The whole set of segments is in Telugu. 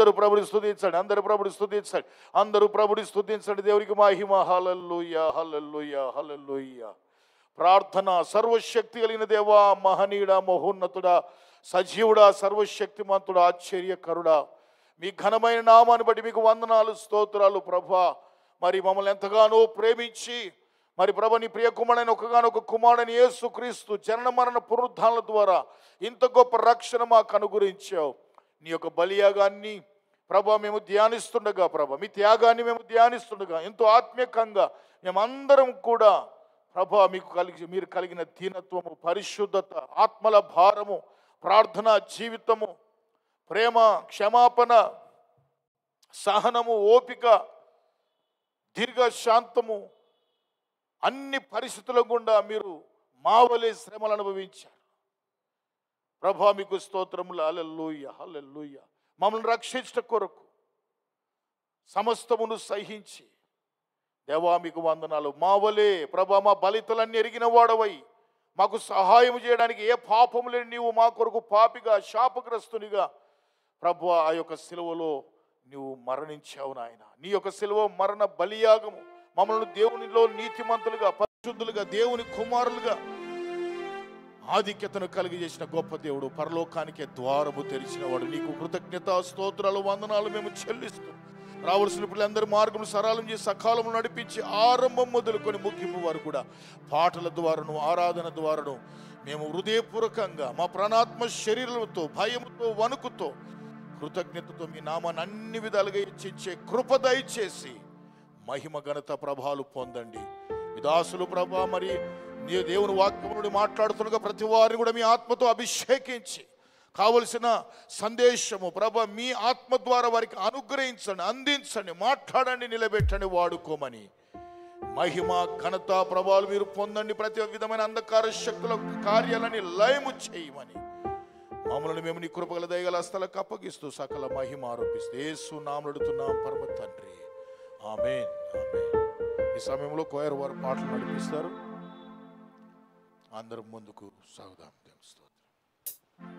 అందరూ ప్రభుని స్తుతించండి అందరూ ప్రభుని స్తుతించండి అందరూ ప్రభుని స్తుతించండి దేవునికి మహిమ హల్లెలూయ హల్లెలూయ హల్లెలూయ ప్రార్థన సర్వశక్తి కలిగిన దేవా మహనీయుడా మహోన్నతుడా సజీవుడా సర్వశక్తిమంతుడా ఆశ్చర్యకరుడా మీ ఘనమైన నామాన్ని బట్టి మీకు వందనాలు స్తోత్రాలు ప్రభా మరి మమ్మల్ని ఎంతగానో ప్రేమించి మరి ప్రభ నీ ప్రియ కుమారుడైన ఒకగానొక కుమారుడని యేసు క్రీస్తు జనన మరణ పునరుద్ధానాల ద్వారా ఇంత గొప్ప రక్షణ మాకు అనుగురించావు నీ యొక్క బలియాగాన్ని ప్రభా మేము ధ్యానిస్తుండగా ప్రభ మీ త్యాగాన్ని మేము ధ్యానిస్తుండగా ఎంతో ఆత్మీయంగా మేమందరం కూడా ప్రభా మీకు కలిగి మీరు కలిగిన దీనత్వము పరిశుద్ధత ఆత్మల భారము ప్రార్థన జీవితము ప్రేమ క్షమాపణ సహనము ఓపిక దీర్ఘశాంతము అన్ని పరిస్థితుల గుండా మీరు మావలే శ్రమలు అనుభవించారు ప్రభా మీకు స్తోత్రములు హల్లెలూయ హల్లెలూయ మమ్మల్ని రక్షించట కొరకు సమస్తమును సహించి దేవా మీకు వందనాలు మావలే ప్రభా మా బలితలన్నీ ఎరిగిన వాడవై మాకు సహాయం చేయడానికి ఏ పాపము లేని నీవు మా కొరకు పాపిగా శాపగ్రస్తునిగా ప్రభు ఆ యొక్క సిలువలో నువ్వు మరణించావు నాయన నీ యొక్క సిలువ మరణ బలియాగము మమ్మల్ని దేవునిలో నీతిమంతులుగా పరిశుద్ధులుగా దేవుని కుమారులుగా ఆధిక్యతను కలిగి చేసిన గొప్ప దేవుడు పరలోకానికే ద్వారము తెరిచిన వాడు నీకు కృతజ్ఞత స్తోత్రాలు వందనాలు మేము చెల్లిస్తూ రావలసిన పిల్లలందరి మార్గం సరళం చేసి సకాలము నడిపించి ఆరంభం మొదలుకొని ముగింపు వరకు కూడా పాటల ద్వారాను ఆరాధన ద్వారాను మేము హృదయపూర్వకంగా మా ప్రాణాత్మ శరీరంతో భయముతో వణుకుతో కృతజ్ఞతతో మీ నామాన్ని అన్ని విధాలుగా ఇచ్చించే కృప దయచేసి మహిమ ఘనత ప్రభాలు పొందండి విదాసులు ప్రభా మరి నీ దేవుని వాక్యం నుండి మాట్లాడుతుండగా ప్రతి వారిని కూడా మీ ఆత్మతో అభిషేకించి కావలసిన సందేశము ప్రభ మీ ఆత్మ ద్వారా వారికి అనుగ్రహించండి అందించండి మాట్లాడండి నిలబెట్టండి వాడుకోమని మహిమ ఘనత ప్రభావాలు మీరు పొందండి ప్రతి విధమైన అంధకార శక్తుల కార్యాలని లయము చేయమని మమ్మల్ని మేము నీ కృపగల దయగల స్థలకు అప్పగిస్తూ సకల మహిమ ఆరోపిస్తూ ఏసు నామడుతున్నాం పరమ తండ్రి ఆమెన్ ఆమెన్ ఈ సమయంలో కోయర్ వారు పాటలు నడిపిస్తారు అందరం ముందుకు సాగుదాం దేవుని స్తోత్రం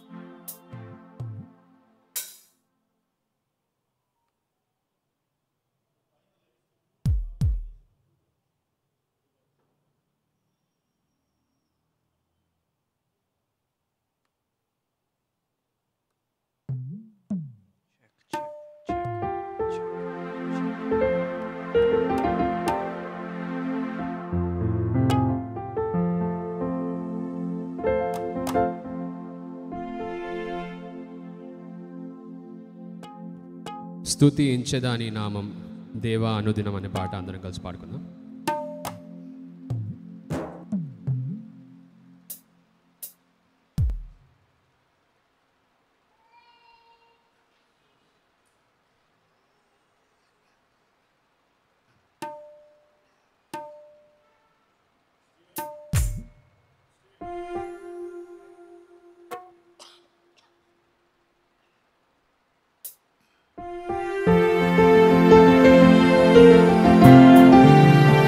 స్తుతి ఇంచెదాని నామం దేవా అనుదినం అనే పాట అందరం కలిసి పాడుకుందాం స్తుతి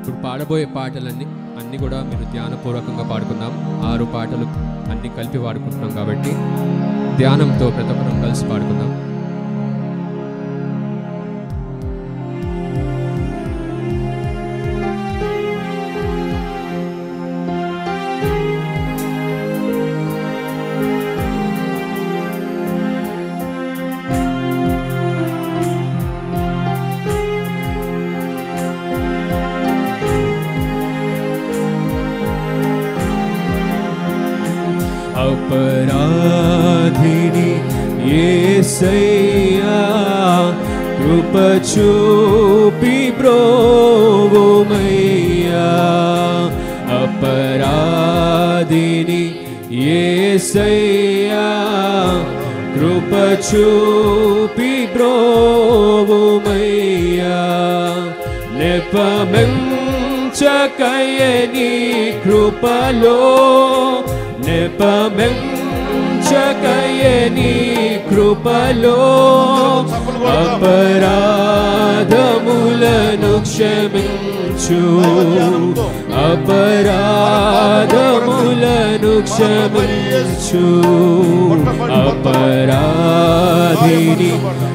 ఇప్పుడు పాడబోయే పాటలన్నీ అన్నీ కూడా మీరు ధ్యానపూర్వకంగా పాడుకుందాం ఆరు పాటలు అన్నీ కలిపి పాడుకుంటున్నాం కాబట్టి ధ్యానంతో ప్రతి ఒక్కరం కలిసి పాడుకుందాం అపరాధిని ఏసయ్యా కృప చూపి బ్రోవుమయ్యా అపరాధిని ఏసయ్యా కృప చూపి బ్రోవుమయ్యా నెపమెంచకయని కృపలో నెపమెంచకయని కృపలో అపరాధములను క్షమించు అపరాధములను క్షమించు అపరాధిని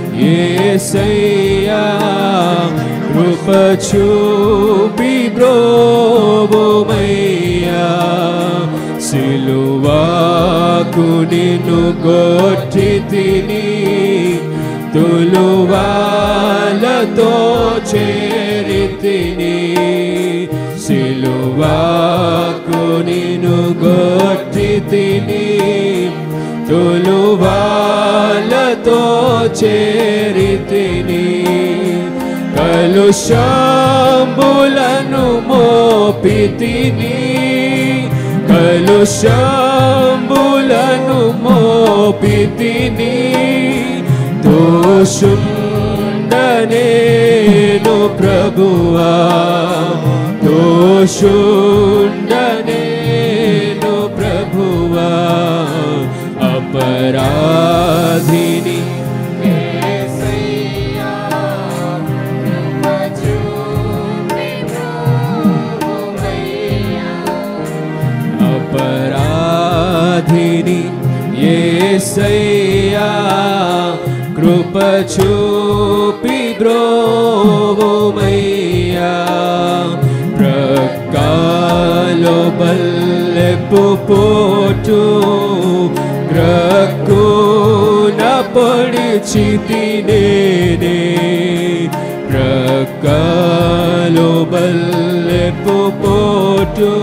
ఏసయ్యా కృప చూపి బ్రోవమయ్యా సిలువాకు నిన్ను గొట్టి తిని తులువాలతో చేరి తిని సిలువాకు నిన్ను గొట్టి తిని తులువాలతో చేరి తిని కలుషంబులను మోపి తిని కలుషంబులను మోపి తిని దోషుండనేను ప్రభువా దోషుండనేను ప్రభువా అపరాధిని యేసయ్యా, కృప చూపి బ్రోవమయ్యా. అపరాధిని ఏసయ్యా కృప చూపి బ్రోవమయ్యా ప్రకాలో బల్లెపు పోటు గ్రక్కున పొడిచి నేనే ప్రకాలో బల్లెపు పోటు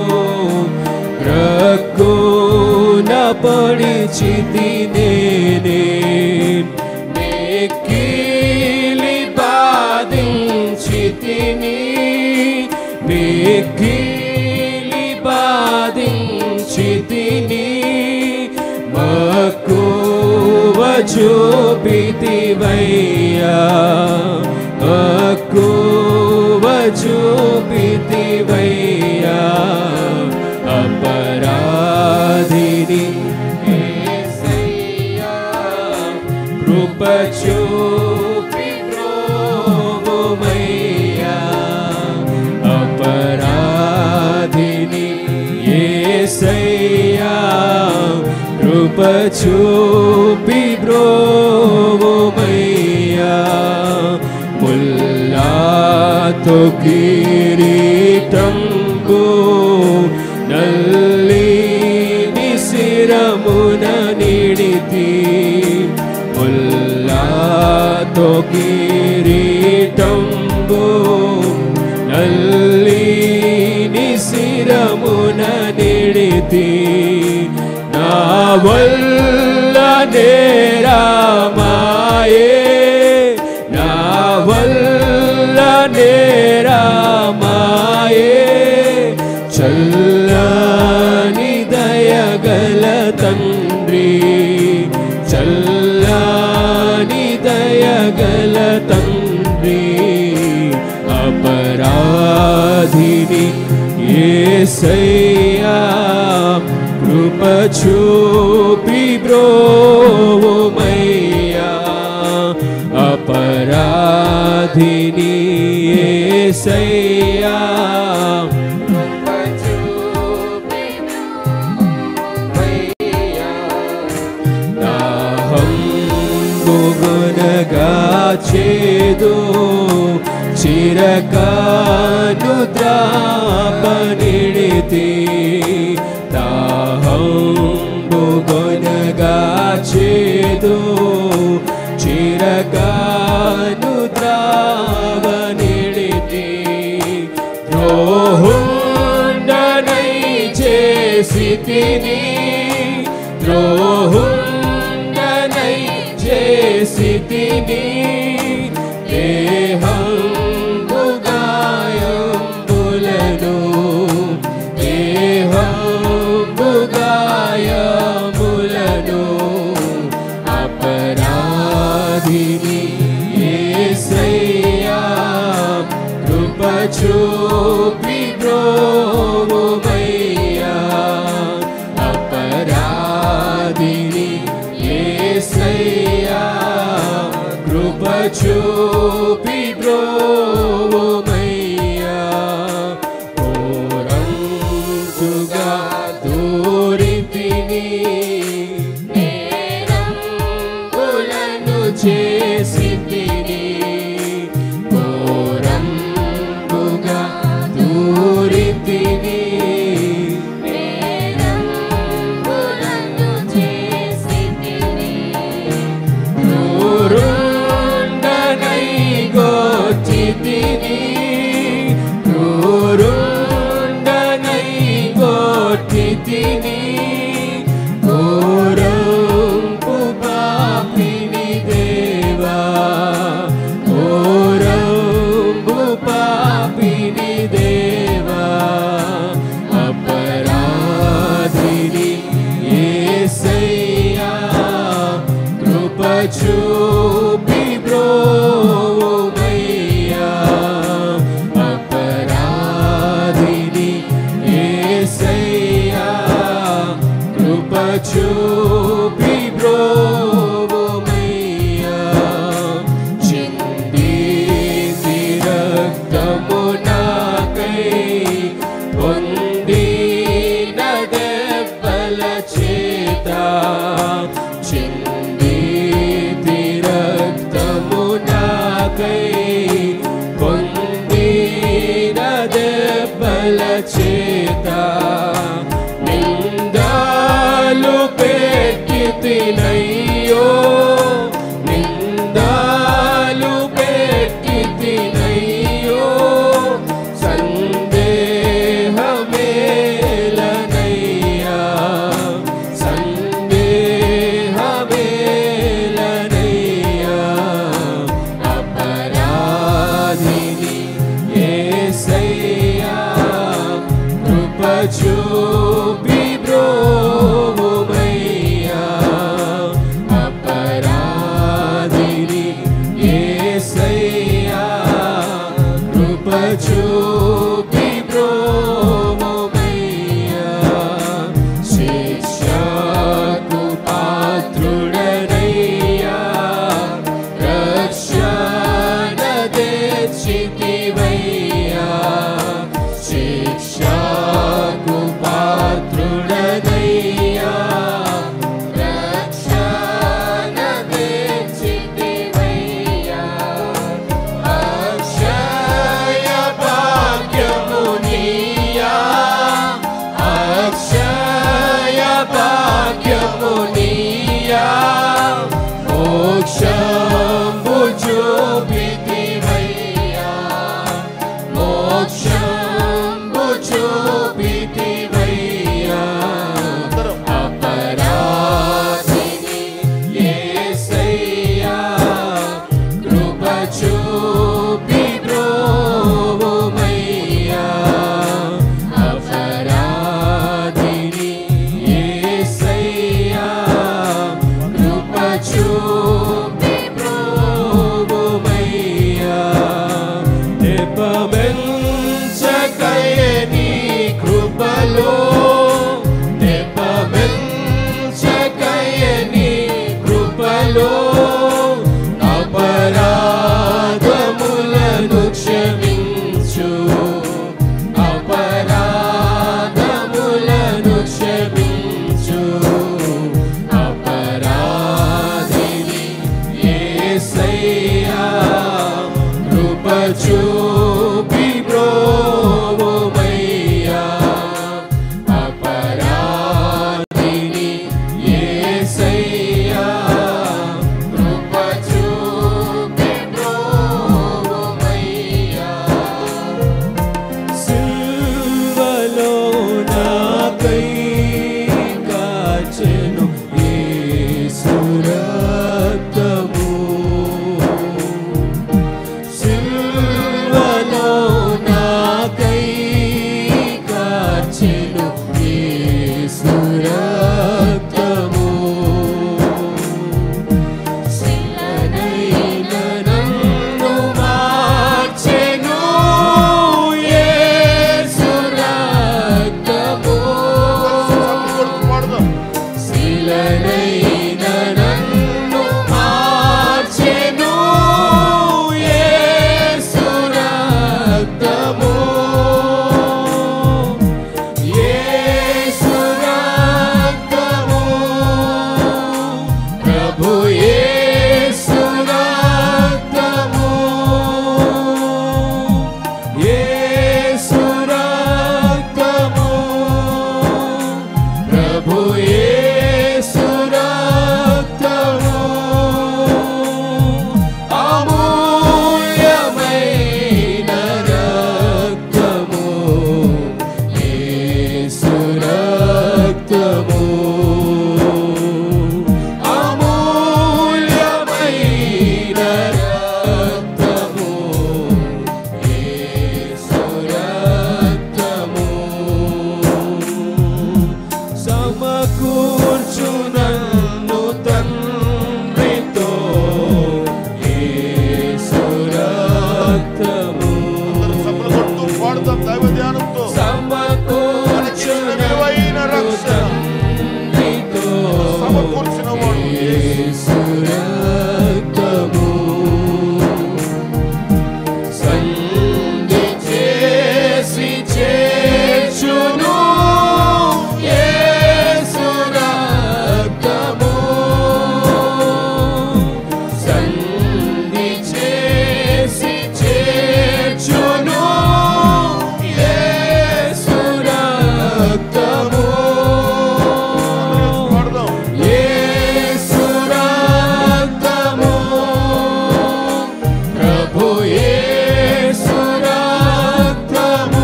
గ్రక్కున పొడిచి నేనే మెక్కిలి బాధించి తిని మెక్కిలి బాధించి తిని మక్కువ చూపితివయ్యా మక్కువ చూపితివయ్యా అపరాధిని యేసయ్యా, కృప చూపి బ్రోవమయ్యా అపరాధిని యేసయ్యా కృప చూపి బ్రోవమయ్యా ముల్లాతో కిరీటంబు నల్లిని శిరమున నిడితి ముల్లాతో కిరీటంబు నల్లిని శిరమున నిడితి నా వల్ల నేరామాయే నా వల్ల నేరామాయే చల్లని దయగల తండ్రి చల్లని దయగల తండ్రి అపరాధిని ఏసయ్యా కృప చూపి బ్రోవమయ్యా అపరాధిని ఏసయ్యా దాహం గుగునగా చేదు చిరకాను ద్రాపనిడితి దాహం గుగునగా చేదు చిరకాను ద్రావనిడితి ద్రోహుండనై చేసి తిని ద్రోహుండనై చేసి తిని దేహంబు గాయములను దేహంబు గాయములను అపరాధిని యేసయ్యా కృప చూపి బ్రోమయ్యా అపరాధిని యేసయ్యా కృప చూపి బ్రోమయ్యా ఓరంతుగా దూరితిని నేరంబులను చేసి తిని ఘోరంబుగా దూరితిని క్రూరుండనై గోచితిని క్రూరుండనై గోచితిని ఘోరంపు పాపిని దేవా ఘోరంపు పాపిని దేవా అపరాధిని యేసయ్యా కృప చూపి బ్రోమయ్యా అపరాధిని యేసయ్యా కృప చూపి బ్రోమయ్యా చింది రక్తము నాకై పొందిన దెబ్బల చేత చింది రక్తము నాకై పొందిన దెబ్బల చేత నిందాలు పెట్టి తినయ్యో నిందాలు పెట్టి తినయ్యో సందేహమేలనయ్యా సందేహమేలనయ్యా అపరాధిని యేసయ్యా కృప చూపి బ్రోమయ్యా అపరాధిని యేసయ్యా కృప చూపి బ్రోమయ్యా శిక్షకు పాత్రుడనయ్యా రక్షణ తెచ్చితివయ్యా శిక్షకు పాత్రుడనయ్యా రక్షణ తెచ్చితివయ్యా అక్షయ పాత్రుడనయ్యా చూపి బ్రోవమయ్యా అపరాధిని యేసయ్యా కృప చూపి బ్రోవమయ్యా సిల్వలో నాకై కాచెను యేసు రక్తము సిల్వలో నాకై కాచెను యేసు రక్తము శిలనైన నన్ను మార్చెను యేసు రక్తము కొడుకు పాడదాం శిలనైన నన్ను మార్చెను యేసు రక్తము యేసు రక్తము ప్రభు యేసు రక్తము యేసు రక్తము ప్రభు యేసు రక్తము అమూల్యమైన రక్తము యేసు రక్తము అమూల్యమైన రక్తము యేసు రక్తము సమకూర్చు నన్ను తండ్రితో యేసు రక్తము సబ్బులు కొడుతూ పాడుతాం దైవ ధ్యానంతో సమకూర్చు విలువైన నన్ను రక్షణ తండ్రితో సమకూర్చిన వాడు యేసు రక్తము సంధి చేసి చేర్చును యేసు రక్తము సంధి చేసి చేర్చును యేసు రక్తము పాడదాం యేసు రక్తము ప్రభు యేసు రక్తము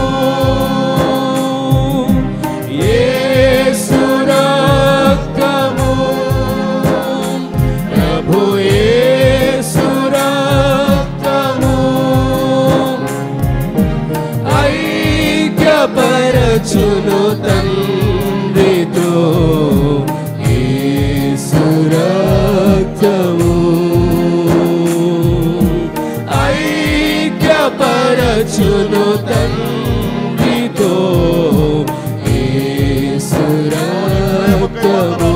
యేసు రక్తము ప్రభు యేసు రక్తము ఐక్యపరచును తండ్రితో యేసు రక్తము ఐక్యపరచును తండ్రితో యేసు రక్తము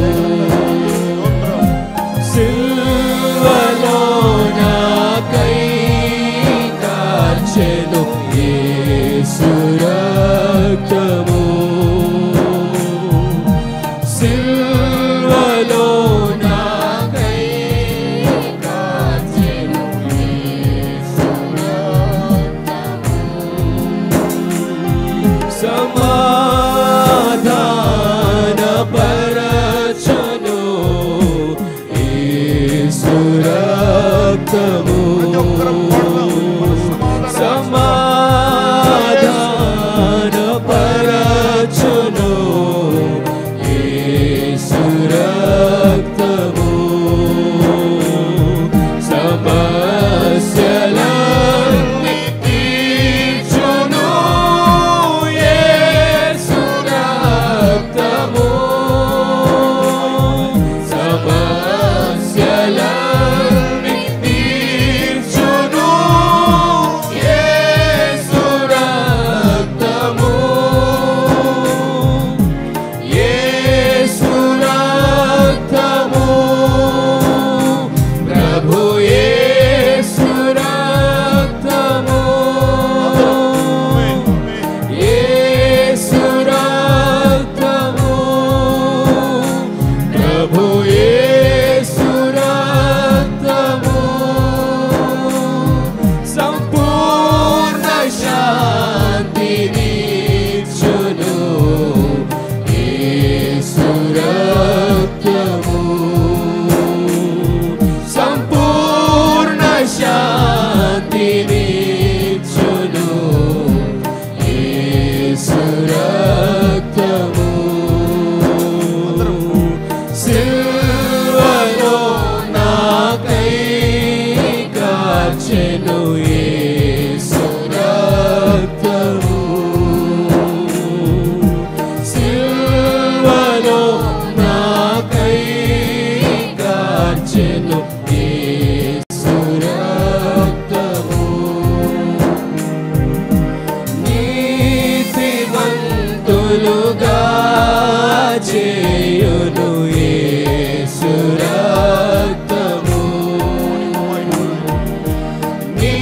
సిల్వలో నాకై కార్చెను యేసు రక్తము సిల్వలో నాకై కార్చెను యేసు సమాధాన పరచను యేసు రక్తము సమాధాన పరచును యేసు రక్తము సమస్యలన్నీ తీర్చును యేసు రక్తము సమస్యలన్నీ తీర్చును కార్చెను యేసు రక్తము సిల్వలో నాకై కార్చెను యేసు రక్తము నీతిమంతులుగా చేయును యేసు రక్తము నీ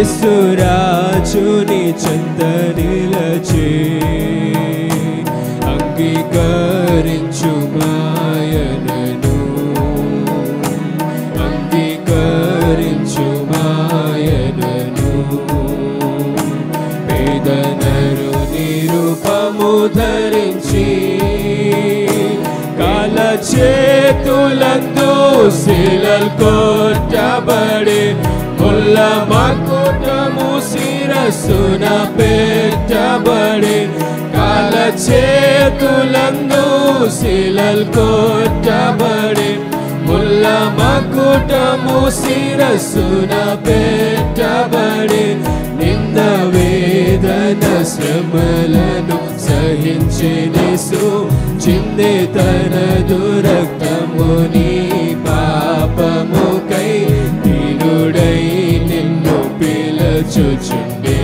యేసురాజుని చెంత నిలచే అంగీకరించు మాయనను అంగీకరించు మాయనను పేదనరు నిరూపము ధరించి కాల చేతులందు శిలల్ కొట్టబడి ముల్ల మకుటము శిరస్సున పెట్టబడి కాల చేతులందు శిలల్ కొట్టబడి ముల్ల మకుటము శిరస్సున పెట్టబడి నింద వేదన శ్రమలను సహించినిసు చిందే తన దురక్తముని పాపముకై దీనుడై నిన్ను పిలచుచుండే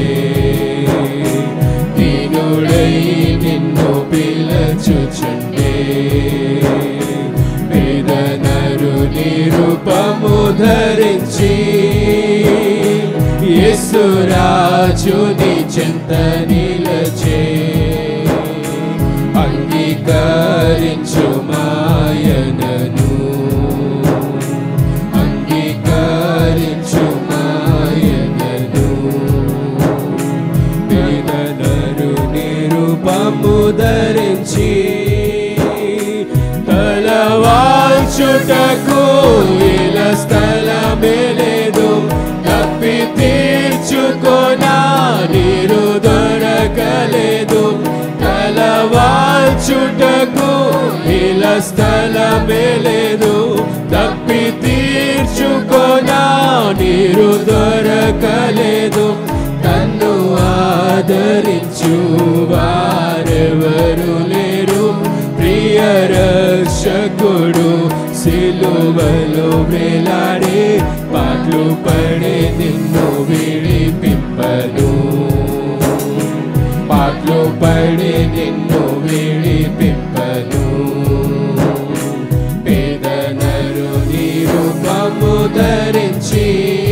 దీనుడై నిన్ను పిలచుచుండే వేదనరు నిరూపము ధరించి యేసురాజుని చెంత నిలచే అంగీకరించు మాయనను అంగీకరించు మాయనను వేదనరు నిరూపము ధరించి తలవాల్చుటకు ఇల స్థలమే లేదు తప్పి తీర్చుకోనా నీరు దొరకలేదు తలవాల్చుటకు ఇల స్థలమే లేదు తప్పి తీర్చుకోనా నీరు దొరకలేదు తన్ను ఆదరించు వారెవరు లేరు ప్రియ రక్షకుడు సిలువలో వేలాడే పాటలు పడే నిన్ను విడిపింపను పాటలు పడే నిన్ను విడిపింపను పేదనరు నిరూపము ధరించి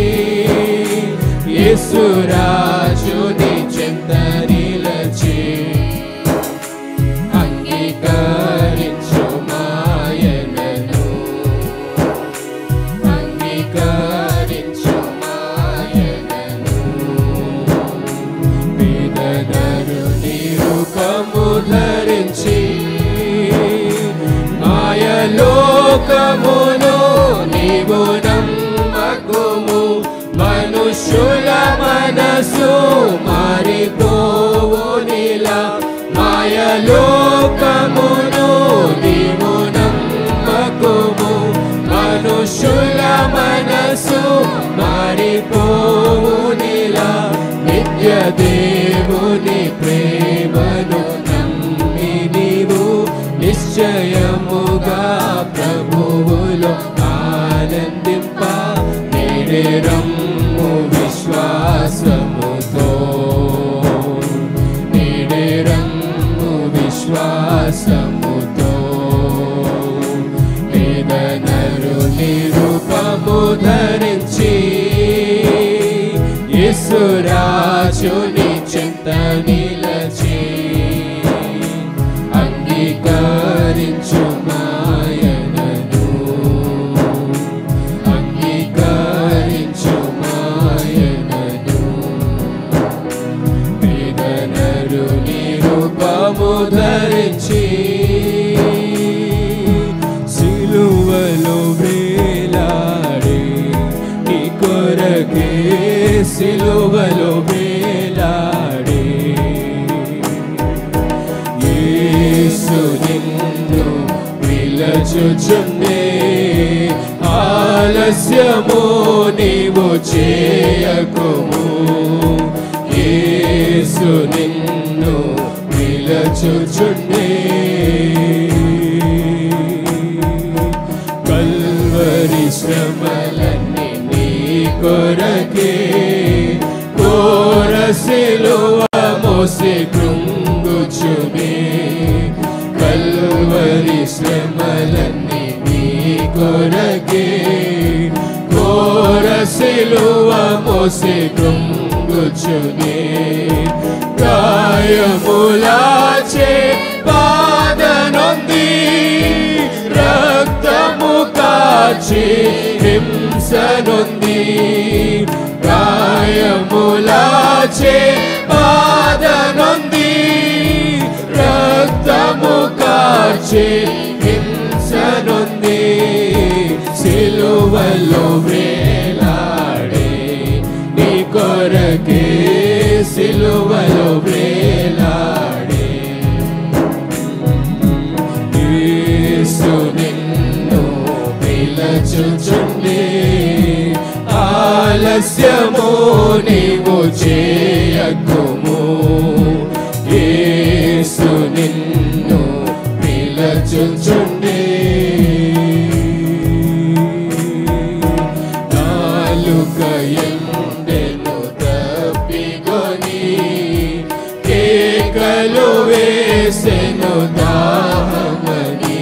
యేసురాజుని చెంత నిలచి అంగీకరించు మాయనను అంగీకరించు మాయనను వేదనరు నిరూపము ధరించి మాయలోకమును నీవు నమ్మకుము మనుష్యుల మనసు మారిపోవు నీలా మాయలోకమును నీవు నమ్మకుము మనుష్యుల మనసు మారిపోవు నీలా నిత్య దేవుని ప్రేమను నమ్మి నీవు నిశ్చయముగా ప్రభువులో ఆనందింప నేడే రమ్ము విశ్వాసముతో నేడే రమ్ము విశ్వాసముతో వేదనరు నిరూపము ధరించి యేసురాజుని చెంత నిలచి అంగీకరించు మాయనను అంగీకరించు మాయనను వేదనరు నిరూపము ధరించి సిలువలో వేలాడే నీ కొరకే సిలువలో వేలాడే యేసు నిన్ను పిలచుచుండే ఆలస్యము నీవు చేయకుము యేసు నిన్ను పిలచుచుండే కల్వరి శ్రమలన్నీ నీ కొరకే కోరసిలువ మోసి కృంగుచునే కల్వరి శ్రమలన్నీ నీ కొరకే కో ఘోర సిలువ మోసి కృంగుచునే గాయములాచే బాధనొంది రక్తము కాచి హింసనొంది గాయములాచే బాధనొంది రక్తము కాచి హింసనొంది సిలువలో వేలాడే నీ కొరకే సిలువలో వేలాడే యేసు నిన్ను పిలచుచుండే ఆలస్యము నీవు చేయకుము యేసు నిన్ను పిలచుచుండే నాలుక ఎండెను తప్పిగొని కేకలు వేసెను దాహమని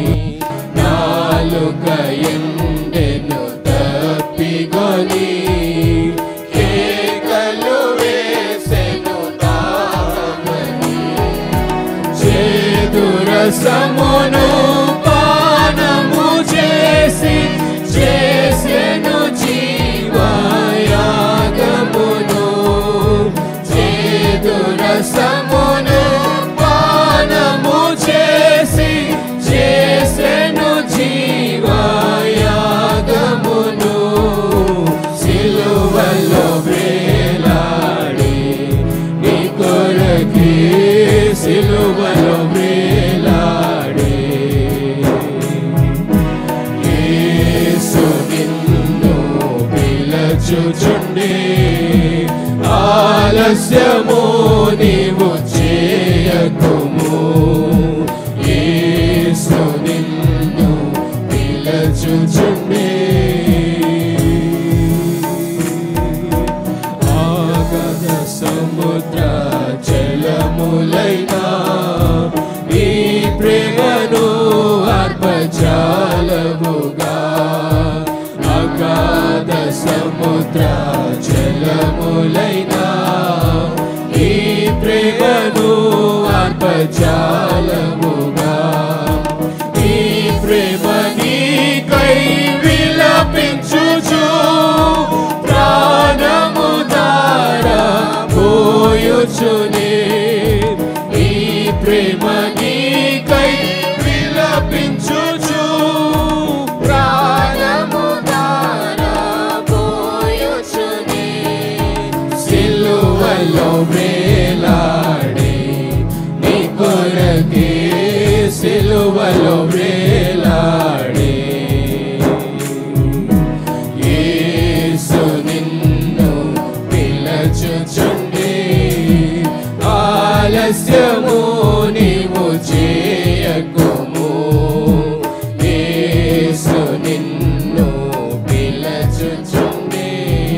నాలుక ఎండెను తప్పిగొని కేకలు వేసెను దాహమని చేదురసమును పానము చేసి చేసెను జీవయాగమును చేదురసమును పానము చేసి చేసెను జీవయాగమును సిలువలో వేలాడి నీ కొరకే సిలువలో వేలాడే యేసు నిన్ను పిలచుచుండే ఆలస్యము నీవు చేయకుము యేసు నిన్ను పిలచుచుండే ఆగద సముద్ర జలములైనా ఈ ప్రేమను అర్పజాలముగా అగాధ సముద్ర జలములైనా ఈ ప్రేమను అర్పజాలముగా ఈ ప్రేమ నీకై విలపించుచు ప్రాణము దార పోయుచునే ఈ ప్రేమ నీకై విలపించుచు ప్రాణము దార పోయుచునే సిలువలో వేలాడే నీ కొరకే సిలువలో వేలాడే యేసు నిన్ను పిలచుచుండే ఆలస్యము నీవు చేయకుము యేసు నిన్ను పిలచుచుండే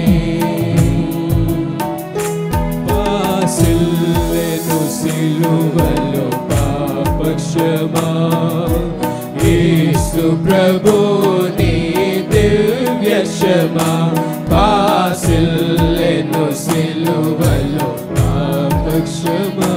పాసిల్లెను సిలువలో పాపక్షమా యేసు ప్రభు నీ దివ్య క్షమా పాసిల్లెను సిలువలో పాపక్షమా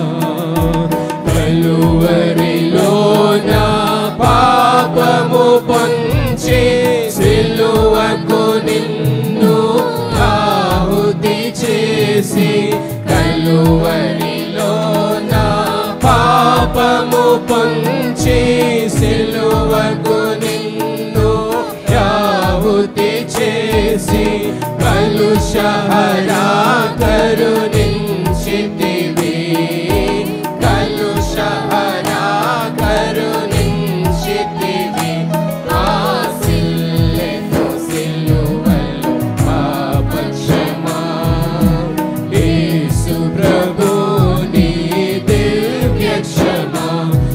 కలువరిలో నా పాపము పొంచి సిలువకు నిన్ను ఆహుతి చేసి కలువరిలో నా పాపము పొంచి సిలువకు నిన్ను ఆహుతి చేసి కలుషహరా కరుణించితివి కలుషహరా కరుణించితివి ఆసిల్లెను సిలువలు పాపక్షమా యేసు ప్రభు నీ దివ్య క్షమా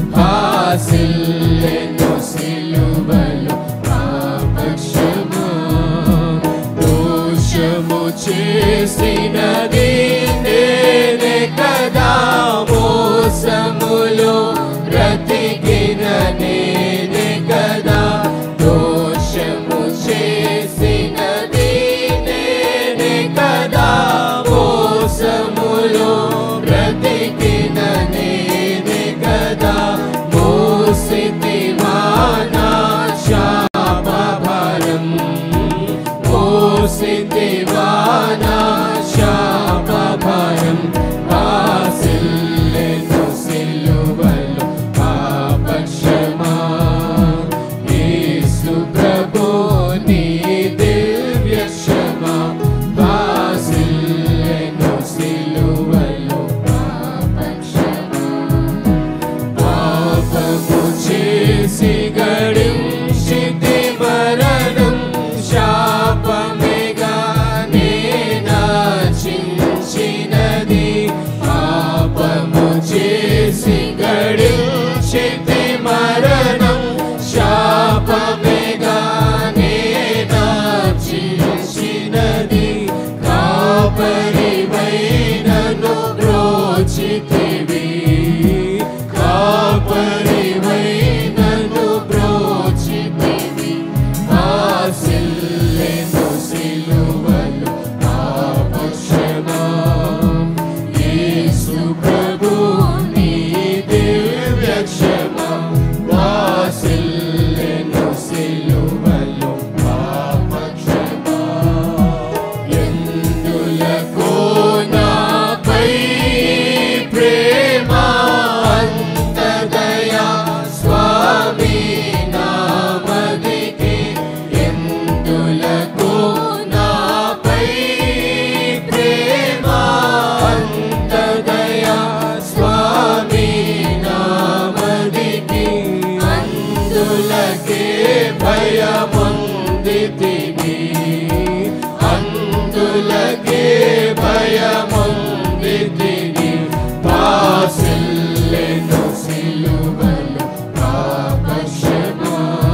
ఆసిల్లెను సిలువలు పాపక్షమా దోషము చేసినది నే పొందితిని అందులకే భయముందితిని బాసిల్లెను సిలువలు పాపక్షమా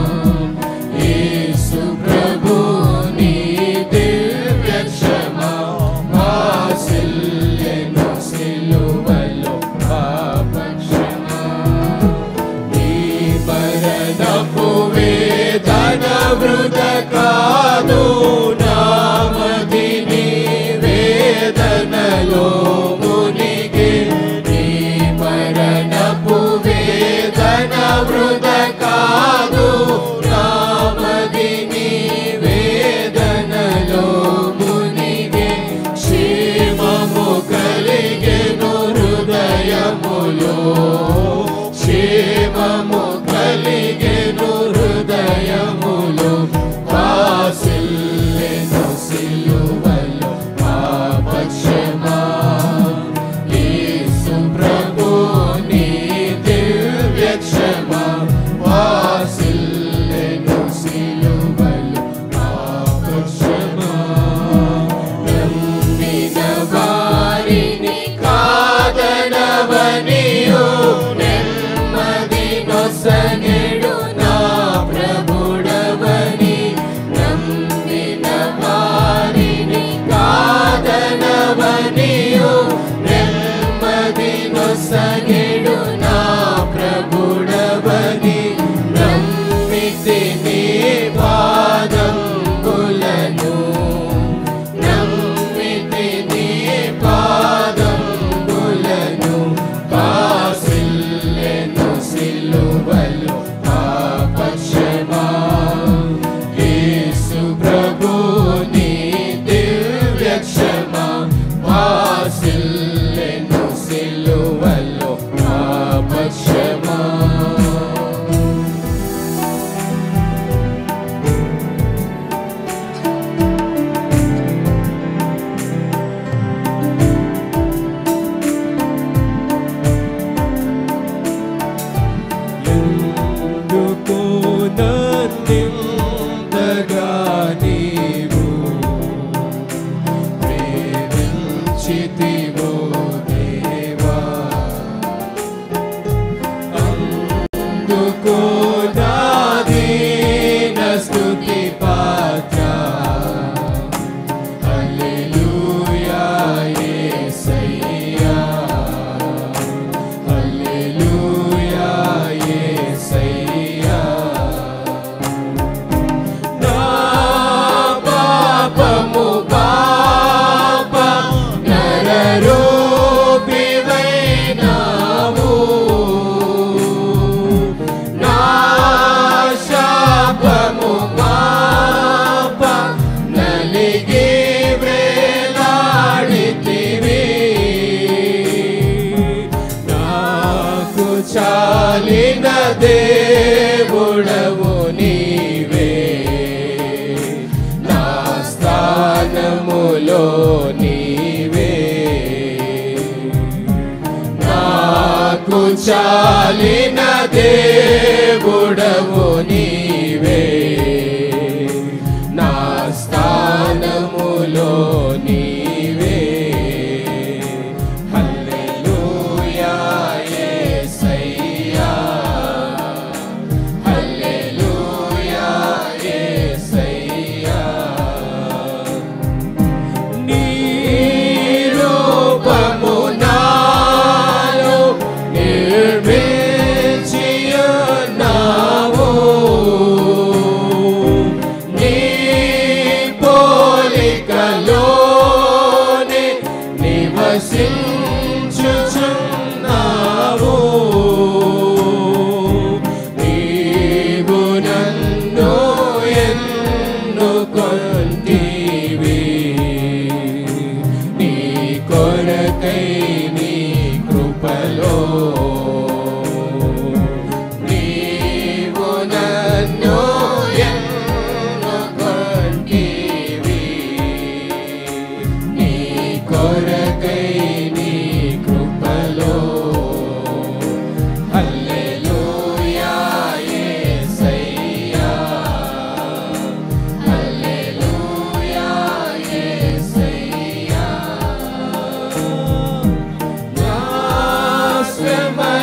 యేసు ప్రభు నీ దివ్య క్షమా బాసిల్లెను సిలువలు పాపక్షమా నీ మరణపు వేదన వృత కాదు నామది నీ వేదనలో మునిగే నీ మరణపు వేదన వృత కాదు నామది నీ వేదనలో మునిగే క్షేమము కలిగెను హృదయములో క్షేమము కలిగెను హృదయములో వాసిల్లెను సిలువలో పాపక్షమా యేసు ప్రభు నీ దివ్య క్షమా వాసిల్లెను సిలువలో పాపక్షమా నమ్మిన వారిని కాదనవనియు నెమ్మది నొసగెడు నా ప్రభుడవని నమ్మిన వారిని కాదనవనియు నెమ్మది నొసగెడు నా ప్రభుడవని నమ్మితి నీ పాదంబులను నమ్మితి నీ పాదంబులను బాసిల్లెను సిలువలు పాపక్షమా యేసు ప్రభు నీ దివ్య క్షమా బాసిల్లెను సిలువలు పాపక్షమా ఎందుకు నన్నింతగా నీవు ప్రేమించితివో దేవా అందుకు నాదీన స్తుతి పాత్ర హల్లెలూయా యేసయ్యా హల్లెలూయా యేసయ్యా నా పాపము పాప నరరూపివైనావు నా శాపము పాప నలిగి వ్రేలాడితివి నాకు చాలిన దేవుడవు నీవే నా స్థానములో నీవే నాకు చాలిన దేవుడవు నీవే నా స్థానములో నీవే హల్లెలూయా యేసయ్యా హల్లెలూయా యేసయ్యా నీ రూపము నాలో నిర్మించియున్న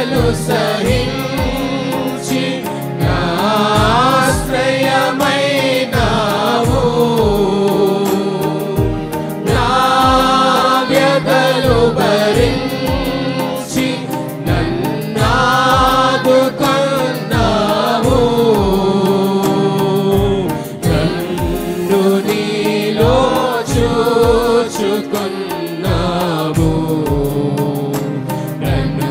శ్రమలు సహించి నాశ్రయమైనావు నా వ్యధలు భరించి నన్నాదుకున్నావు నన్ను నీలో చూచుకున్నావు నన్ను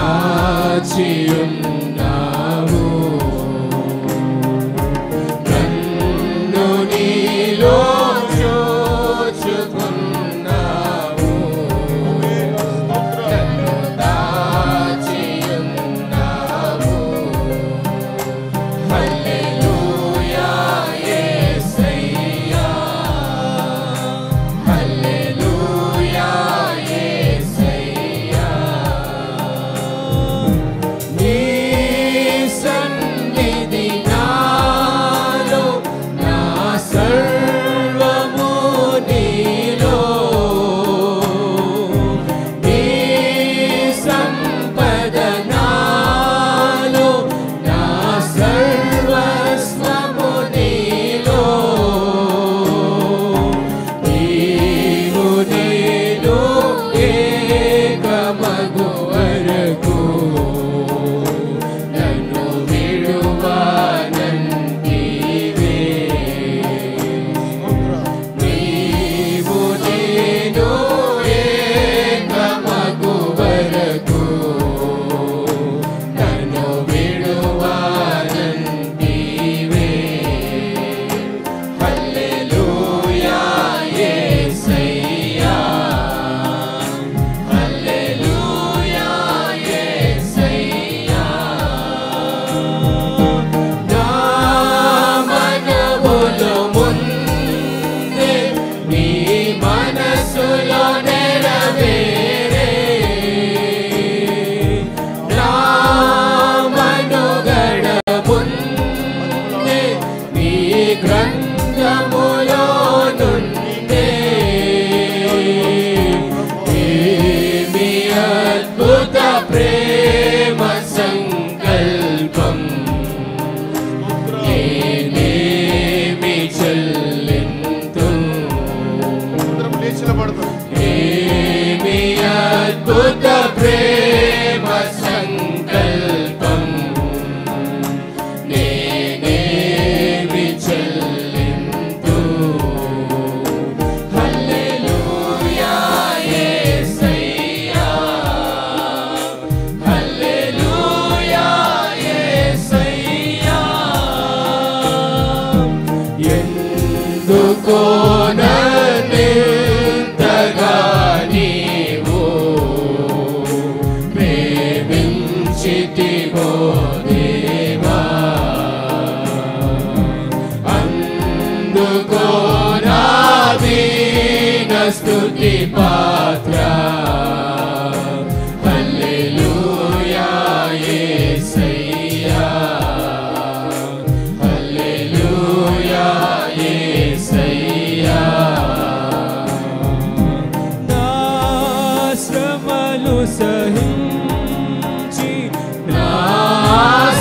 దాచియున్నావు నన్ను నీలో చూచుకున్నావు నన్ను దాచియున్నావు హల్లెలూయా యేసయ్యా హల్లెలూయా యేసయ్యా నీ సన్నిధి నాలో నా సర్వము నీలో నీ సంపద నాలో నా సర్వస్వము నీలో నీవు నేను ఏకమగు వరకు నన్ను విడువానంటివే నీవు నేను ఏకమగు వరకు నన్ను విడువానంటివే హల్లెలూయా యేసయ్యా హల్లెలూయా యేసయ్యా నా మనవులు ముందే నీ మనసులో నెరవేరే నా మనుగడ ముందే నీ గ్రంథములో నుండే ఏమి అద్భుత ప్రేమ సంకల్పం నేనేమి చెల్లింతు అందరం లేచి నిలబడతాం ఏమి అద్భుత ప్రేమ సంకల్పం నేనేమి చెల్లింతు హల్లెలూయా యేసయ్యా హల్లెలూయా యేసయ్యా ఎందుకో నన్నింతగా నీవు ప్రేమించితివో దేవా అందుకో నా దీన స్తుతి పాత్ర హల్లెలూయా యేసయ్యా హల్లెలూయా యేసయ్యా నా శ్రమలు సహించి నా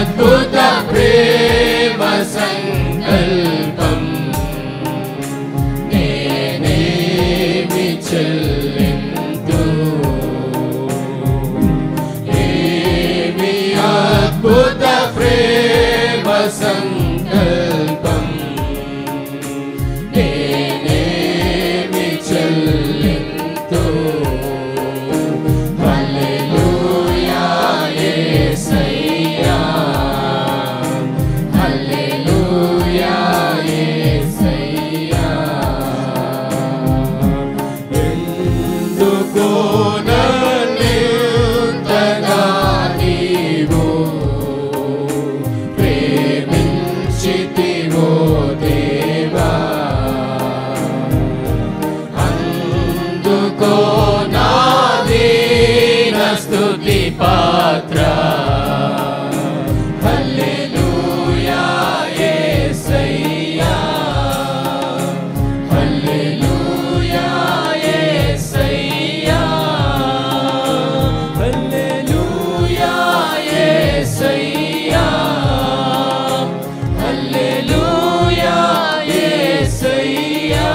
అద్భుత ప్రేమ సంకల్పం నేనేమి చెల్లింతు ఏమి అద్భుత ప్రేమ సంకల్పం నేనేమి చెల్లింతు హల్లెలూయా యేసయ్యా హల్లెలూయా యేసయ్యా ఎందుకో నన్నింతగా నీవు ప్రేమించితివో దేవా అందుకో నా దీన స్తుతి పాత్ర హల్లెలూయా యేసయ్యా హల్లెలూయా యేసయ్యా హల్లెలూయా యేసయ్యా హల్లెలూయా యేసయ్యా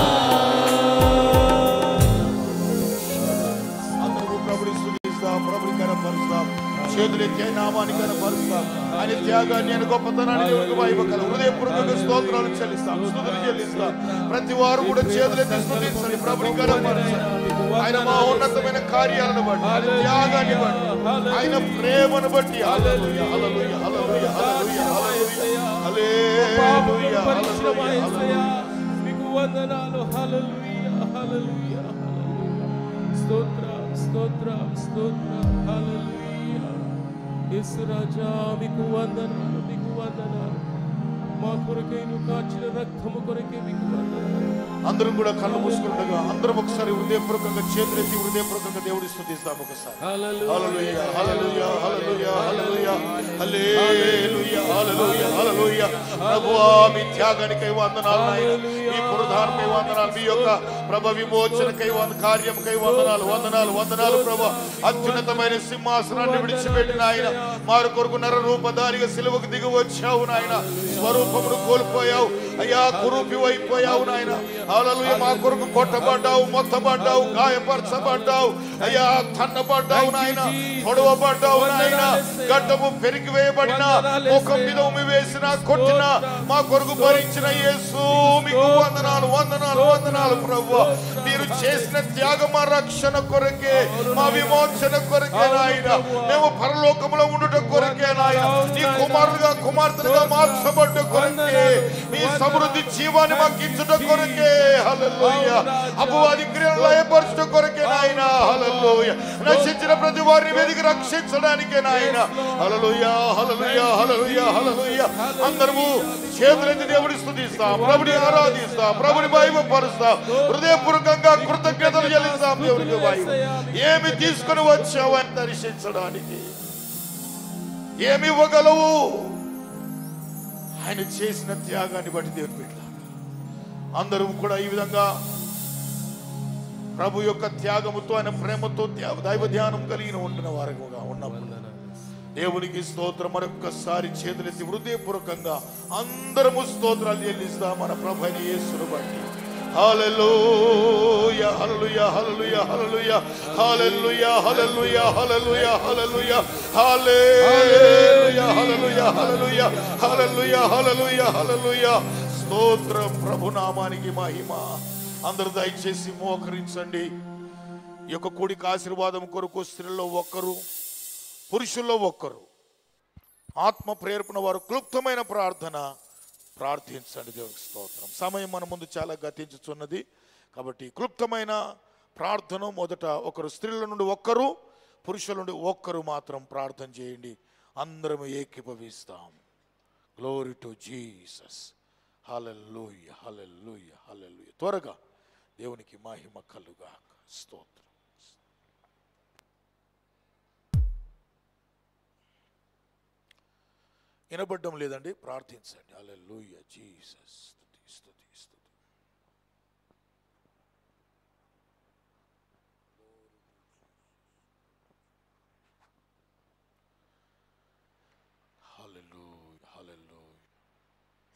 అందరూ ప్రభుని స్తుతిస్తాం ప్రభుని కనపరుస్తాం చేతులెత్తి ఆయన నామాన్ని కనపరుస్తాం ఆయన త్యాగాన్ని ఆయన గొప్పతనాన్ని దేవునికి వైభకలు హృదయపూర్వకంగా స్తోత్రాలు చెల్లిస్తాం స్తుతులు చెల్లిస్తాం ప్రతి వారు కూడా చేతులెత్తి స్తుతించండి ప్రభుని కనపరచండి ఆయన మహోన్నతమైన కార్యాలను బట్టి ఆయన త్యాగాన్ని బట్టి ఆయన ప్రేమను బట్టి హల్లెలూయా హల్లెలూయా హల్లెలూయా హల్లెలూయా హల్లెలూయా హల్లెలూయా హల్లెలూయా మీకు వందనాలు హల్లెలూయా హల్లెలూయా స్తోత్ర స్తోత్ర స్తోత్ర హల్లెలూయా యేసు రాజా మీకు వందనాలు మీకు వందనాలు మా కొరకై నువ్వు కాచిన రక్తము కొరకే మీకు వందనాలు అందరం కూడా కళ్ళు మూసుకుండగా అందరం ఒకసారి హృదయపూర్వకంగా చేతులెత్తి హృదయపూర్వకంగా దేవుడి స్తుతిస్తాం ఒకసారి హల్లెలూయా హల్లెలూయా హల్లెలూయా హల్లెలూయా హల్లెలూయా హల్లెలూయా హల్లెలూయా ప్రభువా మీ త్యాగానికై వందనాలు నాయన మీ పునరుద్ధారణకై వందనాలు మీ యొక్క ప్రభ విమోచనకై వంద కార్యముకై వందనాలు వందనాలు వందనాలు ప్రభ అత్యున్నతమైన సింహాసనాన్ని విడిచిపెట్టిన ఆయన మారు కొరకు నర రూపధారిగా సిలువకు దిగి వచ్చావు నాయన స్వరూపమును కోల్పోయావు అయ్యా కురూపి అయిపోయావు నాయన హల్లెలూయా మా కొరకు కొట్టబడ్డావు మొత్తబడ్డావు గాయపరచబడ్డావు అయ్యా తన్నబడ్డావు నాయన పొడవబడ్డావు నాయన గడ్డము పెరిగి వేయబడిన ముఖం మీద ఉమి వేసిన కొట్టిన మా కొరకు భరించిన యేసు మీకు వందనాలు వందనాలు వందనాలు ప్రభు మీరు చేసిన త్యాగం మా రక్షణ కొరకే మా విమోచన కొరకే నాయన మేము పరలోకములో ఉండుట కొరకే నాయన నీ కుమారుడుగా కుమార్తెలుగా మార్చబడ్డ కొరకే మీ సమృద్ధి జీవాన్ని మాకు ఇచ్చుట కొరకే హల్లెలూయా అపవాది క్రియలు లయపరచుట కొరకే నాయన హల్లెలూయా నశించిన ప్రతి వారిని వెదికి రక్షించడానికే నాయన హల్లెలూయా హల్లెలూయా హల్లెలూయా హల్లెలూయా అందరము చేతులెత్తి దేవుడి స్తుతిస్తాం ప్రభుని ఆరాధిస్తాం ప్రభుని మహిమపరుస్తాం హృదయపూర్వకంగా కృతజ్ఞతలు చెల్లిస్తాం దేవునికి మహిమ ఏమి తీసుకొని వచ్చావు అని దర్శించడానికి ఏమి ఇవ్వగలవు ఆయన చేసిన త్యాగాన్ని బట్టి దేవుని బిడ్డ అందరూ కూడా ఈ విధంగా ప్రభు యొక్క త్యాగముతో ఆయన ప్రేమతో త్యా- దైవ ధ్యానం కలిగిన ఉండిన వారుగా ఉన్నప్పుడు దేవునికి స్తోత్రం మరొక్కసారి చేతులెత్తి హృదయపూర్వకంగా అందరము స్తోత్రాలు చెల్లిస్తాం మన ప్రభు అయిన యేసును బట్టి హల్లెలూయా హల్లెలూయా హల్లెలూయా హల్లెలూయా హల్లెలూయా హల్లెలూయా హల్లెలూయా హల్లెలూయా హల్లెలూయా హల్లెలూయా హల్లెలూయా హల్లెలూయా హల్లెలూయా హల్లెలూయా స్తోత్రం ప్రభు నామానికి మహిమ అందరూ దయచేసి మోకరించండి ఈ యొక్క కూడికి ఆశీర్వాదం కొరకు స్త్రీల్లో ఒక్కరు పురుషుల్లో ఒక్కరు ఆత్మ ప్రేరేపణ వారు క్లుప్తమైన ప్రార్థన ప్రార్థించండి దేవునికి స్తోత్రం సమయం మన ముందు చాలా గతించుచున్నది కాబట్టి క్లుప్తమైన ప్రార్థన మొదట ఒకరు స్త్రీల నుండి ఒక్కరు పురుషుల నుండి ఒక్కరు మాత్రం ప్రార్థన చేయండి అందరం ఏకీభవిస్తాం glory to Jesus hallelujah hallelujah hallelujah త్వరగా దేవునికి మహిమ కలుగా స్తోత్రం వినబడ్డం లేదండి ప్రార్థించండి హల్లెలూయ జీసస్ స్తుతి స్తుతి స్తుతి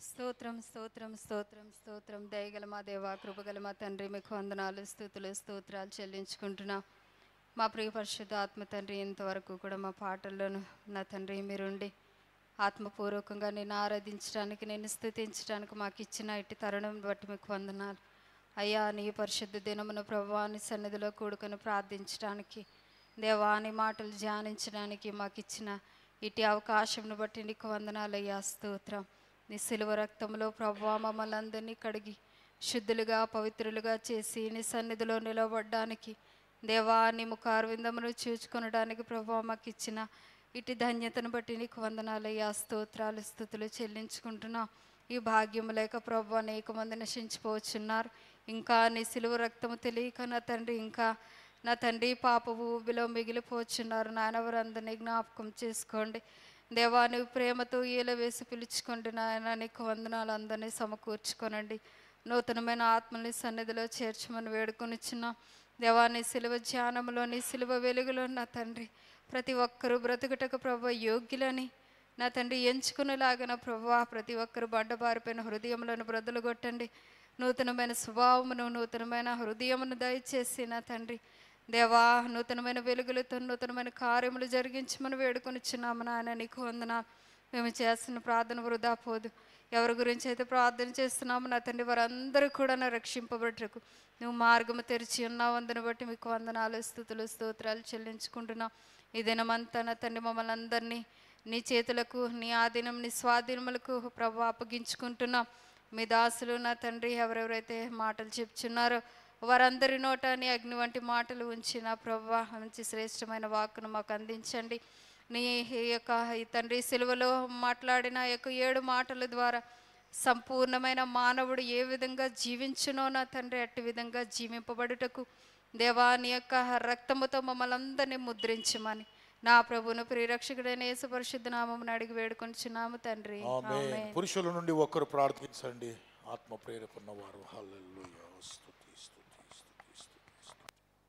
స్తోత్రం స్తోత్రం స్తోత్రం స్తోత్రం దయగల మా దేవ కృపగల మా తండ్రి మీకు వందనాలు స్థుతులు స్తోత్రాలు చెల్లించుకుంటున్నా మా ప్రియ పరిశుద్ధ ఆత్మ తండ్రి ఇంతవరకు కూడా మా పాటల్లోనూ నా తండ్రి మీరుండి ఆత్మపూర్వకంగా నేను ఆరాధించడానికి నేను స్థుతించడానికి మాకు ఇచ్చిన ఇటు తరుణం బట్టి మీకు వందనాలు అయ్యా నీ పరిశుద్ధ దినమున ప్రభాని సన్నిధిలో కూడుకొని ప్రార్థించడానికి దేవాని మాటలు ధ్యానించడానికి మాకు ఇచ్చిన ఇటు అవకాశంను బట్టి నీకు వందనాలు అయ్యా స్తోత్రం నీ సిలువ రక్తంలో ప్రభా మమ్మల్ని అందరినీ కడిగి శుద్ధులుగా పవిత్రులుగా చేసి నీ సన్నిధిలో నిలబడడానికి దేవా నీ ముఖారవిందమును చూచుకొనడానికి ప్రభా మాకు ఇచ్చిన ఇటు ధన్యతను బట్టి నీకు వందనాలయ్యా స్తోత్రాలు స్థుతులు చెల్లించుకుంటున్నా ఈ భాగ్యం లేక ప్రభు అనేక మంది నశించిపోవచ్చున్నారు ఇంకా నీ సిలువ రక్తము తెలియక నా తండ్రి ఇంకా నా తండ్రి పాప ఊబిలో మిగిలిపోచున్నారు నాయనవరందరినీ జ్ఞాపకం చేసుకోండి దేవా నువ్వు ప్రేమతో ఈల వేసి పిలుచుకోండి నాయన నీకు వందనాలు అందరినీ సమకూర్చుకోనండి నూతనమైన ఆత్మని సన్నిధిలో చేర్చమని వేడుకొనిచ్చిన దేవా నీ సిలువ ధ్యానంలో నీ సిలువ వెలుగులో నా తండ్రి ప్రతి ఒక్కరూ బ్రతుకుటకు ప్రభు యోగ్యులని నా తండ్రి ఎంచుకునేలాగిన ప్రభు ప్రతి ఒక్కరు బండబారిపోయిన హృదయములను బ్రదలు కొట్టండి నూతనమైన స్వభావమును నూతనమైన హృదయమును దయచేసి నా తండ్రి దేవా నూతనమైన వెలుగులతో నూతనమైన కార్యములు జరిగించమని వేడుకొనిచ్చున్నాము నాయన నీకు వందనాలు మేము చేస్తున్న ప్రార్థన వృధా పోదు ఎవరి గురించి అయితే ప్రార్థన చేస్తున్నామో నా తండ్రి వారందరూ కూడా నా రక్షింపబడటకు నువ్వు మార్గము తెరిచి ఉన్నావు అందుని బట్టి మీకు వందనాలు స్థుతులు స్తోత్రాలు చెల్లించుకుంటున్నాం ఈ దినమంతా నా తండ్రి మమ్మల్ని అందరినీ నీ చేతులకు నీ ఆధీనం నీ స్వాధీనములకు ప్రభు అప్పగించుకుంటున్నాం మీ దాసులు నా తండ్రి ఎవరెవరైతే మాటలు చెప్తున్నారో వారందరి నోట నీ అగ్ని వంటి మాటలు ఉంచి నా ప్రభు మంచి శ్రేష్టమైన వాక్కును మాకు అందించండి నీ ఈ యొక్క ఈ తండ్రి సిలువలో మాట్లాడిన ఈ యొక్క ఏడు మాటల ద్వారా సంపూర్ణమైన మానవుడు ఏ విధంగా జీవించునో నా తండ్రి అట్టి విధంగా జీవింపబడుటకు దేవా నీ యొక్క రక్తముతో మమ్మల్ని అందరినీ ముద్రించమని నా ప్రభును ప్రియరక్షకుడైన యేసు పరిశుద్ధ నామమును అడిగి వేడుకొనిచున్నాము తండ్రి ఆమేన్. ఆమేన్. పురుషుల నుండి ఒక్కరు ప్రార్థించండి ఆత్మ ప్రేరేపణ వారు హల్లెలూయా స్తుతి స్తుతి స్తుతి స్తుతి స్తుతి.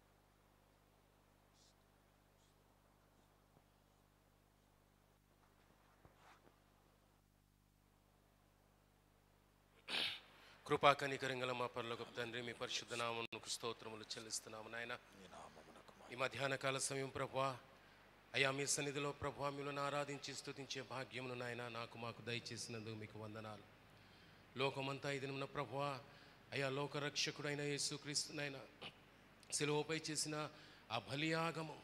కృపా కనికరంగల మా పరలోకపు తండ్రి మీ పరిశుద్ధ నామమునకు స్తోత్రములు చెల్లిస్తున్నాము నాయన ఈ మధ్యాహ్న కాల సమయం ప్రభా అయా మీ సన్నిధిలో ప్రభా మిమ్మల్ని ఆరాధించి స్తుతించే భాగ్యమును నాయన నాకు మాకు దయచేసినందుకు మీకు వందనాలు లోకమంతా ఇది నిన్న ప్రభా అయా లోకరక్షకుడైన యేసుక్రీస్తునైనా సెలవుపై చేసిన ఆ బలియాగము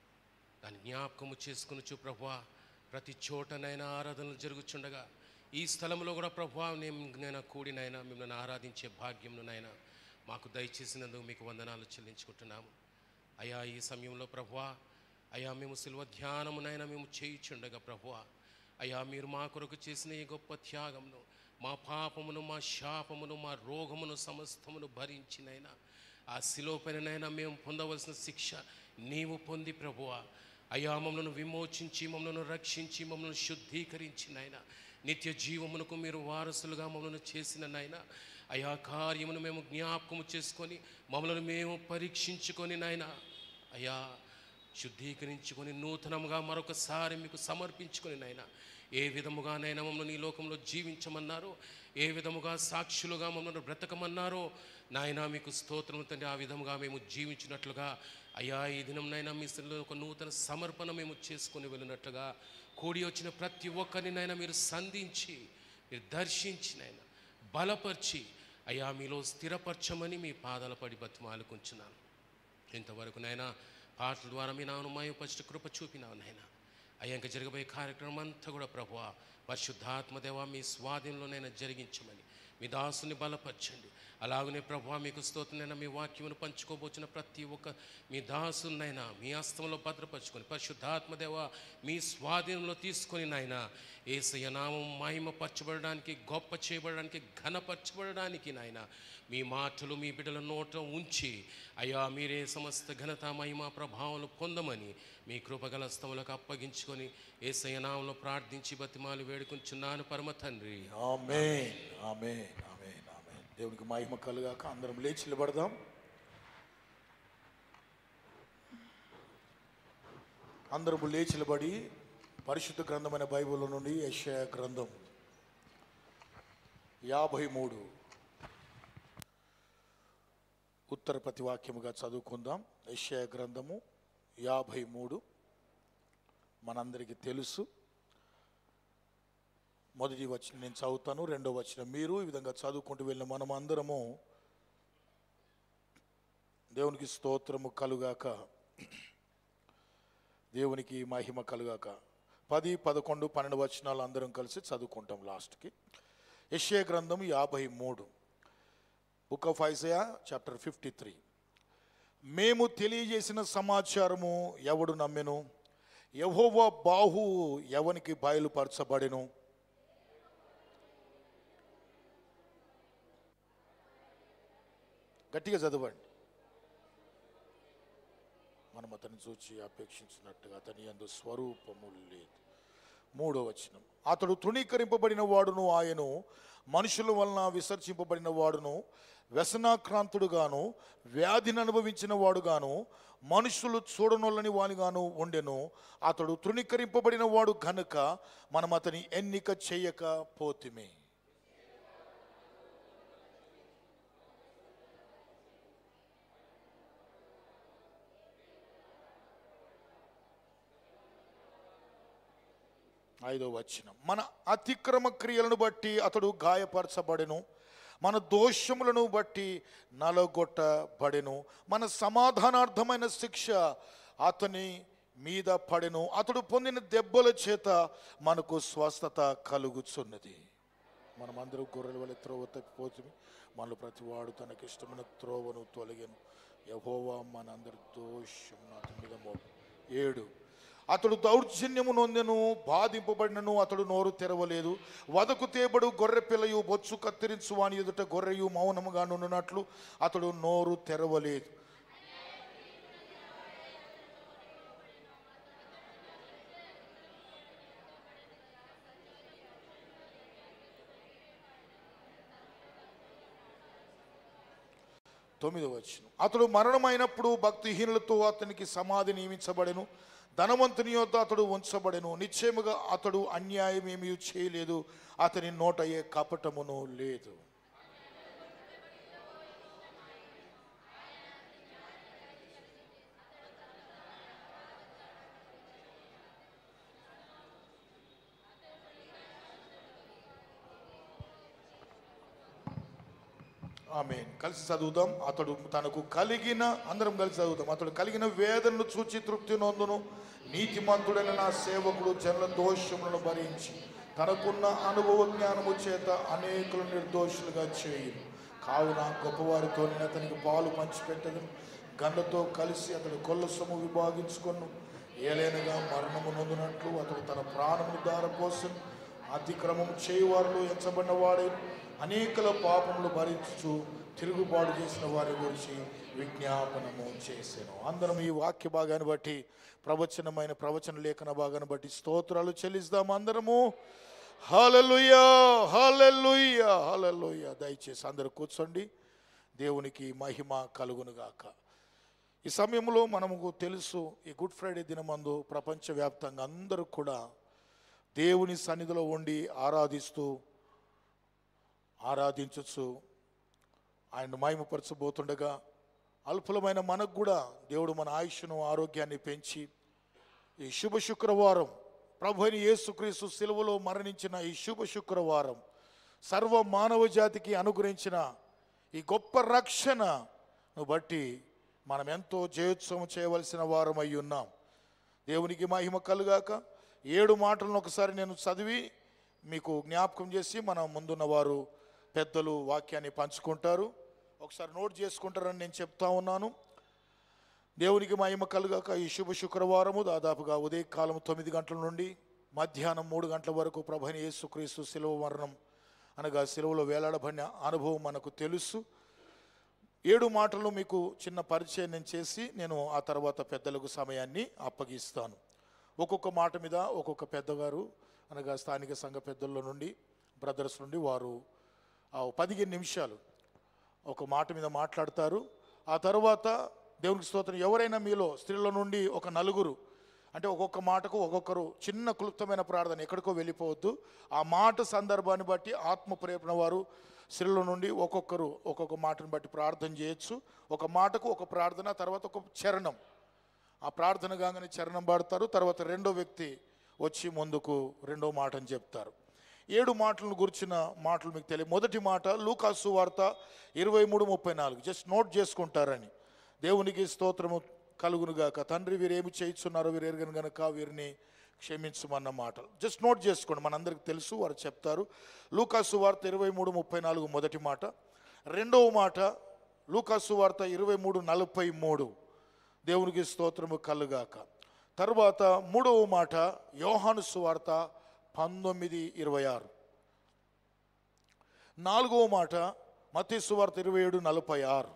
దాని జ్ఞాపకము చేసుకునొచ్చు ప్రభా ప్రతి చోటనైనా ఆరాధనలు జరుగుచుండగా ఈ స్థలంలో కూడా ప్రభా నేను నేను కూడినైనా మిమ్మల్ని ఆరాధించే భాగ్యంను నైనా మాకు దయచేసినందుకు మీకు వందనాలు చెల్లించుకుంటున్నాము అయా ఈ సమయంలో ప్రభా అయా మేము సిల్వ ధ్యానమునైనా మేము చేయుచుండగా ప్రభా అయా మీరు మా కొరకు చేసిన ఈ గొప్ప త్యాగమును మా పాపమును మా శాపమును మా రోగమును సమస్తమును భరించినైనా ఆ శిలోపైనైనా మేము పొందవలసిన శిక్ష నీవు పొంది ప్రభువా అయా మమ్మల్ని విమోచించి మమ్మల్ని రక్షించి మమ్మల్ని శుద్ధీకరించి నాయన నిత్య జీవమునకు మీరు వారసులుగా మమ్మల్ని చేసిన నాయన అయా కార్యమును మేము జ్ఞాపకము చేసుకొని మమ్మల్ని మేము పరీక్షించుకొని నాయన అయా శుద్ధీకరించుకొని నూతనముగా మరొకసారి మీకు సమర్పించుకొని నాయన ఏ విధముగానైనా మమ్మల్ని ఈ లోకంలో జీవించమన్నారో ఏ విధముగా సాక్షులుగా మమ్మల్ని బ్రతకమన్నారో నాయన మీకు స్తోత్రం తండ్రి ఆ విధముగా మేము జీవించినట్లుగా అయ్యా ఈ దినంనైనా మీ స్థితిలో ఒక నూతన సమర్పణ మేము చేసుకొని వెళ్ళినట్లుగా కూడి వచ్చిన ప్రతి ఒక్కరిని నైనా మీరు సంధించి మీరు దర్శించి నాయన బలపరిచి అయ్యా మీలో స్థిరపరచమని మీ పాదాల పడి బతిమాలుకుంటున్నాను ఇంతవరకు నైనా పాటల ద్వారా మీ నాను మాయపరిచిన కృప చూపినావు నాయన అయ్యా ఇంకా జరగబోయే కార్యక్రమం అంతా కూడా ప్రభు పరిశుద్ధాత్మదేవ మీ స్వాధీనంలోనైనా జరిగించమని మీ దాసుని బలపరచండి అలాగనే ప్రభు మీకు స్తోత్రనైనా మీ వాక్యమును పంచుకోబోచిన ప్రతి ఒక్క మీ దాసునైనా మీ హస్తంలో భద్రపరచుకొని పరిశుద్ధాత్మదేవ మీ స్వాధీనంలో తీసుకొని నాయన ఏసయ్య నామం మహిమపరచబడడానికి గొప్ప చేయబడడానికి ఘనపరచబడడానికి నాయన మీ మాటలు మీ బిడ్డల నోట ఉంచి అయ్యా మీరే సమస్త ఘనత మహిమ ప్రభావాలు పొందమని మీ కృపగల స్తములకు అప్పగించుకొని ఏసయ్య నామంలో ప్రార్థించి బతిమాలు వేడుకుంటున్నాను పరమ తండ్రి ఆమేన్ ఆమేన్ ఆమేన్ ఆమేన్ దేవునికి మహిమ కలుగాక అందరం లేచి నిలబడదాం అందరము లేచి నిలబడి పరిశుద్ధ గ్రంథమైన బైబిల్ నుండి యెషయా గ్రంథం యాభై మూడు ఉత్తర ప్రతివాక్యముగా చదువుకుందాం యెషయా గ్రంథము యాభై మూడు మనందరికీ తెలుసు మొదటి వచ్చిన నేను చదువుతాను రెండో వచ్చిన మీరు ఈ విధంగా చదువుకుంటూ వెళ్ళిన మనం అందరము దేవునికి స్తోత్రము కలుగాక దేవునికి మహిమ కలుగాక పది పదకొండు పన్నెండు వచనాలు అందరం కలిసి చదువుకుంటాం లాస్ట్కి యెషయా గ్రంథం యాభై మూడు book of Isaiah chapter fifty three మేము తెలియజేసిన సమాచారము ఎవడు నమ్మెను యహోవా బాహు ఎవనికి బయలుపరచబడెను గట్టిగా చదవండి మనం అతన్ని చూచి అపేక్షించినట్టుగా అతని అందు స్వరూపము లేదు మూడో వచనం అతడు తృణీకరింపబడిన వాడును ఆయను మనుషుల వలన విసర్జింపబడిన వాడును వ్యసనాక్రాంతుడుగాను వ్యాధిని అనుభవించిన వాడుగాను మనుషులు చూడనొల్లని వానిగాను ఉండెను అతడు తృణీకరింపబడిన వాడు గనుక మనం అతని ఎన్నిక చేయక పోతిమే ఐదో వచనం మన అతిక్రమ క్రియలను బట్టి అతడు గాయపరచబడెను మన దోషములను బట్టి నలగొట్టబడెను మన సమాధానార్థమైన శిక్ష అతని మీద పడెను అతడు పొందిన దెబ్బల చేత మనకు స్వస్థత కలుగుచున్నది మనమందరూ గొర్రెల వల్ల త్రోవ తప్పిపోతుంది మనలో ప్రతివాడు తనకిష్టమైన త్రోవను తొలగను యహోవా మనందరి దోషం అతని మీద మోపు ఏడు అతడు దౌర్జన్యము నొందెను బాధింపబడినను అతడు నోరు తెరవలేదు వదకు తేబడు గొర్రె పిల్లయు బొచ్చు కత్తిరించు వాని ఎదుట గొర్రెయు మౌనముగా నుండినట్లు అతడు నోరు తెరవలేదు తొమ్మిదో వచ్చిన అతడు మరణమైనప్పుడు భక్తిహీనులతో అతనికి సమాధి నియమించబడెను ధనవంతుని యొద్ద అతడు ఉంచబడెను నిశ్చయముగా అతడు అన్యాయం ఏమీ చేయలేదు అతని నోట ఏ కపటమును లేదు ఆమె కలిసి చదువుదాం అతడు తనకు కలిగిన అందరం కలిసి చదువుదాం అతడు కలిగిన వేదనను చూచి తృప్తి నొందును నీతిమంతుడైన నా సేవకుడు జనుల దోషములను భరించి తనకున్న అనుభవ జ్ఞానము చేత అనేకులు నిర్దోషులుగా చేయును కావున గొప్పవారితో నేను అతనికి పాలు పంచిపెట్టదు గండతో కలిసి అతడు కొల్ల సొమ్ము విభాగించుకొను ఏలైనగా మరణము నొందినట్లు అతడు తన ప్రాణము దారపోసం అతిక్రమం చేయువారిలో ఎంచబడిన వాడే అనేకల పాపములు భరించు తిరుగుబాటు చేసిన వారి గురించి విజ్ఞాపనము చేశాను అందరం ఈ వాక్య భాగాన్ని బట్టి ప్రవచనమైన ప్రవచన లేఖన భాగాన్ని బట్టి స్తోత్రాలు చెల్లిస్తాము అందరము హల్లెలూయా హల్లెలూయా హల్లెలూయా దయచేసి అందరూ కూర్చోండి దేవునికి మహిమ కలుగునుగాక ఈ సమయంలో మనకు తెలుసు ఈ గుడ్ ఫ్రైడే దినమందు ప్రపంచవ్యాప్తంగా అందరూ కూడా దేవుని సన్నిధిలో ఉండి ఆరాధిస్తూ ఆరాధించచ్చు ఆయన మహిమపరచబోతుండగా అల్పులమైన మనకు కూడా దేవుడు మన ఆయుష్ను ఆరోగ్యాన్ని పెంచి ఈ శుభ శుక్రవారం ప్రభు అయిన యేసుక్రీస్తు సిలువలో మరణించిన ఈ శుభ శుక్రవారం సర్వ మానవ జాతికి అనుగ్రహించిన ఈ గొప్ప రక్షణను బట్టి మనం ఎంతో జయోత్సవం చేయవలసిన వారం అయి ఉన్నాం దేవునికి మహిమ కలుగాక ఏడు మాటలను ఒకసారి నేను చదివి మీకు జ్ఞాపకం చేసి మన ముందున్న వారు పెద్దలు వాక్యాన్ని పంచుకుంటారు ఒకసారి నోట్ చేసుకుంటారని నేను చెప్తా ఉన్నాను దేవునికి మహిమ కలుగాక ఈ శుభ శుక్రవారము దాదాపుగా ఉదయకాలం తొమ్మిది గంటల నుండి మధ్యాహ్నం మూడు గంటల వరకు ప్రభని యేసుక్రీస్తు శిలువ మరణం అనగా శిలువలో వేలాడబడిన అనుభవం మనకు తెలుసు ఏడు మాటలు మీకు చిన్న పరిచయం నేను చేసి నేను ఆ తర్వాత పెద్దలకు సమయాన్ని అప్పగిస్తాను ఒక్కొక్క మాట మీద ఒక్కొక్క పెద్దగారు అనగా స్థానిక సంఘ పెద్దల నుండి బ్రదర్స్ నుండి వారు ఆ పదిహేను నిమిషాలు ఒక మాట మీద మాట్లాడతారు ఆ తర్వాత దేవునికి స్తోత్రం ఎవరైనా మీలో స్త్రీల నుండి ఒక నలుగురు అంటే ఒక్కొక్క మాటకు ఒక్కొక్కరు చిన్న క్లుప్తమైన ప్రార్థన ఎక్కడికో వెళ్ళిపోవద్దు ఆ మాట సందర్భాన్ని బట్టి ఆత్మ ప్రేరణ వారు స్త్రీల నుండి ఒక్కొక్కరు ఒక్కొక్క మాటను బట్టి ప్రార్థన చేయొచ్చు ఒక మాటకు ఒక ప్రార్థన తర్వాత ఒక చరణం ఆ ప్రార్థన కాగానే చరణం పాడతారు తర్వాత రెండో వ్యక్తి వచ్చి ముందుకు రెండో మాటను చెప్తారు ఏడు మాటలను గురించిన మాటలు మీకు తెలియ మొదటి మాట లూకాసు వార్త ఇరవై మూడు ముప్పై నాలుగు జస్ట్ నోట్ చేసుకుంటారని దేవునికి స్తోత్రము కలుగునుగాక తండ్రి వీరు ఏమి చేయిస్తున్నారో వీరు ఎరగను గనక వీరిని క్షమించమన్న మాటలు జస్ట్ నోట్ చేసుకోండి మనందరికీ తెలుసు వారు చెప్తారు లూకాసు వార్త ఇరవై మూడు ముప్పై నాలుగు మొదటి మాట రెండవ మాట లూకాసు వార్త ఇరవై మూడు నలభై మూడు దేవునికి స్తోత్రము కలుగాక తర్వాత మూడవ మాట యోహాను సువార్త పంతొమ్మిది ఇరవై ఆరు నాలుగవ మాట మతీ సువార్త ఇరవై ఏడు నలభై ఆరు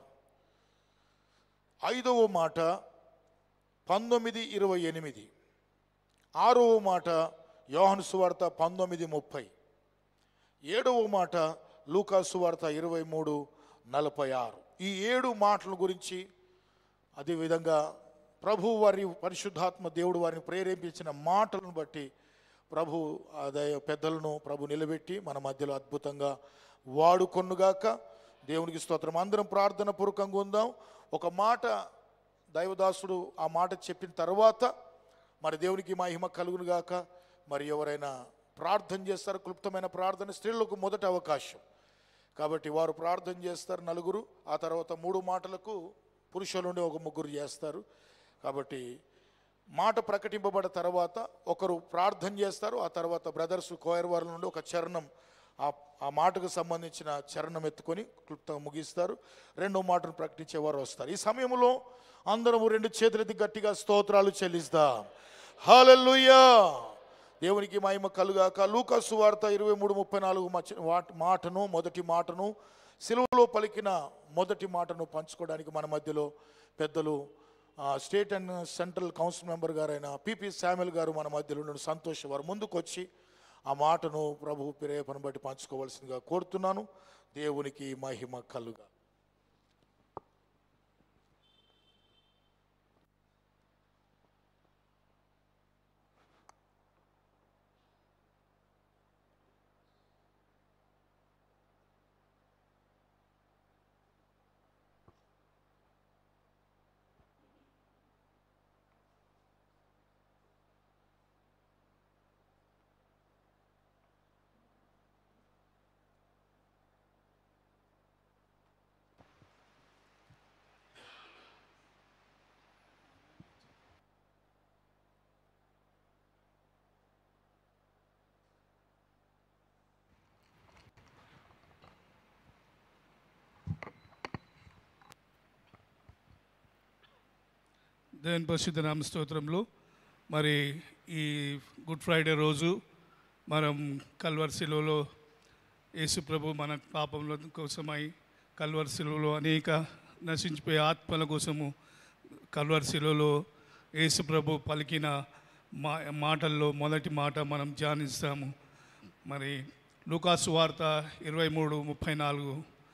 ఐదవ మాట పంతొమ్మిది ఇరవై ఎనిమిది ఆరవ మాట యోహాను సువార్త పంతొమ్మిది ముప్పై ఏడవ మాట లూకాసు వార్త ఇరవై మూడు నలభై ఆరు ఈ ఏడు మాటల గురించి అదేవిధంగా ప్రభు వారి పరిశుద్ధాత్మ దేవుడు వారిని ప్రేరేపించిన మాటలను బట్టి ప్రభు అదే పెద్దలను ప్రభు నిలబెట్టి మన మధ్యలో అద్భుతంగా వాడుకొనుగాక దేవునికి స్తోత్రం అందరం ప్రార్థన పూర్వకంగా ఉందాం ఒక మాట దైవదాసుడు ఆ మాట చెప్పిన తర్వాత మరి దేవునికి మహిమ కలుగునుగాక మరి ఎవరైనా ప్రార్థన చేస్తారు క్లుప్తమైన ప్రార్థన స్త్రీలకు మొదటి అవకాశం కాబట్టి వారు ప్రార్థన చేస్తారు నలుగురు ఆ తర్వాత మూడు మాటలకు పురుషుల నుండి ఒక ముగ్గురు చేస్తారు కాబట్టి మాట ప్రకటింపబడిన తర్వాత ఒకరు ప్రార్థన చేస్తారు ఆ తర్వాత బ్రదర్స్ కోయర్ వారి నుండి ఒక చరణం ఆ ఆ మాటకు సంబంధించిన చరణం ఎత్తుకొని క్లుప్తంగా ముగిస్తారు రెండో మాటను ప్రకటించేవారు వస్తారు ఈ సమయంలో అందరము రెండు చేతులెత్తి గట్టిగా స్తోత్రాలు చెల్లిస్తాం హాలెల్లుయా దేవునికి మహిమ కలుగాక లూకాసు వార్త ఇరవై మూడు ముప్పై నాలుగు మచ- వాట్- మాటను మొదటి మాటను సిలువలో పలికిన మొదటి మాటను పంచుకోవడానికి మన మధ్యలో పెద్దలు ఆ, state and central council member గారైన పిపి శామ్యుల్ గారు మన మధ్యలో ఉన్న సంతోష్ వారు ముందుకు వచ్చి ఆ మాటను ప్రభు ప్రేరేపణ బట్టి పంచుకోవాల్సిందిగా కోరుతున్నాను దేవునికి మహిమ కలుగా దేవుని పరిశుద్ధ నామ స్తోత్రంలో మరి ఈ గుడ్ ఫ్రైడే రోజు మనం కల్వర్ శిలువలో యేసు ప్రభు మన పాపముల కోసమై కల్వర్ శిలువలో అనేక నశించిపోయే ఆత్మల కోసము కల్వర్ శిలువలో యేసు ప్రభు పలికిన మా మాటల్లో మొదటి మాట మనం ధ్యానిస్తాము మరి లూకాసు వార్త ఇరవై మూడు ముప్పై నాలుగు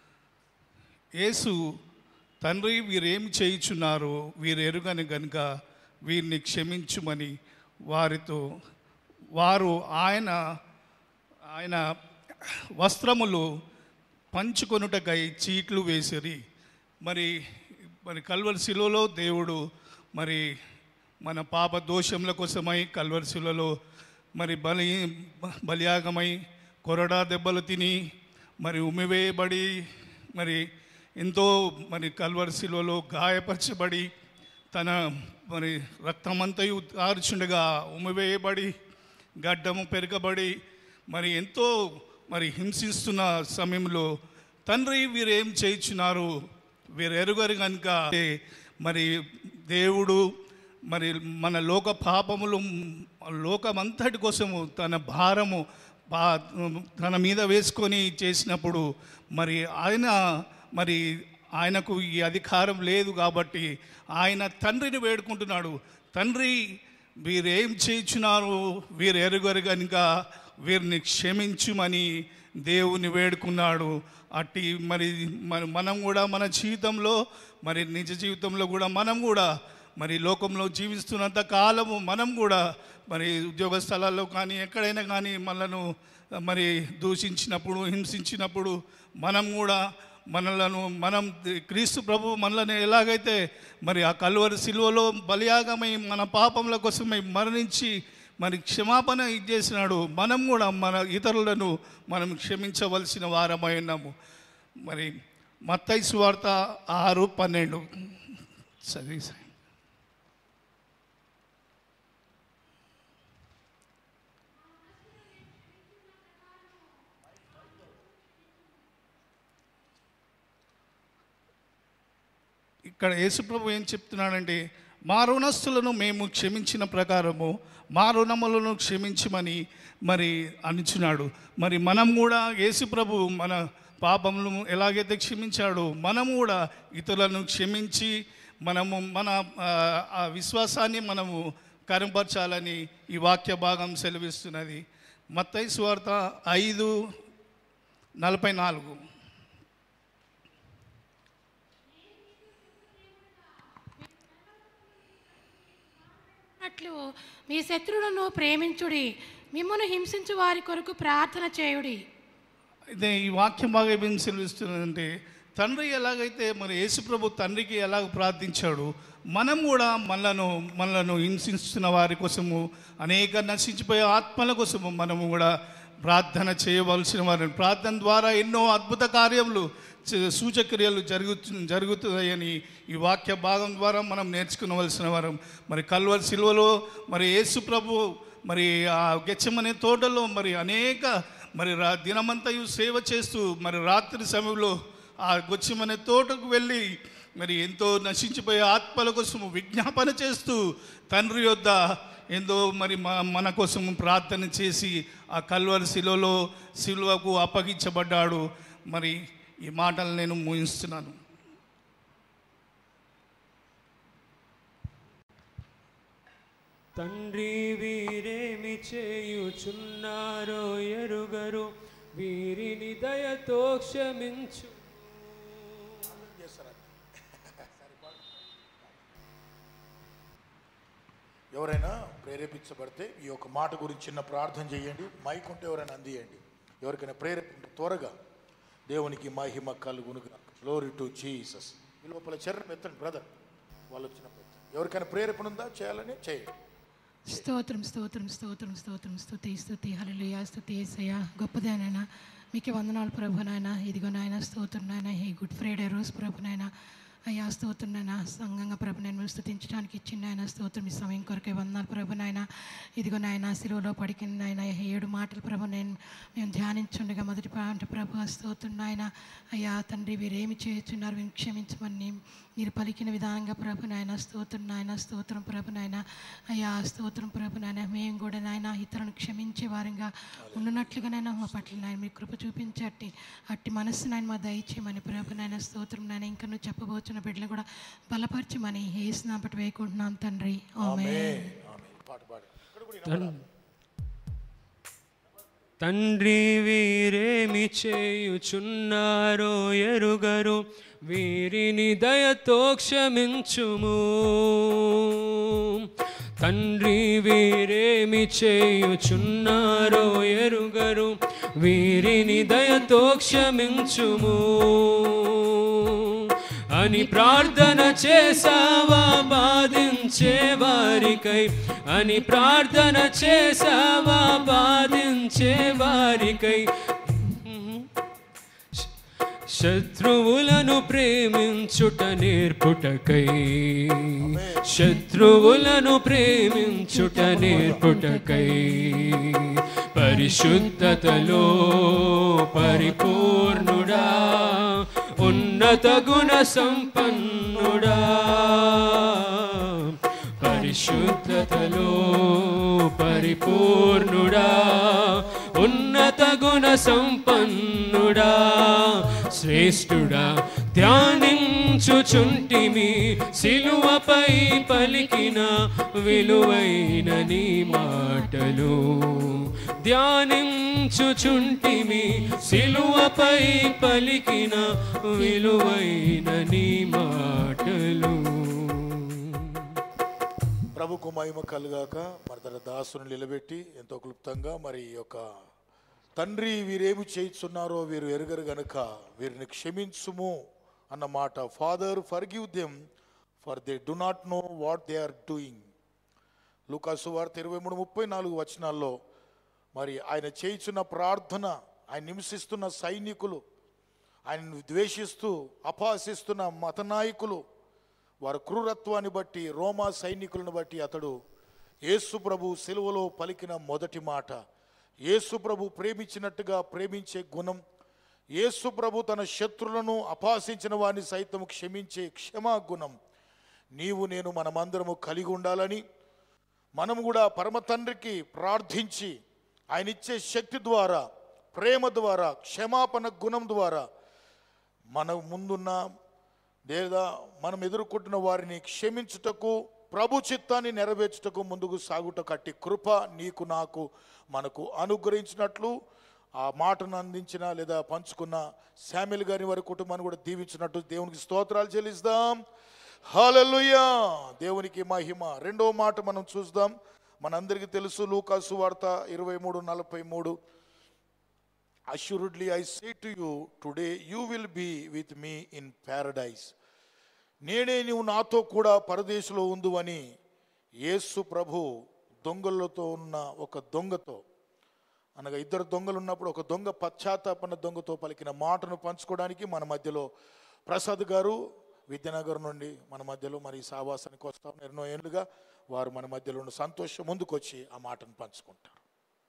యేసు తండ్రి వీరేం చేయుచున్నారు వీరు ఎరుగని గనుక వీరిని క్షమించుమని వారితో వారు ఆయన ఆయన వస్త్రములు పంచుకొనుటకై చీట్లు వేసిరి మరి మరి కల్వరి శిలువలో దేవుడు మరి మన పాప దోషముల కోసమై కల్వరి శిలువలో మరి బలి బలియాగమై కొరడా దెబ్బలు తిని మరి ఉమ్మివేయబడి మరి ఎంతో మరి కల్వరి శిలువలో గాయపరచబడి తన మరి రక్తమంతయు ఆర్చుండగా ఉమ్మివేయబడి గడ్డము పెరగబడి మరి ఎంతో మరి హింసిస్తున్న సమయంలో తండ్రి వీరేం చేయించున్నారు వీరు ఎరుగరు కనుక మరి దేవుడు మరి మన లోక పాపములు లోకమంతటి కోసము తన భారము బా- తన మీద వేసుకొని చేసినప్పుడు మరి ఆయన మరి ఆయనకు ఈ అధికారం లేదు కాబట్టి ఆయన తండ్రిని వేడుకుంటున్నాడు తండ్రి వీరేం చేయించున్నారు వీరు ఎరుగరు కనుక వీరిని క్షమించుమని దేవుని వేడుకున్నాడు అట్టి మరి మరి మనం కూడా మన జీవితంలో మరి నిజ జీవితంలో కూడా మనం కూడా మరి లోకంలో జీవిస్తున్నంత కాలము మనం కూడా మరి ఉద్యోగ స్థలాల్లో కానీ ఎక్కడైనా కానీ మనలను మరి దూషించినప్పుడు హింసించినప్పుడు మనం కూడా మనలను మనం క్రీస్తు ప్రభు మనల్ని ఎలాగైతే మరి ఆ కల్వరి సిలువలో బలియాగమై మన పాపముల కోసమై మరణించి మరి క్షమాపణ ఇచ్చేసినాడు మనం కూడా మన ఇతరులను మనం క్షమించవలసిన వారమై ఉన్నాము మరి మత్తయి సువార్త ఆరు పన్నెండు చదివి సార్. ఇక్కడ యేసుప్రభు ఏం చెప్తున్నాడంటే మా రుణస్థులను మేము క్షమించిన ప్రకారము మా రుణములను క్షమించమని మరి అనుచున్నాడు మరి మనం కూడా యేసుప్రభు మన పాపములను ఎలాగైతే క్షమించాడో మనము కూడా ఇతరులను క్షమించి మనము మన ఆ, ఆ విశ్వాసాన్ని మనము కరంపరచాలని ఈ వాక్య భాగం సెలవిస్తున్నది మత్తయి సువార్త ఐదు నలభై నాలుగు అట్లు మీ శత్రువులను ప్రేమించుడి మిమ్మల్ని హింసించు వారి కొరకు ప్రార్థన చేయుడి అయితే ఈ వాక్యం బాగా ఏం సెలవిస్తున్నదంటే తండ్రి ఎలాగైతే మరి యేసుప్రభు తండ్రికి ఎలాగ ప్రార్థించాడు మనం కూడా మనలను మనలను హింసిస్తున్న వారి కోసము అనేక నశించిపోయే ఆత్మల కోసము మనము కూడా ప్రార్థన చేయవలసిన వారిని ప్రార్థన ద్వారా ఎన్నో అద్భుత కార్యములు చ- సూచక్రియలు జరుగుతు జరుగుతాయని ఈ వాక్య భాగం ద్వారా మనం నేర్చుకునవలసిన వారం మరి కల్వర్ సిల్వలో మరి యేసు ప్రభు మరి ఆ గెచ్చమనే తోటలో మరి అనేక మరి రా దినమంతయు సేవ చేస్తూ మరి రాత్రి సమయంలో ఆ గొచ్చిమనే తోటకు వెళ్ళి మరి ఎంతో నశించిపోయే ఆత్మల కోసం విజ్ఞాపన చేస్తూ తండ్రి యొద్ద ఎంతో మరి మ- మన కోసం ప్రార్థన చేసి ఆ కల్వరి శిలలో శిలువకు అప్పగించబడ్డాడు మరి ఈ మాటలు నేను ముగిస్తున్నాను తండ్రి వీరేమి చేయుచున్నారో ఎరుగరు వీరిని దయతో క్షమించు ఎవరైనా ప్రేరేపించబడితే ఈ యొక్క మాట గురించి చిన్న ప్రార్థన చేయండి మైక్ ఉంటే ఎవరైనా అందియండి ఎవరికైనా ప్రేరేపి త్వరగా దేవునికి మహిమ కలుగునుగా గ్లోరీ టు జీసస్ ఈ లోపల చరణం ఎత్తండి బ్రదర్ వాళ్ళు వచ్చినప్పుడు ఎత్తండి. ఎవరికైనా ప్రేరేపణ ఉందా చేయాలని చేయండి స్తోత్రం స్తోత్రం స్తోత్రం స్తోత్రం స్తుతి స్తుతి హల్లెలూయా స్తుతి యేసయ్య గొప్పదేనైనా మీకే వందనాలు ప్రభు నాయన ఇదిగో నాయన స్తోత్రం నాయన ఈ గుడ్ ఫ్రైడే రోజు ప్రభు నాయన అయ్యా స్తోత్రం నాయన సంఘంగా ప్రభు నేను మీరు స్తుతించడానికి ఇచ్చిన నాయన స్తోత్రం ఈ సమయం కొరకే వందనాలు ప్రభు నాయన ఇదిగో నాయన శిలువలో పడికిన నాయన ఈ ఏడు మాటలు ప్రభు నేను మేము ధ్యానించుండగా మొదటి పాట ప్రభు స్తోత్రం నాయన అయ్యా తండ్రి వీరేమి చేయుచున్నారు వీరిని క్షమించమని మీరు పలికిన విధానంగా ప్రభు నాయన స్తోత్రం నాయన స్తోత్రం ప్రభు నాయన అయ్యా స్తోత్రం ప్రభు నాయన మేము కూడా నాయన ఇతరులను క్షమించే వారంగా ఉన్నట్లుగానైనా మా పట్ల నాయన మీ కృప చూపించి అట్టి అట్టి మనస్సు నాయన మా దయచేయమని ప్రభు నాయన స్తోత్రం నాయన ఇంకా నువ్వు చెప్పబోతున్న బిడ్డలు కూడా బలపరచమని ఏసునాపటి వేయకుంటున్నాం తండ్రి ఆమె ఆమె పాట పాడు ఇక్కడ కూడా వినపడాలి. తండ్రి వీరేమి చేయుచున్నారో ఎరుగరు వీరిని దయతో క్షమించుము తండ్రి వీరేమి చేయుచున్నారో ఎరుగరు వీరిని దయతో క్షమించుము అని ప్రార్థన చేసావా బాధించే వారికై అని ప్రార్థన చేసావా బాధించే వారికై శత్రువులను ప్రేమించుట నేర్పుటకై శత్రువులను ప్రేమించుట నేర్పుటకై పరిశుద్ధతలో పరిపూర్ణుడా ఉన్నత గుణ సంపన్నుడా పరిశుద్ధతలో పరిపూర్ణుడా ఉన్నత గుణ సంపన్నుడా శ్రేష్ఠుడా ధ్యానించుచుంటిమి సిలువపై పలికిన విలువైన నీ మాటలు ధ్యానించుచుంటిమి సిలువపై పలికిన విలువైన నీ మాటలు ప్రభుకు మహిమ కలుగాక మరి తన దాసుని నిలబెట్టి ఎంతో క్లుప్తంగా మరి ఈ యొక్క తండ్రి వీరేమి చేయిస్తున్నారో వీరు ఎరుగరు గనుక వీరిని క్షమించుము అన్న మాట father forgive them for they do not know what they are doing లూకాసు వార్త ఇరవై మూడు ముప్పై నాలుగు వచనాల్లో మరి ఆయన చేయించున్న ప్రార్థన ఆయన నివసిస్తున్న సైనికులు ఆయనను ద్వేషిస్తూ అపహసిస్తున్న మత నాయకులు వారి క్రూరత్వాన్ని బట్టి రోమా సైనికులను బట్టి అతడు యేసు ప్రభు సెలవులో పలికిన మొదటి మాట యేసు ప్రభు ప్రేమించినట్టుగా ప్రేమించే గుణం యేసు ప్రభు తన శత్రులను అపహసించిన వారిని సైతం క్షమించే క్షమా గుణం నీవు నేను మనమందరము కలిగి ఉండాలని మనం కూడా పరమ తండ్రికి ప్రార్థించి ఆయన ఇచ్చే శక్తి ద్వారా ప్రేమ ద్వారా క్షమాపణ గుణం ద్వారా మన ముందున్న లేదా మనం ఎదుర్కొంటున్న వారిని క్షమించుటకు ప్రభు చిత్తాన్ని నెరవేర్చుటకు ముందుకు సాగుట కట్టి కృప నీకు నాకు మనకు అనుగ్రహించినట్లు ఆ మాటను అందించిన లేదా పంచుకున్న శామ్యుల్ గారి వారి కుటుంబాన్ని కూడా దీవించినట్టు దేవునికి స్తోత్రాలు చెల్లిస్తాం హల్లెలూయా దేవునికి మహిమ రెండో మాట మనం చూద్దాం మనందరికీ తెలుసు లూకాసు వార్త ఇరవై మూడు నలభై మూడు assuredly I say to you today you will be with me in paradise నేనే నీవు నాతో కూడా పరదేశంలో ఉందు అని యేసు ప్రభు దొంగలతో ఉన్న ఒక దొంగతో అనగా ఇద్దరు దొంగలు ఉన్నప్పుడు ఒక దొంగ పశ్చాత్తాపన దొంగతో పలికిన మాటను పంచుకోవడానికి మన మధ్యలో ప్రసాద్ గారు విద్యానగర్ నుండి మన మధ్యలో మరి ఈ సావాసానికి వస్తాం ఎన్నో ఏళ్ళుగా వారు మన మధ్యలో ఉన్న సంతోషం ముందుకొచ్చి ఆ మాటను పంచుకుంటారు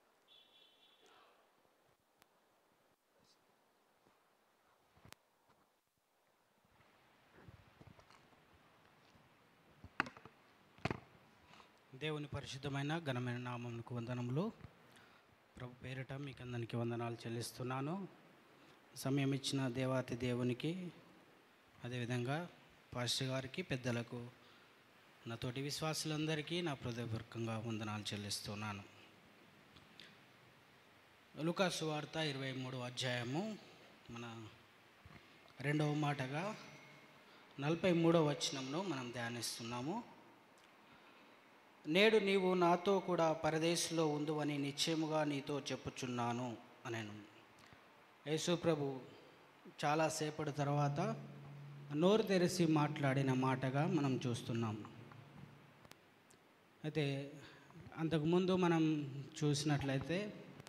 దేవుని పరిశుద్ధమైన ఘనమైన నామమునకు వందనములు ప్రభు పేరిట మీకు అందరికి వందనాలు చెల్లిస్తున్నాను సమయం ఇచ్చిన దేవాతి దేవునికి అదేవిధంగా పాస్టర్ గారికి పెద్దలకు నా తోటి విశ్వాసులందరికీ నా హృదయపూర్వకంగా వందనాలు చెల్లిస్తున్నాను లుకాసు వార్త ఇరవై మూడు అధ్యాయము మన రెండవ మాటగా నలభై మూడవ వచనంలో మనం ధ్యానిస్తున్నాము నేడు నీవు నాతో కూడా పరదేశంలో ఉందువని నిశ్చయముగా నీతో చెప్పుచున్నాను అనేను యేసు ప్రభు చాలాసేపటి తర్వాత నోరు తెరిచి మాట్లాడిన మాటగా మనం చూస్తున్నాం అయితే అంతకుముందు మనం చూసినట్లయితే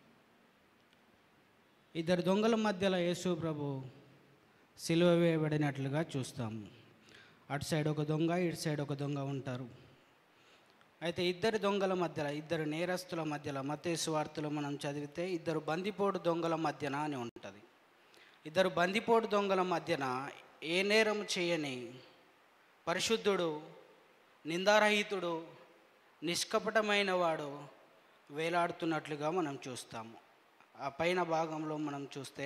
ఇద్దరు దొంగల మధ్యలో యేసు ప్రభు సిలువ వేయబడినట్లుగా చూస్తాము అటు సైడ్ ఒక దొంగ ఇటు సైడ్ ఒక దొంగ ఉంటారు అయితే ఇద్దరు దొంగల మధ్యలో ఇద్దరు నేరస్తుల మధ్యలో మతేసు వార్తలు మనం చదివితే ఇద్దరు బందిపోటు దొంగల మధ్యన అని ఉంటుంది ఇద్దరు బందిపోటు దొంగల మధ్యన ఏ నేరం చేయని పరిశుద్ధుడు నిందారహితుడు నిష్కపటమైన వాడు వేలాడుతున్నట్లుగా మనం చూస్తాము ఆ పైన భాగంలో మనం చూస్తే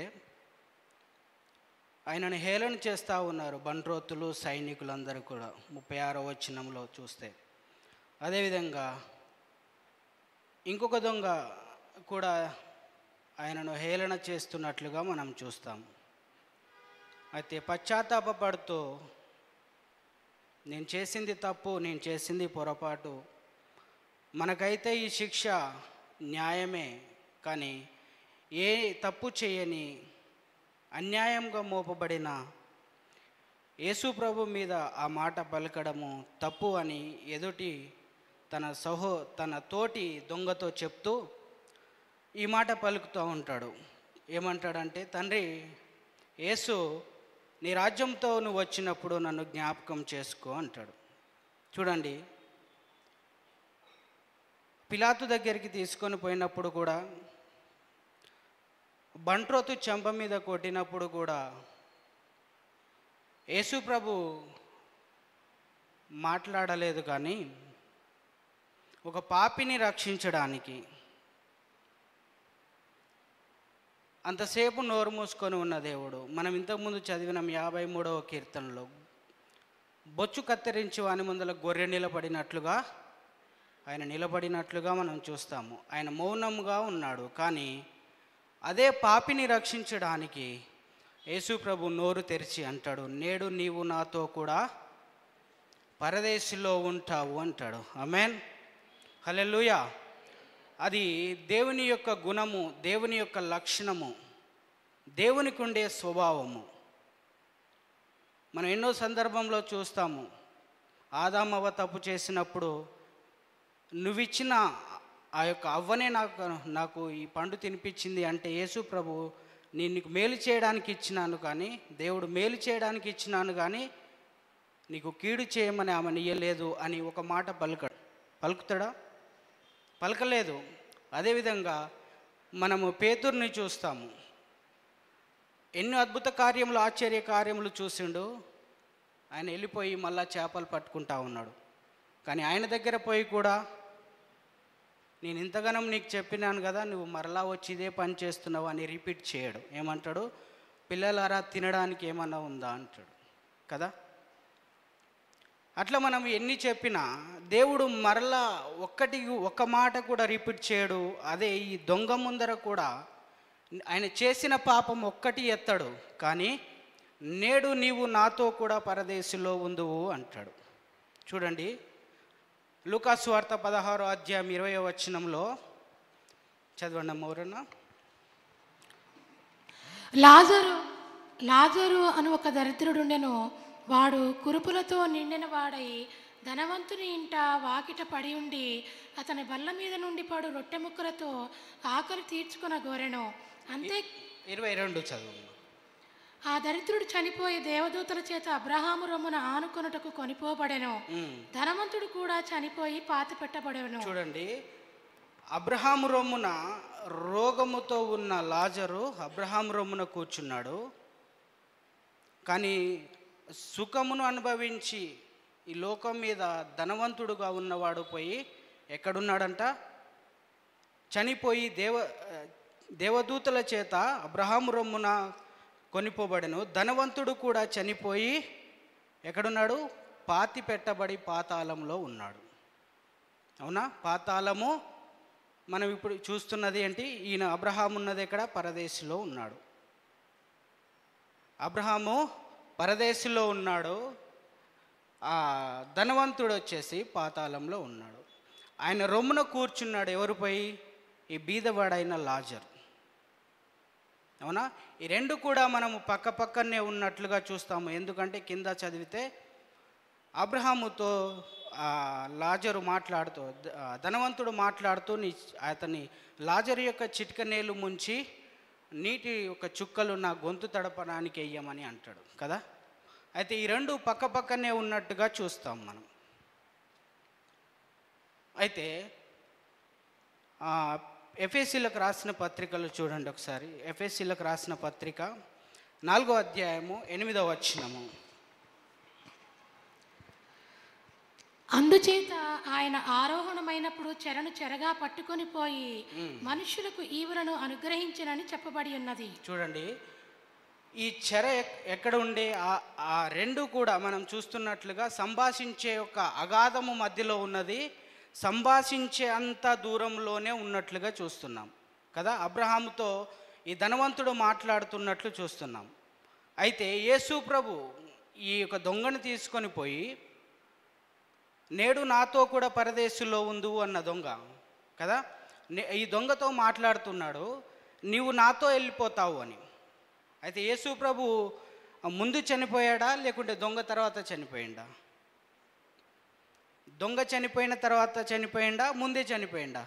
ఆయనను హేళన చేస్తూ ఉన్నారు బంట్రోతులు సైనికులందరూ కూడా ముప్పై ఆరో వచనంలో చూస్తే అదేవిధంగా ఇంకొక దొంగ కూడా ఆయనను హేళన చేస్తున్నట్లుగా మనం చూస్తాం అయితే పశ్చాత్తాపడుతూ నేను చేసింది తప్పు నేను చేసింది పొరపాటు మనకైతే ఈ శిక్ష న్యాయమే కానీ ఏ తప్పు చేయని అన్యాయంగా మోపబడిన యేసు ప్రభు మీద ఆ మాట పలకడము తప్పు అని ఎదుటి తన సహో తన తోటి దొంగతో చెప్తూ ఈ మాట పలుకుతూ ఉంటాడు ఏమంటాడంటే తండ్రి యేసు నీ రాజ్యంతో నువ్వు వచ్చినప్పుడు నన్ను జ్ఞాపకం చేసుకో అంటాడు చూడండి పిలాతు దగ్గరికి తీసుకొని పోయినప్పుడు కూడా బంట్రోతు చెంప మీద కొట్టినప్పుడు కూడా యేసు ప్రభు మాట్లాడలేదు కానీ ఒక పాపిని రక్షించడానికి అంతసేపు నోరు మూసుకొని ఉన్న దేవుడు మనం ఇంతకుముందు చదివిన యాభై మూడవ కీర్తనలో బొచ్చు కత్తిరించి వాని ముందల గొర్రె నిలబడినట్లుగా ఆయన నిలబడినట్లుగా మనం చూస్తాము ఆయన మౌనంగా ఉన్నాడు కానీ అదే పాపిని రక్షించడానికి యేసు ప్రభు నోరు తెరిచి అంటాడు నేడు నీవు నాతో కూడా పరదేశిలో ఉంటావు అంటాడు అమెన్ హల్లెలూయా అది దేవుని యొక్క గుణము దేవుని యొక్క లక్షణము దేవునికి ఉండే స్వభావము మనం ఎన్నో సందర్భంలో చూస్తాము ఆదామవ్వ తప్పు చేసినప్పుడు నువ్విచ్చిన ఆ యొక్క అవ్వనే నాకు నాకు ఈ పండు తినిపించింది అంటే యేసు ప్రభు నేను నీకు మేలు చేయడానికి ఇచ్చినాను కానీ దేవుడు మేలు చేయడానికి ఇచ్చినాను కానీ నీకు కీడు చేయమని ఆమె ఇయ్యలేదు అని ఒక మాట పలుక పలుకుతాడా పలకలేదు అదేవిధంగా మనము పేతుర్ని చూస్తాము ఎన్నో అద్భుత కార్యములు ఆశ్చర్య కార్యములు చూసిండు ఆయన వెళ్ళిపోయి మళ్ళా చేపలు పట్టుకుంటా ఉన్నాడు కానీ ఆయన దగ్గర పోయి కూడా నేను ఇంతగానం నీకు చెప్పినాను కదా నువ్వు మరలా వచ్చి ఇదే పని చేస్తున్నావు అని రిపీట్ చేయడు ఏమంటాడు పిల్లలారా తినడానికి ఏమన్నా ఉందా అంటాడు కదా అట్లా మనం ఎన్ని చెప్పినా దేవుడు మరలా ఒక్కటి ఒక్క మాట కూడా రిపీట్ చేయడు అదే ఈ దొంగ ముందర కూడా ఆయన చేసిన పాపం ఒక్కటి ఎత్తాడు కానీ నేడు నీవు నాతో కూడా పరదేశంలో ఉందువు అంటాడు చూడండి లూకాసు వార్త పదహారో అధ్యాయం ఇరవై వచనంలో చదవండి మౌరన్న లాజరు లాజరు అని ఒక దరిద్రుడుండెను వాడు కురుపులతో నిండిన వాడై ధనవంతుని ఇంట వాకిట పడి ఉండి అతని బల్ల మీద నుండి పడు రొట్టె ముక్కలతో ఆకలి తీర్చుకున్న గోరెను అంతే ఇరవై రెండు చదువు ఆ దరిద్రుడు చనిపోయి దేవదూతల చేత అబ్రహాము రొమ్మున ఆనుకొనుటకు కొనిపోబడెను ఉమ్. ధనవంతుడు కూడా చనిపోయి పాతి పెట్టబడెను చూడండి అబ్రహాము రొమ్మున రోగముతో ఉన్న లాజరు అబ్రహాము రొమ్మున కూర్చున్నాడు కానీ సుఖమును అనుభవించి ఈ లోకం మీద ధనవంతుడుగా ఉన్నవాడు పోయి ఎక్కడున్నాడంట చనిపోయి దేవ దేవదూతల చేత అబ్రహాము రొమ్మున కొనిపోబడెను ధనవంతుడు కూడా చనిపోయి ఎక్కడున్నాడు పాతి పెట్టబడి పాతాళంలో ఉన్నాడు అవునా పాతాళము మనం ఇప్పుడు చూస్తున్నది ఏంటి ఈయన అబ్రహాం ఉన్నది ఎక్కడ పరదేశిలో ఉన్నాడు అబ్రహాము పరదేశిలో ఉన్నాడు ఆ ధనవంతుడు వచ్చేసి పాతాళంలో ఉన్నాడు ఆయన రొమ్మున కూర్చున్నాడు ఎవరు పోయి ఈ బీదవాడైన లాజర్ అవునా ఈ రెండు కూడా మనము పక్క పక్కనే ఉన్నట్లుగా చూస్తాము ఎందుకంటే కింద చదివితే అబ్రహాముతో ఆ, లాజరు మాట్లాడుతూ ద- ఆ, ధనవంతుడు మాట్లాడుతూ నీ అతని లాజరు యొక్క చిటికనేలు ముంచి నీటి యొక్క చుక్కలు నా గొంతు తడపడానికి వెయ్యమని అంటాడు కదా అయితే ఈ రెండు పక్క పక్కనే ఉన్నట్టుగా చూస్తాం మనం అయితే ఎఫ్ఎస్సీలకు రాసిన పత్రికలు చూడండి ఒకసారి ఎఫ్ఎస్సీలకు రాసిన పత్రిక నాలుగో అధ్యాయము ఎనిమిదవ వచనము అందుచేత ఆయన ఆరోహణమైనప్పుడు చెరను చెరగా పట్టుకొని పోయి మనుషులకు ఈవులను అనుగ్రహించినని చెప్పబడి ఉన్నది చూడండి ఈ చెర ఎక్- ఎక్కడ ఉండే ఆ ఆ రెండు కూడా మనం చూస్తున్నట్లుగా సంభాషించే ఒక అగాధము మధ్యలో ఉన్నది సంభాషించే అంత దూరంలోనే ఉన్నట్లుగా చూస్తున్నాం కదా అబ్రహాముతో ఈ ధనవంతుడు మాట్లాడుతున్నట్లు చూస్తున్నాం అయితే యేసు ప్రభు ఈ యొక్క దొంగను తీసుకొని పోయి నేడు నాతో కూడా పరదేశంలో ఉందు అన్న దొంగ కదా నే- ఈ దొంగతో మాట్లాడుతున్నాడు నీవు నాతో వెళ్ళిపోతావు అని అయితే యేసు ప్రభు ముందు చనిపోయాడా లేకుంటే దొంగ తర్వాత చనిపోయిందా దొంగ చనిపోయిన తర్వాత చనిపోయిందా ముందే చనిపోయిందా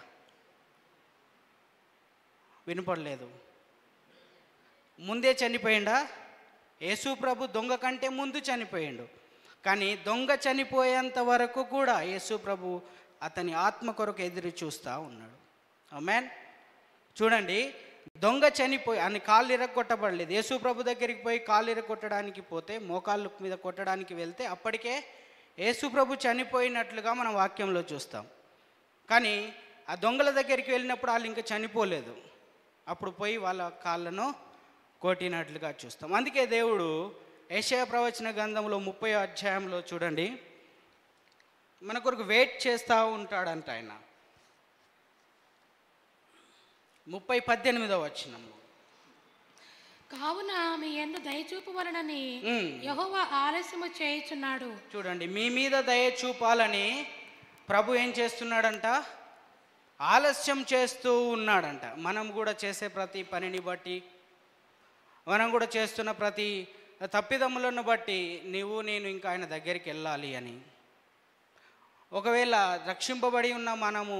వినపడలేదు ముందే చనిపోయిందా యేసు ప్రభు దొంగ కంటే ముందు చనిపోయిండు కానీ దొంగ చనిపోయేంత వరకు కూడా యేసు ప్రభు అతని ఆత్మ కొరకు ఎదురు చూస్తూ ఉన్నాడు ఆమెన్ చూడండి దొంగ చనిపోయి అని కాళ్ళు ఇరగొట్టబడలేదు యేసు ప్రభు దగ్గరికి పోయి కాళ్ళు ఇరగొట్టడానికి పోతే మోకాళ్ళ మీద కొట్టడానికి వెళ్తే అప్పటికే యేసు ప్రభు చనిపోయినట్లుగా మనం వాక్యంలో చూస్తాం కానీ ఆ దొంగల దగ్గరికి వెళ్ళినప్పుడు వాళ్ళు ఇంకా చనిపోలేదు అప్పుడు పోయి వాళ్ళ కాళ్ళను కొట్టినట్లుగా చూస్తాం అందుకే దేవుడు ఏషయ ప్రవచన గ్రంథంలో ముప్పై అధ్యాయంలో చూడండి మన కొరకు వెయిట్ చేస్తూ ఉంటాడంట ఆయన ముప్పై పద్దెనిమిదవ వచ్చినము కావున మీ ఎందు దయచూపవలనని ఉమ్. యెహోవా ఆలస్యము చేయుచున్నాడు చూడండి మీ మీద దయ చూపాలని ప్రభు ఏం చేస్తున్నాడంట ఆలస్యం చేస్తూ ఉన్నాడంట మనం కూడా చేసే ప్రతి పనిని బట్టి మనం కూడా చేస్తున్న ప్రతి తప్పిదమ్ములను బట్టి నీవు నేను ఇంకా ఆయన దగ్గరికి వెళ్ళాలి అని ఒకవేళ రక్షింపబడి ఉన్న మనము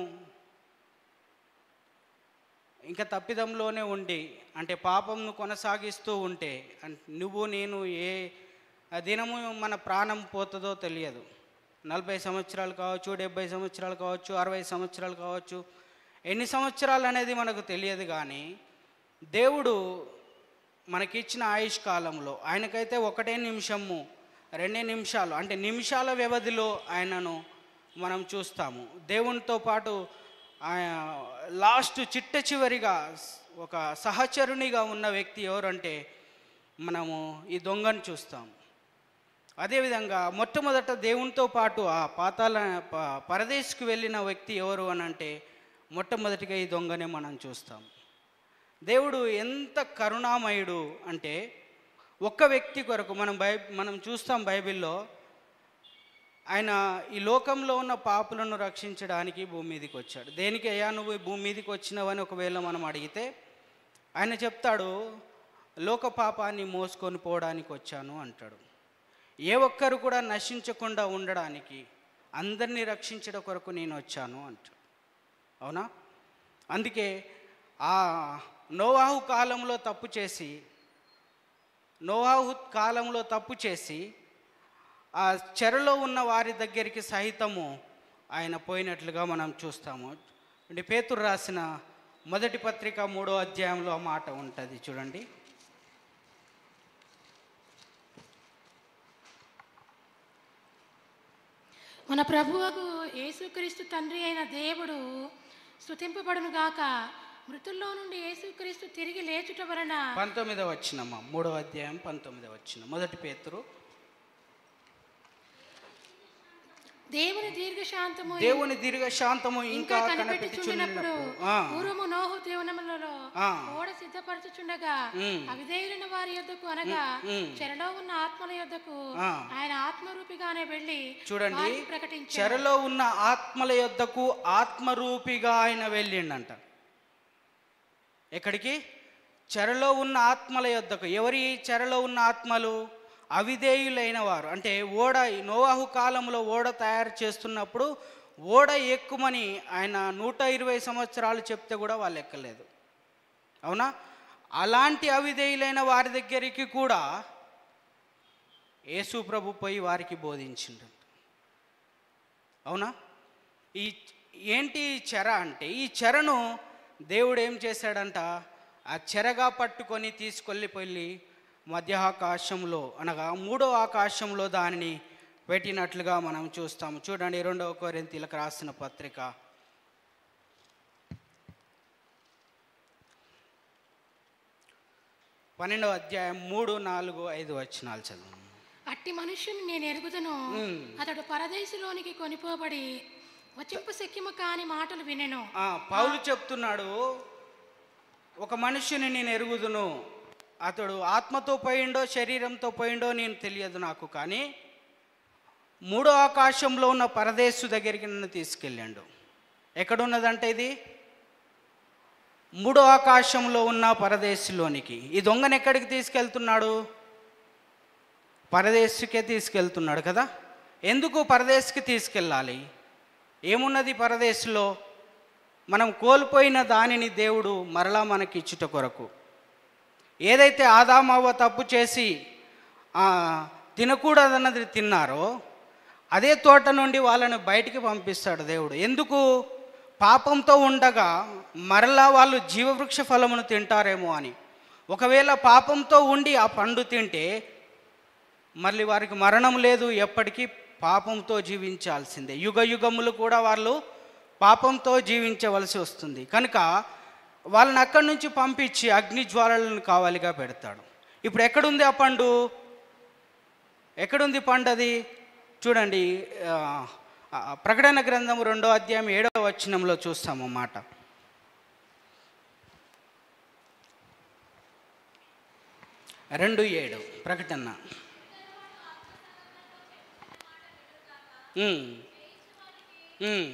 ఇంకా తప్పిదంలోనే ఉండి అంటే పాపంను కొనసాగిస్తూ ఉంటే అన్- నువ్వు నేను ఏ ఆ దినము మన ప్రాణం పోతుందో తెలియదు నలభై సంవత్సరాలు కావచ్చు డెబ్బై సంవత్సరాలు కావచ్చు అరవై సంవత్సరాలు కావచ్చు ఎన్ని సంవత్సరాలు అనేది మనకు తెలియదు కానీ దేవుడు మనకిచ్చిన ఆయుష్ కాలంలో ఆయనకైతే ఒకటే నిమిషము రెండే నిమిషాలు అంటే నిమిషాల వ్యవధిలో ఆయనను మనం చూస్తాము దేవునితో పాటు ఆయన లాస్ట్ చిట్ట చివరిగా ఒక సహచరునిగా ఉన్న వ్యక్తి ఎవరంటే మనము ఈ దొంగను చూస్తాం అదేవిధంగా మొట్టమొదట దేవునితో పాటు ఆ పాతాల ప- పరదేశ్కి వెళ్ళిన వ్యక్తి ఎవరు అని అంటే మొట్టమొదటిగా ఈ దొంగనే మనం చూస్తాం దేవుడు ఎంత కరుణామయుడు అంటే ఒక్క వ్యక్తి కొరకు మనం బై మనం చూస్తాం బైబిల్లో ఆయన ఈ లోకంలో ఉన్న పాపులను రక్షించడానికి భూమి మీదకి వచ్చాడు దేనికి అయ్యా నువ్వు ఈ భూమి మీదకి వచ్చినావని ఒకవేళ మనం అడిగితే ఆయన చెప్తాడు లోక పాపాన్ని మోసుకొని పోవడానికి వచ్చాను అంటాడు ఏ ఒక్కరు కూడా నశించకుండా ఉండడానికి అందరినీ రక్షించడం కొరకు నేను వచ్చాను అంటాడు అవునా అందుకే ఆ నోవాహు కాలంలో తప్పు చేసి నోవాహు కాలంలో తప్పు చేసి ఆ చెరలో ఉన్న వారి దగ్గరికి సహితము ఆయన పోయినట్లుగా మనం చూస్తాము అంటే పేతురు రాసిన మొదటి పత్రిక మూడో అధ్యాయంలో ఆ మాట ఉంటుంది చూడండి మన ప్రభువుకు యేసుక్రీస్తు తండ్రి అయిన దేవుడు స్తుతింపబడును గాక మృతుల్లో నుండి యేసుక్రీస్తు తిరిగి లేచుట వలన పంతొమ్మిదవ వచ్చినమ్మ మూడో అధ్యాయం పంతొమ్మిదవ వచ్చిన మొదటి పేతురు దేవుని దీర్ఘశాంతము దేవుని దీర్ఘ శాంతము ఇంకా ఇంకా కనిపెట్టుచుండినప్పుడు కనిపెట్టుచున్నప్పుడు ఆ, పూర్వము నోహు దేవునములలో ఆ. ఓడ సిద్ధపరచుచుండగా ఉమ్. అవిధేయులైన వారి యొద్దకు అనగా ఉమ్. చెరలో ఉన్న ఆత్మల యొద్దకు ఆ. ఆయన ఆత్మరూపిగానే వెళ్ళి చూడండి వారికి ప్రకటించాడు చెరలో ఉన్న ఆత్మల యొద్దకు ఆత్మరూపిగా ఆయన వెళ్ళిండంట ఎక్కడికి చెరలో ఉన్న ఆత్మల యొద్దకు ఎవరి చెరలో ఉన్న ఆత్మలు అవిధేయులైన వారు అంటే ఓడ నోవాహు కాలంలో ఓడ తయారు చేస్తున్నప్పుడు ఓడ ఎక్కుమని ఆయన నూట ఇరవై సంవత్సరాలు చెప్తే కూడా వాళ్ళు ఎక్కలేదు అవునా అలాంటి అవిధేయులైన వారి దగ్గరికి కూడా యేసు ప్రభు పోయి వారికి బోధించిండు అవునా ఈ ఏంటి ఈ చెర అంటే ఈ చెరను దేవుడు ఏం చేశాడంట ఆ చెరగా పట్టుకొని తీసుకెళ్ళిపోయి మధ్య ఆకాశంలో అనగా మూడో ఆకాశంలో దానిని పెట్టినట్లుగా మనం చూస్తాము చూడండి రెండవ కొరింతీలకు రాసిన పత్రిక పన్నెండవ అధ్యాయం మూడు నాలుగు ఐదు వచనాలు చదువు అట్టి మనుష్యుని నేను ఎరుగుదను ఉమ్. అతడు పరదేశంలోనికి కొనిపోబడి వచింపు శక్యము కాని మాటలు వినెను ఆ, పౌలు చెప్తున్నాడు ఒక మనిషిని నేను ఎరుగుదును అతడు ఆత్మతో పోయిండో శరీరంతో పోయిండో నేను తెలియదు నాకు కానీ మూడో ఆకాశంలో ఉన్న పరదేశు దగ్గరికి నన్ను తీసుకెళ్ళాడు ఎక్కడున్నదంటే ఇది మూడో ఆకాశంలో ఉన్న పరదేశులోనికి ఈ దొంగను ఎక్కడికి తీసుకెళ్తున్నాడు పరదేశుకే తీసుకెళ్తున్నాడు కదా ఎందుకు పరదేశుకి తీసుకెళ్ళాలి ఏమున్నది పరదేశంలో మనం కోల్పోయిన దానిని దేవుడు మరలా మనకి ఇచ్చుట కొరకు ఏదైతే ఆదామవ్వ తప్పు చేసి ఆ, తినకూడదన్నది తిన్నారో అదే తోట నుండి వాళ్ళని బయటికి పంపిస్తాడు దేవుడు ఎందుకు పాపంతో ఉండగా మరలా వాళ్ళు జీవవృక్ష ఫలమును తింటారేమో అని ఒకవేళ పాపంతో ఉండి ఆ పండు తింటే మళ్ళీ వారికి మరణం లేదు ఎప్పటికీ పాపంతో జీవించాల్సిందే యుగ యుగములు కూడా వాళ్ళు పాపంతో జీవించవలసి వస్తుంది కనుక వాళ్ళని అక్కడి నుంచి పంపించి అగ్ని జ్వాలలను కావాలిగా పెడతాడు ఇప్పుడు ఎక్కడుంది ఆ పండు ఎక్కడుంది పండు అది చూడండి ఆ, ఆ, ప్రకటన గ్రంథం రెండో అధ్యాయం ఏడవ వచనంలో చూస్తాము మాట రెండు ఏడు ప్రకటన ఉమ్. ఉమ్.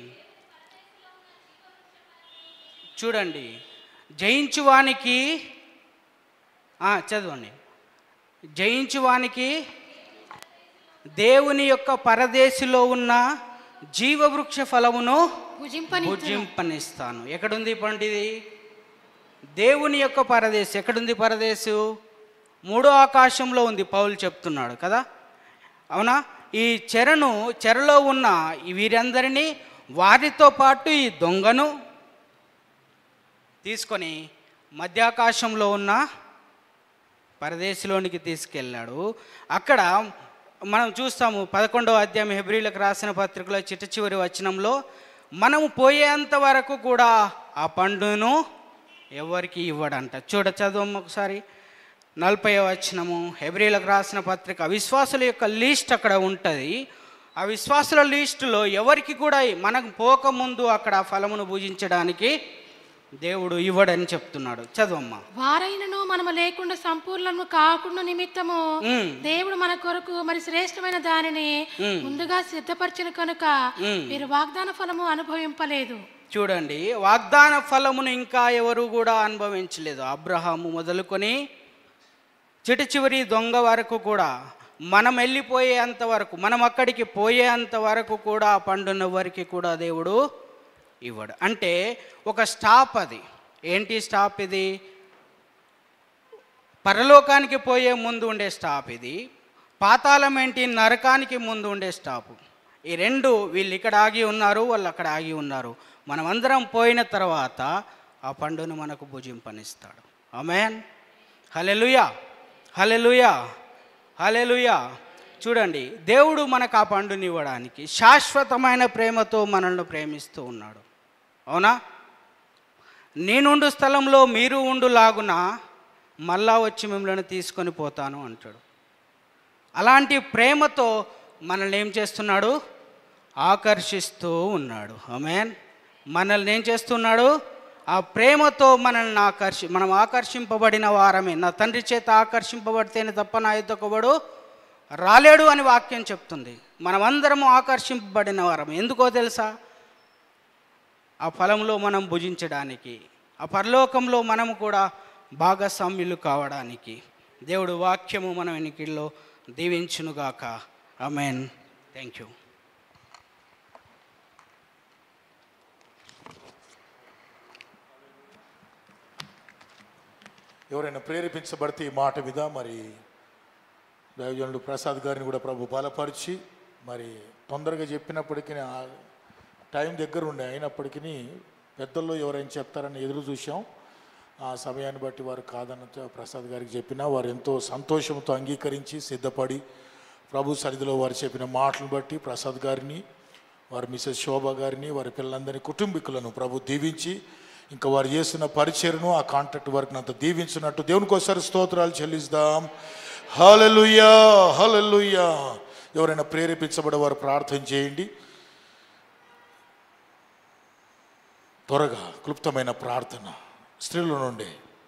చూడండి జయించువానికి ఆ, చదవండి జయించువానికి దేవుని యొక్క పరదేశిలో ఉన్న జీవవృక్ష ఫలమును భుజింపని భుజింపనిస్తాను ఎక్కడుంది పండిది దేవుని యొక్క పరదేశం ఎక్కడుంది పరదేశు మూడో ఆకాశంలో ఉంది పౌలు చెప్తున్నాడు కదా అవునా ఈ చెరను చెరలో ఉన్న ఈ వీరందరినీ వారితో పాటు ఈ దొంగను తీసుకొని మధ్యాకాశంలో ఉన్న పరదేశంలోనికి తీసుకెళ్ళాడు అక్కడ మనం చూస్తాము పదకొండవ అధ్యాయం హెబ్రిలకు రాసిన పత్రికలో చిట్ట చివరి వచనంలో మనము పోయేంత వరకు కూడా ఆ పండును ఎవరికి ఇవ్వడంట చూడ చదువు ఒకసారి నలభై వచనము హెబ్రిలకు రాసిన పత్రిక విశ్వాసుల యొక్క లిస్ట్ అక్కడ ఉంటుంది ఆ విశ్వాసుల లిస్టులో ఎవరికి కూడా మనకు పోకముందు అక్కడ ఆ ఫలమును పూజించడానికి దేవుడు ఇవ్వడని చెప్తున్నాడు చదువమ్మా వారైనను మనము లేకుండా సంపూర్ణము కాకుండా నిమిత్తము మ్మ్. దేవుడు మన కొరకు మరి శ్రేష్టమైన దానిని మ్మ్. ముందుగా సిద్ధపరిచిన కనుక మ్మ్. మీరు వాగ్దాన ఫలము అనుభవింపలేదు చూడండి వాగ్దాన ఫలమును ఇంకా ఎవరు కూడా అనుభవించలేదు అబ్రహాము మొదలుకొని చిటి చివరి దొంగ వరకు కూడా మనం వెళ్ళిపోయేంత వరకు మనం అక్కడికి పోయేంత వరకు కూడా ఆ పండున్న వారికి కూడా దేవుడు ఇవ్వడు అంటే ఒక స్టాప్ అది ఏంటి స్టాప్ ఇది పరలోకానికి పోయే ముందు ఉండే స్టాప్ ఇది పాతాళం ఏంటి నరకానికి ముందు ఉండే స్టాప్ ఈ రెండు వీళ్ళు ఇక్కడ ఆగి ఉన్నారు వాళ్ళు అక్కడ ఆగి ఉన్నారు మనమందరం పోయిన తర్వాత ఆ పండును మనకు భుజింపనిస్తాడు ఆమెన్ హలెలుయా హలెలుయా హలెలుయా చూడండి దేవుడు మనకు ఆ పండుని ఇవ్వడానికి శాశ్వతమైన ప్రేమతో మనల్ని ప్రేమిస్తూ ఉన్నాడు అవునా నేనుండు స్థలంలో మీరు ఉండులాగున మళ్ళా వచ్చి మిమ్మల్ని తీసుకొని పోతాను అంటాడు అలాంటి ప్రేమతో మనల్ని ఏం చేస్తున్నాడు ఆకర్షిస్తూ ఉన్నాడు ఆమెన్ మనల్ని ఏం చేస్తున్నాడు ఆ ప్రేమతో మనల్ని ఆకర్షి మనం ఆకర్షింపబడిన వారమే నా తండ్రి చేత ఆకర్షింపబడితేనే తప్ప నా ఎద్దొకబడు రాలేడు అని వాక్యం చెప్తుంది మనమందరము ఆకర్షింపబడిన వారం ఎందుకో తెలుసా ఆ ఫలంలో మనం భుజించడానికి ఆ పరలోకంలో మనము కూడా భాగస్వామ్యులు కావడానికి దేవుడు వాక్యము మన వెనికిల్లో దీవించునుగాక అమెన్ థ్యాంక్ యూ ఎవరైనా ప్రేరేపించబడితే ఈ మాట మీద మరి దైవజనుడు ప్రసాద్ గారిని కూడా ప్రభు బలపరిచి మరి తొందరగా చెప్పినప్పటికీ ఆ టైం దగ్గర ఉండే అయినప్పటికీ పెద్దల్లో ఎవరైనా చెప్తారని ఎదురు చూసాం ఆ సమయాన్ని బట్టి వారు కాదన్న ప్రసాద్ గారికి చెప్పినా వారు ఎంతో సంతోషంతో అంగీకరించి సిద్ధపడి ప్రభు సన్నిధిలో వారు చెప్పిన మాటలను బట్టి ప్రసాద్ గారిని వారి మిసెస్ శోభ గారిని వారి పిల్లలందరినీ కుటుంబీకులను ప్రభు దీవించి ఇంకా వారు చేస్తున్న పరిచయను ఆ కాంట్రాక్ట్ వర్క్ని అంత దీవించినట్టు దేవునికి ఒకసారి స్తోత్రాలు చెల్లిస్తాం హలలుయా హలలుయా ఎవరైనా ప్రేరేపించబడే వారు ప్రార్థన చేయండి త్వరగా క్లుప్తమైన ప్రార్థన స్త్రీల నుండి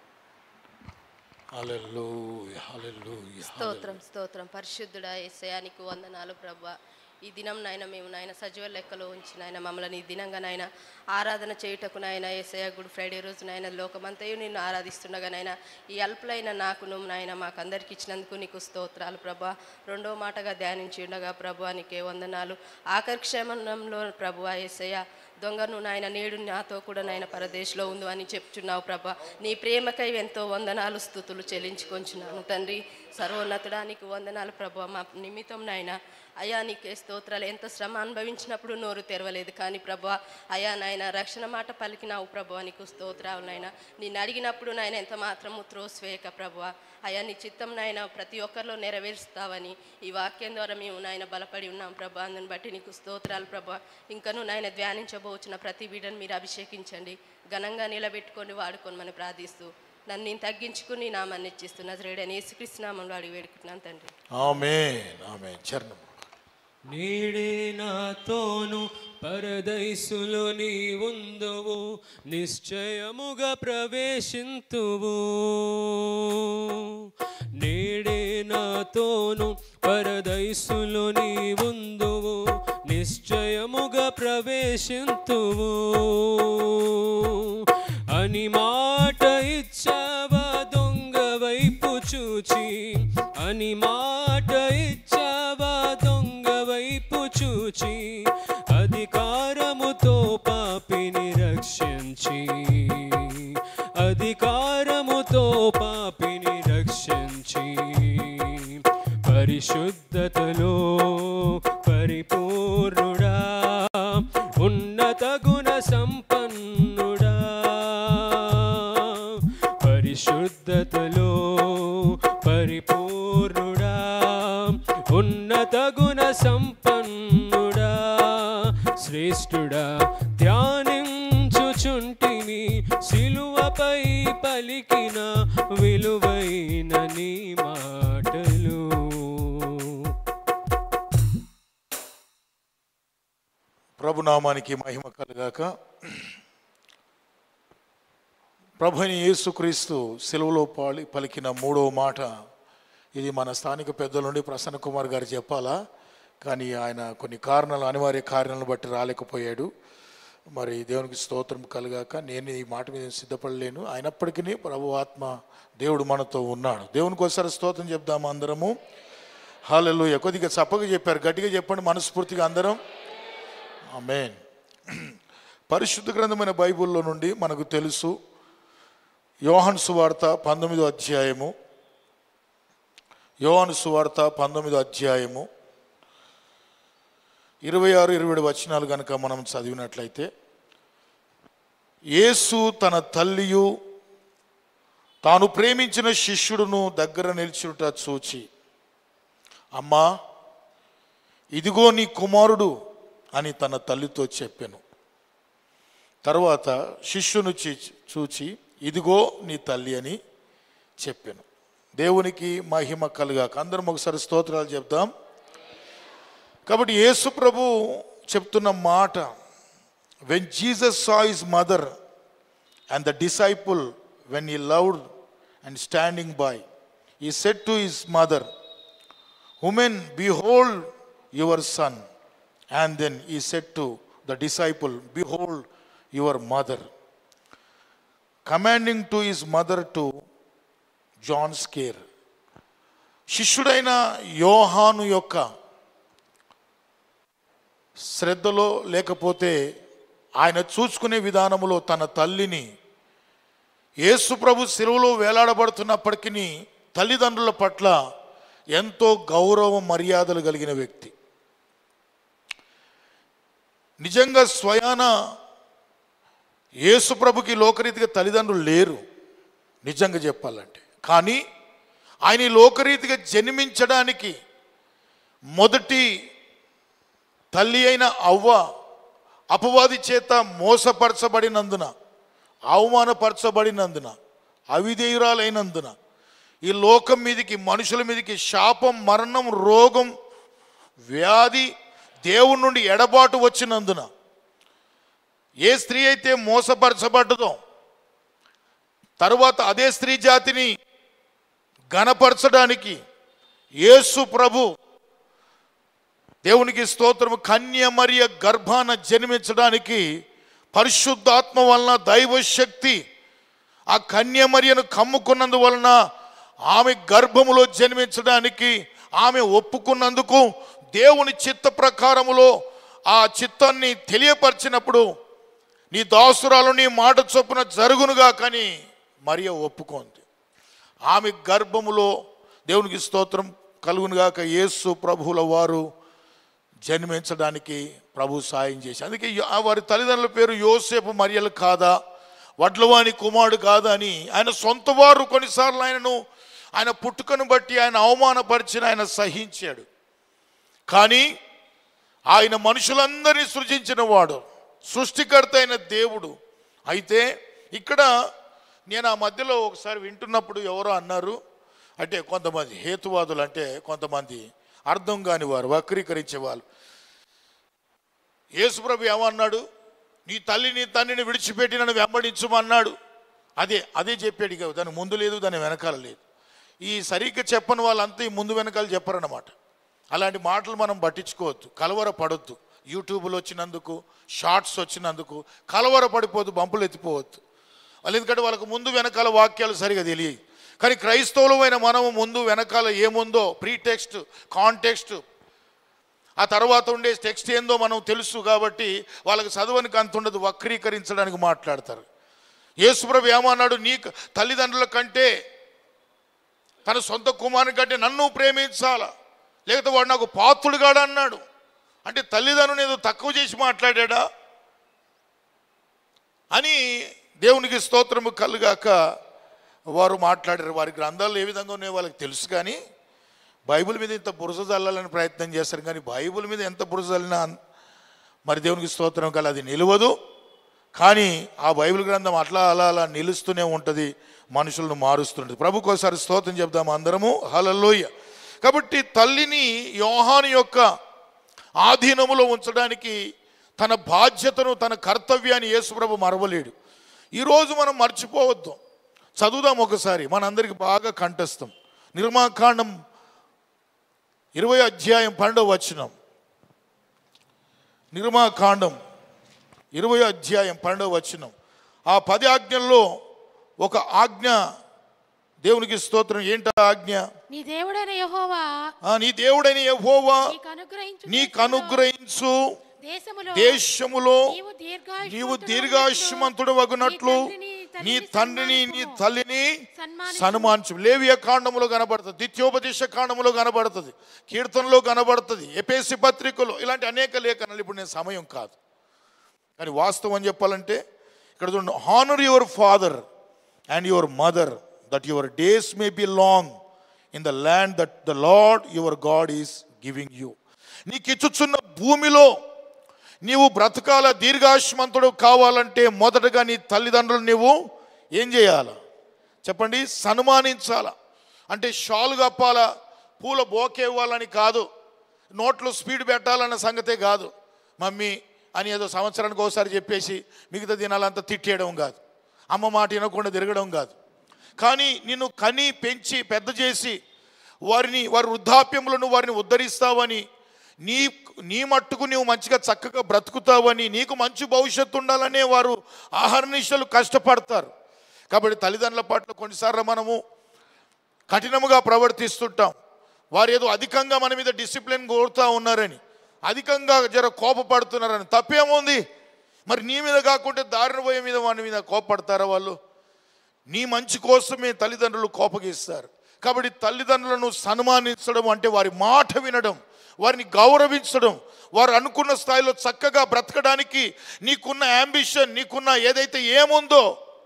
హల్లెలూయా హల్లెలూయా స్తోత్రం స్తోత్రం పరిశుద్ధుడా ఏసయానికి వందనాలు ప్రభా ఈ దినం నాయన మేము నాయన సజీవ లెక్కలో ఉంచి నాయన మమ్మల్ని ఈ దినంగా నాయన ఆరాధన చేయుటకు నాయన ఏసయ గుడ్ ఫ్రైడే రోజు నాయన లోకమంతయు నిన్ను ఆరాధిస్తుండగా నాయన ఈ అల్పులైన నాకును నాయన మాకందరికి ఇచ్చినందుకు నీకు స్తోత్రాలు ప్రభా రెండో మాటగా ధ్యానించి ఉండగా ప్రభా నీకే వందనాలు ఆఖరి క్షేమనంలో ప్రభు ఏసయ్య దొంగను నాయన నేడు నాతో కూడా నాయన పరదేశంలో ఉండు అని చెప్తున్నావు ప్రభా నీ ప్రేమకై ఎంతో వందనాలు స్థుతులు చెల్లించుకొంచున్నాను తండ్రి సర్వోన్నతుడా నీకు వందనాలు ప్రభా మా నిమిత్తం నాయన అయా నీకే స్తోత్రాలు ఎంత శ్రమ అనుభవించినప్పుడు నోరు తెరవలేదు కానీ ప్రభా అయా నాయన రక్షణ మాట పలికినావు ప్రభా నీకు స్తోత్రాలు నాయన నేను అడిగినప్పుడు నాయన ఎంత మాత్రము త్రోస్వేయక ప్రభా అయా నీ చిత్తం నాయన ప్రతి ఒక్కరిలో నెరవేరుస్తావని ఈ వాక్యం ద్వారా మేము నాయన బలపడి ఉన్నాం ప్రభా అందుని బట్టి నీకు స్తోత్రాలు ప్రభా ఇంకను నాయన ధ్యానించబోచిన ప్రతి బిడ్డను మీరు అభిషేకించండి ఘనంగా నిలబెట్టుకొని వాడుకొని మనం ప్రార్థిస్తూ నన్ను నేను తగ్గించుకుని నామాన్ని ఇచ్చిస్తున్నా శ్రేడని యేసుక్రీస్తు నామంలో అడిగి వేడుకుంటున్నాను తండ్రి ఆమేన్ ఆమేన్ చరణం నీడే నాతోను పరదైసులో నీ ఉందువు నిశ్చయముగా ప్రవేశింతువు నేడే నాతోను పరదైసులో నీ ఉందువు నిశ్చయముగా ప్రవేశింతువు అని మాట ఇచ్చావా దొంగ వైపు చూచి అని మాట ఇచ్చావా దొంగ వైపు చూచి అధికారముతో పాపిని రక్షించి అధికారముతో పాపిని రక్షించి పరిశుద్ధతలో పరిపూర్ణుడా ఉన్నత గుణ సంపన్నుడా పరిశుద్ధతలో పరిపూర్ణుడా ఉన్నత గుణ సంపన్నుడా శ్రేష్ఠుడా ధ్యానించుచుంటిని సిలువపై పలికిన విలువైన నీ మాటలు ప్రభునామానికి మహిమ కలగాక ప్రభుని యేసుక్రీస్తు సెలవులో పాలి పలికిన మూడవ మాట ఇది మన స్థానిక పెద్దల నుండి ప్రసన్న కుమార్ గారు చెప్పాలా కానీ ఆయన కొన్ని కారణాలు అనివార్య కారణాలను బట్టి రాలేకపోయాడు మరి దేవునికి స్తోత్రం కలగాక నేను ఈ మాట మీద సిద్ధపడలేను అయినప్పటికీ ప్రభు ఆత్మ దేవుడు మనతో ఉన్నాడు దేవునికి ఒకసారి స్తోత్రం చెప్దాము అందరము హాలెలూయ కొద్దిగా చప్పగా చెప్పారు గట్టిగా చెప్పండి మనస్ఫూర్తిగా అందరం ఆమేన్ పరిశుద్ధ గ్రంథమైన బైబిల్లో నుండి మనకు తెలుసు యోహాను సువార్త పంతొమ్మిదో అధ్యాయము యోహాను సువార్త పంతొమ్మిదో అధ్యాయము ఇరవై ఆరు ఇరవై ఏడు వచనాలు కనుక మనం చదివినట్లయితే యేసు తన తల్లియు తాను ప్రేమించిన శిష్యుడును దగ్గర నిల్చుట చూచి అమ్మా ఇదిగో నీ కుమారుడు అని తన తల్లితో చెప్పాను తర్వాత శిష్యును చీ- చూచి ఇదిగో నీ తల్లి అని చెప్పాను దేవునికి మహిమ కలుగాక అందరం ఒకసారి స్తోత్రాలు చెప్దాం కాబట్టి యేసు ప్రభు చెప్తున్న మాట when Jesus saw his mother and the disciple whom he loved and standing by he said to his mother woman behold your son and then he said to the disciple behold your mother commanding to his mother to John's care శిష్యుడైన యోహాను యొక్క శ్రద్ధలో లేకపోతే ఆయన చూసుకునే విధానములో తన తల్లిని యేసు ప్రభు శిలువలో వేలాడబడుతున్నప్పటికీ తల్లిదండ్రుల పట్ల ఎంతో గౌరవ మర్యాదలు కలిగిన వ్యక్తి నిజంగా స్వయాన యేసు ప్రభుకి లోకరీతిగా తల్లిదండ్రులు లేరు నిజంగా చెప్పాలంటే కానీ ఆయన ఈ లోకరీతిగా జన్మించడానికి మొదటి తల్లి అయిన అవ్వ అపవాది చేత మోసపరచబడినందున అవమానపరచబడినందున అవిధేయురాలైనందున ఈ లోకం మీదకి మనుషుల మీదకి శాపం మరణం రోగం వ్యాధి దేవుని నుండి ఎడబాటు వచ్చినందున ఏ స్త్రీ అయితే మోసపరచబడ్డదో తరువాత అదే స్త్రీ జాతిని గణపరచడానికి యేసు ప్రభు దేవునికి స్తోత్రము కన్య మరియ గర్భాన జన్మించడానికి పరిశుద్ధాత్మ వలన దైవశక్తి ఆ కన్య మరియను కమ్ముకున్నందువలన ఆమె గర్భములో జన్మించడానికి ఆమె ఒప్పుకున్నందుకు దేవుని చిత్త ప్రకారములో ఆ చిత్తాన్ని తెలియపరిచినప్పుడు నీ దాసురాలు నీ మాట చొప్పున జరుగునుగా కానీ మరియ ఒప్పుకోంది ఆమె గర్భములో దేవునికి స్తోత్రం కలుగునుగాక యేసు ప్రభువుల వారు జన్మించడానికి ప్రభు సాయం చేసి అందుకే యో- ఆ వారి తల్లిదండ్రుల పేరు యోసేపు మరియలు కాదా వడ్లవాణి కుమారుడు కాదా అని ఆయన సొంత వారు కొన్నిసార్లు ఆయనను ఆయన పుట్టుకను బట్టి ఆయన అవమానపరిచిన ఆయన సహించాడు కానీ ఆయన మనుషులందరినీ సృజించిన వాడు సృష్టికర్త అయిన దేవుడు అయితే ఇక్కడ నేను ఆ మధ్యలో ఒకసారి వింటున్నప్పుడు ఎవరో అన్నారు అంటే కొంతమంది హేతువాదులు అంటే కొంతమంది అర్థం కాని వారు వక్రీకరించే వాళ్ళు యేసుప్రభు ఏమన్నాడు నీ తల్లి నీ తండ్రిని విడిచిపెట్టి నన్ను వెంబడించమన్నాడు అదే అదే చెప్పాడు ఇక దాని ముందు లేదు దాని వెనకాల లేదు ఈ సరిగ్గా చెప్పని వాళ్ళంతా ఈ ముందు వెనకాల చెప్పరన్నమాట అలాంటి మాటలు మనం పట్టించుకోవద్దు కలవర పడొద్దు యూట్యూబ్లో వచ్చినందుకు షార్ట్స్ వచ్చినందుకు కలవర పడిపోవద్దు బంపులు ఎత్తిపోవద్దు వాళ్ళు ఎందుకంటే వాళ్ళకు ముందు వెనకాల వాక్యాలు సరిగా తెలియదు కానీ క్రైస్తవులమైన మనము ముందు వెనకాల ఏముందో ప్రీ టెక్స్ట్ కాంటెక్స్ట్ ఆ తర్వాత ఉండే టెక్స్ట్ ఏందో మనం తెలుసు కాబట్టి వాళ్ళకి చదవనికి అంత ఉండదు వక్రీకరించడానికి మాట్లాడతారు యేసుప్రభు ఏమన్నాడు నీ తల్లిదండ్రుల కంటే తన సొంత కుమారుని కంటే నన్ను ప్రేమించాలా లేకపోతే వాడు నాకు పాత్రుడుగాడు అన్నాడు అంటే తల్లిదండ్రుని ఏదో తక్కువ చేసి మాట్లాడా అని దేవునికి స్తోత్రము కలుగాక వారు మాట్లాడారు వారి గ్రంథాలు ఏ విధంగా ఉన్నాయో వాళ్ళకి తెలుసు కానీ బైబిల్ మీద ఇంత బురద చల్లాలని ప్రయత్నం చేస్తారు కానీ బైబిల్ మీద ఎంత బురద చల్లినా మరి దేవునికి స్తోత్రం కల అది నిలవదు కానీ ఆ బైబిల్ గ్రంథం అట్లా అలా అలా నిలుస్తూనే ఉంటుంది మనుషులను మారుస్తుంటుంది ప్రభుకోసారి స్తోత్రం చెప్దాం అందరము హలలోయ కాబట్టి తల్లిని యోహాను యొక్క ఆధీనములో ఉంచడానికి తన బాధ్యతను తన కర్తవ్యాన్ని యేసుప్రభు మరవలేడు ఈరోజు మనం మర్చిపోవద్దు చదువుదాం ఒకసారి మనందరికి బాగా కంఠస్థం నిర్మాకాండం ఇరవై అధ్యాయం పన్నెండవ వచనం నిర్మాకాండం ఇరవై అధ్యాయం పన్నెండవ వచనం ఆ పది ఆజ్ఞల్లో ఒక ఆజ్ఞ దేవునికి స్తోత్రం ఏంట ఆజ్ఞ నీ దేవుడైన యెహోవా ఆ, నీ దేవుడైన యెహోవా నీకు అనుగ్రహించు నీకు అనుగ్రహించు దేశములో దేశములో నీవు దీర్ఘాయుష్మంతుడవు నీవు దీర్ఘాయుష్మంతుడు వగునట్లు నీ తండ్రిని నీ తల్లిని సన్మానించు లేవియ కాండములో కనబడుతుంది ద్వితీయోపదేశ కాండములో కనబడుతుంది కీర్తనలో కనబడుతుంది ఎపేసి పత్రికలో ఇలాంటి అనేక లేఖనాలు ఇప్పుడు నేను సమయం కాదు కానీ వాస్తవం చెప్పాలంటే ఇక్కడ చూడండి honour your father and your mother that your days may be long in the land that the lord your God is giving you నీకు ఇచ్చుచున్న భూమిలో నీవు బ్రతకాల దీర్ఘాయుష్మంతుడు కావాలంటే మొదటగా నీ తల్లిదండ్రులు నీవు ఏం చేయాల చెప్పండి సన్మానించాల అంటే షాలు కప్పాలా పూల బోకే ఇవ్వాలని కాదు నోట్లో స్పీడ్ పెట్టాలన్న సంగతే కాదు మమ్మీ అని ఏదో సంవత్సరానికి ఒకసారి చెప్పేసి మిగతా దినాలంతా తిట్టేయడం కాదు అమ్మ మాట వినకుండా తిరగడం కాదు కానీ నిన్ను కని పెంచి పెద్ద చేసి వారిని వారి వృద్ధాప్యములను వారిని ఉద్ధరిస్తావని నీ నీ మట్టుకు నీవు మంచిగా చక్కగా బ్రతుకుతావని నీకు మంచి భవిష్యత్తు ఉండాలనే వారు ఆహర్నిశలు కష్టపడతారు కాబట్టి తల్లిదండ్రుల పట్ల కొన్నిసార్లు మనము కఠినముగా ప్రవర్తిస్తుంటాం వారు ఏదో అధికంగా మన మీద డిసిప్లిన్ కోరుతూ ఉన్నారని అధికంగా జర కోపపడుతున్నారని తప్పేముంది మరి నీ మీద కాకుంటే దారిన పోయే మీద వాని మీద కోపపడతారా వాళ్ళు నీ మంచి కోసమే తల్లిదండ్రులు కోపగిస్తారు కాబట్టి తల్లిదండ్రులను సన్మానించడం అంటే వారి మాట వినడం వారిని గౌరవించడం వారు అనుకున్న స్థాయిలో చక్కగా బ్రతకడానికి నీకున్న అంబిషన్ నీకున్న ఏదైతే ఏముందో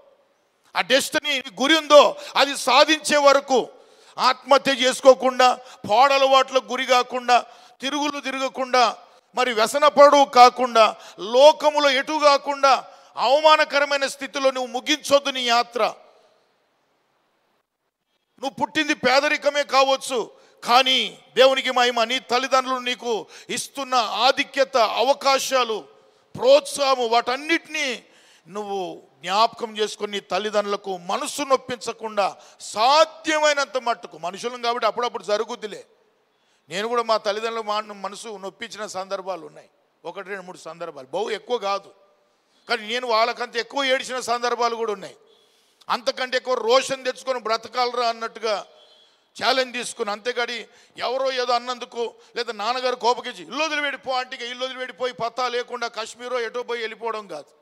ఆ డెస్టినీ గురి ఉందో అది సాధించే వరకు ఆత్మహత్య చేసుకోకుండా పాడలవాట్లకు గురి కాకుండా తిరుగులు తిరగకుండా మరి వ్యసనపడు కాకుండా లోకములో ఎటు కాకుండా అవమానకరమైన స్థితిలో నువ్వు ముగించొద్దు నీ యాత్ర నువ్వు పుట్టింది పేదరికమే కావచ్చు కానీ దేవునికి మహిమ నీ తల్లిదండ్రులు నీకు ఇస్తున్న ఆధిక్యత అవకాశాలు ప్రోత్సాహము వాటన్నిటినీ నువ్వు జ్ఞాపకం చేసుకొని నీ తల్లిదండ్రులకు మనసు నొప్పించకుండా సాధ్యమైనంత మట్టుకు మనుషులం కాబట్టి అప్పుడప్పుడు జరుగుద్దిలే నేను కూడా మా తల్లిదండ్రుల మా మనసు నొప్పించిన సందర్భాలు ఉన్నాయి ఒకటి రెండు మూడు సందర్భాలు బహు ఎక్కువ కాదు కానీ నేను వాళ్ళకంత ఎక్కువ ఏడిచిన సందర్భాలు కూడా ఉన్నాయి అంతకంటే ఎక్కువ రోషన్ తెచ్చుకొని బ్రతకాలరా అన్నట్టుగా ఛాలెంజ్ తీసుకుని అంతేగాడి ఎవరో ఏదో అన్నందుకు లేదా నాన్నగారు కోపకిచ్చి ఇల్లు వదిలిపెడిపో అంటే ఇల్లు వదిలిపెడిపోయి పత్తా లేకుండా కాశ్మీరో ఎటో పోయి వెళ్ళిపోవడం కాదు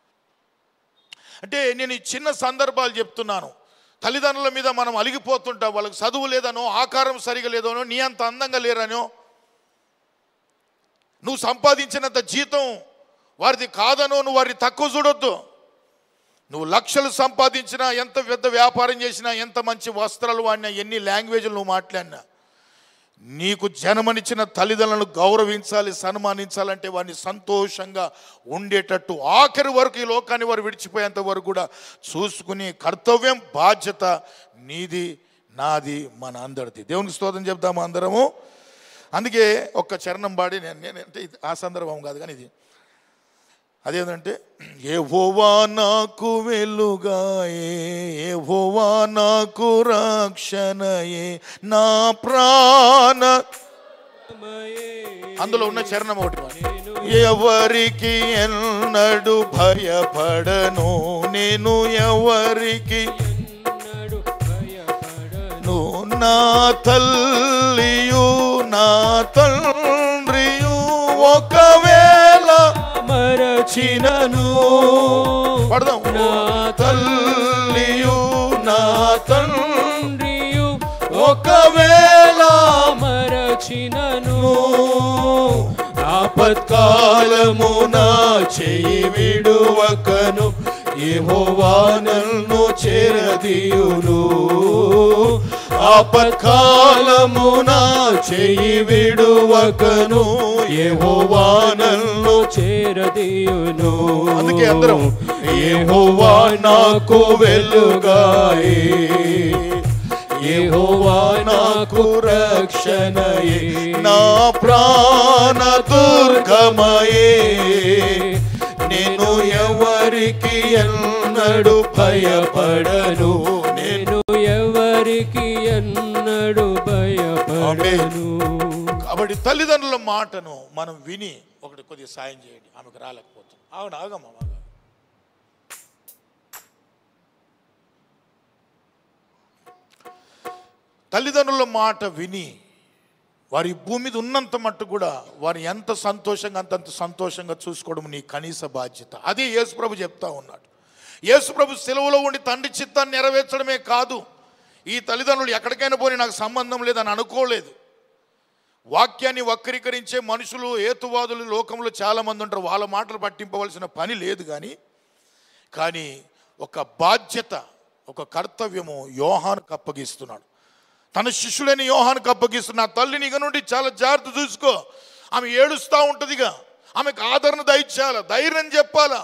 అంటే నేను ఈ చిన్న సందర్భాలు చెప్తున్నాను తల్లిదండ్రుల మీద మనం అలిగిపోతుంటాం వాళ్ళకి చదువు లేదనో ఆకారం సరిగా లేదనో నీ అంత అందంగా లేరనో నువ్వు సంపాదించినంత జీతం వారిది కాదనో నువ్వు వారిని తక్కువ చూడొద్దు నువ్వు లక్షలు సంపాదించినా ఎంత పెద్ద వ్యాపారం చేసినా ఎంత మంచి వస్త్రాలు వాడినా ఎన్ని లాంగ్వేజ్లు నువ్వు మాట్లాడినా నీకు జన్మనిచ్చిన తల్లిదండ్రులను గౌరవించాలి సన్మానించాలంటే వారిని సంతోషంగా ఉండేటట్టు ఆఖరి వరకు ఈ లోకాన్ని వారు విడిచిపోయేంత వరకు కూడా చూసుకునే కర్తవ్యం బాధ్యత నీది నాది మన అందరిది దేవునికి స్తోత్రం చెప్దాము అందరము అందుకే ఒక్క చరణం పాడి నేను నేను అంటే ఇది ఆ సందర్భం కాదు కానీ ఇది అదేంటంటే ఏవోవా నాకు వెలుగాయే ఏవోవా నాకు రక్షణయే నా ప్రాణ అందులో ఉన్న చరణం ఒకటి పాడు. ఎవరికి ఎన్నడు భయపడను నేను ఎవరికి నువ్వు నా తల్లియు నా తండ్రియు ఒకవేళ మరచినను పడదాం నా తల్లియు నా తండ్రి తండ్రియు ఒకవేళ మరచినను ఆపత్కాలమున చేయి విడువకను యెహోవా నన్ను చేరదీయును ఆపత్కాలమున చేయి విడువకను యెహోవా నన్ను చేరదీయును అందుకే అందరం యెహోవా నాకు వెలుగాయే యెహోవా నాకు రక్షణయే నా ప్రాణ దుర్గమయే నేను ఎవరికి ఎన్నడు భయపడను నేను నేను ఎవరికి ఎన్నడు భయపడను కాబట్టి తల్లిదండ్రుల మాటను మనం విని ఒకటి కొద్దిగా సాయం చేయండి ఆమెకు రాలేకపోతుంది ఆవిడ ఆగమ్మ ఆగ. తల్లిదండ్రుల మాట విని వారి భూమి మీద ఉన్నంత మట్టు కూడా వారు ఎంత సంతోషంగా అంతంత సంతోషంగా చూసుకోవడం నీ కనీస బాధ్యత అదే యేసుప్రభు చెప్తా ఉన్నాడు యేసుప్రభు సెలవులో ఉండి తండ్రి చిత్తాన్ని నెరవేర్చడమే కాదు ఈ తల్లిదండ్రులు ఎక్కడికైనా పోని నాకు సంబంధం లేదని అనుకోలేదు వాక్యాన్ని వక్రీకరించే మనుషులు హేతువాదులు లోకంలో చాలామంది ఉంటారు వాళ్ళ మాటలు పట్టింపవలసిన పని లేదు కానీ కానీ ఒక బాధ్యత ఒక కర్తవ్యము యోహానుకు అప్పగిస్తున్నాడు తన శిష్యుడైన యోహానుకు అప్పగిస్తున్న ఆ తల్లిని ఇక నుండి చాలా జాగ్రత్త చూసుకో ఆమె ఏడుస్తూ ఉంటుందిగా ఆమెకు ఆదరణ దయచేయాల ధైర్యం చెప్పాలా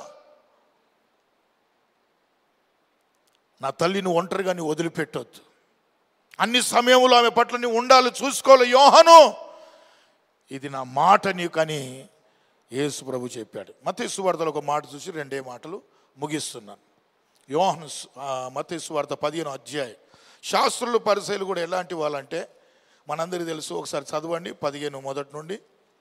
నా తల్లిని ఒంటరిగా నీ వదిలిపెట్టొద్దు అన్ని సమయంలో ఆమె పట్ల నీ ఉండాలి చూసుకోవాలి యోహాను ఇది నా మాట నీకని యేసు ప్రభు చెప్పాడు మతేసు వార్తలో ఒక మాట చూసి రెండే మాటలు ముగిస్తున్నాను యోహను మతేసు వార్త పదిహేను అధ్యాయం శాస్త్రులు పరిశైలు కూడా ఎలాంటి వాళ్ళంటే మనందరికీ తెలుసు ఒకసారి చదవండి పదిహేను మొదటి నుండి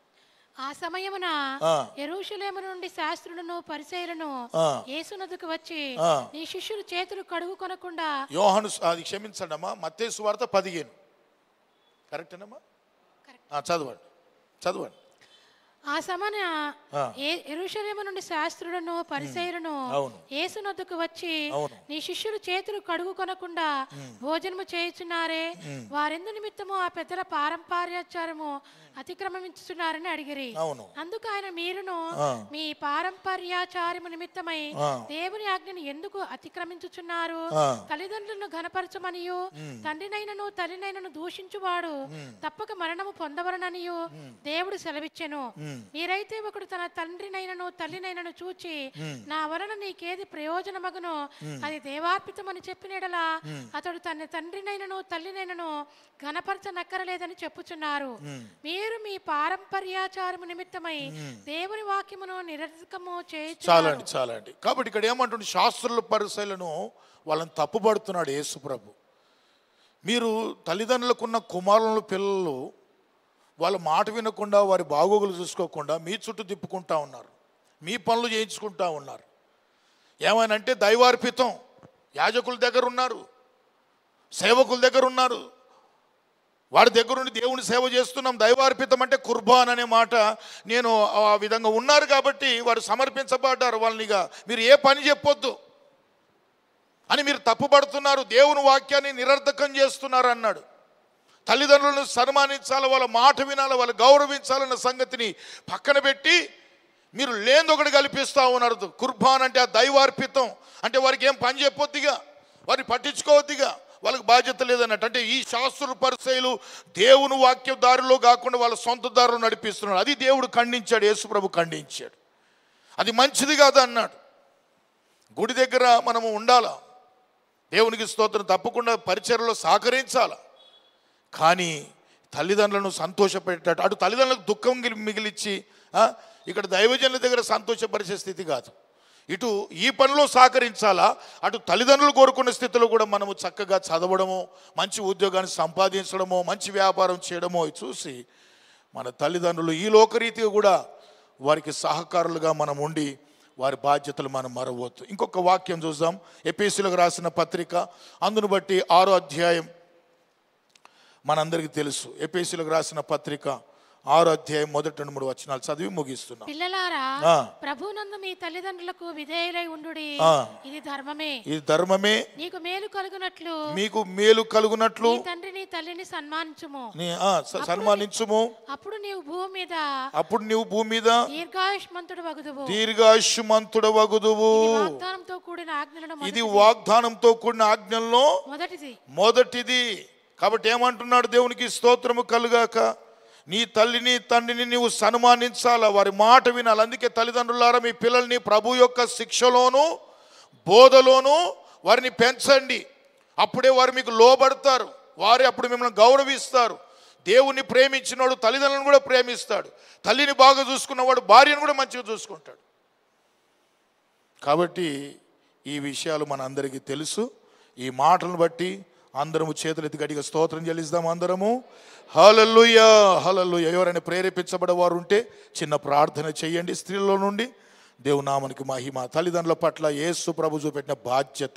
ఆ సమయమున ఆ. ఎరుషలేము నుండి శాస్త్రులను పరిచయులను ఆ. యేసునదుకు వచ్చి ఆ. నీ శిష్యులు చేతులు కడుగు కొనకుండా యోహాను అది క్షమించండి అమ్మా మత్తేసు వార్త పదిహేను కరెక్టేనమ్మా ఆ, చదవండి చదవండి ఆ సమన ఆ. ఎరుషలేము నుండి శాస్త్రులను పరిచయులను అవును. యేసునద్దుకు వచ్చి అవును. నీ శిష్యులు చేతులు కడుగు కొనకుండా భోజనము చేయుచున్నారే వారెందు నిమిత్తము ఆ పెద్దల పారంపర్యాచారము అతిక్రమించుచున్నారని అడిగిరి అవును. అందుకు ఆయన మీరును ఆ. మీ పారంపర్యాచారము నిమిత్తమై ఆ. దేవుని ఆజ్ఞను ఎందుకు అతిక్రమించుచున్నారు ఆ. తల్లిదండ్రులను ఘనపరచమనియు తండ్రినైనను తల్లినైనను దూషించువాడు తప్పక మరణము పొందవరననియు దేవుడు సెలవిచ్చెను మీరైతే ఒకడు తన తండ్రినైనను తల్లినైనను చూచి నా వలన నీకేది ప్రయోజనమగునో అది దేవార్పితమని చెప్పినడలా అతడు తన తండ్రినైనను తల్లినైనను ఘనపరచనక్కరలేదని చెప్పుచున్నారు మీరు మీ పారంపర్యాచారము నిమిత్తమై దేవుని వాక్యమును నిరర్ధకము చేయుచున్నారు చాలండి చాలండి కాబట్టి ఇక్కడ ఏమంటుంది శాస్త్రుల పరిశీలను వాళ్ళని తప్పుపడుతున్నాడు యేసుప్రభు మీరు తల్లిదండ్రులకున్న కుమారుల పిల్లలు వాళ్ళ మాట వినకుండా వారి బాగోగులు చూసుకోకుండా మీ చుట్టూ తిప్పుకుంటా ఉన్నారు మీ పనులు చేయించుకుంటా ఉన్నారు ఏమనంటే దైవార్పితం యాజకుల దగ్గర ఉన్నారు సేవకుల దగ్గర ఉన్నారు వాడి దగ్గర నుండి దేవుని సేవ చేస్తున్నాం దైవార్పితం అంటే కుర్బాన్ అనే మాట నేను ఆ విధంగా ఉన్నారు కాబట్టి వారు సమర్పించబడ్డారు వాళ్ళనిగా మీరు ఏ పని చెప్పొద్దు అని మీరు తప్పుపడుతున్నారు దేవుని వాక్యాన్ని నిరర్ధకం చేస్తున్నారు అన్నాడు తల్లిదండ్రులను సన్మానించాలి వాళ్ళ మాట వినాలి వాళ్ళు గౌరవించాలన్న సంగతిని పక్కన పెట్టి మీరు లేదొకటి కల్పిస్తూ ఉన్నారు కుర్బాన్ అంటే ఆ దైవార్పితం అంటే వారికి ఏం పని చెప్పొద్దిగా వారిని పట్టించుకోవద్దిగా వాళ్ళకి బాధ్యత లేదన్నట్టు అంటే ఈ శాస్త్ర పరిచయలు దేవుని వాక్య దారిలో కాకుండా వాళ్ళ సొంత దారిలో నడిపిస్తున్నాడు అది దేవుడు ఖండించాడు యేసుప్రభు ఖండించాడు అది మంచిది కాదు అన్నాడు గుడి దగ్గర మనము ఉండాలా దేవునికి స్తోత్రం తప్పకుండా పరిచయలో సహకరించాల కానీ తల్లిదండ్రులను సంతోషపెట్టేటట్టు అటు తల్లిదండ్రులకు దుఃఖం గిలి- మిగిలిచ్చి ఆ, ఇక్కడ దైవజనుల దగ్గర సంతోషపరిచే స్థితి కాదు ఇటు ఈ పనిలో సహకరించాలా అటు తల్లిదండ్రులు కోరుకున్న స్థితిలో కూడా మనము చక్కగా చదవడము మంచి ఉద్యోగాన్ని సంపాదించడము మంచి వ్యాపారం చేయడమో ఇది చూసి మన తల్లిదండ్రులు ఈ లోకరీతిగా కూడా వారికి సహకారులుగా మనం ఉండి వారి బాధ్యతలు మనం మరవద్దు ఇంకొక వాక్యం చూద్దాం ఎపిసులకు రాసిన పత్రిక అందును బట్టి ఆరో అధ్యాయం మనందరికీ తెలుసు ఎపిసులకు రాసిన పత్రిక ఆరో అధ్యాయం మొదటి రెండు మూడు వచనాలు చదివి ముగిస్తున్నాం పిల్లలారా ఆ. ప్రభునందు మీ తల్లిదండ్రులకు విధేయులై ఉండుడి ఆ. ఇది ధర్మమే ఇది ధర్మమే నీకు మేలు కలుగునట్లు మీకు మేలు కలుగునట్లు నీ తండ్రిని తల్లిని సన్మానించుము నీ ఆ, స- సన్మానించుము అప్పుడు నీవు భూమి మీద అప్పుడు నీవు భూమి మీద దీర్ఘాయుష్మంతుడు వగుదువు దీర్ఘాయుష్మంతుడ వగుదువు ఇది వాగ్దానంతో కూడిన ఆజ్ఞలను ఇది మొదటిది. వాగ్దానంతో కూడిన ఆజ్ఞల్లో మొదటిది మొదటిది కాబట్టి ఏమంటున్నాడు దేవునికి స్తోత్రము కలుగాక నీ తల్లిని తండ్రిని నీవు సన్మానించాలా వారి మాట వినాలి అందుకే తల్లిదండ్రులారా మీ పిల్లల్ని ప్రభు యొక్క శిక్షలోను బోధలోను వారిని పెంచండి అప్పుడే వారు మీకు లోబడతారు వారు అప్పుడు మిమ్మల్ని గౌరవిస్తారు దేవుణ్ణి ప్రేమించినవాడు తల్లిదండ్రులను కూడా ప్రేమిస్తాడు తల్లిని బాగా చూసుకున్నవాడు భార్యను కూడా మంచిగా చూసుకుంటాడు కాబట్టి ఈ విషయాలు మన అందరికీ తెలుసు ఈ మాటలను బట్టి అందరము చేతులెత్తి గట్టిగా స్తోత్రం చెల్లిస్తాం అందరము హలల్లుయ హలల్లుయ ఎవరైనా ప్రేరేపించబడే వారు ఉంటే చిన్న ప్రార్థన చేయండి స్త్రీల నుండి దేవునామానికి మహిమ తల్లిదండ్రుల పట్ల యేసు ప్రభు చూపెట్టిన బాధ్యత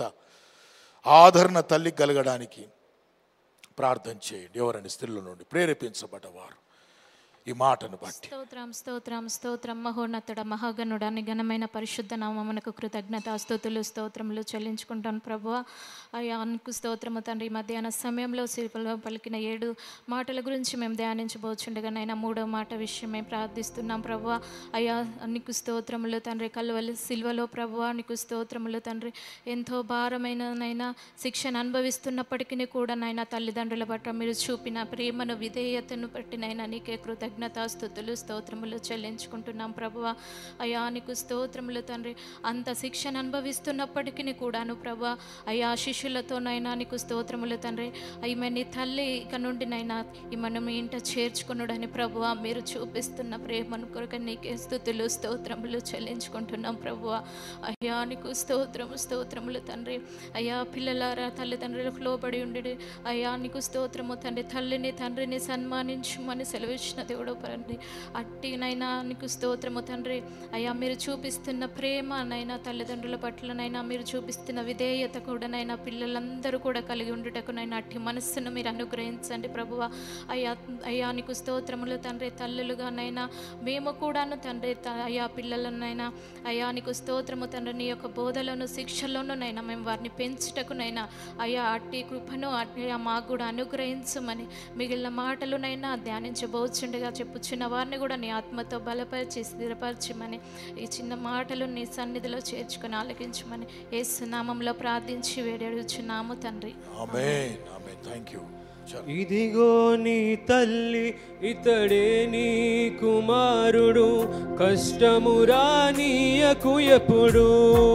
ఆదరణ తల్లి కలగడానికి ప్రార్థన చేయండి ఎవరైనా స్త్రీల నుండి ప్రేరేపించబడ్డవారు ఈ మాటను బట్టి స్తోత్రం స్తోత్రం స్తోత్రం మహోన్నతుడ మహాగణుడ ఘనమైన పరిశుద్ధ నామమునకు కృతజ్ఞత స్తుతులు స్తోత్రములు చెల్లించుకుంటాను ప్రభు అయ్యా నీకు స్తోత్రము తండ్రి మధ్యాహ్న సమయంలో శిల్పలో పలికిన ఏడు మాటల గురించి మేము ధ్యానించబోచుండగా నైనా మూడో మాట విషయమే ప్రార్థిస్తున్నాం ప్రభు అయ్యా నీకు స్తోత్రములు తండ్రి కలువలు సిల్వలో ప్రభు నీకు స్తోత్రములు తండ్రి ఎంతో భారమైననైనా శిక్షను అనుభవిస్తున్నప్పటికీ కూడా నైనా తల్లిదండ్రుల పట్ల మీరు చూపిన ప్రేమను విధేయతను బట్టి నైనా నీకే కృతజ్ఞతాస్థుతులు స్తోత్రములు చెల్లించుకుంటున్నాం ప్రభువ అయ్యా నీకు స్తోత్రములు తండ్రి అంత శిక్షను అనుభవిస్తున్నప్పటికీ కూడాను ప్రభు అయ్యా శిష్యులతోనైనా నీకు స్తోత్రములు తండ్రి ఈమె నీ తల్లి ఇక నుండి నైనా ఈమెను మీ ఇంట చేర్చుకున్నాడని ప్రభువ మీరు చూపిస్తున్న ప్రేమను కొరకు నీకే స్థుతులు స్తోత్రములు చెల్లించుకుంటున్నాం ప్రభువ అయ్యా నీకు స్తోత్రము స్తోత్రములు తండ్రి అయ్యా పిల్లలారా తల్లిదండ్రులకు లోబడి ఉండి అయ్యా నీకు స్తోత్రము తండ్రి తల్లిని తండ్రిని సన్మానించమని సెలవిచ్చిన దేవుడు తండ్రి అట్టినైనా నీకు స్తోత్రము తండ్రి అయ్యా మీరు చూపిస్తున్న ప్రేమ నైనా తల్లిదండ్రుల పట్లనైనా మీరు చూపిస్తున్న విధేయత కూడానైనా పిల్లలందరూ కూడా కలిగి ఉండుటకునైనా అట్టి మనస్సును మీరు అనుగ్రహించండి ప్రభువ అయ్యా అయ్యా నీకు స్తోత్రములు తండ్రి తల్లులుగానైనా మేము కూడాను తండ్రి త- అయ్యా పిల్లలనైనా అయ్యా నీకు స్తోత్రము తండ్రి నీ యొక్క బోధలను శిక్షలోనైనా మేము వారిని పెంచుటకునైనా అయ్యా అట్టి కృపను అయ్యా మాకు కూడా అనుగ్రహించమని మిగిలిన మాటలునైనా ధ్యానించబోచుండగా చెప్పుచున్న వారిని కూడా నీ ఆత్మతో బలపరిచి స్థిరపరచమని ఈ చిన్న మాటలు నీ సన్నిధిలో చేర్చుకొని ఆలకించమని ఏసునామంలో ప్రార్థించి వేడడుచున్నాము తండ్రి ఆమేన్ ఆమేన్ థ్యాంక్ యూ ఇదిగో నీ తల్లి ఇతడే నీ కుమారుడు కష్టము రానీయకు ఎప్పుడు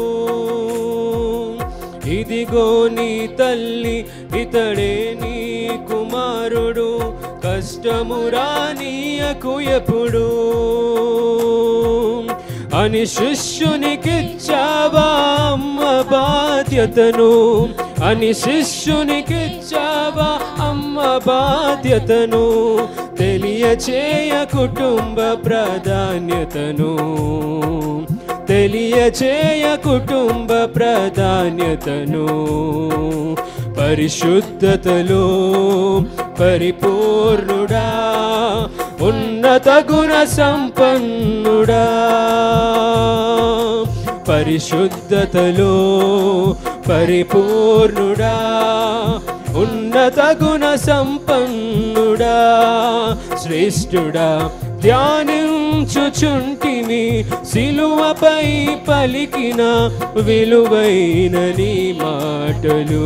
ఇదిగో నీ తల్లి ఇతడే నీ కుమారుడు కష్టము రానీయకు ఎప్పుడు అని శిష్యునికిచ్చావా అమ్మ బాధ్యతను అని శిష్యునికిచ్చావా అమ్మ బాధ్యతను తెలియచేయ కుటుంబ ప్రాధాన్యతను తెలియచేయ కుటుంబ ప్రాధాన్యతను పరిశుద్ధతలో పరిపూర్ణుడా ఉన్నత గుణ సంపన్నుడా పరిశుద్ధతలో పరిపూర్ణుడా ఉన్నత గుణ సంపన్నుడా శ్రేష్ఠుడా ధ్యానించుచుంటిమి సిలువపై పలికిన విలువైన నీ మాటలు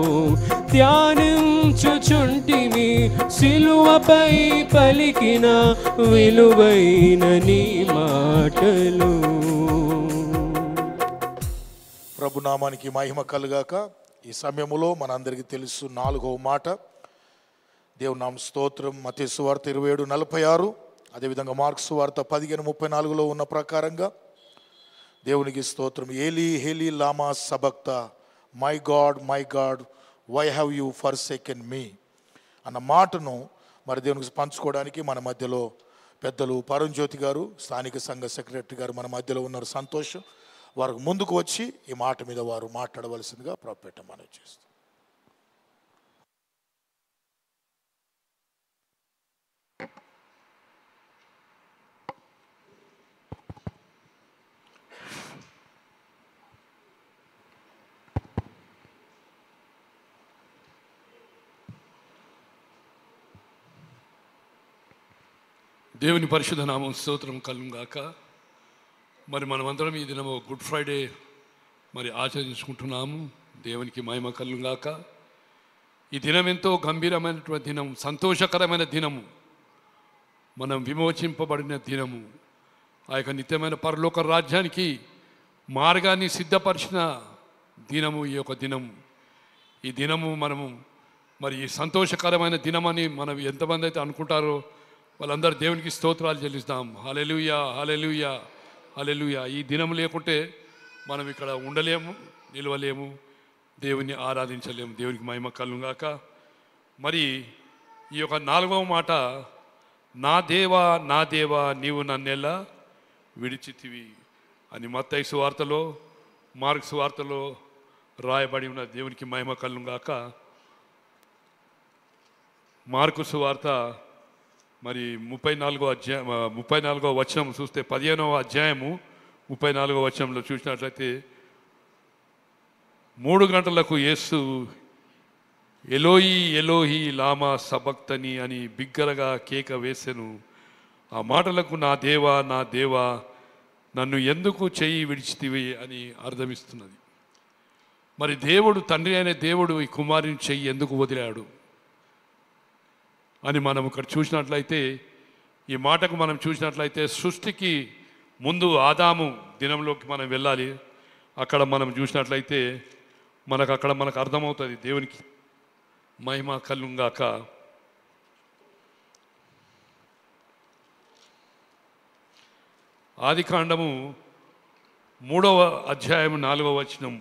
ధ్యానించుచుంటిమి సిలువపై పలికిన విలువైన నీ మాటలు ప్రభునామానికి మహిమ కలుగాక ఈ సమయములో మనందరికీ తెలుసు నాలుగవ మాట దేవునామ స్తోత్రం మతేసు వార్త ఇరవై ఏడు నలభై ఆరు అదేవిధంగా మార్క్స్ వార్త పదిహేను ముప్పై నాలుగులో ఉన్న ప్రకారంగా దేవునికి స్తోత్రం ఏలీ హేలీ లామా సబక్త my God my God why have you forsaken me అన్న మాటను మరి దేవునికి పంచుకోవడానికి మన మధ్యలో పెద్దలు పరంజ్యోతి గారు స్థానిక సంఘ సెక్రటరీ గారు మన మధ్యలో ఉన్నారు సంతోష్ వారికి ముందుకు వచ్చి ఈ మాట మీద వారు మాట్లాడవలసిందిగా ప్రాపేట మనం చేస్తాం దేవుని పరిశుద్ధ నామం స్తోత్రం కలుగాక మరి మనమందరం ఈ దినము గుడ్ ఫ్రైడే మరి ఆచరించుకుంటున్నాము దేవునికి మహిమ కలుగాక ఈ దినం ఎంతో గంభీరమైనటువంటి దినం సంతోషకరమైన దినము మనం విమోచింపబడిన దినము ఆ యొక్క నిత్యమైన పరలోక రాజ్యానికి మార్గాన్ని సిద్ధపరిచిన దినము ఈ యొక్క దినము ఈ దినము మనము మరి ఈ సంతోషకరమైన దినమని మనం ఎంతమంది అయితే అనుకుంటారో వాళ్ళందరూ దేవునికి స్తోత్రాలు చెల్లిస్తాం హలెలుయా హలెలుయా హలెలుయా ఈ దినం లేకుంటే మనం ఇక్కడ ఉండలేము నిలవలేము దేవుని ఆరాధించలేము దేవునికి మహిమ కలుగాక మరి ఈ యొక్క నాలుగవ మాట నా దేవా నా దేవా నీవు నన్నెలా విడిచితివి అని మత్తయి సువార్తలో మార్క్స్ వార్తలో రాయబడి ఉన్న దేవునికి మహిమ కలుగాక మార్కు సువార్త మరి ముప్పై నాలుగో అధ్యాయం ఆ, ముప్పై నాలుగో వచనం చూస్తే పదిహేనవ అధ్యాయము ముప్పై నాలుగో వచనంలో చూసినట్లయితే మూడు గంటలకు యేసు ఎలోయి ఎలోహి లామా సబక్తని అని బిగ్గరగా కేక వేసెను ఆ మాటలకు నా దేవా నా దేవా నన్ను ఎందుకు చెయ్యి విడిచితివి అని అర్థమిస్తున్నది మరి దేవుడు తండ్రి అనే దేవుడు ఈ కుమారుని చెయ్యి ఎందుకు వదిలాడు అని మనం ఇక్కడ చూసినట్లయితే ఈ మాటకు మనం చూసినట్లయితే సృష్టికి ముందు ఆదాము దినంలోకి మనం వెళ్ళాలి అక్కడ మనం చూసినట్లయితే మనకు అక్కడ మనకు అర్థమవుతుంది దేవునికి మహిమ కలుగాక ఆది కాండము మూడవ అధ్యాయం నాలుగవ వచనం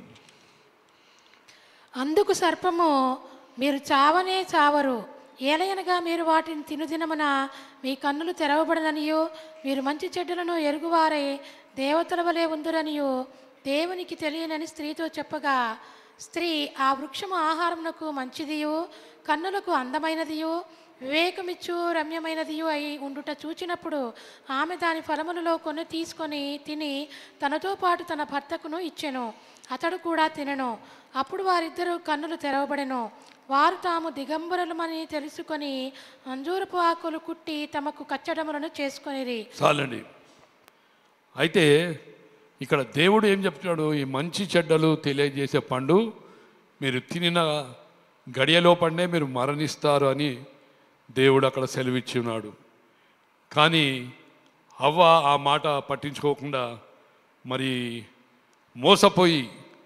అందుకు సర్పము మీరు చావనే చావరు ఏలయనగా మీరు వాటిని తినుదినమున మీ కన్నులు తెరవబడననియో మీరు మంచి చెడ్డలను ఎరుగువారై దేవతల వలె ఉందురనియో దేవునికి తెలియనని స్త్రీతో చెప్పగా స్త్రీ ఆ వృక్షము ఆహారమునకు మంచిదియు కన్నులకు అందమైనదియు వివేకమిచ్చు రమ్యమైనదియు అయి ఉండుట చూచినప్పుడు ఆమె దాని ఫలములలో కొన్ని తీసుకొని తిని తనతో పాటు తన భర్తకును ఇచ్చెను అతడు కూడా తినెను అప్పుడు వారిద్దరూ కన్నులు తెరవబడెను వారు తాము దిగంబరులమని తెలుసుకొని అంజూరపు ఆకులు కుట్టి తమకు కచ్చడములను చేసుకొనిరి చాలండి అయితే ఇక్కడ దేవుడు ఏం చెప్తున్నాడు ఈ మంచి చెడ్డలు తెలియజేసే పండు మీరు తినిన గడియలో పండే మీరు మరణిస్తారు అని దేవుడు అక్కడ సెలవిచ్చి ఉన్నాడు కానీ అవ్వ ఆ మాట పట్టించుకోకుండా మరి మోసపోయి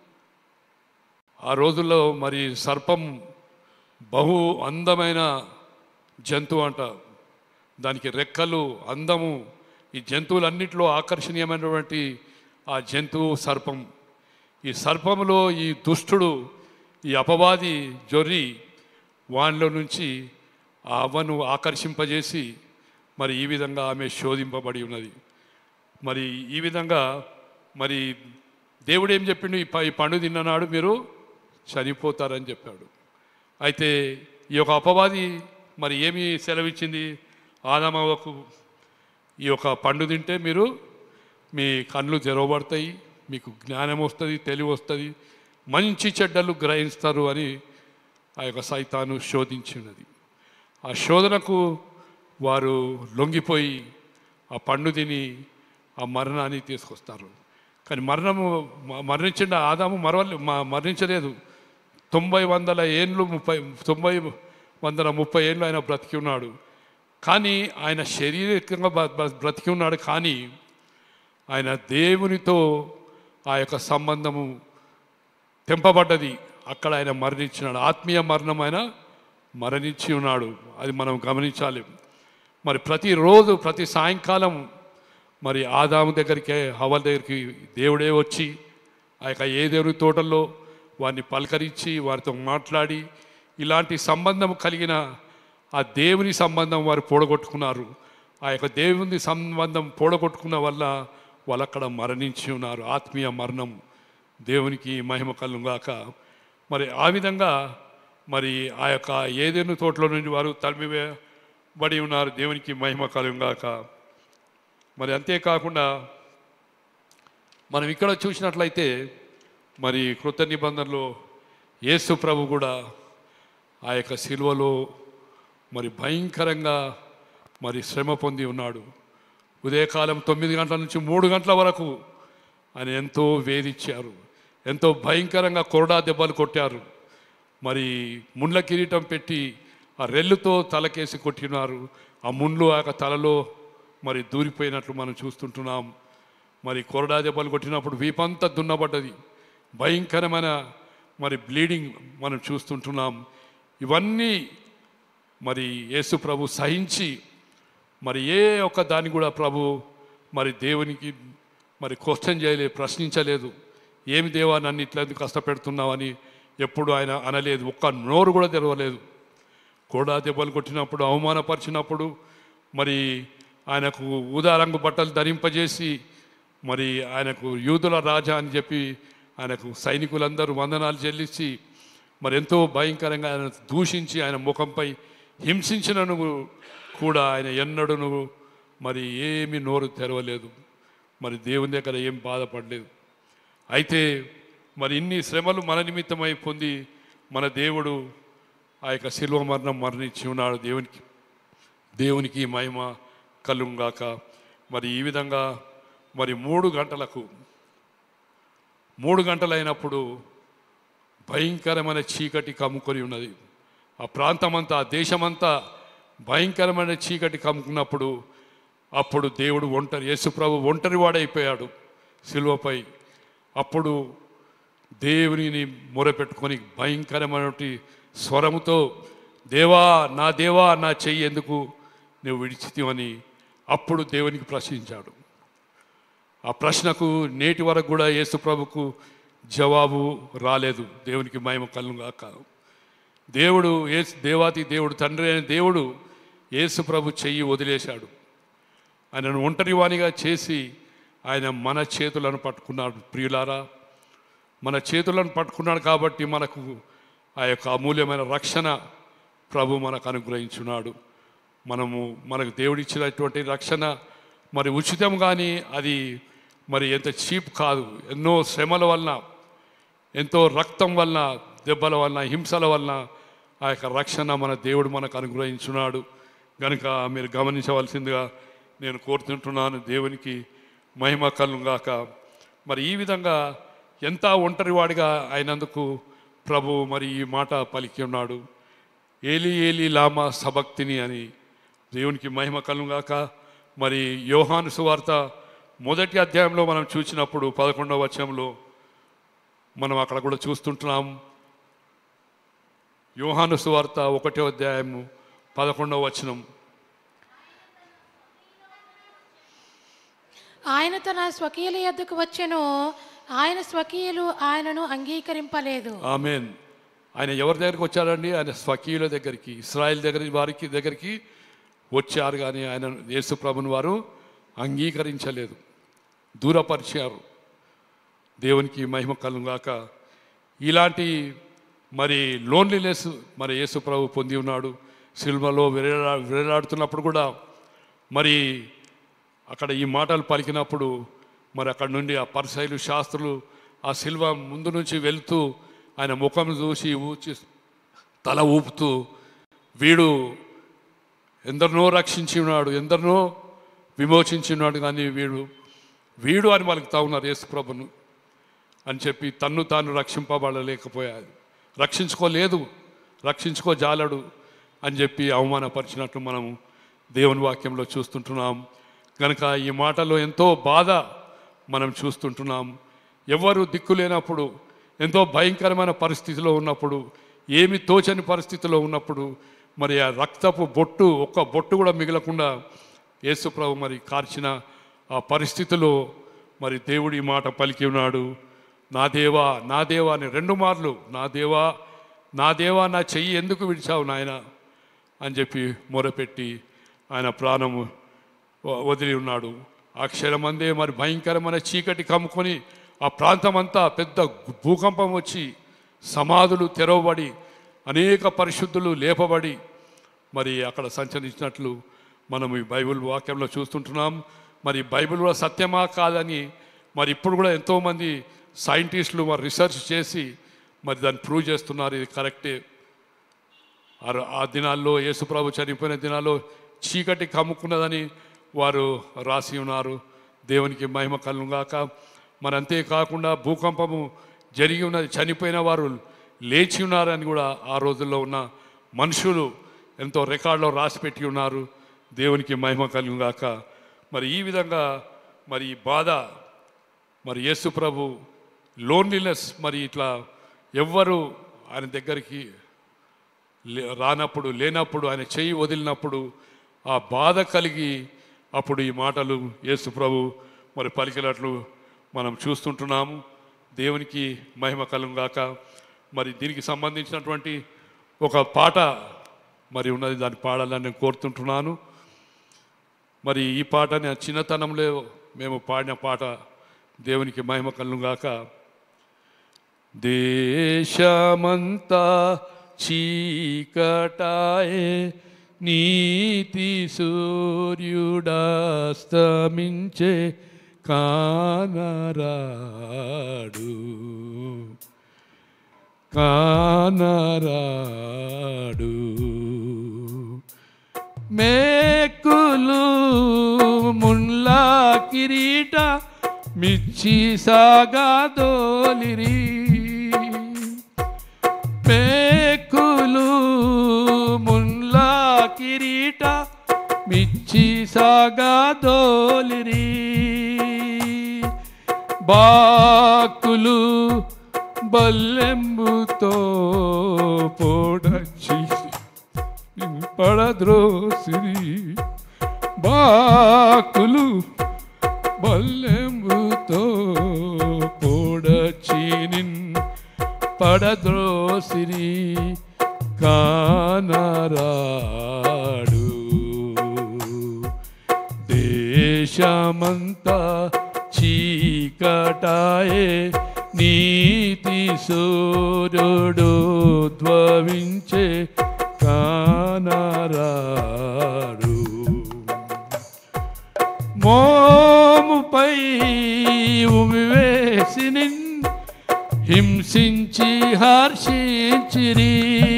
ఆ రోజుల్లో మరి సర్పం బహు అందమైన జంతువు అంట దానికి రెక్కలు అందము ఈ జంతువులన్నిటిలో ఆకర్షణీయమైనటువంటి ఆ జంతువు సర్పం ఈ సర్పములో ఈ దుష్టుడు ఈ అపవాది జొర్రి వానిలో నుంచి ఆ అవ్వను ఆకర్షింపజేసి మరి ఈ విధంగా ఆమె శోధింపబడి ఉన్నది మరి ఈ విధంగా మరి దేవుడు ఏం చెప్పిండు ఈ ప- ఈ పండు తిన్ననాడు మీరు చనిపోతారని చెప్పాడు అయితే ఈ యొక్క అపవాది మరి ఏమి సెలవిచ్చింది ఆదామవకు ఈ యొక్క పండు తింటే మీరు మీ కళ్ళు తెరవబడతాయి మీకు జ్ఞానం వస్తుంది తెలివి వస్తుంది మంచి చెడ్డలు గ్రహిస్తారు అని ఆ యొక్క సైతాను శోధించినది ఆ శోధనకు వారు లొంగిపోయి ఆ పండు తిని ఆ మరణాన్ని తీసుకొస్తారు కానీ మరణము మ- మరణించిన ఆదాము మరవలే మ- మరణించలేదు తొంభై వందల ఏండ్లు ముప్పై తొంభై వందల ముప్పై ఏళ్ళు ఆయన బ్రతికి ఉన్నాడు కానీ ఆయన శారీరకంగా బ- బ- బ్రతికి ఉన్నాడు కానీ ఆయన దేవునితో ఆ యొక్క సంబంధము తెంపబడ్డది అక్కడ ఆయన మరణించినాడు ఆత్మీయ మరణం ఆయన మరణించి ఉన్నాడు అది మనం గమనించాలి మరి ప్రతిరోజు ప్రతి సాయంకాలం మరి ఆదాము దగ్గరికి హవల దగ్గరికి దేవుడే వచ్చి ఆ యొక్క ఏ దేవుని తోటల్లో వారిని పలకరించి వారితో మాట్లాడి ఇలాంటి సంబంధం కలిగిన ఆ దేవుని సంబంధం వారు పోడగొట్టుకున్నారు ఆ యొక్క దేవుని సంబంధం పోడగొట్టుకున్న వల్ల వాళ్ళు అక్కడ మరణించి ఉన్నారు ఆత్మీయ మరణం దేవునికి మహిమ కలుగాక మరి ఆ విధంగా మరి ఆ యొక్క ఏదేను తోటలో నుండి వారు తరిమివేయబడి ఉన్నారు దేవునికి మహిమ కలుగాక మరి అంతేకాకుండా మనం ఇక్కడ చూసినట్లయితే మరి కృత నిబంధనలో యేసు ప్రభు కూడా ఆ యొక్క శిలువలో మరి భయంకరంగా మరి శ్రమ పొంది ఉన్నాడు ఉదయకాలం తొమ్మిది గంటల నుంచి మూడు గంటల వరకు ఆయన ఎంతో వేధించారు ఎంతో భయంకరంగా కొరడా దెబ్బలు కొట్టారు మరి ముండ్ల కిరీటం పెట్టి ఆ రెల్లుతో తలకేసి కొట్టినారు ఆ ముండ్లు ఆ యొక్క తలలో మరి దూరిపోయినట్లు మనం చూస్తుంటున్నాం మరి కొరడా దెబ్బలు కొట్టినప్పుడు వీపంతా దున్నబడ్డది భయంకరమైన మరి బ్లీడింగ్ మనం చూస్తుంటున్నాం ఇవన్నీ మరి యేసు ప్రభు సహించి మరి ఏ ఒక్క దాన్ని కూడా ప్రభు మరి దేవునికి మరి క్వశ్చన్ చేయలేదు ప్రశ్నించలేదు ఏమి దేవా నన్ను ఇట్లా ఎందుకు కష్టపెడుతున్నావని ఎప్పుడు ఆయన అనలేదు ఒక్క నోరు కూడా తెరవలేదు కోడా దెబ్బలు కొట్టినప్పుడు అవమానపరిచినప్పుడు మరి ఆయనకు ఊదా రంగు బట్టలు ధరింపజేసి మరి ఆయనకు యూదుల రాజా అని చెప్పి ఆయనకు సైనికులందరూ వందనాలు చెల్లించి మరి ఎంతో భయంకరంగా ఆయన దూషించి ఆయన ముఖంపై హింసించినను కూడా ఆయన ఎన్నడూను మరి ఏమి నోరు తెరవలేదు మరి దేవుని దగ్గర ఏం బాధపడలేదు అయితే మరి ఇన్ని శ్రమలు మన నిమిత్తమై పొంది మన దేవుడు ఆ యొక్క శిల్వ మరణం మరణించి ఉన్నాడు దేవునికి దేవునికి మహిమ కలుగాక మరి ఈ విధంగా మరి మూడు గంటలకు మూడు గంటలైనప్పుడు భయంకరమైన చీకటి కమ్ముకొని ఉన్నది ఆ ప్రాంతమంతా ఆ దేశమంతా భయంకరమైన చీకటి కమ్ముకున్నప్పుడు అప్పుడు దేవుడు ఒంటరి యేసుప్రభు ఒంటరి వాడైపోయాడు శిలువపై అప్పుడు దేవునిని మొరపెట్టుకొని భయంకరమైన స్వరముతో దేవా నా దేవా నా చెయ్యి ఎందుకు నువ్వు విడిచితివని అప్పుడు దేవునికి ప్రశ్నించాడు ఆ ప్రశ్నకు నేటి వరకు కూడా యేసు ప్రభుకు జవాబు రాలేదు దేవునికి మహిమ కలుగాక దేవుడు ఏసు దేవాతి దేవుడు తండ్రి అయిన దేవుడు యేసు ప్రభు చెయ్యి వదిలేశాడు ఆయనను ఒంటరివానిగా చేసి ఆయన మన చేతులను పట్టుకున్నాడు ప్రియులారా మన చేతులను పట్టుకున్నాడు కాబట్టి మనకు ఆ యొక్క అమూల్యమైన రక్షణ ప్రభు మనకు అనుగ్రహించున్నాడు మనము మనకు దేవుడిచ్చినటువంటి రక్షణ మరి ఉచితం కానీ అది మరి ఎంత చీప్ కాదు ఎన్నో శ్రమల వలన ఎంతో రక్తం వలన దెబ్బల వలన హింసల వలన ఆ యొక్క రక్షణ మన దేవుడు మనకు అనుగ్రహించున్నాడు కనుక మీరు గమనించవలసిందిగా నేను కోరుతుంటున్నాను దేవునికి మహిమ కలుగాక మరి ఈ విధంగా ఎంత ఒంటరివాడిగా అయినందుకు ప్రభు మరి ఈ మాట పలికి ఉన్నాడు ఏలి ఏలి లామా సభక్తిని అని దేవునికి మహిమ కలుగాక మరి యోహాను సువార్త మొదటి అధ్యాయంలో మనం చూసినప్పుడు పదకొండవ వచనంలో మనం అక్కడ కూడా చూస్తుంటున్నాం యోహాను సువార్త ఒకటో అధ్యాయము పదకొండవ వచనం ఆయన తన స్వకీయుల యొద్దకు వచ్చెను ఆయన స్వకీయులు ఆయనను అంగీకరింపలేదు ఆమెన్ ఆయన ఎవరి దగ్గరికి వచ్చారండి ఆయన స్వకీయుల దగ్గరికి ఇస్రాయల్ దగ్గర వారికి దగ్గరికి వచ్చారు కానీ ఆయన యేసు ప్రభుని వారు అంగీకరించలేదు దూరపరిచారు దేవునికి మహిమ కలుగాక ఇలాంటి మరి లోన్లీనెస్ మరి యేసు ప్రభు పొంది ఉన్నాడు సిల్వలో విరలా విరలాడుతున్నప్పుడు కూడా మరి అక్కడ ఈ మాటలు పలికినప్పుడు మరి అక్కడ నుండి ఆ పరిసైలు శాస్త్రులు ఆ శిల్వ ముందు నుంచి వెళ్తూ ఆయన ముఖం చూసి ఊచి తల ఊపుతూ వీడు ఎందరినో రక్షించి ఉన్నాడు ఎందరినో విమోచించి ఉన్నాడు కానీ వీడు వీడు అని పలుకుతా ఉన్నారు యేసుప్రభును అని చెప్పి తన్ను తాను రక్షింపబడలేకపోయాడు రక్షించుకోలేదు రక్షించుకోజాలడు అని చెప్పి అవమానపరిచినట్టు మనం దేవుని వాక్యంలో చూస్తుంటున్నాం కనుక ఈ మాటలో ఎంతో బాధ మనం చూస్తుంటున్నాం ఎవరు దిక్కు లేనప్పుడు ఎంతో భయంకరమైన పరిస్థితిలో ఉన్నప్పుడు ఏమి తోచని పరిస్థితిలో ఉన్నప్పుడు మరి ఆ రక్తపు బొట్టు ఒక్క బొట్టు కూడా మిగలకుండా యేసుప్రభు మరి కార్చిన ఆ పరిస్థితిలో మరి దేవుడి మాట పలికి ఉన్నాడు నా దేవా నా దేవా అని రెండు మార్లు నా దేవా నా దేవా నా చెయ్యి ఎందుకు విడిచావు నాయన అని చెప్పి మొరపెట్టి ఆయన ప్రాణము వ- వదిలి ఉన్నాడు ఆ క్షణమందే మరి భయంకరమైన చీకటి కమ్ముకొని ఆ ప్రాంతమంతా పెద్ద భూకంపం వచ్చి సమాధులు తెరవబడి అనేక పరిశుద్ధులు లేపబడి మరి అక్కడ సంచరించినట్లు మనం ఈ బైబిల్ వాక్యంలో చూస్తుంటున్నాం మరి బైబిల్ కూడా సత్యమా కాదని మరి ఇప్పుడు కూడా ఎంతోమంది సైంటిస్టులు మరి రీసెర్చ్ చేసి మరి దాన్ని ప్రూవ్ చేస్తున్నారు ఇది కరెక్టే ఆ రో- ఆ దినాల్లో యేసుప్రభు చనిపోయిన దినాల్లో చీకటి కమ్ముకున్నదని వారు రాసి ఉన్నారు దేవునికి మహిమ కలుగాక మరి అంతేకాకుండా భూకంపము జరిగి ఉన్నది చనిపోయిన వారు లేచి ఉన్నారని కూడా ఆ రోజుల్లో ఉన్న మనుషులు ఎంతో రికార్డులో రాసి పెట్టి ఉన్నారు దేవునికి మహిమ కలుగాక మరి ఈ విధంగా మరి ఈ బాధ మరి యేసు ప్రభు లోన్లీనెస్ మరి ఇట్లా ఎవ్వరు ఆయన దగ్గరికి లే- రానప్పుడు లేనప్పుడు ఆయన చెయ్యి వదిలినప్పుడు ఆ బాధ కలిగి అప్పుడు ఈ మాటలు యేసు ప్రభు మరి పలికినట్లు మనం చూస్తుంటున్నాము దేవునికి మహిమ కలుగాక మరి దీనికి సంబంధించినటువంటి ఒక పాట మరి ఉన్నది దాన్ని పాడాలని నేను కోరుతుంటున్నాను మరి ఈ పాట నా చిన్నతనంలో మేము పాడిన పాట దేవునికి మహిమ కలుగాక దేశమంతా చీకటాయే నీతి సూర్యుడాస్తమించే కానరాడు కానరాడు మేకులు మున్లా కిరీట మిచ్చి సాగాదోలిరి మేకులు మున్లా కిరీట మిచ్చి సాగాదోలిరి బాకులు బల్లెంబుతో పోడచి పడద్రోసిరి బాకులు బల్లెంబుతో పోడచి నిన్ పడద్రోసిరి కానరాడు దేశమంతా చీకటాయే నీతి సూర్యుడు ధ్వవించే కానరాడు మోముపై ఉమివేసి నిన్ హింసించి హర్షించిరి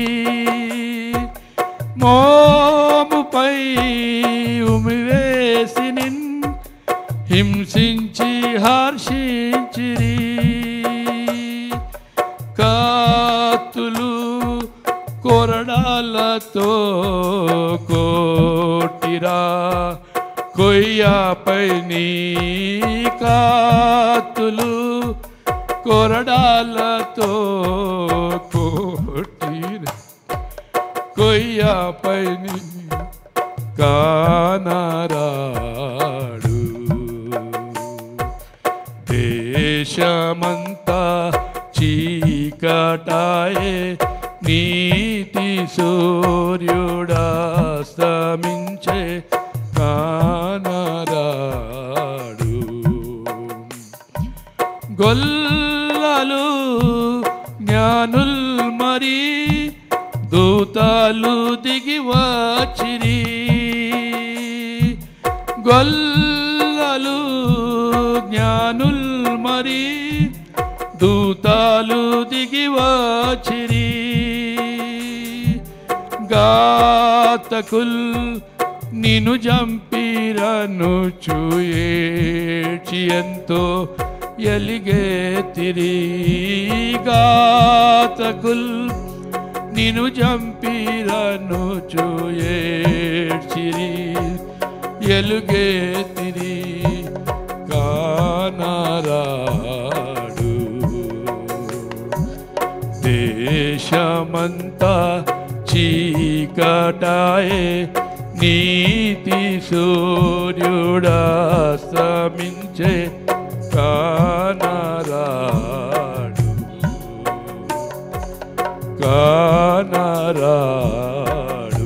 మోముపై ఉమివేసి నిన్ హింసించి హర్షించిరి కాతులు కొరడాలతో కోటిరా కొయ్యపై నీ కాతులు కొరడాలతో కోటిరా కొయ్యపై నీ కానరాడు దేశమంతా చీకటాయే నీతి సూర్యుడాస్తమించే కానరాడు గొల్లలు జ్ఞానుల్ మరి దూతాలు దిగి వచ్చిరి గొల్లలు జ్ఞానుల్ మరి దూతాలు దిగి వచ్చిరి గాతకుల్ నిన్ను జంపిరను చూయేచి ఎంతో ఎలిగేతిరి గాతకుల్ నిన్ను జంపిరను చూయేచిరి ఎలుగేతిరి కానరాడు దేశమంతా చీ చీకటాయే నీతి సూర్యుడాస్తమించే కానరాడు కానరాడు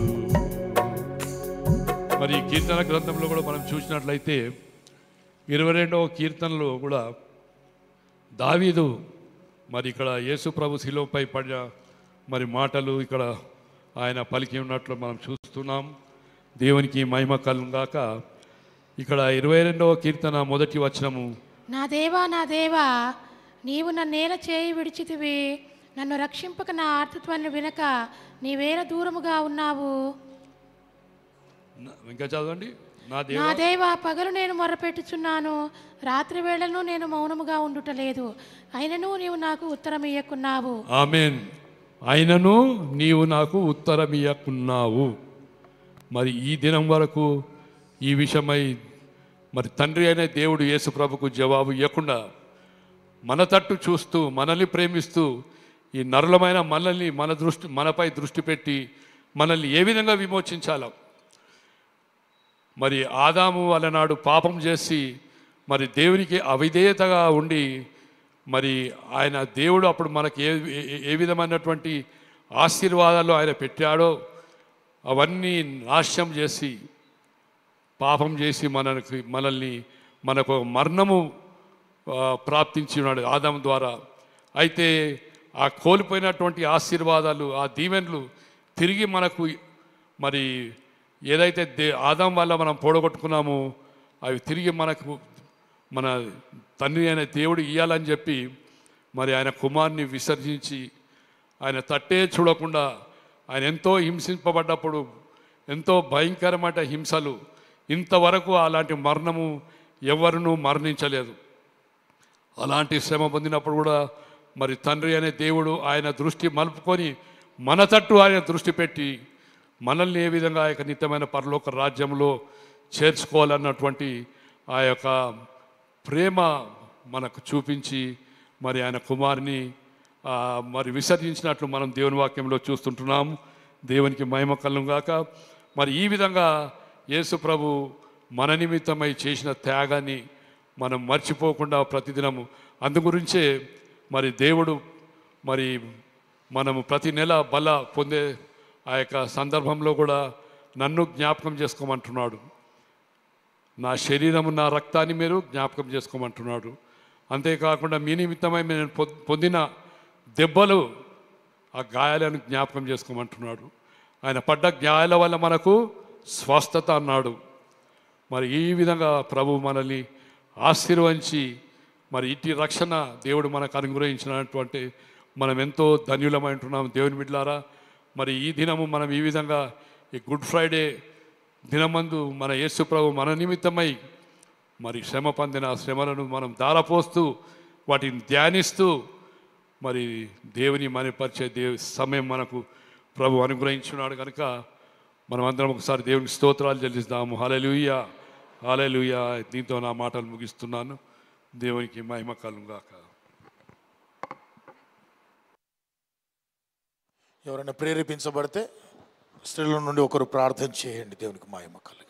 మరి ఈ కీర్తన గ్రంథంలో కూడా మనం చూసినట్లయితే ఇరవై రెండవ కీర్తనలో కూడా దావీదు మరి ఇక్కడ యేసు ప్రభు శిలువపై పడిన మరి మాటలు ఇక్కడ ఆయన పలికి ఉన్నట్లు మనం చూస్తున్నాం దేవునికి మహిమ కలుగాక ఇక్కడ ఇరవై రెండవ కీర్తన మొదటి వచనము నా దేవా నా దేవా నీవు నన్నేల చేయి విడిచితివి నన్ను రక్షింపక నా ఆర్తత్వాన్ని వినక నీవేల దూరముగా ఉన్నావు నా- ఇంకా చదవండి నా నా దేవ దేవా పగలు నేను మొరపెట్టుచున్నాను రాత్రి వేళను నేను మౌనముగా ఉండుటలేదు అయినను నీవు నాకు ఉత్తరం ఇయ్యకున్నావు ఆమెన్ అయినను నీవు నాకు ఉత్తరమియకున్నావు మరి ఈ దినం వరకు ఈ విషయమై మరి తండ్రి అయిన దేవుడు యేసు ప్రభుకు జవాబు ఇవ్వకుండా మన తట్టు చూస్తూ మనల్ని ప్రేమిస్తూ ఈ నరులమైన మనల్ని మన దృష్టి మనపై దృష్టి పెట్టి మనల్ని ఏ విధంగా విమోచించాలో మరి ఆదాము నాడు పాపం చేసి మరి దేవునికి అవిధేయతగా ఉండి మరి ఆయన దేవుడు అప్పుడు మనకి ఏ ఏ- ఏ విధమైనటువంటి ఆశీర్వాదాలు ఆయన పెట్టాడో అవన్నీ నాశనం చేసి పాపం చేసి మనకి మనల్ని మనకు మరణము ఆ, ప్రాప్తించి ఉన్నాడు ఆదాం ద్వారా అయితే ఆ కోల్పోయినటువంటి ఆశీర్వాదాలు ఆ దీవెనలు తిరిగి మనకు మరి ఏదైతే దే ఆదాం వల్ల మనం పోడగొట్టుకున్నామో అవి తిరిగి మనకు మన తండ్రి అయిన దేవుడు ఇవ్వాలని చెప్పి మరి ఆయన కుమార్ని విసర్జించి ఆయన తట్టే చూడకుండా ఆయన ఎంతో హింసింపబడ్డప్పుడు ఎంతో భయంకరమైన హింసలు ఇంతవరకు అలాంటి మరణము ఎవరునూ మరణించలేదు అలాంటి శ్రమ పొందినప్పుడు కూడా మరి తండ్రి అనే దేవుడు ఆయన దృష్టి మలుపుకొని మన తట్టు ఆయన దృష్టి పెట్టి మనల్ని ఏ విధంగా ఆ యొక్క నిత్యమైన పరలోక రాజ్యంలో చేర్చుకోవాలన్నటువంటి ఆ యొక్క ప్రేమ మనకు చూపించి మరి ఆయన కుమారుని ఆ, మరి విసర్జించినట్లు మనం దేవుని వాక్యంలో చూస్తుంటున్నాం దేవునికి మహిమ కలుగాక మరి ఈ విధంగా యేసు ప్రభు మన నిమిత్తమై చేసిన త్యాగాన్ని మనం మర్చిపోకుండా ప్రతిదినము అందు గురించే మరి దేవుడు మరి మనము ప్రతి నెల బల పొందే ఆ యొక్క సందర్భంలో కూడా నన్ను జ్ఞాపకం చేసుకోమంటున్నాడు నా శరీరము నా రక్తాన్ని మీరు జ్ఞాపకం చేసుకోమంటున్నాడు అంతేకాకుండా మీ నిమిత్తమై నేను పొ- పొందిన దెబ్బలు ఆ గాయాలను జ్ఞాపకం చేసుకోమంటున్నాడు ఆయన పడ్డ గాయాల వల్ల మనకు స్వస్థత అన్నాడు మరి ఈ విధంగా ప్రభు మనల్ని ఆశీర్వదించి మరి ఇట్టి రక్షణ దేవుడు మనకు అనుగ్రహించినటువంటి మనం ఎంతో ధన్యులమై ఉంటున్నాం దేవుని బిడ్డలారా మరి ఈ దినము మనం ఈ విధంగా ఈ గుడ్ ఫ్రైడే దినమందు మన యేసు ప్రభు మన నిమిత్తమై మరి శ్రమ పొందిన ఆ శ్రమలను మనం దారపోస్తూ వాటిని ధ్యానిస్తూ మరి దేవుని మనిపరిచే దేవు సమయం మనకు ప్రభు అనుగ్రహించున్నాడు కనుక మనం అందరం ఒకసారి దేవునికి స్తోత్రాలు చెల్లిస్తాము హలలుయ హలలుయ దీంతో నా మాటలు ముగిస్తున్నాను దేవునికి మహిమ కలుగాక ఎవరైనా ప్రేరేపించబడితే స్త్రీల నుండి ఒకరు ప్రార్థన చేయండి దేవునికి మహిమ కలుగాక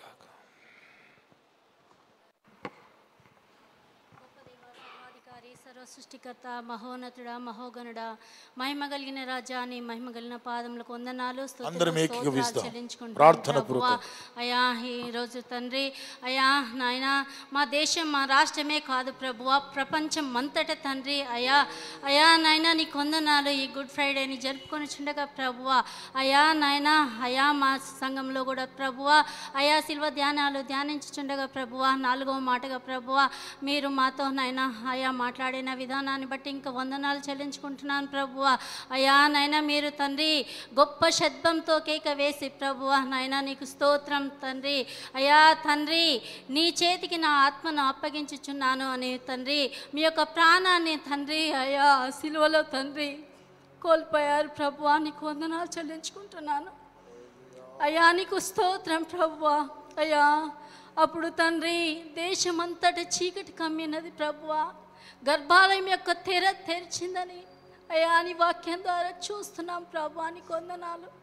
సర్వాధికారి సర్వ సృష్టికర్త మహోన్నతుడా మహోగణుడా మహిమ కలిగిన రాజాని మహిమ కలిగిన పాదములకు వందనాలు స్తుతులు, అందరం స్తోత్రాలు ఏకీభవిస్తాం. చెల్లించుకుంటున్నాం ప్రార్థన ప్రభువా. పూర్వకం. అయ్యా ఈ రోజు తండ్రి అయ్యా నాయన మా దేశం మా రాష్ట్రమే కాదు ప్రభువా ప్రపంచం అంతట తండ్రి అయ్యా అయ్యా నాయన నీ కొందనాలు ఈ గుడ్ ఫ్రైడేని జరుపుకొని చుండగా ప్రభువా అయ్యా నాయన అయ్యా మా సంఘంలో కూడా ప్రభువా అయ్యా శిల్వ ధ్యానాలు ధ్యానించుచుండగా ప్రభువా నాలుగవ మాటగా ప్రభువా మీరు మాతో నాయన అయ్యా మాట్లాడిన విధానాన్ని బట్టి ఇంకా వందనాలు చెల్లించుకుంటున్నాను ప్రభువా అయ్యా నాయన మీరు తండ్రి గొప్ప శబ్దంతో కేక వేసి ప్రభువా నాయన నీకు స్తోత్రం తండ్రి అయ్యా తండ్రి నీ చేతికి నా ఆత్మను అప్పగించుచున్నాను అని తండ్రి మీ యొక్క ప్రాణాన్ని తండ్రి అయ్యా సిలువలో తండ్రి కోల్పోయారు ప్రభువా నీకు వందనాలు చెల్లించుకుంటున్నాను అయ్యా నీకు స్తోత్రం ప్రభువా అయ్యా అప్పుడు తండ్రి దేశమంతటి చీకటి కమ్మినది ప్రభువా గర్భాలయం యొక్క తెర తెరిచిందని అయ్యా నీ వాక్యం ద్వారా చూస్తున్నాం ప్రభువా నీకు వందనాలు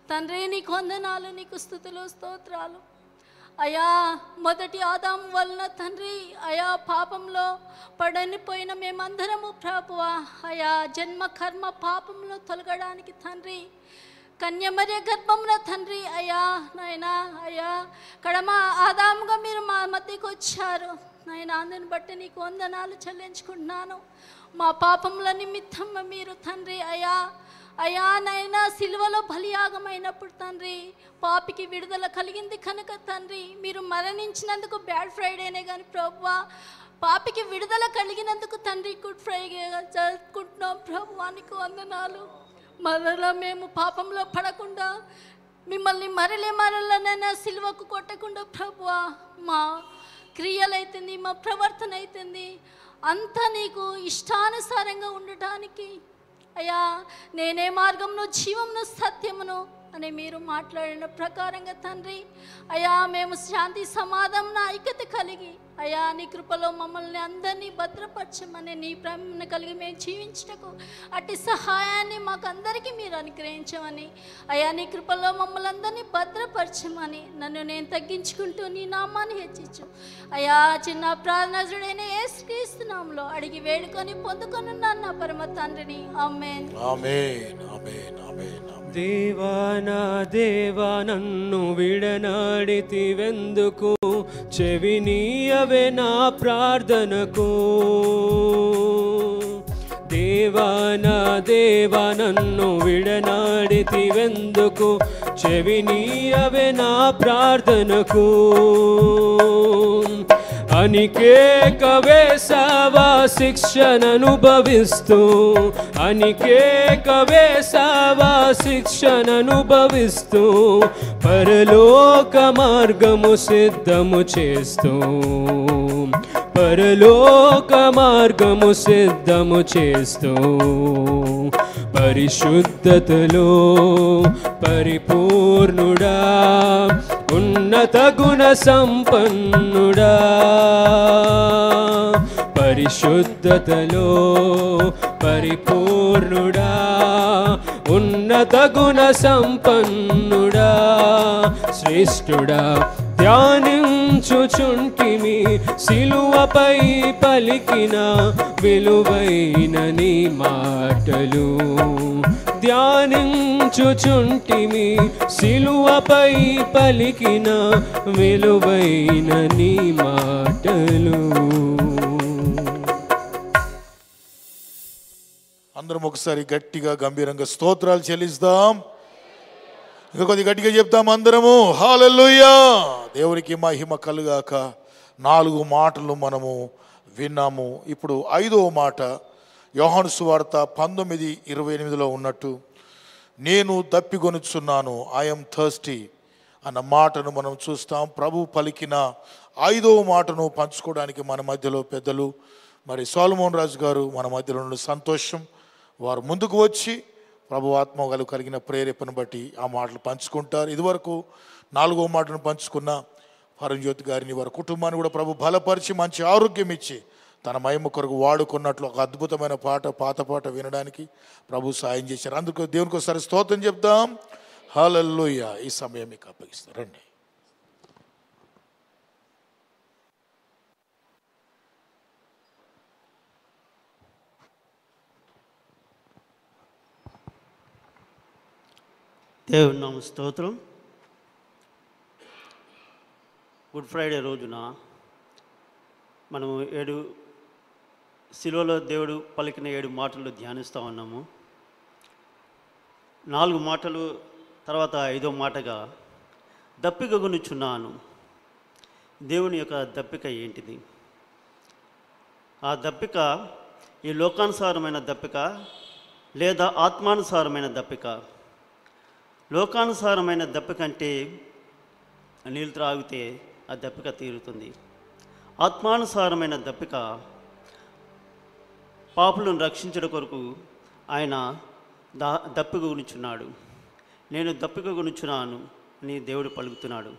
తండ్రి నీకు వందనాలు నీకు స్థుతులు స్తోత్రాలు అయా మొదటి ఆదాం వలన తండ్రి అయా పాపంలో పడనిపోయిన మేమందరము ప్రభువా అయా జన్మ కర్మ పాపంలో తొలగడానికి తండ్రి కన్యమర్య గర్భమున తండ్రి అయ్యా నాయనా అయ్యా కడమ ఆదాముగా మీరు మా మధ్యకి వచ్చారు నాయన అందుని బట్టి నీకు వందనాలు చెల్లించుకుంటున్నాను మా పాపముల నిమిత్తం మీరు తండ్రి అయ్యా అయా నైనా సిలువలో బలియాగమైనప్పుడు తండ్రి పాపికి విడుదల కలిగింది కనుక తండ్రి మీరు మరణించినందుకు బ్యాడ్ ఫ్రైడేనే కానీ ప్రభువా పాపికి విడుదల కలిగినందుకు తండ్రి గుడ్ ఫ్రైడే జరుపుకుంటున్నాం ప్రభువానికి వందనాలు మరలా మేము పాపంలో పడకుండా మిమ్మల్ని మరలే మరలనైనా సిలువకు కొట్టకుండా ప్రభువా మా క్రియలైతుంది మా ప్రవర్తన అవుతుంది అంతా నీకు ఇష్టానుసారంగా ఉండటానికి అయ్యా నేనే మార్గమును జీవమును సత్యమును అని మీరు మాట్లాడిన ప్రకారంగా తండ్రి అయ్యా మేము శాంతి సమాధానం ఐక్యత కలిగి అయ్యా నీ కృపలో మమ్మల్ని అందరినీ భద్రపరచమని నీ ప్రేమను కలిగి మేము జీవించటకు అట్టి సహాయాన్ని మాకు అందరికీ మీరు అనుగ్రహించమని అయ్యా నీ కృపలో మమ్మల్ని అందరినీ భద్రపరచమని నన్ను నేను తగ్గించుకుంటూ నీ నామాన్ని హెచ్చించు అయ్యా చిన్న ప్రార్థనజుడైన ఏ శ్రీస్తున్నాంలో అడిగి వేడుకొని పొందుకొని నా పరమ తండ్రిని ఆమెన్ ఆమేన్ ఆమేన్ ఆమేన్ దేవా నా దేవా నన్ను విడనాడితివెందుకు చెవినీయవే నా ప్రార్థనకు దేవా నా దేవా నన్ను విడనాడితివెందుకు చెవినీయవే నా ప్రార్థనకు అనికేక వేసావా శిక్షననుభవిస్తూ అనికేక వేసావా శిక్షననుభవిస్తూ పరలోక మార్గము సిద్ధము చేస్తూ పరలోక మార్గము సిద్ధము చేస్తూ పరిశుద్ధతలో పరిపూర్ణుడా ఉన్నత గుణ సంపన్నుడా పరిశుద్ధతలో పరిపూర్ణుడా ఉన్నత గుణ సంపన్నుడా శ్రేష్ఠుడా ధ్యానించుచుంటిమి సిలువపై పలికిన విలువైన నీ మాటలు ధ్యానించుచుంటిమి సిలువపై పలికిన విలువైన నీ మాటలు అందరం ఒకసారి గట్టిగా గంభీరంగా స్తోత్రాలు చెల్లిస్తాం ఇంకా కొద్ది గట్టిగా చెప్తాం అందరము హాలెల్లుయా దేవునికి మహిమ కలుగాక నాలుగు మాటలు మనము విన్నాము ఇప్పుడు ఐదవ మాట యోహాను సువార్త పంతొమ్మిది ఇరవై ఎనిమిదిలో ఉన్నట్టు నేను దప్పిగొనుచున్నాను ఐఎమ్ థర్స్టీ అన్న మాటను మనం చూస్తాం ప్రభు పలికిన ఐదవ మాటను పంచుకోవడానికి మన మధ్యలో పెద్దలు మరి సోలమోహన్ రాజు గారు మన మధ్యలో ఉన్న సంతోషం వారు ముందుకు వచ్చి ప్రభు ఆత్మగలు కలిగిన ప్రేరేపణ బట్టి ఆ మాటలు పంచుకుంటారు ఇదివరకు నాలుగో మాటను పంచుకున్న పరంజ్యోతి గారిని వారి కుటుంబాన్ని కూడా ప్రభు బలపరిచి మంచి ఆరోగ్యం ఇచ్చి తన మహిమ కొరకు వాడుకున్నట్లు ఒక అద్భుతమైన పాట పాత పాట వినడానికి ప్రభు సాయం చేశారు అందుకు దేవునికి ఒకసారి స్తోత్రం చెప్దాం హాలల్లోయ ఈ సమయం మీకు అప్పగిస్తారు రండి దేవుని నామ స్తోత్రం గుడ్ ఫ్రైడే రోజున మనము ఏడు శిలువలో దేవుడు పలికిన ఏడు మాటలు ధ్యానిస్తూ ఉన్నాము నాలుగు మాటలు తర్వాత ఐదో మాటగా దప్పిక గునుచున్నాను దేవుని యొక్క దప్పిక ఏంటిది ఆ దప్పిక ఈ లోకానుసారమైన దప్పిక లేదా ఆత్మానుసారమైన దప్పిక లోకానుసారమైన దప్పిక అంటే నీళ్ళు త్రాగితే ఆ దప్పిక తీరుతుంది ఆత్మానుసారమైన దప్పిక పాపులను రక్షించడం కొరకు ఆయన దా దప్పిక గునిచున్నాడు నేను దప్పిక గునిచున్నాను అని దేవుడు పలుకుతున్నాడు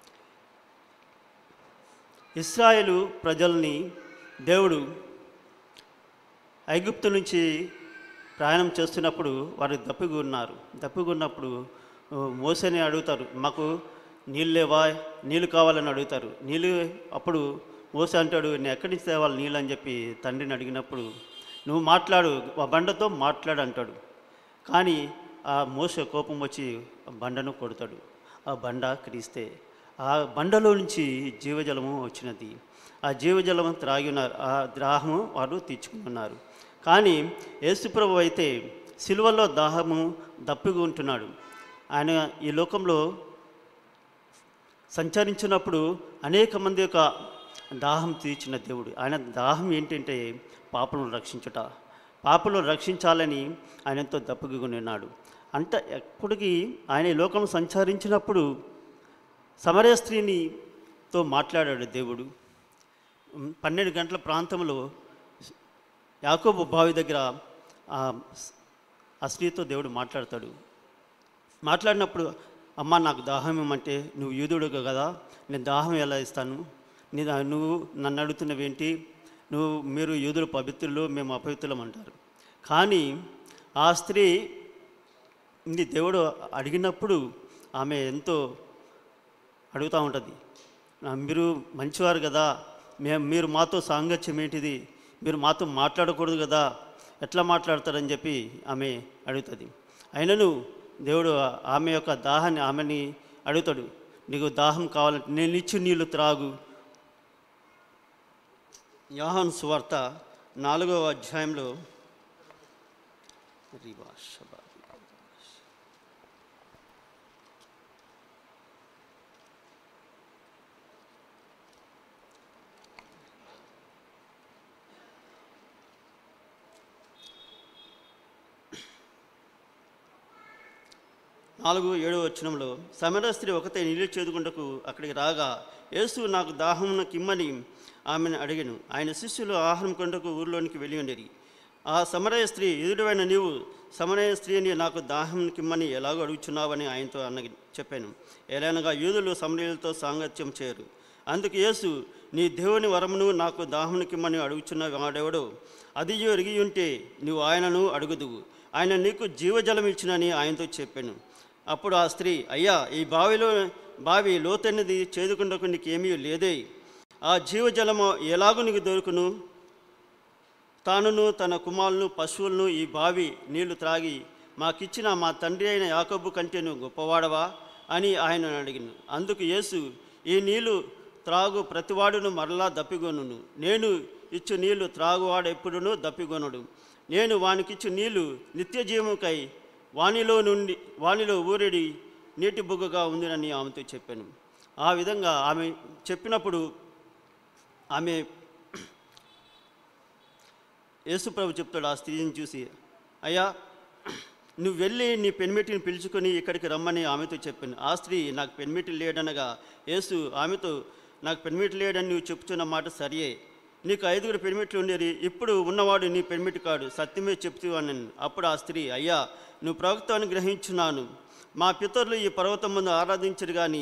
ఇస్రాయేలు ప్రజల్ని దేవుడు ఐగుప్తు నుంచి ప్రయాణం చేస్తున్నప్పుడు వారు దప్పిగున్నారు దప్పిగున్నప్పుడు మోసని అడుగుతారు మాకు నీళ్ళు లేవా నీళ్ళు కావాలని అడుగుతారు నీళ్ళు అప్పుడు మోస అంటాడు నేను ఎక్కడి నుంచి తేవాలి నీళ్ళు అని చెప్పి తండ్రిని అడిగినప్పుడు నువ్వు మాట్లాడు ఆ బండతో మాట్లాడు అంటాడు కానీ ఆ మోస కోపం వచ్చి ఆ బండను కొడతాడు ఆ బండ క్రీస్తే ఆ బండలో నుంచి జీవజలము వచ్చినది ఆ జీవజలము త్రాగి ఉన్నారు ఆ దాహము వారు తీర్చుకున్నారు కానీ యేసుప్రభు అయితే సిలువలో దాహము దప్పిగా ఉంటున్నాడు ఆయన ఈ లోకంలో సంచరించినప్పుడు అనేక మంది యొక్క దాహం తీర్చిన దేవుడు ఆయన దాహం ఏంటంటే పాపలను రక్షించుట పాపలను రక్షించాలని ఆయన ఎంతో దప్పుకొని ఉన్నాడు అంట ఎప్పటికీ ఆయన ఈ లోకం సంచరించినప్పుడు సమరయ స్త్రీనితో మాట్లాడాడు దేవుడు ఉమ్, పన్నెండు గంటల ప్రాంతంలో యాకోబు బావి దగ్గర ఆ ఆ స్త్రీతో దేవుడు మాట్లాడతాడు మాట్లాడినప్పుడు అమ్మ నాకు దాహం ఇమ్మంటే నువ్వు యూదుడు కదా నేను దాహం ఎలా ఇస్తాను నీ దా- నువ్వు నన్ను అడుగుతున్నవేంటి నువ్వు మీరు యూదులు పవిత్రులు మేము అపవిత్రులం అంటారు కానీ ఆ స్త్రీ ఇది దేవుడు అడిగినప్పుడు ఆమె ఎంతో అడుగుతూ ఉంటుంది "నా- మీరు మంచివారు కదా మేము మీరు మాతో సాంగత్యం ఏంటిది మీరు మాతో మాట్లాడకూడదు కదా ఎట్లా మాట్లాడతారని చెప్పి ఆమె అడుగుతుంది అయినను దేవుడు ఆమె యొక్క దాహాన్ని ఆమెని అడుగుతాడు నీకు దాహం కావాలంటే నేను ఇచ్చి నీళ్ళు త్రాగు యోహాను సువార్త నాలుగవ అధ్యాయంలో రివా షబా. నాలుగు ఏడవ వచనంలో సమర స్త్రీ ఒకతే నీళ్ళు చేదుకుంటకు అక్కడికి రాగా యేసు నాకు దాహమున కిమ్మని ఆమెను అడిగాను ఆయన శిష్యులు ఆహారం కొండకు ఊరిలోనికి వెళ్ళి ఉండేది ఆ సమరయ స్త్రీ ఎదుటివైన నీవు సమరయ స్త్రీని నాకు దాహం కిమ్మని ఎలాగో అడుగుచున్నావని ఆయనతో అన్న చెప్పాను ఎలానగా యూదులు సమరయులతో సాంగత్యం చేయరు అందుకు యేసు నీ దేవుని వరమును నాకు దాహమును కిమ్మని అడుగుచున్న వాడెవడో అది ఎరిగి ఉంటే నువ్వు ఆయనను అడుగుదువు ఆయన నీకు జీవజలం ఇచ్చినని ఆయనతో చెప్పాను అప్పుడు ఆ స్త్రీ అయ్యా ఈ బావిలో బావి లోతైనది చేదుకుండకు నీకేమీ లేదే ఆ జీవజలము ఎలాగూ నీకు దొరుకును తానును తన కుమారులను పశువులను ఈ బావి నీళ్లు త్రాగి మాకిచ్చిన మా తండ్రి అయిన యాకబు కంటే నువ్వు గొప్పవాడవా అని ఆయన అడిగిను అందుకు యేసు ఈ నీళ్లు త్రాగు ప్రతివాడును మరలా దప్పిగొనును నేను ఇచ్చు నీళ్లు త్రాగువాడు ఎప్పుడునూ దప్పిగొనుడు నేను వానికిచ్చు నీళ్లు నిత్య జీవముకై వానిలో నుండి వానిలో ఊరిడి నీటి బుగ్గగా ఉందినని ఆమెతో చెప్పాను ఆ విధంగా ఆమె చెప్పినప్పుడు ఆమె యేసుప్రభు చెప్తాడు ఆ స్త్రీని చూసి అయ్యా నువ్వు వెళ్ళి నీ పెన్మిటిని పిలుచుకొని ఇక్కడికి రమ్మని ఆమెతో చెప్పాను ఆ స్త్రీ నాకు పెన్మిటి లేడనగా యేసు ఆమెతో నాకు పెన్మిటి లేడని నువ్వు చెప్తున్న మాట సరియే నీకు ఐదుగురు పెన్మిట్లు ఉండేది ఇప్పుడు ఉన్నవాడు నీ పెన్మిటి కాడు సత్యమే చెప్తూ అన్నాను అప్పుడు ఆ స్త్రీ అయ్యా నువ్వు ప్రవక్తను గ్రహించున్నాను మా పితరులు ఈ పర్వతం ముందు ఆరాధించరు కానీ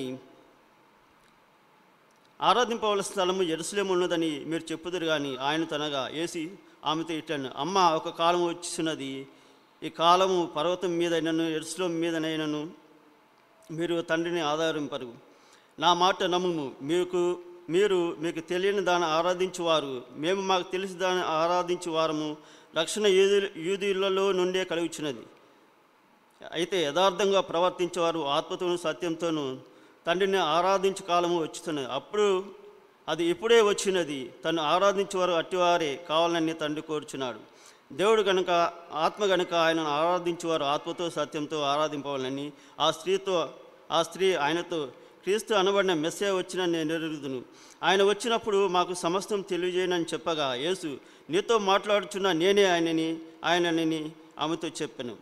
ఆరాధింపవలసిన స్థలము ఎరుసలేము ఉన్నదని మీరు చెప్పుదురు కానీ ఆయన తనగా ఏసి ఆమెతో ఇట్టాను అమ్మ ఒక కాలం వచ్చినది ఈ కాలము పర్వతం మీదైనను ఎరుసలేం మీదనైనను మీరు తండ్రిని ఆధారింపరు నా మాట నమ్ముము మీకు మీరు మీకు తెలియని దాన్ని ఆరాధించువారు మేము మాకు తెలిసి దాన్ని ఆరాధించువారము రక్షణ యూదు యూదులలో నుండే కలుగుచున్నది అయితే యథార్థంగా ప్రవర్తించేవారు ఆత్మతోనూ సత్యంతోనూ తండ్రిని ఆరాధించు కాలము వచ్చుతున్నది అప్పుడు అది ఇప్పుడే వచ్చినది తను ఆరాధించేవారు అట్టివారే కావాలని తండ్రి కోరుచున్నాడు దేవుడు గనుక ఆత్మ గనుక ఆయనను ఆరాధించేవారు ఆత్మతో సత్యంతో ఆరాధింపవాలని ఆ స్త్రీతో ఆ స్త్రీ ఆయనతో క్రీస్తు అనబడిన మెస్సే వచ్చిన నేను ఎరుగుదును ఆయన వచ్చినప్పుడు మాకు సమస్తం తెలియజేయనని చెప్పగా యేసు నీతో మాట్లాడుచున్న నేనే ఆయనని ఆయనని ఆమెతో చెప్పాను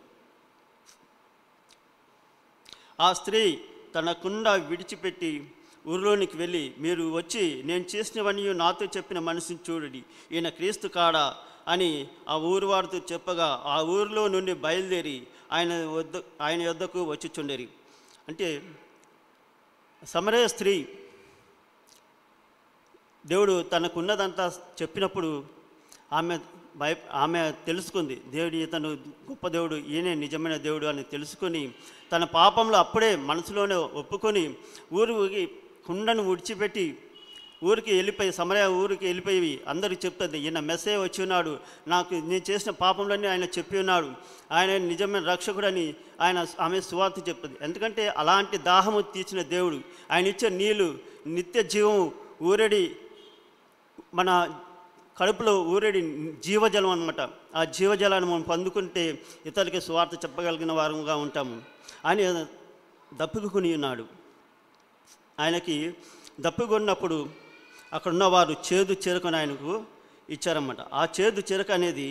ఆ స్త్రీ తన కుండ విడిచిపెట్టి ఊరిలోనికి వెళ్ళి మీరు వచ్చి నేను చేసినవన్నీ నాతో చెప్పిన మనిషిని చూడండి ఈయన క్రీస్తు కాడా అని ఆ ఊరు వారితో చెప్పగా ఆ ఊరిలో నుండి బయలుదేరి ఆయన వద్ద ఆయన యొద్దకు వచ్చిచుండేరి అంటే సమరయ స్త్రీ దేవుడు తనకున్నదంతా చెప్పినప్పుడు ఆమె భయ ఆమె తెలుసుకుంది దేవుడు ఇతను గొప్ప దేవుడు ఈయనే నిజమైన దేవుడు అని తెలుసుకొని తన పాపంలో అప్పుడే మనసులోనే ఒప్పుకొని ఊరికి కుండను విడిచిపెట్టి ఊరికి వెళ్ళిపోయి సమరయ ఊరికి వెళ్ళిపోయి అందరూ చెప్తుంది ఈయన మెస్సే వచ్చి ఉన్నాడు నాకు నేను చేసిన పాపంలన్నీ ఆయన చెప్పి ఉన్నాడు ఆయన నిజమైన రక్షకుడని ఆయన ఆమె సువార్త చెప్తుంది ఎందుకంటే అలాంటి దాహము తీర్చిన దేవుడు ఆయన ఇచ్చే నీళ్ళు నిత్య జీవం ఊరడి మన కడుపులో ఊరేడి జీవజలం అనమాట ఆ జీవజలాన్ని మనం పొందుకుంటే ఇతరులకి సువార్త చెప్పగలిగిన వారంగా ఉంటాము ఆయన దప్పుకుని ఉన్నాడు ఆయనకి దప్పుకున్నప్పుడు అక్కడ ఉన్నవారు చేదు చెరుకను ఆయనకు ఇచ్చారన్నమాట ఆ చేదు చెరుక అనేది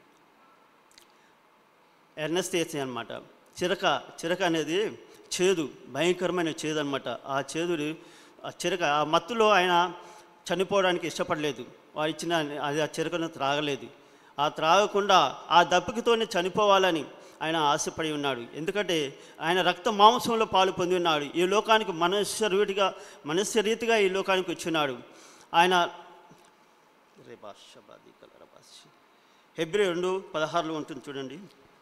ఎర్నస్తేసి అనమాట చిరక చిరక అనేది చేదు భయంకరమైన చేదు అనమాట ఆ చేదుడు ఆ చిరక ఆ మత్తులో ఆయన చనిపోవడానికి ఇష్టపడలేదు వారు ఇచ్చిన అది ఆ చిరకను త్రాగలేదు ఆ త్రాగకుండా ఆ దప్పికతోనే చనిపోవాలని ఆయన ఆశపడి ఉన్నాడు ఎందుకంటే ఆయన రక్త మాంసంలో పాలు పొంది ఉన్నాడు ఈ లోకానికి మనుష్యరీతిగా మనుష్యరీతిగా ఈ లోకానికి వచ్చినాడు ఆయన హెబ్రి రెండు పదహారులో ఉంటుంది చూడండి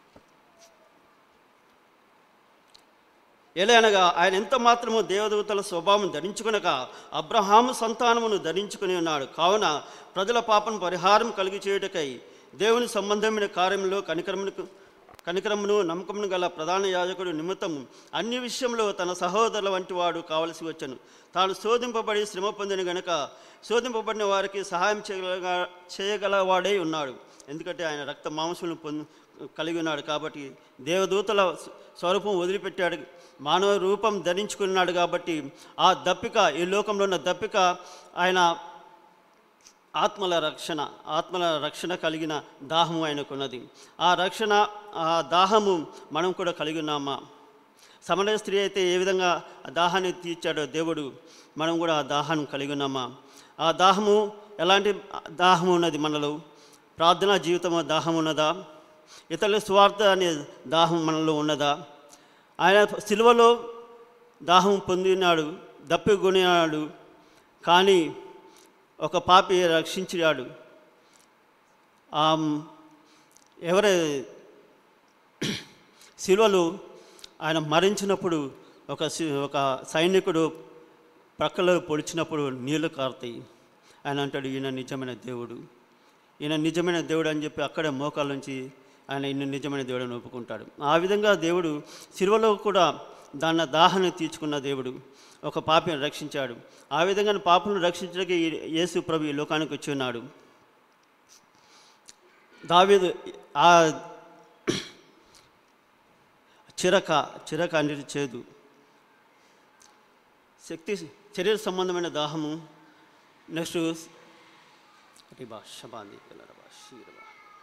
ఎలయనగా ఆయన ఎంత మాత్రము దేవదూతల స్వభావం ధరించుకునక అబ్రహాము సంతానమును ధరించుకుని ఉన్నాడు కావున ప్రజల పాపం పరిహారం కలిగి చేయుటకై దేవుని సంబంధమైన కార్యంలో కనికరమును కనికరమును నమ్మకమును గల ప్రధాన యాజకుడు నిమిత్తం అన్ని విషయంలో తన సహోదరుల వంటి వాడు కావలసి వచ్చను తాను శోధింపబడి శ్రమ పొందిన గనుక శోధింపబడిన వారికి సహాయం చేయగల చేయగలవాడై ఉన్నాడు ఎందుకంటే ఆయన రక్త మాంసములను పొంది కలిగి ఉన్నాడు కాబట్టి దేవదూతల స్వరూపం వదిలిపెట్టాడు మానవ రూపం ధరించుకున్నాడు కాబట్టి ఆ దప్పిక ఈ లోకంలో ఉన్న దప్పిక ఆయన ఆత్మల రక్షణ ఆత్మల రక్షణ కలిగిన దాహము ఆయనకున్నది ఆ రక్షణ ఆ దాహము మనం కూడా కలిగి ఉన్నామా సమర స్త్రీ అయితే ఏ విధంగా ఆ దాహాన్ని తీర్చాడో దేవుడు మనం కూడా ఆ దాహాన్ని కలిగి ఉన్నామా ఆ దాహము ఎలాంటి దాహము ఉన్నది మనలో ప్రార్థనా జీవితం దాహం ఉన్నదా ఇతరుల స్వార్థ అనే దాహం మనలో ఉన్నదా ఆయన సిలువలో దాహం పొందినాడు దప్పికొనినాడు కానీ ఒక పాపి రక్షించాడు ఆ ఎవరి శిలువలు ఆయన మరించినప్పుడు ఒక సి- ఒక సైనికుడు ప్రక్కలో పొడిచినప్పుడు నీళ్లు కారుతాయి ఆయన అంటాడు ఈయన నిజమైన దేవుడు ఈయన నిజమైన దేవుడు అని చెప్పి అక్కడే మోకాల నుంచి ఆయన ఈయన నిజమైన దేవుడు అని ఒప్పుకుంటాడు ఆ విధంగా దేవుడు శిలువలో కూడా దాన్న దాహాన్ని తీర్చుకున్న దేవుడు ఒక పాపిని రక్షించాడు ఆ విధంగా పాపను రక్షించడానికి ఈ యేసు ప్రభు ఈ లోకానికి వచ్చి ఉన్నాడు దావీదు ఆ చిరక చిరక అనేది చేదు శక్తి శరీర సంబంధమైన దాహము నెక్స్ట్ రిబా శబాంది పిల్లరబా షీరబా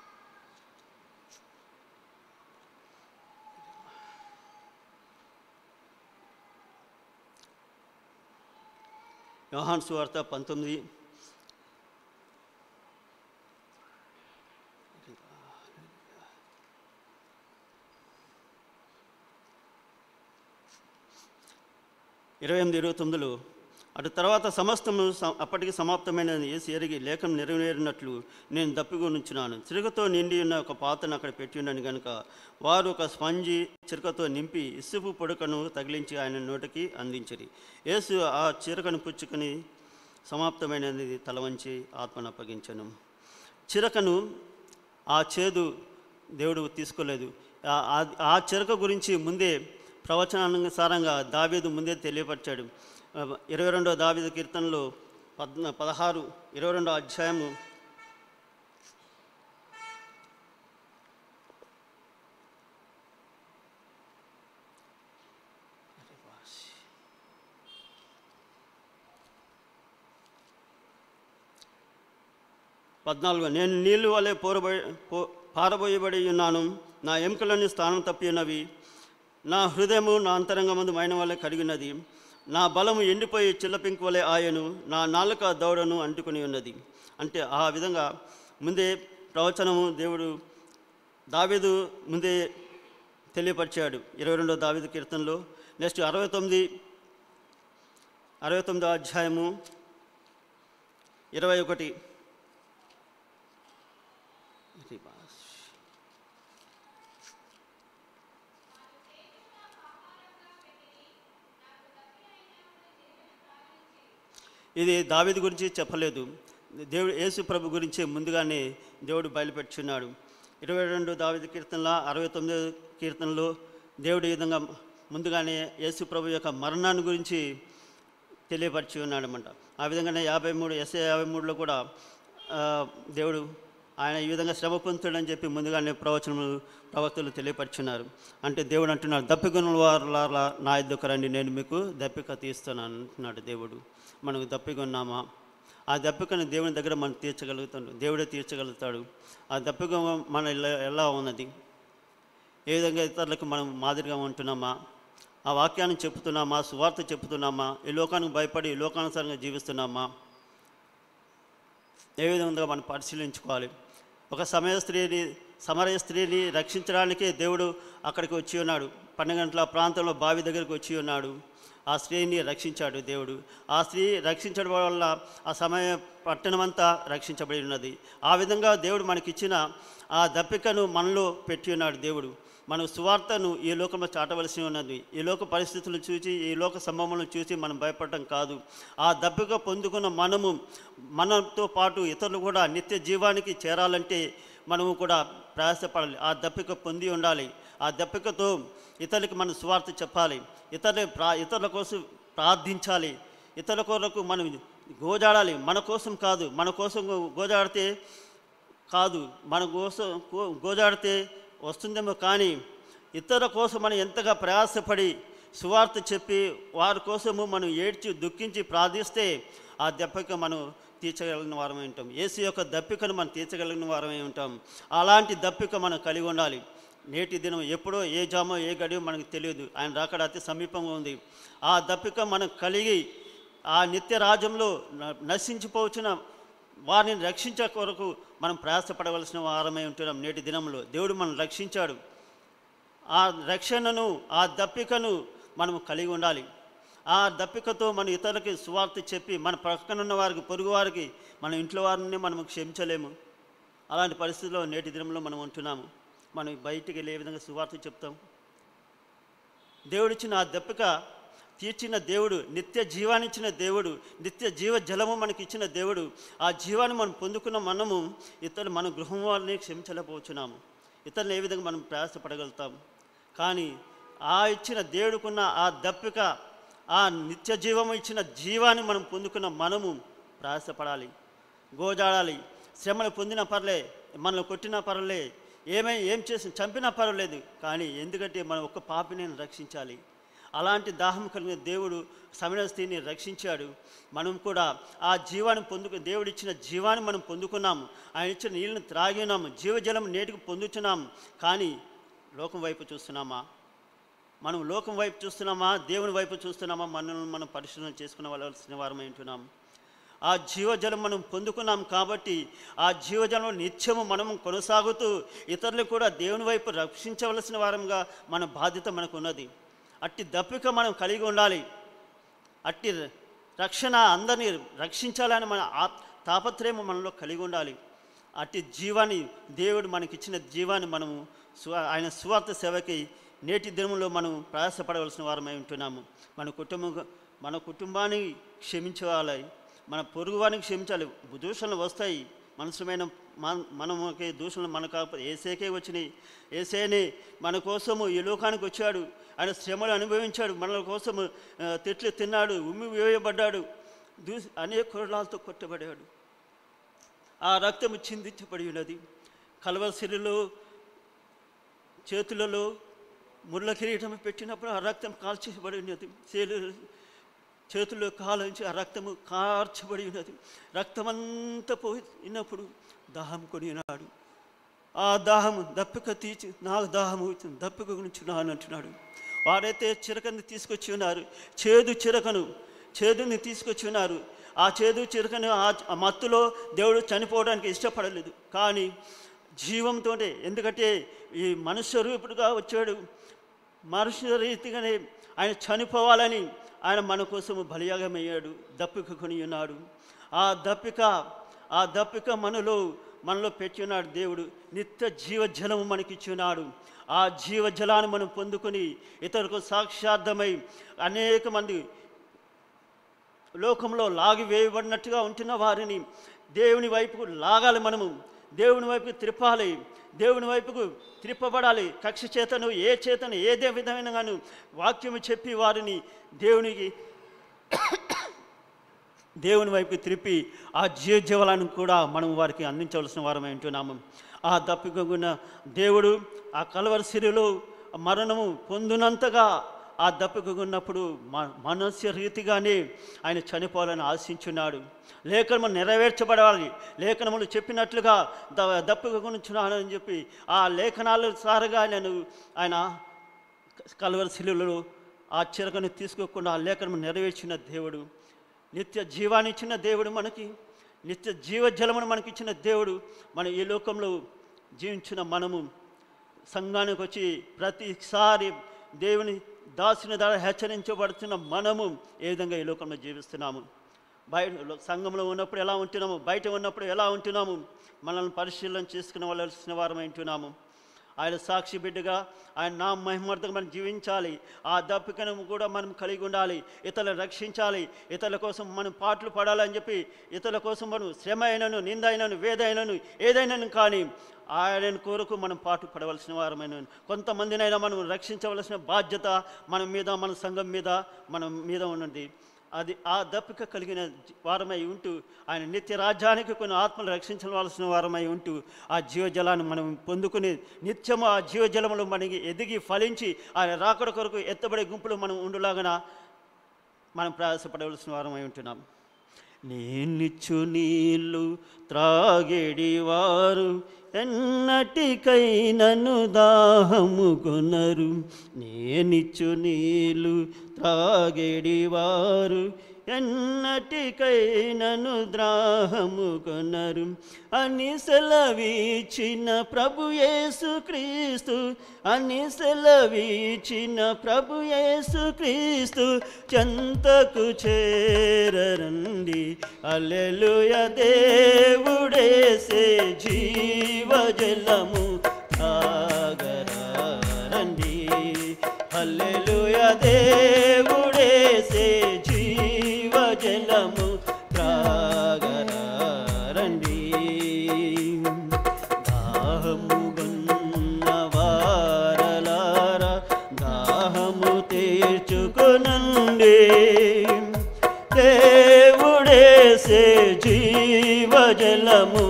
యోహాన్ సువార్త పంతొమ్మిది ఇరవై ఎనిమిది ఇరవై తొమ్మిదిలో అటు తర్వాత సమస్తము స- అప్పటికి సమాప్తమైన ఏసి ఎరిగి లేఖం నెరవేరినట్లు నేను దప్పికొనుచున్నాను చిరుకతో నిండి ఉన్న ఒక పాత్రను అక్కడ పెట్టి ఉన్నాను కనుక వారు ఒక స్పంజి చిరుకతో నింపి ఇసుపు పొడుకను తగిలించి ఆయన నోటికి అందించిరి యేసు ఆ చిరకను పుచ్చుకొని సమాప్తమైనది తల వంచి ఆత్మను అప్పగించను చిరకను ఆ చేదు దేవుడు తీసుకోలేదు ఆ- ఆ- ఆ చిరక గురించి ముందే ప్రవచనానుసారంగా దావీదు ముందే తెలియపరిచాడు ఆ, ఇరవై రెండో దావీదు కీర్తనలో పద్న పదహారు ఇరవై రెండో అధ్యాయము పద్నాలుగు నేను నీళ్లు వలె పోరబోయి పో పారబోయబడి ఉన్నాను నా ఎముకలన్నీ స్థానం తప్పి ఉన్నవి నా హృదయము నా అంతరంగమందు మైన వలె కడిగినది నా బలము ఎండిపోయి చిల్లపింకు వలె ఆయను నా నాలుక దౌడను అంటుకుని ఉన్నది అంటే ఆ విధంగా ముందే ప్రవచనము దేవుడు దావీదు ముందే తెలియపరిచాడు ఇరవై రెండో దావీదు కీర్తనలో నెక్స్ట్ అరవై తొమ్మిది అరవై తొమ్మిదో అధ్యాయము ఇరవై ఒకటి ఇది దావీదు గురించి చెప్పలేదు దేవుడు యేసు ప్రభు గురించి ముందుగానే దేవుడు బయలుపెట్టుచున్నాడు ఇరవై రెండు దావీదు కీర్తనల అరవై తొమ్మిది కీర్తనలో దేవుడు ఈ విధంగా ముందుగానే యేసు ప్రభు యొక్క మరణాన్ని గురించి తెలియపరిచి ఉన్నాడనమాట ఆ విధంగానే యాభై మూడు ఎస్ఏ యాభై మూడులో కూడా ఆ, దేవుడు ఆయన ఈ విధంగా శ్రమ పొందుతాడని చెప్పి ముందుగానే ప్రవచనములు ప్రవక్తలు తెలియపరిచున్నారు అంటే దేవుడు అంటున్నాడు దప్పికొన్న వారులారా నా ఇద్దరు రండి నేను మీకు దప్పిక తీస్తున్నాను అంటున్నాడు దేవుడు మనకు దప్పికొన్నామా ఆ దప్పికను దేవుని దగ్గర మనం తీర్చగలుగుతాడు దేవుడే తీర్చగలుగుతాడు ఆ దప్పిక మన ఎలా- ఎలా ఉన్నది ఏ విధంగా ఇతరులకు మనం మాదిరిగా ఉంటున్నామా ఆ వాక్యాన్ని చెప్తున్నామా సువార్త చెప్తున్నామా ఈ లోకానికి భయపడి ఈ లోకానుసారంగా జీవిస్తున్నామా ఏ విధంగా మనం పరిశీలించుకోవాలి ఒక సమయ స్త్రీని సమరయ స్త్రీని రక్షించడానికి దేవుడు అక్కడికి వచ్చి ఉన్నాడు పన్నెండు గంటల ప్రాంతంలో బావి దగ్గరికి వచ్చి ఉన్నాడు ఆ స్త్రీని రక్షించాడు దేవుడు ఆ స్త్రీ రక్షించడం వల్ల ఆ సమయ పట్టణమంతా రక్షించబడి ఉన్నది ఆ విధంగా దేవుడు మనకిచ్చిన ఆ దప్పికను మనలో పెట్టి ఉన్నాడు దేవుడు మనం సువార్తను ఈ లోకంలో చాటవలసి ఉన్నది ఈ లోక పరిస్థితులు చూసి ఈ లోక సంభవములను చూసి మనం భయపడటం కాదు ఆ దప్పిక పొందుకున్న మనము మనతో పాటు ఇతరులు కూడా నిత్య జీవానికి చేరాలంటే మనము కూడా ప్రయాసపడాలి ఆ దప్పిక పొంది ఉండాలి ఆ దప్పికతో ఇతరులకు మనం సువార్త చెప్పాలి ఇతరుల ప్రా ఇతరుల కోసం ప్రార్థించాలి ఇతరుల కొరకు మనం గోజాడాలి మన కోసం కాదు మన కోసం గోజాడితే కాదు మన కోసం గో- గోజాడితే వస్తుందేమో కానీ ఇతరుల కోసం మనం ఎంతగా ప్రయాసపడి సువార్త చెప్పి వారి కోసము మనం ఏడ్చి దుఃఖించి ప్రార్థిస్తే ఆ దెబ్బక మనం తీర్చగలిగిన వారమై ఉంటాం ఏసు యొక్క దప్పికను మనం తీర్చగలిగిన వారమై ఉంటాం అలాంటి దప్పిక మనం కలిగి ఉండాలి నేటి దినం ఎప్పుడో ఏ జామో ఏ గడియో మనకు తెలియదు ఆయన రాకడ అతి సమీపంగా ఉంది ఆ దప్పిక మనం కలిగి ఆ నిత్య రాజ్యంలో న- నశించిపోవచ్చిన వారిని రక్షించే కొరకు మనం ప్రయాసపడవలసిన వారమై ఉంటున్నాం నేటి దినంలో దేవుడు మనం రక్షించాడు ఆ రక్షణను ఆ దప్పికను మనం కలిగి ఉండాలి ఆ దప్పికతో మన ఇతరులకి సువార్త చెప్పి మన ప్రక్కనున్న వారికి పొరుగు వారికి మన ఇంట్లో వారిని మనం క్షమించలేము అలాంటి పరిస్థితుల్లో నేటి దినంలో మనం ఉంటున్నాము మనం బయటికి వెళ్ళే విధంగా సువార్త చెప్తాం దేవుడిచ్చిన ఆ దప్పిక తీర్చిన దేవుడు నిత్య జీవాన్నిచ్చిన దేవుడు నిత్య జీవ జలము మనకి ఇచ్చిన దేవుడు ఆ జీవాన్ని మనం పొందుకున్న మనము ఇతరులు మన గృహం వారిని క్షమించలేకపోతున్నాము ఇతరులు ఏ విధంగా మనం ప్రయాసపడగలుగుతాం కానీ ఆ ఇచ్చిన దేవుడుకున్న ఆ దప్పిక ఆ నిత్య జీవము ఇచ్చిన జీవాన్ని మనం పొందుకున్న మనము ప్రయాసపడాలి గోజాడాలి శ్రమలు పొందిన పర్లే మనల్ని కొట్టినా పర్లే ఏమై ఏం చేసి చంపినా పర్వాలేదు కానీ ఎందుకంటే మనం ఒక్క పాపిని రక్షించాలి అలాంటి దాహం కలిగిన దేవుడు సమరస్త్రీని రక్షించాడు మనం కూడా ఆ జీవాన్ని పొందుకు దేవుడు ఇచ్చిన జీవాన్ని మనం పొందుకున్నాము ఆయన ఇచ్చిన నీళ్ళని త్రాగినాము జీవజలం నేటికి పొందుతున్నాము కానీ లోకం వైపు చూస్తున్నామా మనం లోకం వైపు చూస్తున్నామా దేవుని వైపు చూస్తున్నామా మనల్ని మనం పరిశీలన చేసుకునే వాళ్ళవలసిన వారమై ఉంటున్నాం ఆ జీవజలం మనం పొందుకున్నాం కాబట్టి ఆ జీవజలం నిత్యము మనం కొనసాగుతూ ఇతరులు కూడా దేవుని వైపు రక్షించవలసిన వారంగా మన బాధ్యత మనకు ఉన్నది అట్టి దప్పిక మనం కలిగి ఉండాలి అట్టి రక్షణ అందరినీ రక్షించాలని మన ఆ తాపత్రయం మనలో కలిగి ఉండాలి అట్టి జీవాన్ని దేవుడు మనకిచ్చిన జీవాన్ని మనము స్వ ఆయన సువార్త సేవకి నేటి దినంలో మనం ప్రయాసపడవలసిన వారమై ఉంటున్నాము మన కుటుంబం మన కుటుంబాన్ని క్షమించాలి మన పొరుగు వారిని క్షమించాలి దూషణలు వస్తాయి మనసుమైన మన మనకి దూషణలు మన కాకపోతే ఏసేకే వచ్చినాయి ఏసేనే మన కోసము ఈ లోకానికి వచ్చాడు ఆయన శ్రమలు అనుభవించాడు మన కోసము ఆ, తిట్లు తిన్నాడు ఉమ్మి వేయబడ్డాడు దూ అనేక కొరడాలతో కొట్టబడాడు ఆ రక్తము చిందించబడి ఉన్నది కలవసిరిలో చేతులలో ముళ్ళ కిరీటం పెట్టినప్పుడు ఆ రక్తం కాల్చేయబడి ఉన్నది చేలు చేతుల్లో కాలించి ఆ రక్తము కార్చబడి ఉన్నది రక్తమంతా పోయినప్పుడు దాహం కొనినాడు ఆ దాహము దప్పిక తీర్చి నాకు దాహము వచ్చింది దప్పిక గురించి నాను అంటున్నాడు వారైతే చిరకని తీసుకొచ్చి ఉన్నారు చేదు చిరకను చేదుని తీసుకొచ్చి ఉన్నారు ఆ చేదు చిరకను ఆ ఆ మత్తులో దేవుడు చనిపోవడానికి ఇష్టపడలేదు కానీ జీవంతో ఎందుకంటే ఈ మనుష్య రూపుడుగా వచ్చాడు మనుష్య రీతిగానే ఆయన చనిపోవాలని ఆయన మన కోసము బలియాగమయ్యాడు దప్పిక కొని ఉన్నాడు ఆ దప్పిక ఆ దప్పిక మనలో మనలో పెట్టి ఉన్నాడు దేవుడు నిత్య జీవజలము మనకిచ్చి ఉన్నాడు ఆ జీవజలాన్ని మనం పొందుకొని ఇతరులకు సాక్షార్థమై అనేక మంది లోకంలో లాగి వేయబడినట్టుగా ఉంటున్న వారిని దేవుని వైపుకు లాగాలి మనము దేవుని వైపుకు త్రిప్పాలి దేవుని వైపుకు త్రిప్పబడాలి కక్ష చేతను ఏ చేతను ఏదే విధమైన గాను వాక్యము చెప్పి వారిని దేవునికి దేవుని వైపు త్రిప్పి ఆ జీవజీవలను కూడా మనం వారికి అందించవలసిన వారమై ఉంటున్నాము ఆ దప్పికొన్న దేవుడు ఆ కలవరి సిరిలో మరణము పొందినంతగా ఆ దప్పికొన్నప్పుడు మ మనస్య రీతిగానే ఆయన చనిపోవాలని ఆశించున్నాడు లేఖనము నెరవేర్చబడాలి లేఖనములు చెప్పినట్లుగా ద దప్పికొనుచున్నాను అని చెప్పి ఆ లేఖనాలు సారగా నేను ఆయన కలవరి శిలువలో ఆ చిరకను తీసుకోకుండా ఆ లేఖనము నెరవేర్చిన దేవుడు నిత్య జీవాన్ని ఇచ్చిన దేవుడు మనకి నిత్య జీవజలమును మనకి ఇచ్చిన దేవుడు మన ఈ లోకంలో జీవించిన మనము సంఘానికి వచ్చి ప్రతిసారి దేవుని దాసిన ద్వారా హెచ్చరించబడుతున్న మనము ఏ విధంగా ఈ లోకంలో జీవిస్తున్నాము బయట సంఘంలో ఉన్నప్పుడు ఎలా ఉంటున్నాము బయట ఉన్నప్పుడు ఎలా ఉంటున్నాము మనల్ని పరిశీలన చేసుకునే వాళ్ళసిన వారమై ఉంటున్నాము ఆయన సాక్షి బిడ్డగా ఆయన నా మహిమార్థంగా మనం జీవించాలి ఆ దప్పికను కూడా మనం కలిగి ఉండాలి ఇతరులను రక్షించాలి ఇతరుల కోసం మనం పాటలు పడాలని చెప్పి ఇతరుల కోసం మనం శ్రమ అయినను నింద అయినను వేద అయినను ఏదైనాను కానీ ఆయన కొరకు మనం పాటు పడవలసిన వారమైన కొంతమందినైనా మనం రక్షించవలసిన బాధ్యత మన మీద మన సంఘం మీద మన మీద ఉన్నది అది ఆ దప్పిక కలిగిన జీ- వారమై ఉంటూ ఆయన నిత్య రాజ్యానికి కొన్ని ఆత్మలు రక్షించవలసిన వారమై ఉంటూ ఆ జీవజలాన్ని మనం పొందుకుని నిత్యము ఆ జీవజలములు మనకి ఎదిగి ఫలించి ఆయన రాకడ కొరకు ఎత్తబడే గుంపులు మనం ఉండులాగన మనం ప్రయాసపడవలసిన వారమై ఉంటున్నాం నేనిచ్చు నీళ్ళు త్రాగేడి వారు ఎన్నటికైనను దాహము కొనరు నేనిచ్చు నీళ్ళు త్రాగేడి వారు ఎన్నటికైనను ద్రాహము కొనరు అని సెలవిచిన ప్రభు యేసు క్రీస్తు అని సెలవిచిన ప్రభు యేసు క్రీస్తు చెంతకు చేరండి అల్లెలుయ దేవుడేసే జీవజలము తాగరండి హల్లెలూయ దేవుడేసే జీవజలము త్రాగరండి దాహము గన్న వారలారా దాహము తీర్చుకునండి దేవుడేసే జీవజలము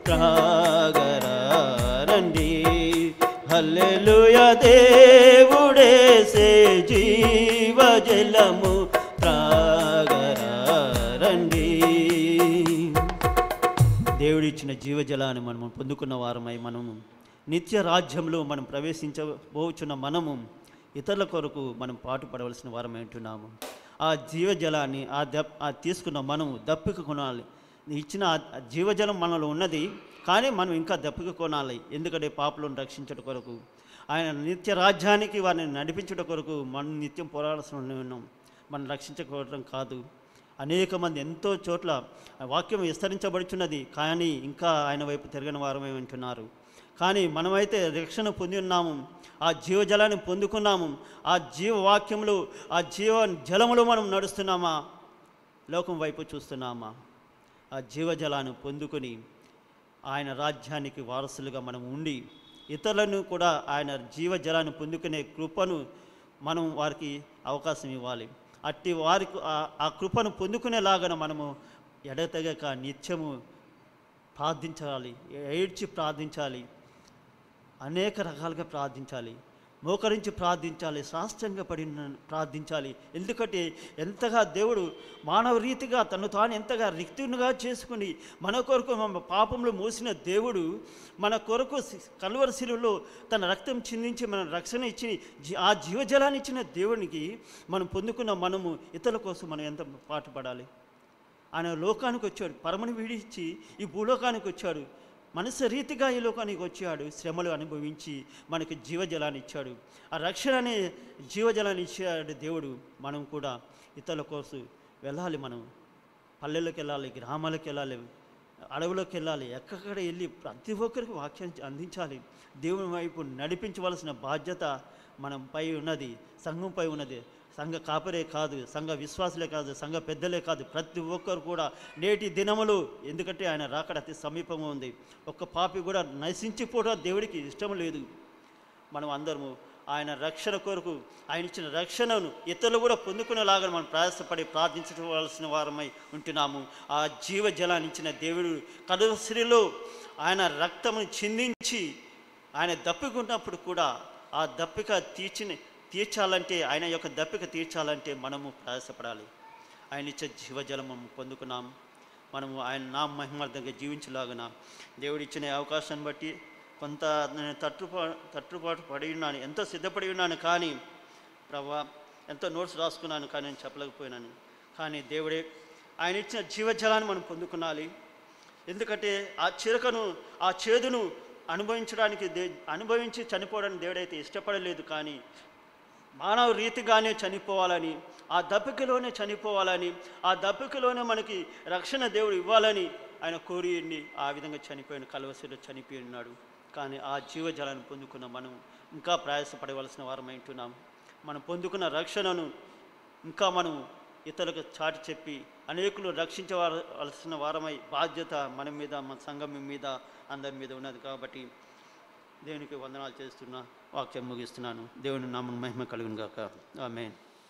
త్రాగరండి హల్లెలూయ దేవుడేసే జీవజలము త్రాగరండి దేవుడిచ్చిన జీవజలాన్ని మనం పొందుకున్న వారమై మనము నిత్య రాజ్యంలో మనం ప్రవేశించబోచున్న మనము ఇతరుల కొరకు మనం పాటు పడవలసిన వారమై ఉంటున్నాము ఆ జీవజలాన్ని ఆ దప్ ఆ తీసుకున్న మనము దప్పిక కొనాలి ఇచ్చిన ఆ జీవజలం మనలో ఉన్నది కానీ మనం ఇంకా దప్పిక కొనాలి ఎందుకంటే పాపలను రక్షించడం కొరకు ఆయన నిత్య రాజ్యానికి వారిని నడిపించడం కొరకు మనం నిత్యం పోరాడాల్సిన ఉన్నాం మనం రక్షించుకోవడం కాదు అనేక మంది ఎంతో చోట్ల వాక్యం విస్తరించబడుచున్నది కానీ ఇంకా ఆయన వైపు తిరగని వారమే ఉంటున్నారు కానీ మనమైతే రక్షణ పొంది ఉన్నాము ఆ జీవజలాన్ని పొందుకున్నాము ఆ జీవవాక్యంలో ఆ జీవ జలములో మనం నడుస్తున్నామా లోకం వైపు చూస్తున్నామా ఆ జీవజలాన్ని పొందుకొని ఆయన రాజ్యానికి వారసులుగా మనం ఉండి ఇతరులను కూడా ఆయన జీవజలాన్ని పొందుకునే కృపను మనం వారికి అవకాశం ఇవ్వాలి అట్టి వారికి ఆ- ఆ కృపను పొందుకునేలాగా మనము ఎడతెగక నిత్యము ప్రార్థించాలి ఏడ్చి ప్రార్థించాలి అనేక రకాలుగా ప్రార్థించాలి మోకరించి ప్రార్థించాలి సాష్టంగా పడి ప్రార్థించాలి ఎందుకంటే ఎంతగా దేవుడు మానవ రీతిగా తను తాను ఎంతగా రిక్తునిగా చేసుకుని మన కొరకు మన పాపంలో మోసిన దేవుడు మన కొరకు సి- కలువరి శిలువలో తన రక్తం చిందించి మన రక్షణ ఇచ్చి జీ- ఆ జీవజలాన్ని ఇచ్చిన దేవునికి మనం పొందుకున్న మనము ఇతరుల కోసం మనం ఎంత పాటుపడాలి ఆయన లోకానికి వచ్చాడు పరమను విడిచి ఈ భూలోకానికి వచ్చాడు మనసు రీతిగా ఈ లోకానికి వచ్చాడు శ్రమలు అనుభవించి మనకి జీవజలాన్ని ఇచ్చాడు ఆ రక్షణ అనే జీవజలాన్ని ఇచ్చాడు దేవుడు మనం కూడా ఇతరుల కోసం వెళ్ళాలి మనం పల్లెల్లోకి వెళ్ళాలి గ్రామాలకు వెళ్ళాలి అడవులోకి వెళ్ళాలి ఎక్కడిక్కడ వెళ్ళి ప్రతి ఒక్కరికి వాక్యం అందించాలి దేవుని వైపు నడిపించవలసిన బాధ్యత మనంపై ఉన్నది సంఘంపై ఉన్నది సంఘ కాపరే కాదు సంఘ విశ్వాసులే కాదు సంఘ పెద్దలే కాదు ప్రతి ఒక్కరు కూడా నేటి దినములు ఎందుకంటే ఆయన రాకడ అతి సమీపంగా ఉంది ఒక్క పాపి కూడా నశించిపోవడం దేవుడికి ఇష్టం లేదు మనం అందరము ఆయన రక్షణ కొరకు ఆయన ఇచ్చిన రక్షణను ఇతరులు కూడా పొందుకునేలాగా మనం ప్రయాసపడి ప్రార్థించవలసిన వారమై ఉంటున్నాము ఆ జీవ జలాన్ని ఇచ్చిన దేవుడు కలువశ్రీలో ఆయన రక్తమును చిందించి ఆయన దప్పికున్నప్పుడు కూడా ఆ దప్పిక తీర్చిన తీర్చాలంటే ఆయన యొక్క దప్పిక తీర్చాలంటే మనము ప్రయాసపడాలి ఆయన ఇచ్చే జీవజలం మనం పొందుకున్నాం మనము ఆయన నా మహిమార్థంగా జీవించలాగున దేవుడిచ్చిన అవకాశాన్ని బట్టి కొంత నేను తట్టుపా తట్టుపాటు పడి ఉన్నాను ఎంతో సిద్ధపడి ఉన్నాను కానీ ప్రభా ఎంతో నోట్స్ రాసుకున్నాను కానీ నేను చెప్పలేకపోయినాను కానీ దేవుడే ఆయన ఇచ్చిన జీవజలాన్ని మనం పొందుకునాలి ఎందుకంటే ఆ చిరకను ఆ చేదును అనుభవించడానికి దే అనుభవించి చనిపోవడానికి దేవుడైతే ఇష్టపడలేదు కానీ మానవ రీతిగానే చనిపోవాలని ఆ దప్పికలోనే చనిపోవాలని ఆ దప్పికలోనే మనకి రక్షణ దేవుడు ఇవ్వాలని ఆయన కోరి ఉండి ఆ విధంగా చనిపోయిన కలవసిలో చనిపోయి ఉన్నాడు కానీ ఆ జీవజలాన్ని పొందుకున్న మనం ఇంకా ప్రయాసపడవలసిన వారం ఉంటున్నాం మనం పొందుకున్న రక్షణను ఇంకా మనం ఇతరులకు చాటి చెప్పి అనేకులు రక్షించవలసిన వారమై బాధ్యత మన మీద మన సంఘం మీద అందరి మీద ఉన్నది కాబట్టి దేవునికి వందనాలు చేస్తున్నా వాక్యం ముగిస్తున్నాను దేవుని నామం మహిమ కలుగును గాక ఆమెన్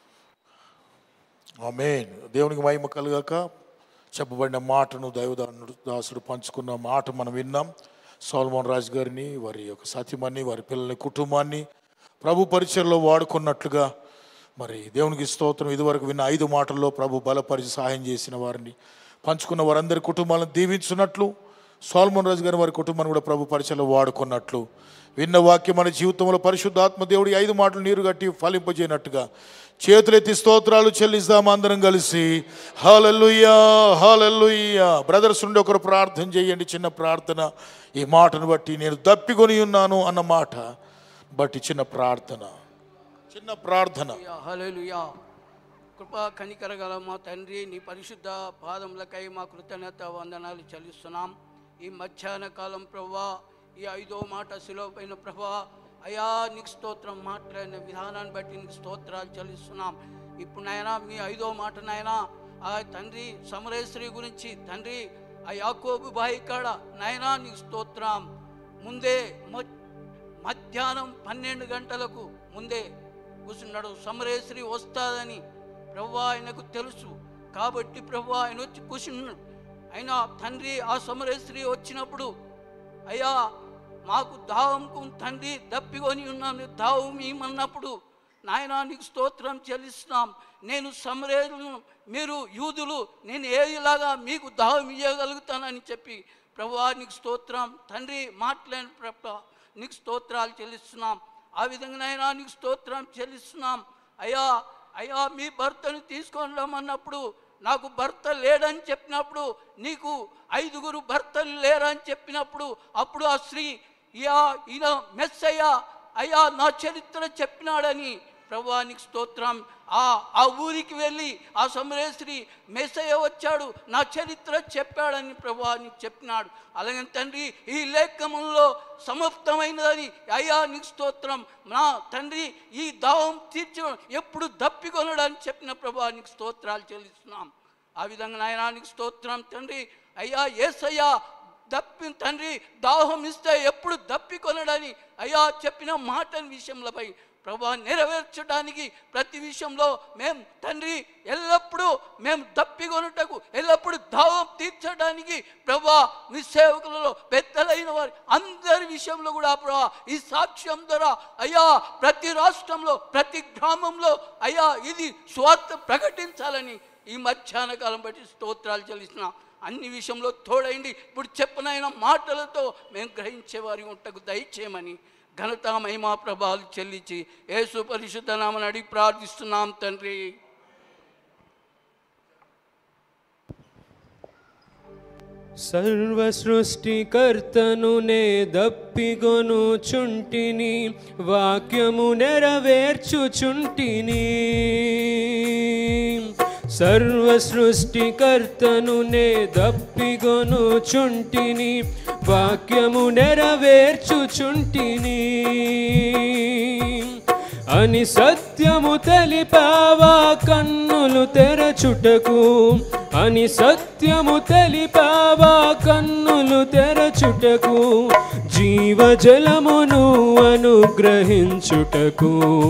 ఆమేన్ దేవునికి మహిమ కలుగాక చెప్పబడిన మాటను దైవదానుడు దాసుడు పంచుకున్న మాట మనం విన్నాం సోల్మోన్ రాజు గారిని వారి యొక్క సతీమణి వారి పిల్లల కుటుంబాన్ని ప్రభు పరిచయలో వాడుకున్నట్లుగా మరి దేవునికి స్తోత్రం ఇదివరకు విన్న ఐదు మాటల్లో ప్రభు బలపరిచి సహాయం చేసిన వారిని పంచుకున్న వారందరి కుటుంబాలను దీవించున్నట్లు సోల్మోన్ రాజు గారి వారి కుటుంబాన్ని కూడా ప్రభు పరిచయలో వాడుకున్నట్లు విన్న వాక్యం మన జీవితంలో పరిశుద్ధాత్మ దేవుడి ఐదు మాటలు నీరు కట్టి ఫలింపజేయనట్టుగా చేతులెత్తి స్తోత్రాలు చెల్లిస్తాం అందరం కలిసి హాలల్లుయ్యా హాలల్లుయ్యా బ్రదర్స్ నుండి ఒకరు ప్రార్థన చేయండి చిన్న ప్రార్థన ఈ మాటను బట్టి నేను దప్పికొని ఉన్నాను అన్న మాట బట్టి చిన్న ప్రార్థన చిన్న ప్రార్థన హల్లెలూయా కృపా కనికర గల మా తండ్రి నీ పరిశుద్ధ పాదములకై మా కృతజ్ఞత వందనాలు చెల్లిస్తున్నాం ఈ మధ్యాహ్న కాలం ప్రభా ఈ ఐదో మాట సులువైన ప్రభా అయా నీకు స్తోత్రం మాట్లాడిన విధానాన్ని బట్టి నీకు స్తోత్రాలు చెల్లిస్తున్నాం ఇప్పుడు నాయన మీ ఐదో మాట నాయన ఆ తండ్రి సమరేశ్వరి గురించి తండ్రి ఆ యాకోబు బాయి కాడ నాయనా నీకు స్తోత్రం ముందే మ- మధ్యాహ్నం పన్నెండు గంటలకు ముందే కూర్చున్నాడు సమరేశ్వరి వస్తాదని ప్రభు ఆయనకు తెలుసు కాబట్టి ప్రభు ఆయన వచ్చి కూర్చున్నాడు అయినా తండ్రి ఆ సమరేశ్వరి వచ్చినప్పుడు అయ్యా మాకు దావంకు తండ్రి దప్పికొని ఉన్నాను దావం ఇమ్మన్నప్పుడు నాయన నీకు స్తోత్రం చెల్లిస్తున్నాం నేను సమరేలు మీరు యూదులు నేను ఏలాగా మీకు దావం ఇవ్వగలుగుతానని చెప్పి ప్రభా నీకు స్తోత్రం తండ్రి మాట్లాడిన ప్రభా నీకు స్తోత్రాలు చెల్లిస్తున్నాం ఆ విధంగా నాయనా నీకు స్తోత్రం చెల్లిస్తున్నాం అయ్యా అయ్యా మీ భర్తను తీసుకొని రమ్మన్నప్పుడు నాకు భర్త లేడని చెప్పినప్పుడు నీకు ఐదుగురు భర్తలు లేరని చెప్పినప్పుడు అప్పుడు ఆ స్త్రీ యా ఈయన మెస్సయ్య అయ్యా నా చరిత్ర చెప్పినాడని ప్రభానికి స్తోత్రం ఆ ఆ ఊరికి వెళ్ళి ఆ సమరేశ్వరి మెస్సయ్య వచ్చాడు నా చరిత్ర చెప్పాడని ప్రభానికి చెప్పినాడు అలాగే తండ్రి ఈ లేఖములో సమాప్తమైనదని అయ్యా నీకు స్తోత్రం నా తండ్రి ఈ దావం తీర్చడం ఎప్పుడు దప్పికొనడని చెప్పిన ప్రభానికి స్తోత్రాలు చెల్లిస్తున్నాం ఆ విధంగా నాయనానికి స్తోత్రం తండ్రి అయ్యా ఏసయ్యా దప్పి తండ్రి దాహం ఇస్తే ఎప్పుడు దప్పికొనడని అయ్యా చెప్పిన మాట విషయంలోపై ప్రభా నెరవేర్చడానికి ప్రతి విషయంలో మేము తండ్రి ఎల్లప్పుడూ మేము దప్పికొనుటకు ఎల్లప్పుడూ దావం తీర్చడానికి ప్రభా మీ సేవకులలో పెద్దలైన వారి అందరి విషయంలో కూడా ప్రభా ఈ సాక్ష్యం ద్వారా అయ్యా ప్రతి రాష్ట్రంలో ప్రతి గ్రామంలో అయ్యా ఇది స్వార్థ ప్రకటించాలని ఈ మధ్యాహ్న కాలం బట్టి స్తోత్రాలు చెల్లిస్తున్నాం అన్ని విషయంలో తోడైంది ఇప్పుడు చెప్పనైన మాటలతో మేము గ్రహించేవారి ఉంటకు దయచేయమని ఘనత మహిమా ప్రభావాలు చెల్లించి యేసు పరిశుద్ధ నామని అడిగి ప్రార్థిస్తున్నాం తండ్రి సర్వ సృష్టికర్తను నే దప్పిగొను చుంటిని వాక్యము నెరవేర్చుచుంటిని సర్వ సృష్టికర్తను నే దప్పిగొను చుంటిని వాక్యము నెరవేర్చుచుంటిని అని సత్యము తెలిపావా కన్నులు తెరచుటకు అని సత్యము తెలిపావా కన్నులు తెరచుటకు జీవజలమును అనుగ్రహించుటకు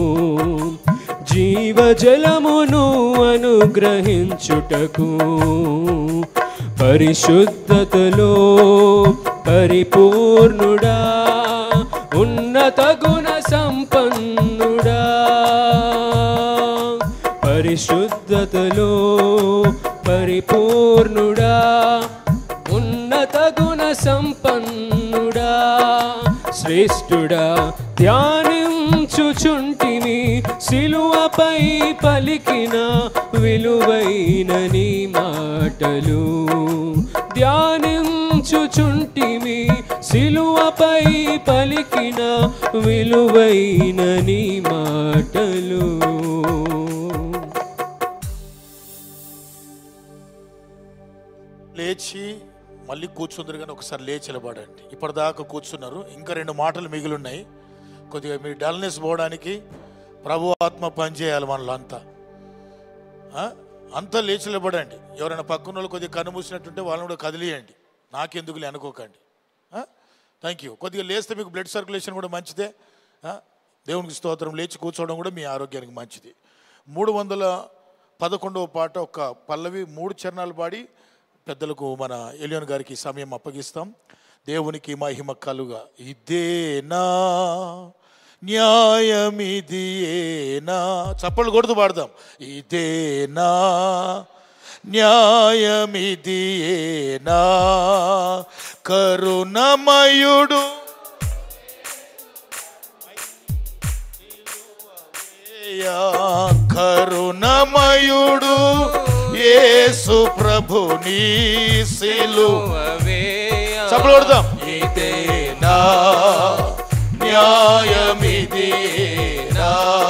జీవజలమును అనుగ్రహించుటకు పరిశుద్ధతలో పరిపూర్ణుడా ఉన్నత గుణ సంపన్నుడా పరిశుద్ధతలో పరిపూర్ణుడా ఉన్నత గుణ సంపన్నుడా శ్రేష్ఠుడా ధ్యానించుచుంటిని సిలువపై పలికిన విలువైన నీ మాటలు ధ్యానించుచుంటిమి సిలువపై పలికిన విలువైన నీ మాటలు లేచి మళ్ళీ కూర్చుందరు కానీ ఒకసారి లేచి నిలబడండి ఇప్పటిదాకా కూర్చున్నారు ఇంకా రెండు మాటలు మిగిలి ఉన్నాయి కొద్దిగా మీ డల్నెస్ పోవడానికి ప్రభు ఆత్మ పనిచేయాలి మనలో అంతా ఆ? అంతా లేచి నిలబడండి ఎవరైనా పక్కన వాళ్ళు కొద్దిగా కన్ను మూసినట్టుంటే వాళ్ళని కూడా కదిలియండి నాకెందుకులే అనుకోకండి థ్యాంక్ యూ కొద్దిగా లేస్తే మీకు బ్లడ్ సర్క్యులేషన్ కూడా మంచిదే ఆ? దేవునికి స్తోత్రం లేచి కూర్చోవడం కూడా మీ ఆరోగ్యానికి మంచిది మూడు వందల పదకొండవ పాట ఒక పల్లవి మూడు చరణాలు పాడి పెద్దలకు మన ఎలియోన్ గారికి ఈ సమయం అప్పగిస్తాం దేవునికి మహిమ కలుగా ఇదేనా న్యాయమిదియేనా చప్పలు కొడుతూ పాడదాం ఇదేనా న్యాయమిదియేనా కరుణమయుడు యా కరుణమయుడు యేసు ప్రభుని సిలువ చప్పలు కొడదాం ఇదేనా న్యాయమిదేనా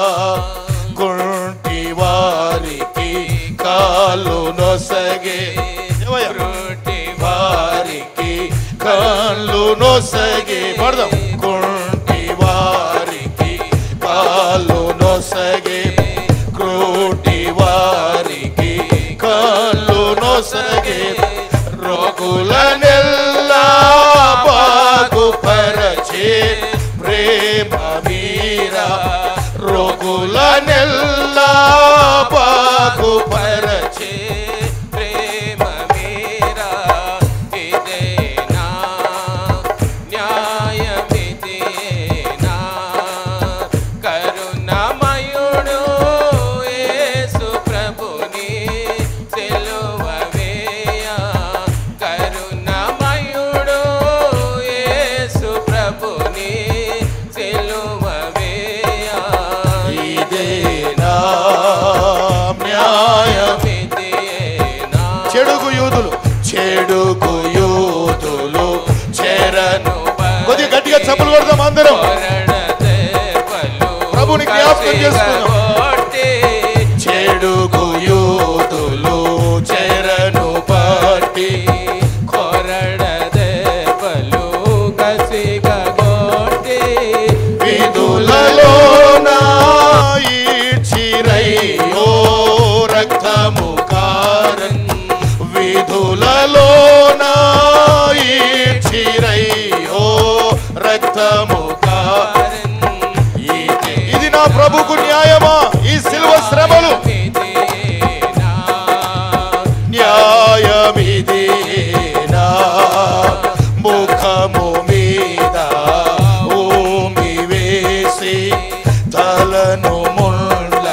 కుంటి వారికి కాలు నొసగే కుంటి వారికి కాళ్ళు నొసగే పడదాం కుంటి వారికి కాళ్ళు నొసగే క్రోటి వారికి కాళ్ళు నొసగే రోగులనెల్లా బాగుపరచే ప్రేమ మీరా రోగులనెల్లా బాగుపరచే ప్రేమ మీరా ఇదేనా న్యాయమిదేనా కరుణమయుడు యేసు ప్రభుని సిలువ వేయ కరుణమయుడు యేసు ప్రభుని సిలువ వేయ ఇదేనా న్యాయమిదేనా చెడుగు యూదులు చెడుగు యూదులు చెరను కొద్దిగా గట్టిగా చప్పలు కొడదాం అందరం ప్రభుని జ్ఞాపకం చేసుకుందాం చెడుగు యూదులు చెరను పట్టి కొరడ దెబ్బలు కసిగ కొట్టి విధులలోన ఈడ్చిరయ్యో రక్తము కారన్ విధులలోన ఈడ్చిరయ్యో రక్తము కారన్ ఇది- ఇది నా ప్రభుకు న్యాయమా ఈ సిల్వ శ్రమలు న్యాయమిదేనా ముఖము మీద ఊమి వేసి తలను ముండ్ల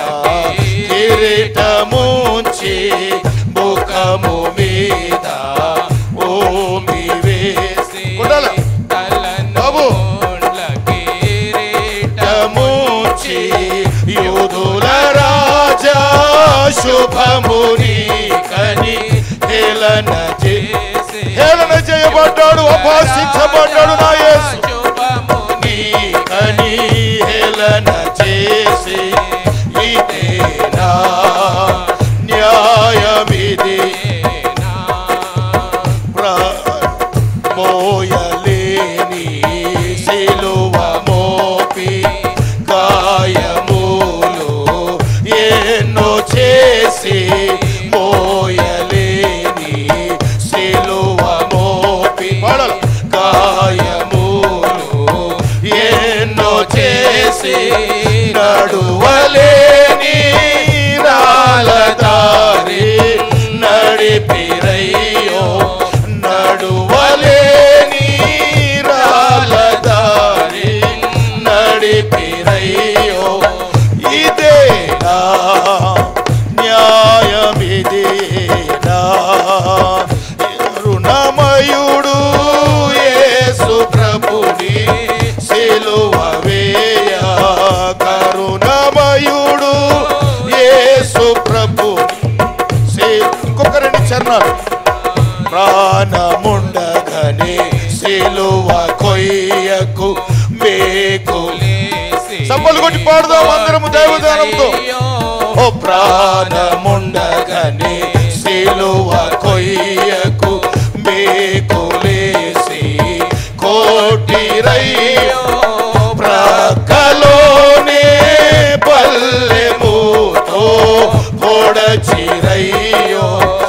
కిరీటముంచి ముఖము మీద ఊమి వేసి కొట్టాల బాబు కిరీటముంచి యూదుల రాజా శుభముని కని హేళన చేసి హేళన చేయబడ్డాడు అపహసించబడ్డాడు నా యేసు నీ కని హేళన చేసి ఇదేనా న్యాయమిది మోయలేని సిలువ మోపి గాయము ఇదేనా కరుణమయుడు యేసు ప్రభుని సిలువ వేయ కరుణమయుడు యేసు ప్రభుని సి- ఇంకొక రెండు చరణాలు ప్రాణముండగని సిలువ కొయ్యకు మేకు సబ్బలు కొట్టి పాడుదాం అందరము దైవదానంతో ఓ ప్రాణముండగని సిలువ కొయ్యకు మేకులేసి కోటిరయ్యో ప్రక్కలోనే పల్లెముతో పొడచిరయ్యో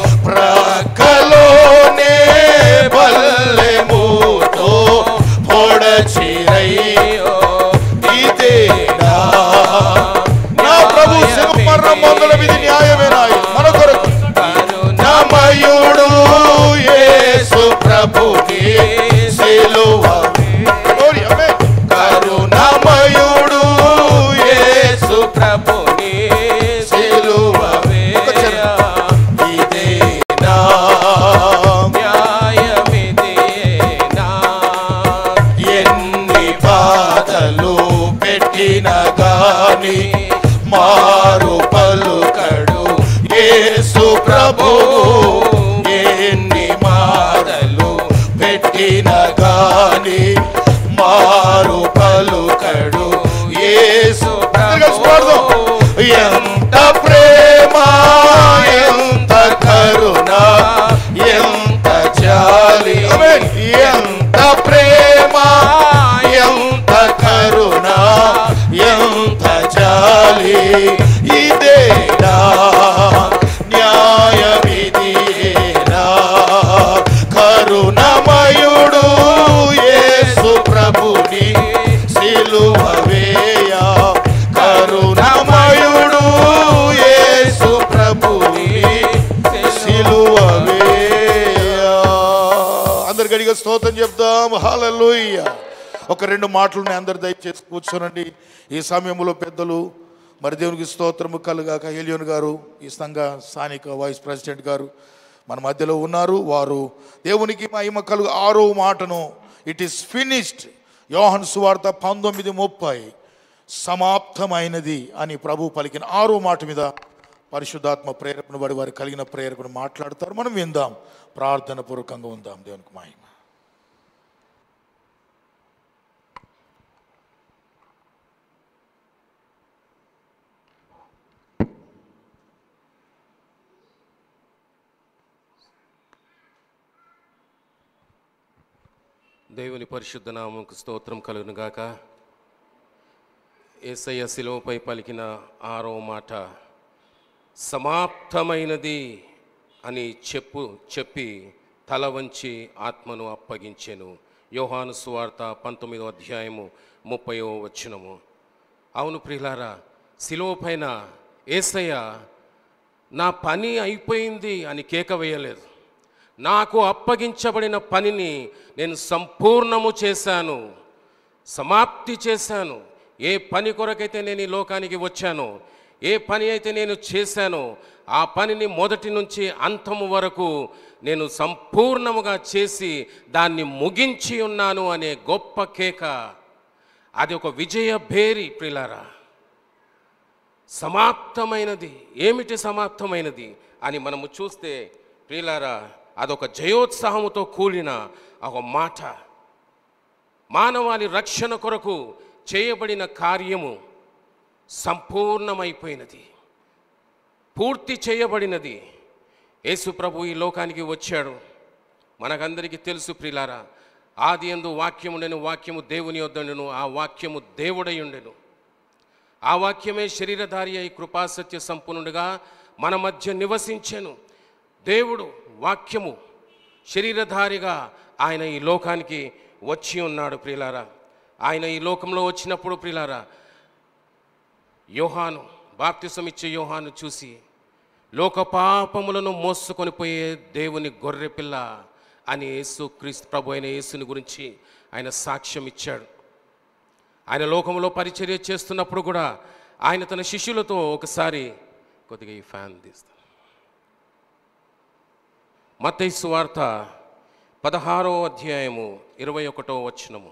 ప్రక్కలోనే పల్లెముతో పొడచిరయ్యో ఇదేనా నా ప్రభు సింహమరణం మొదల విధి న్యాయమేనా మన కొరకు నమయుడు యేసు ప్రభుని సిలువ Glory, amen. కరుణమయుడు యేసు ప్రభుని సిలువ ఒక చరణం. ఇదేనా ఎన్ని బాధలు పెట్టిన గాని మారు పలుకడు యేసు ప్రభు ఎన్ని బాధలు పెట్టిన గాని మారు పలుకడు యేసు ప్రభు ఎంత ప్రేమ ఎంత కరుణ ఎంత జాలి ఎంత ప్రేమ ఎంత కరుణ ఎంత జాలి ఇదేనా న్యాయ విధియేనా కరుణమయుడు యేసు ప్రభుని సిలువ వేయ కరుణమయుడు యేసు ప్రభుని సిలువ వేయ అందరు గడిగా స్తోత్రం చెప్దాం హాలూయ ఒక రెండు మాటలు అందరు దయచేసి కూర్చోనండి ఈ సమయంలో పెద్దలు మరి దేవునికి స్తోత్రము కలుగాక హెలియోన్ గారు ఈ సంఘ స్థానిక వైస్ ప్రెసిడెంట్ గారు మన మధ్యలో ఉన్నారు వారు దేవునికి మహిమ కలుగు ఆరో మాటను ఇట్ ఈస్ ఫినిష్డ్ యోహన్ సువార్త పంతొమ్మిది ముప్పై సమాప్తమైనది అని ప్రభు పలికిన ఆరో మాట మీద పరిశుద్ధాత్మ ప్రేరేపణ బడి వారు కలిగిన ప్రేరేపణ మాట్లాడతారు మనం విందాం ప్రార్థన పూర్వకంగా ఉందాం దేవునికి మహిమ దేవుని పరిశుద్ధ నామముకు స్తోత్రం కలుగును గాక ఏసయ్య శిలువపై పలికిన ఆరో మాట సమాప్తమైనది అని చెప్పు చెప్పి తల వంచి ఆత్మను అప్పగించెను యోహాను సువార్త పంతొమ్మిదో అధ్యాయము ముప్పయో వచనము అవును ప్రియులారా శిలువ పైన ఏసయ్య నా పని అయిపోయింది అని కేక వేయలేదు నాకు అప్పగించబడిన పనిని నేను సంపూర్ణము చేశాను సమాప్తి చేశాను ఏ పని కొరకైతే నేను ఈ లోకానికి వచ్చానో ఏ పని అయితే నేను చేశానో ఆ పనిని మొదటి నుంచి అంతము వరకు నేను సంపూర్ణముగా చేసి దాన్ని ముగించి ఉన్నాను అనే గొప్ప కేక అది ఒక విజయ భేరి ప్రిలారా సమాప్తమైనది ఏమిటి సమాప్తమైనది అని మనము చూస్తే ప్రియులారా అదొక జయోత్సాహముతో కూడిన ఒక మాట మానవాళి రక్షణ కొరకు చేయబడిన కార్యము సంపూర్ణమైపోయినది పూర్తి చేయబడినది యేసు ప్రభు ఈ లోకానికి వచ్చాడు మనకందరికీ తెలుసు ప్రిలారా ఆది ఎందు వాక్యముండెను వాక్యము దేవుని యొద్దను ఆ వాక్యము దేవుడై ఉండెను ఆ వాక్యమే శరీరధారి అయి కృపాసత్య సంపన్నుడుగా మన మధ్య నివసించెను దేవుడు వాక్యము శరీరధారిగా ఆయన ఈ లోకానికి వచ్చి ఉన్నాడు ప్రియులారా ఆయన ఈ లోకంలో వచ్చినప్పుడు ప్రియులారా యోహాను బాప్తిసం ఇచ్చే యోహాను చూసి లోక పాపములను మోసుకొని పోయే దేవుని గొర్రెపిల్ల అని యేసు క్రీస్తు ప్రభు అయిన యేసుని గురించి ఆయన సాక్ష్యం ఇచ్చాడు ఆయన లోకంలో పరిచర్య చేస్తున్నప్పుడు కూడా ఆయన తన శిష్యులతో ఒకసారి కొద్దిగా ఈ ఫ్యాన్ తీస్తాను మత్తయి సువార్త పదహారో అధ్యాయము ఇరవై ఒకటో వచనము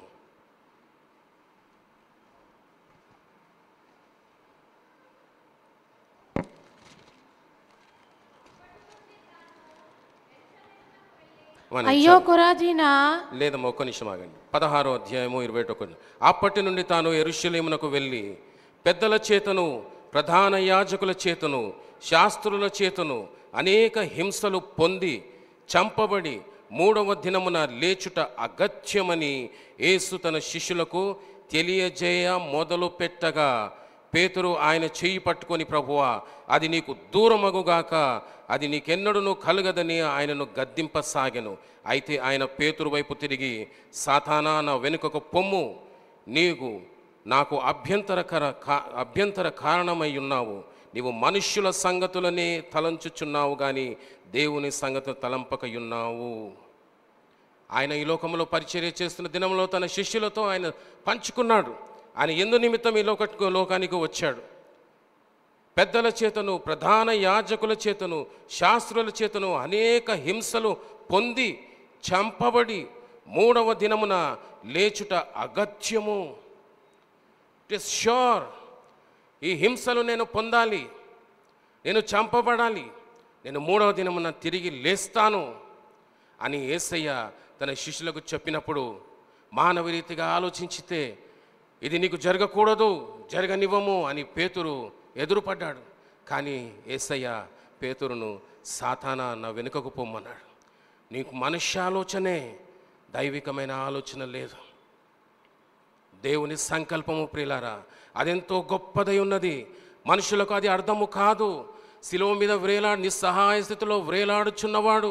వన్ అయ్యో నిమిషం. కురాజీనా లేదమ్మా ఒక్క నిమిషం ఆగండి పదహారో అధ్యాయము ఇరవై ఒకటి అప్పటి నుండి తాను ఎరుషలేమునకు వెళ్ళి పెద్దల చేతను ప్రధాన యాజకుల చేతను శాస్త్రుల చేతను అనేక హింసలు పొంది చంపబడి మూడవ దినమున లేచుట అగత్యమని యేసు తన శిష్యులకు తెలియజేయ మొదలు పెట్టగా పేతురు ఆయన చెయ్యి పట్టుకొని ప్రభువా అది నీకు దూరమగుగాక అది నీకెన్నడూను కలగదని ఆయనను గద్దింపసాగెను అయితే ఆయన పేతురు వైపు తిరిగి సాతానా నా వెనుకకు పొమ్ము నీకు నాకు అభ్యంతరకర కా అభ్యంతర కారణమై ఉన్నావు నీవు మనుష్యుల సంగతులనే తలంచుచున్నావు కానీ దేవుని సంగతులు తలంపకయున్నావు ఆయన ఈ లోకంలో పరిచర్య చేస్తున్న దినంలో తన శిష్యులతో ఆయన పంచుకున్నాడు ఆయన ఎందు నిమిత్తం ఈ లోక లోకానికి వచ్చాడు పెద్దల చేతను ప్రధాన యాజకుల చేతను శాస్త్రుల చేతను అనేక హింసలు పొంది చంపబడి మూడవ దినమున లేచుట అగత్యము ఇట్ ఇస్ ష్యూర్ ఈ హింసలు నేను పొందాలి నేను చంపబడాలి నేను మూడవ దినమున తిరిగి లేస్తాను అని ఏసయ్య తన శిష్యులకు చెప్పినప్పుడు మానవ రీతిగా ఆలోచించితే ఇది నీకు జరగకూడదు జరగనివ్వము అని పేతురు ఎదురుపడ్డాడు కానీ ఏసయ్య పేతురును సాతానా నా వెనుకకు పొమ్మన్నాడు నీకు మనుష్యాలోచనే దైవికమైన ఆలోచన లేదు దేవుని సంకల్పము ప్రియులారా అదెంతో గొప్పదై ఉన్నది మనుషులకు అది అర్థము కాదు శిలువ మీద వ్రేలాడు నిస్సహాయ స్థితిలో వ్రేలాడుచున్నవాడు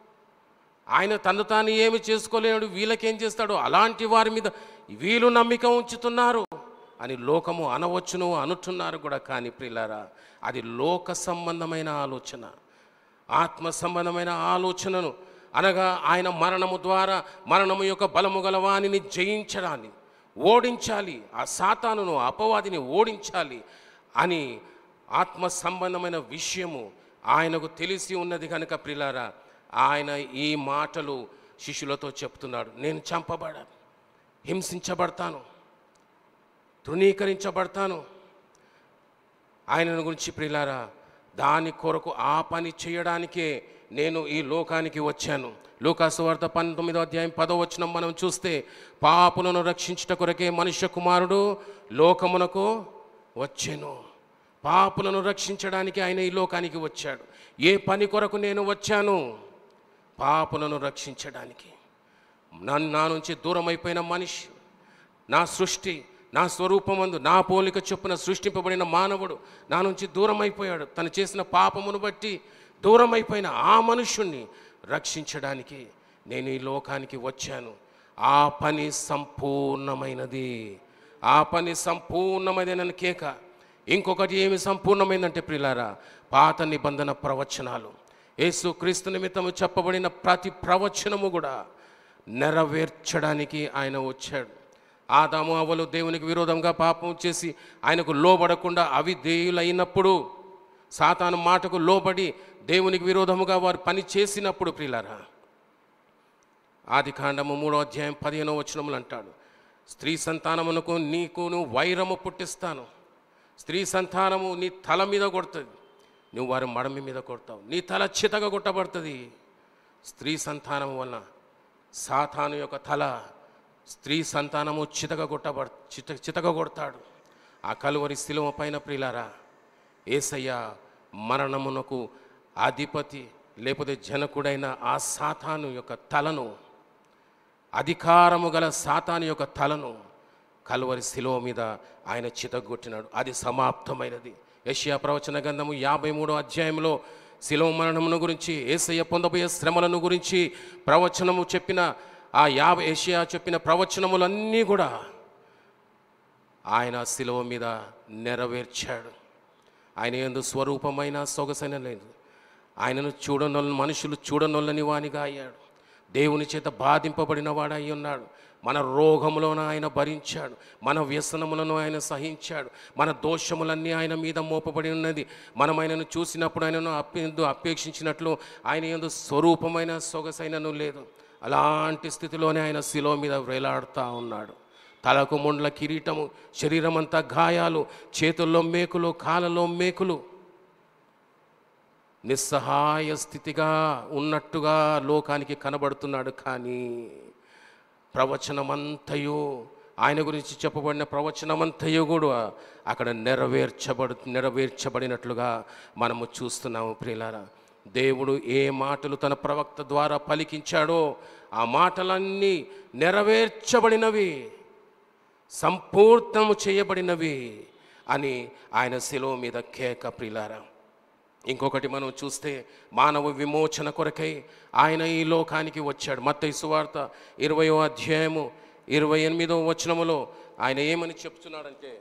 ఆయన తను తాను ఏమి చేసుకోలేడు వీళ్ళకేం చేస్తాడు అలాంటి వారి మీద వీళ్ళు నమ్మిక ఉంచుతున్నారు అని లోకము అనవచ్చును అనుతున్నారు కూడా కానీ ప్రియులారా అది లోక సంబంధమైన ఆలోచన ఆత్మ సంబంధమైన ఆలోచనను అనగా ఆయన మరణము ద్వారా మరణము యొక్క బలము గల వానిని జయించడాన్ని ఓడించాలి ఆ సాతానును అపవాదిని ఓడించాలి అని ఆత్మ సంబంధమైన విషయము ఆయనకు తెలిసి ఉన్నది కనుక ప్రిలారా ఆయన ఈ మాటలు శిష్యులతో చెప్తున్నాడు నేను చంపబడాను హింసించబడతాను తృణీకరించబడతాను ఆయనను గురించి ప్రిలారా దాని కొరకు ఆ పని చేయడానికే నేను ఈ లోకానికి వచ్చాను లూకాసు వార్త పంతొమ్మిదో అధ్యాయం పదో వచనం మనం చూస్తే పాపులను రక్షించుట కొరకే మనుష్య కుమారుడు లోకమునకు వచ్చెను పాపులను రక్షించడానికి ఆయన ఈ లోకానికి వచ్చాడు ఏ పని కొరకు నేను వచ్చాను పాపులను రక్షించడానికి నన్ను నా నుంచి దూరం అయిపోయిన మనిషి నా సృష్టి నా స్వరూపమందు నా పోలిక చొప్పున సృష్టింపబడిన మానవుడు నా నుంచి దూరం అయిపోయాడు తను చేసిన పాపమును బట్టి దూరం అయిపోయిన ఆ మనుష్యుణ్ణి రక్షించడానికి నేను ఈ లోకానికి వచ్చాను ఆ పని సంపూర్ణమైనది ఆ పని సంపూర్ణమైనదని కేక ఇంకొకటి ఏమి సంపూర్ణమైందంటే ప్రిలారా పాత నిబంధన ప్రవచనాలు యేసు క్రీస్తు నిమిత్తము చెప్పబడిన ప్రతి ప్రవచనము కూడా నెరవేర్చడానికి ఆయన వచ్చాడు ఆదాము అవ్వలు దేవునికి విరోధంగా పాపం చేసి ఆయనకు లోబడకుండా అవిధేయులైనప్పుడు సాతాను మాటకు లోబడి దేవునికి విరోధముగా వారు పని చేసినప్పుడు ప్రియులారా ఆది కాండము మూడో అధ్యాయం పదిహేనో వచనములు అంటాడు స్త్రీ సంతానమునకు నీకును వైరము పుట్టిస్తాను స్త్రీ సంతానము నీ తల మీద కొడుతుంది నువ్వు వారి మడమి మీద కొడతావు నీ తల చితగా కొట్టబడుతుంది స్త్రీ సంతానం వలన సాతాను యొక్క తల స్త్రీ సంతానము చితక కొట్టబడ చిత చితక కొడతాడు ఆ కలువరి శిలువ పైన ప్రియులారా ఏసయ్య మరణమునకు అధిపతి లేకపోతే జనకుడైన ఆ సాతాను యొక్క తలను అధికారము గల సాతాను యొక్క తలను కలువరి శిలువ మీద ఆయన చితగొట్టినాడు అది సమాప్తమైనది యషియా ప్రవచన గ్రంథము యాభై మూడో అధ్యాయంలో శిలువ మరణమును గురించి ఏసయ్య పొందబోయే శ్రమలను గురించి ప్రవచనము చెప్పిన ఆ యాభై ఏషియా చెప్పిన ప్రవచనములన్నీ కూడా ఆయన శిలువ మీద నెరవేర్చాడు ఆయన ఎందు స్వరూపమైన సొగసైన లేదు ఆయనను చూడనొల్ల మనుషులు చూడనొల్లని వానిగా అయ్యాడు దేవుని చేత బాధింపబడిన వాడై ఉన్నాడు మన రోగములను ఆయన భరించాడు మన వ్యసనములను ఆయన సహించాడు మన దోషములన్నీ ఆయన మీద మోపబడి ఉన్నది మనం ఆయనను చూసినప్పుడు ఆయనను అప్పు అపేక్షించినట్లు ఆయన ఎందు స్వరూపమైన సొగసైనను లేదు అలాంటి స్థితిలోనే ఆయన శిలో మీద వేలాడుతూ ఉన్నాడు తలకు ముండ్ల కిరీటము శరీరం అంతా గాయాలు చేతుల్లో మేకులు కాళ్ళలో మేకులు నిస్సహాయ స్థితిగా ఉన్నట్టుగా లోకానికి కనబడుతున్నాడు కానీ ప్రవచనమంతయు ఆయన గురించి చెప్పబడిన ప్రవచనమంతయు కూడా అక్కడ నెరవేర్చబడు నెరవేర్చబడినట్లుగా మనము చూస్తున్నాము ప్రియులారా దేవుడు ఏ మాటలు తన ప్రవక్త ద్వారా పలికించాడో ఆ మాటలన్నీ నెరవేర్చబడినవి సంపూర్ణము చేయబడినవి అని ఆయన శిలువ మీద కేక ప్రియులారా ఇంకొకటి మనం చూస్తే మానవ విమోచన కొరకై ఆయన ఈ లోకానికి వచ్చాడు మత్తయి సువార్త ఇరవయో అధ్యాయము ఇరవై ఎనిమిదో వచనములో ఆయన ఏమని చెప్తున్నాడంటే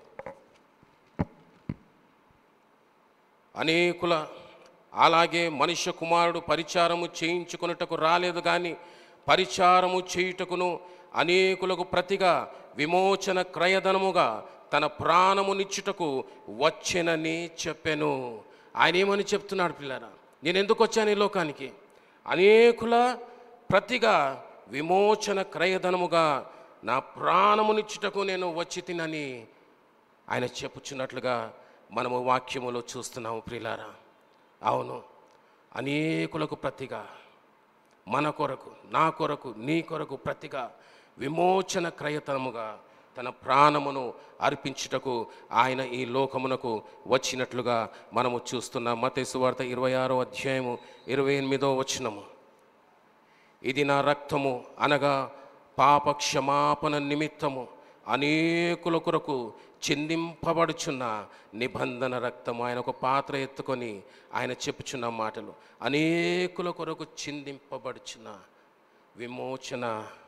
అనేకుల అలాగే మనుష్య కుమారుడు పరిచారము చేయించుకొనుటకు రాలేదు కానీ పరిచారము చేయుటకును అనేకులకు ప్రతిగా విమోచన క్రయధనముగా తన ప్రాణము నిచ్చుటకు వచ్చెనని చెప్పాను ఆయన ఏమని చెప్తున్నాడు పిల్లరా నేను ఎందుకు వచ్చాను ఈ లోకానికి అనేకుల ప్రతిగా విమోచన క్రయధనముగా నా ప్రాణమునిచ్చుటకు నేను వచ్చి తినని ఆయన చెప్పుచున్నట్లుగా మనము వాక్యములో చూస్తున్నాము ప్రియులారా అవును అనేకులకు ప్రతిగా మన కొరకు నా కొరకు నీ కొరకు ప్రతిగా విమోచన క్రయతనముగా తన ప్రాణమును అర్పించుటకు ఆయన ఈ లోకమునకు వచ్చినట్లుగా మనము చూస్తున్నాం మతేసు వార్త ఇరవై ఆరో అధ్యాయము ఇరవై ఎనిమిదో వచనము ఇది నా రక్తము అనగా పాప క్షమాపణ నిమిత్తము అనేకుల కొరకు చిందింపబడుచున్న నిబంధన రక్తము ఆయన ఒక పాత్ర ఎత్తుకొని ఆయన చెప్పుచున్న మాటలు అనేకుల కొరకు చిందింపబడుచున్న విమోచన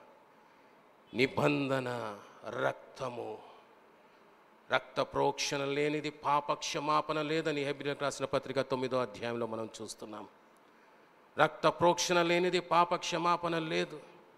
నిబంధన రక్తము రక్త ప్రోక్షణ లేనిది పాప క్షమాపణ లేదని హెబ్రిలకు రాసిన పత్రిక తొమ్మిదో అధ్యాయంలో మనం చూస్తున్నాం రక్త ప్రోక్షణ లేనిది పాప క్షమాపణ లేదు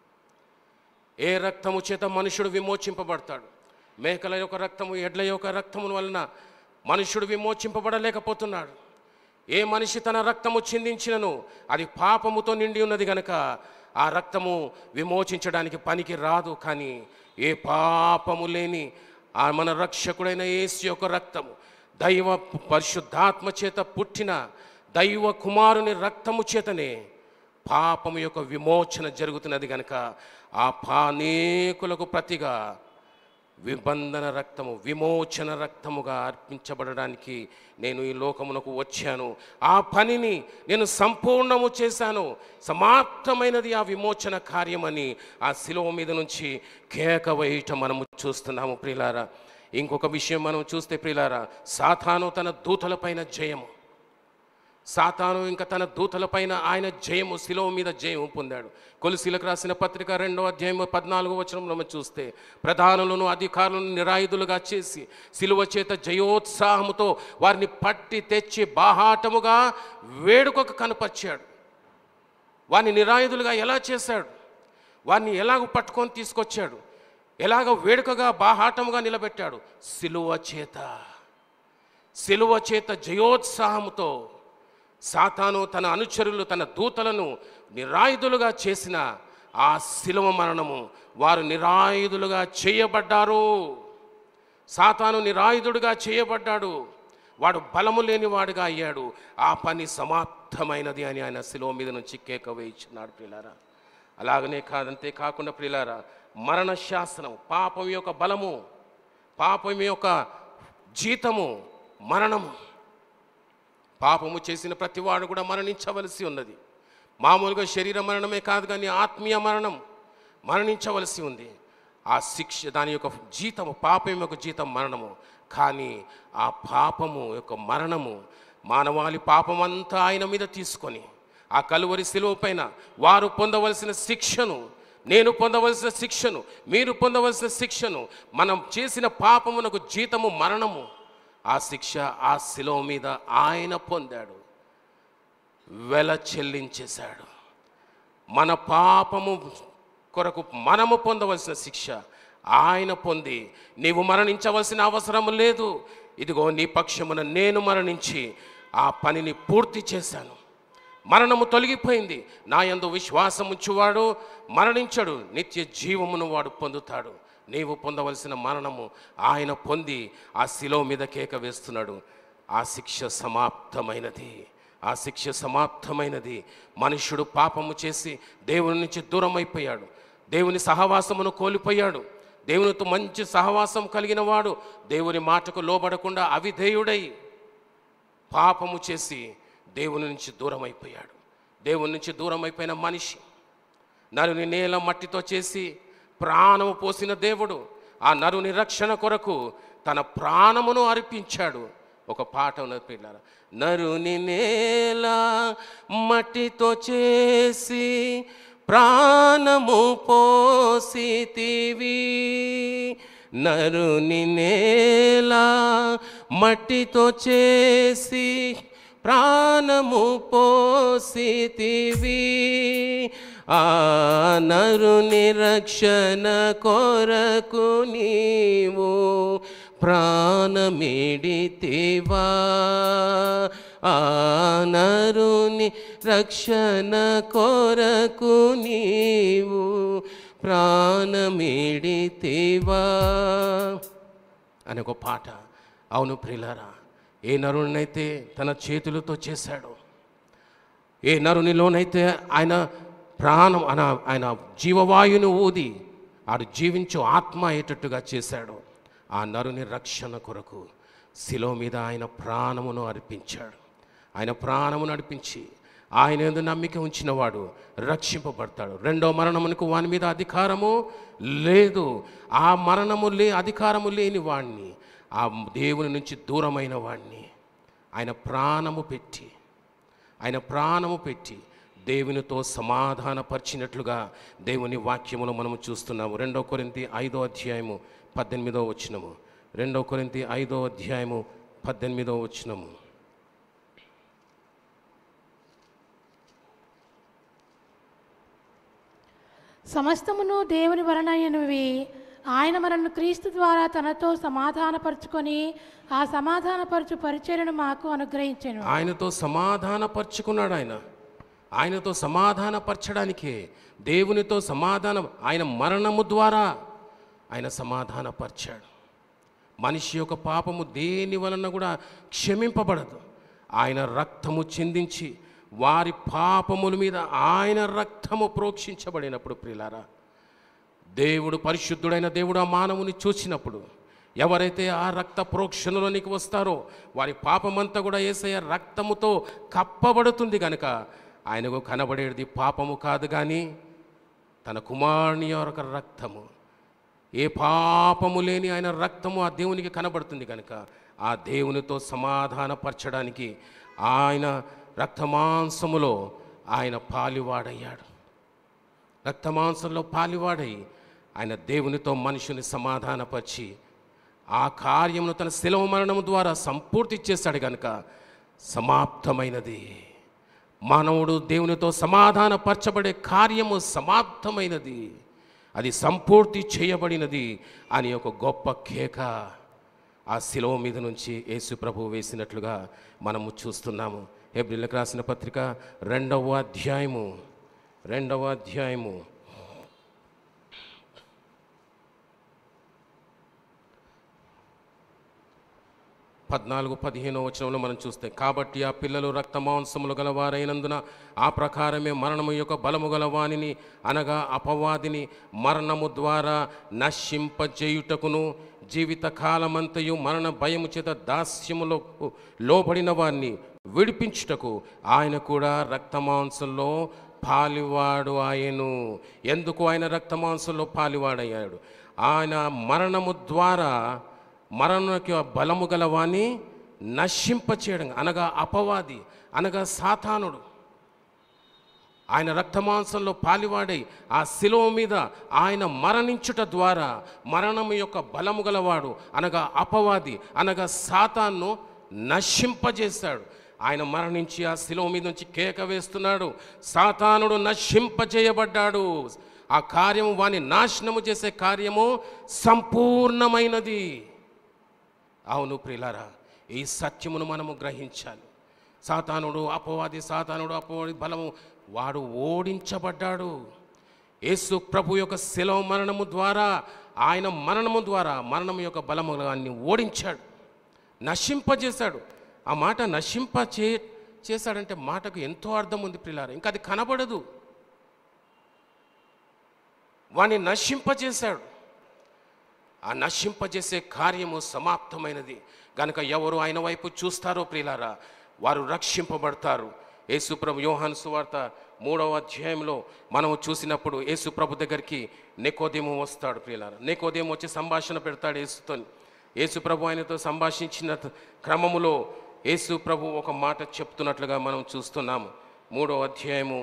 ఏ రక్తము చేత మనుషుడు విమోచింపబడతాడు మేకల యొక్క రక్తము ఎడ్ల యొక్క రక్తము వలన మనుషుడు విమోచింపబడలేకపోతున్నాడు ఏ మనిషి తన రక్తము చిందించినను అది పాపముతో నిండి ఉన్నది గనక ఆ రక్తము విమోచించడానికి పనికి రాదు కానీ ఏ పాపము లేని ఆ మన రక్షకుడైన యేసు యొక్క రక్తము దైవ పరిశుద్ధాత్మ చేత పుట్టిన దైవ కుమారుని రక్తము చేతనే పాపము యొక్క విమోచన జరుగుతున్నది కనుక ఆ పానేకులకు ప్రతిగా విబంధన రక్తము విమోచన రక్తముగా అర్పించబడడానికి నేను ఈ లోకమునకు వచ్చాను ఆ పనిని నేను సంపూర్ణము చేశాను సమాప్తమైనది ఆ విమోచన కార్యమని ఆ శిలువ మీద నుంచి కేక వేయటం మనము చూస్తున్నాము ప్రియులారా ఇంకొక విషయం మనం చూస్తే ప్రియులారా సాతాను తన దూతలపైన జయము సాతాను ఇంకా తన దూతలపైన ఆయన జయము శిలువ మీద జయము పొందాడు కొలిశీలకు రాసిన పత్రిక రెండో అధ్యాయం పద్నాలుగో వచనంలో మనం చూస్తే ప్రధానులను అధికారులను నిరాయుధులుగా చేసి శిలువ చేత జయోత్సాహముతో వారిని పట్టి తెచ్చి బాహాటముగా వేడుకకు కనపరిచాడు వారిని నిరాయుధులుగా ఎలా చేశాడు వారిని ఎలాగ పట్టుకొని తీసుకొచ్చాడు ఎలాగ వేడుకగా బాహాటముగా నిలబెట్టాడు శిలువ చేత శిలువ చేత జయోత్సాహముతో సాతాను తన అనుచరులు తన దూతలను నిరాయుధులుగా చేసిన ఆ శిలువ మరణము వారు నిరాయుధులుగా చేయబడ్డారు సాతాను నిరాయుధుడుగా చేయబడ్డాడు వాడు బలము లేనివాడుగా అయ్యాడు ఆ పని సమాప్తమైనది అని ఆయన శిలువ మీద నుంచి కేక వేయించున్నాడు ప్రియులారా అలాగనే కాదంతే కాకుండా ప్రియులారా మరణ శాసనం పాపం యొక్క బలము పాపం యొక్క జీతము మరణము పాపము చేసిన ప్రతివాడు కూడా మరణించవలసి ఉన్నది మామూలుగా శరీర మరణమే కాదు కానీ ఆత్మీయ మరణం మరణించవలసి ఉంది ఆ శిక్ష దాని యొక్క జీతము పాపం యొక్క జీతం మరణము కానీ ఆ పాపము యొక్క మరణము మానవాళి పాపమంతా ఆయన మీద తీసుకొని ఆ కలువరి శిలువ పైన వారు పొందవలసిన శిక్షను నేను పొందవలసిన శిక్షను మీరు పొందవలసిన శిక్షను మనం చేసిన పాపమునకు జీతము మరణము ఆ శిక్ష ఆ శిలువ మీద ఆయన పొందాడు వెల చెల్లించేశాడు మన పాపము కొరకు మనము పొందవలసిన శిక్ష ఆయన పొంది నీవు మరణించవలసిన అవసరం లేదు ఇదిగో నీ పక్షమున నేను మరణించి ఆ పనిని పూర్తి చేశాను మరణము తొలగిపోయింది నా యందు విశ్వాసం ఉంచువాడు మరణించడు నిత్య జీవమును వాడు పొందుతాడు నీవు పొందవలసిన మరణము ఆయన పొంది ఆ శిలో మీద కేక వేస్తున్నాడు ఆ శిక్ష సమాప్తమైనది ఆ శిక్ష సమాప్తమైనది మనుష్యుడు పాపము చేసి దేవుని నుంచి దూరం అయిపోయాడు దేవుని సహవాసమును కోల్పోయాడు దేవునితో మంచి సహవాసం కలిగిన వాడు దేవుని మాటకు లోబడకుండా అవిధేయుడై పాపము చేసి దేవుని నుంచి దూరం అయిపోయాడు దేవుని నుంచి దూరం అయిపోయిన మనిషి నరుని నేల మట్టితో చేసి ప్రాణము పోసిన దేవుడు ఆ నరుని రక్షణ కొరకు తన ప్రాణమును అర్పించాడు ఒక పాట ఉన్నది పిల్లల నరుని నేల మట్టితో చేసి ప్రాణము పోసితివి నరుని నేల మట్టితో చేసి ప్రాణము పోసితివి ఆ నరుని రక్షణ కొరకు నీవు ప్రాణమిడితివా ఆ నరుని రక్షణ కొరకు నీవు ప్రాణమిడితివా అని ఒక పాట అవును ప్రిలారా ఏ నరునినైతే తన చేతులతో చేశాడో ఏ నరునిలోనైతే ఆయన ప్రాణం అన ఆయన జీవవాయువును ఊది ఆడు జీవించు ఆత్మ అయ్యేటట్టుగా చేశాడు ఆ నరుని రక్షణ కొరకు శిలో మీద ఆయన ప్రాణమును అర్పించాడు ఆయన ప్రాణమును అర్పించి ఆయన ఎందు నమ్మిక ఉంచిన వాడు రక్షింపబడతాడు రెండో మరణమునకు వాని మీద అధికారము లేదు ఆ మరణము లే అధికారము లేని వాణ్ణి ఆ దేవుని నుంచి దూరమైన వాణ్ణి ఆయన ప్రాణము పెట్టి ఆయన ప్రాణము పెట్టి దేవునితో సమాధానపరిచినట్లుగా దేవుని వాక్యములో మనము చూస్తున్నాము రెండో కొరింతి ఐదో అధ్యాయము పద్దెనిమిదో వచ్చినము రెండో కొరింతి ఐదో అధ్యాయము పద్దెనిమిదో వచ్చినము సమస్తమును దేవుని వలనైనవి ఆయన మనల్ని క్రీస్తు ద్వారా తనతో సమాధానపరుచుకొని ఆ సమాధానపరచు పరిచర్యను మాకు అనుగ్రహించెను ఆయనతో సమాధానపరుచుకున్నాడు ఆయన ఆయనతో సమాధానపరచడానికే దేవునితో సమాధానం ఆయన మరణము ద్వారా ఆయన సమాధానపరిచాడు మనిషి యొక్క పాపము దేని వలన కూడా క్షమింపబడదు ఆయన రక్తము చిందించి వారి పాపముల మీద ఆయన రక్తము ప్రోక్షించబడినప్పుడు ప్రిలారా దేవుడు పరిశుద్ధుడైన దేవుడు ఆ మానవుని చూసినప్పుడు ఎవరైతే ఆ రక్త ప్రోక్షణలోనికి వస్తారో వారి పాపమంతా కూడా ఏసయ్య రక్తముతో కప్పబడుతుంది కనుక ఆయనకు కనబడేది పాపము కాదు కానీ తన కుమారుని యొక్క రక్తము ఏ పాపము లేని ఆయన రక్తము ఆ దేవునికి కనబడుతుంది కనుక ఆ దేవునితో సమాధానపరచడానికి ఆయన రక్తమాంసములో ఆయన పాలివాడయ్యాడు రక్తమాంసంలో పాలివాడై ఆయన దేవునితో మనుషుని సమాధానపరిచి ఆ కార్యమును తన శిలవ మరణము ద్వారా సంపూర్తి చేశాడు కనుక సమాప్తమైనది మానవుడు దేవునితో సమాధానపరచబడే కార్యము సమాప్తమైనది అది సంపూర్తి చేయబడినది అని ఒక గొప్ప కేక ఆ శిలువ మీద నుంచి యేసు ప్రభు వేసినట్లుగా మనము చూస్తున్నాము ఏప్రిల్కి రాసిన పత్రిక రెండవ అధ్యాయము రెండవ అధ్యాయము పద్నాలుగు పదిహేనో వచనంలో మనం చూస్తే కాబట్టి ఆ పిల్లలు రక్త మాంసములు గలవారైనందున ఆ ప్రకారమే మరణము యొక్క బలము గల వానిని అనగా అపవాదిని మరణము ద్వారా నశింపజేయుటకును జీవిత కాలమంతయు మరణ భయము చేత దాస్యములో లోబడిన వారిని విడిపించుటకు ఆయన కూడా రక్తమాంసంలో పాలివాడు ఆయను ఎందుకు ఆయన రక్తమాంసంలో పాలివాడయ్యాడు ఆయన మరణము ద్వారా మరణకి బలము గలవాన్ని నశింపచేయడం అనగా అపవాది అనగా సాతానుడు ఆయన రక్తమాంసంలో పాలివాడై ఆ శిలువ మీద ఆయన మరణించుట ద్వారా మరణము యొక్క బలము గలవాడు అనగా అపవాది అనగా సాతాన్ను నశింపజేశాడు ఆయన మరణించి ఆ శిలువ మీద నుంచి కేక వేస్తున్నాడు సాతానుడు నశింపజేయబడ్డాడు ఆ కార్యము వాని నాశనము చేసే కార్యము సంపూర్ణమైనది అవును ప్రిలారా ఈ సత్యమును మనము గ్రహించాలి సాతానుడు అపవాది సాతానుడు అపవాది బలము వాడు ఓడించబడ్డాడు యేసు ప్రభు యొక్క శిలవ మరణము ద్వారా ఆయన మరణము ద్వారా మరణం యొక్క బలము అన్ని ఓడించాడు నశింపజేశాడు ఆ మాట నశింప చే చేశాడంటే మాటకు ఎంతో అర్థం ఉంది ప్రిలారా ఇంకా అది కనబడదు వాణ్ణి నశింపజేశాడు ఆ నశింపజేసే కార్యము సమాప్తమైనది గనుక ఎవరు ఆయన వైపు చూస్తారో ప్రియులారా వారు రక్షింపబడతారు యేసుప్రభు యోహాను సువార్త మూడవ అధ్యాయంలో మనము చూసినప్పుడు యేసుప్రభు దగ్గరికి నెకోదేము వస్తాడు ప్రియులారా నెకోదేము వచ్చి సంభాషణ పెడతాడు యేసుతో యేసుప్రభు ఆయనతో సంభాషించిన క్రమములో యేసు ప్రభు ఒక మాట చెప్తున్నట్లుగా మనం చూస్తున్నాము మూడో అధ్యాయము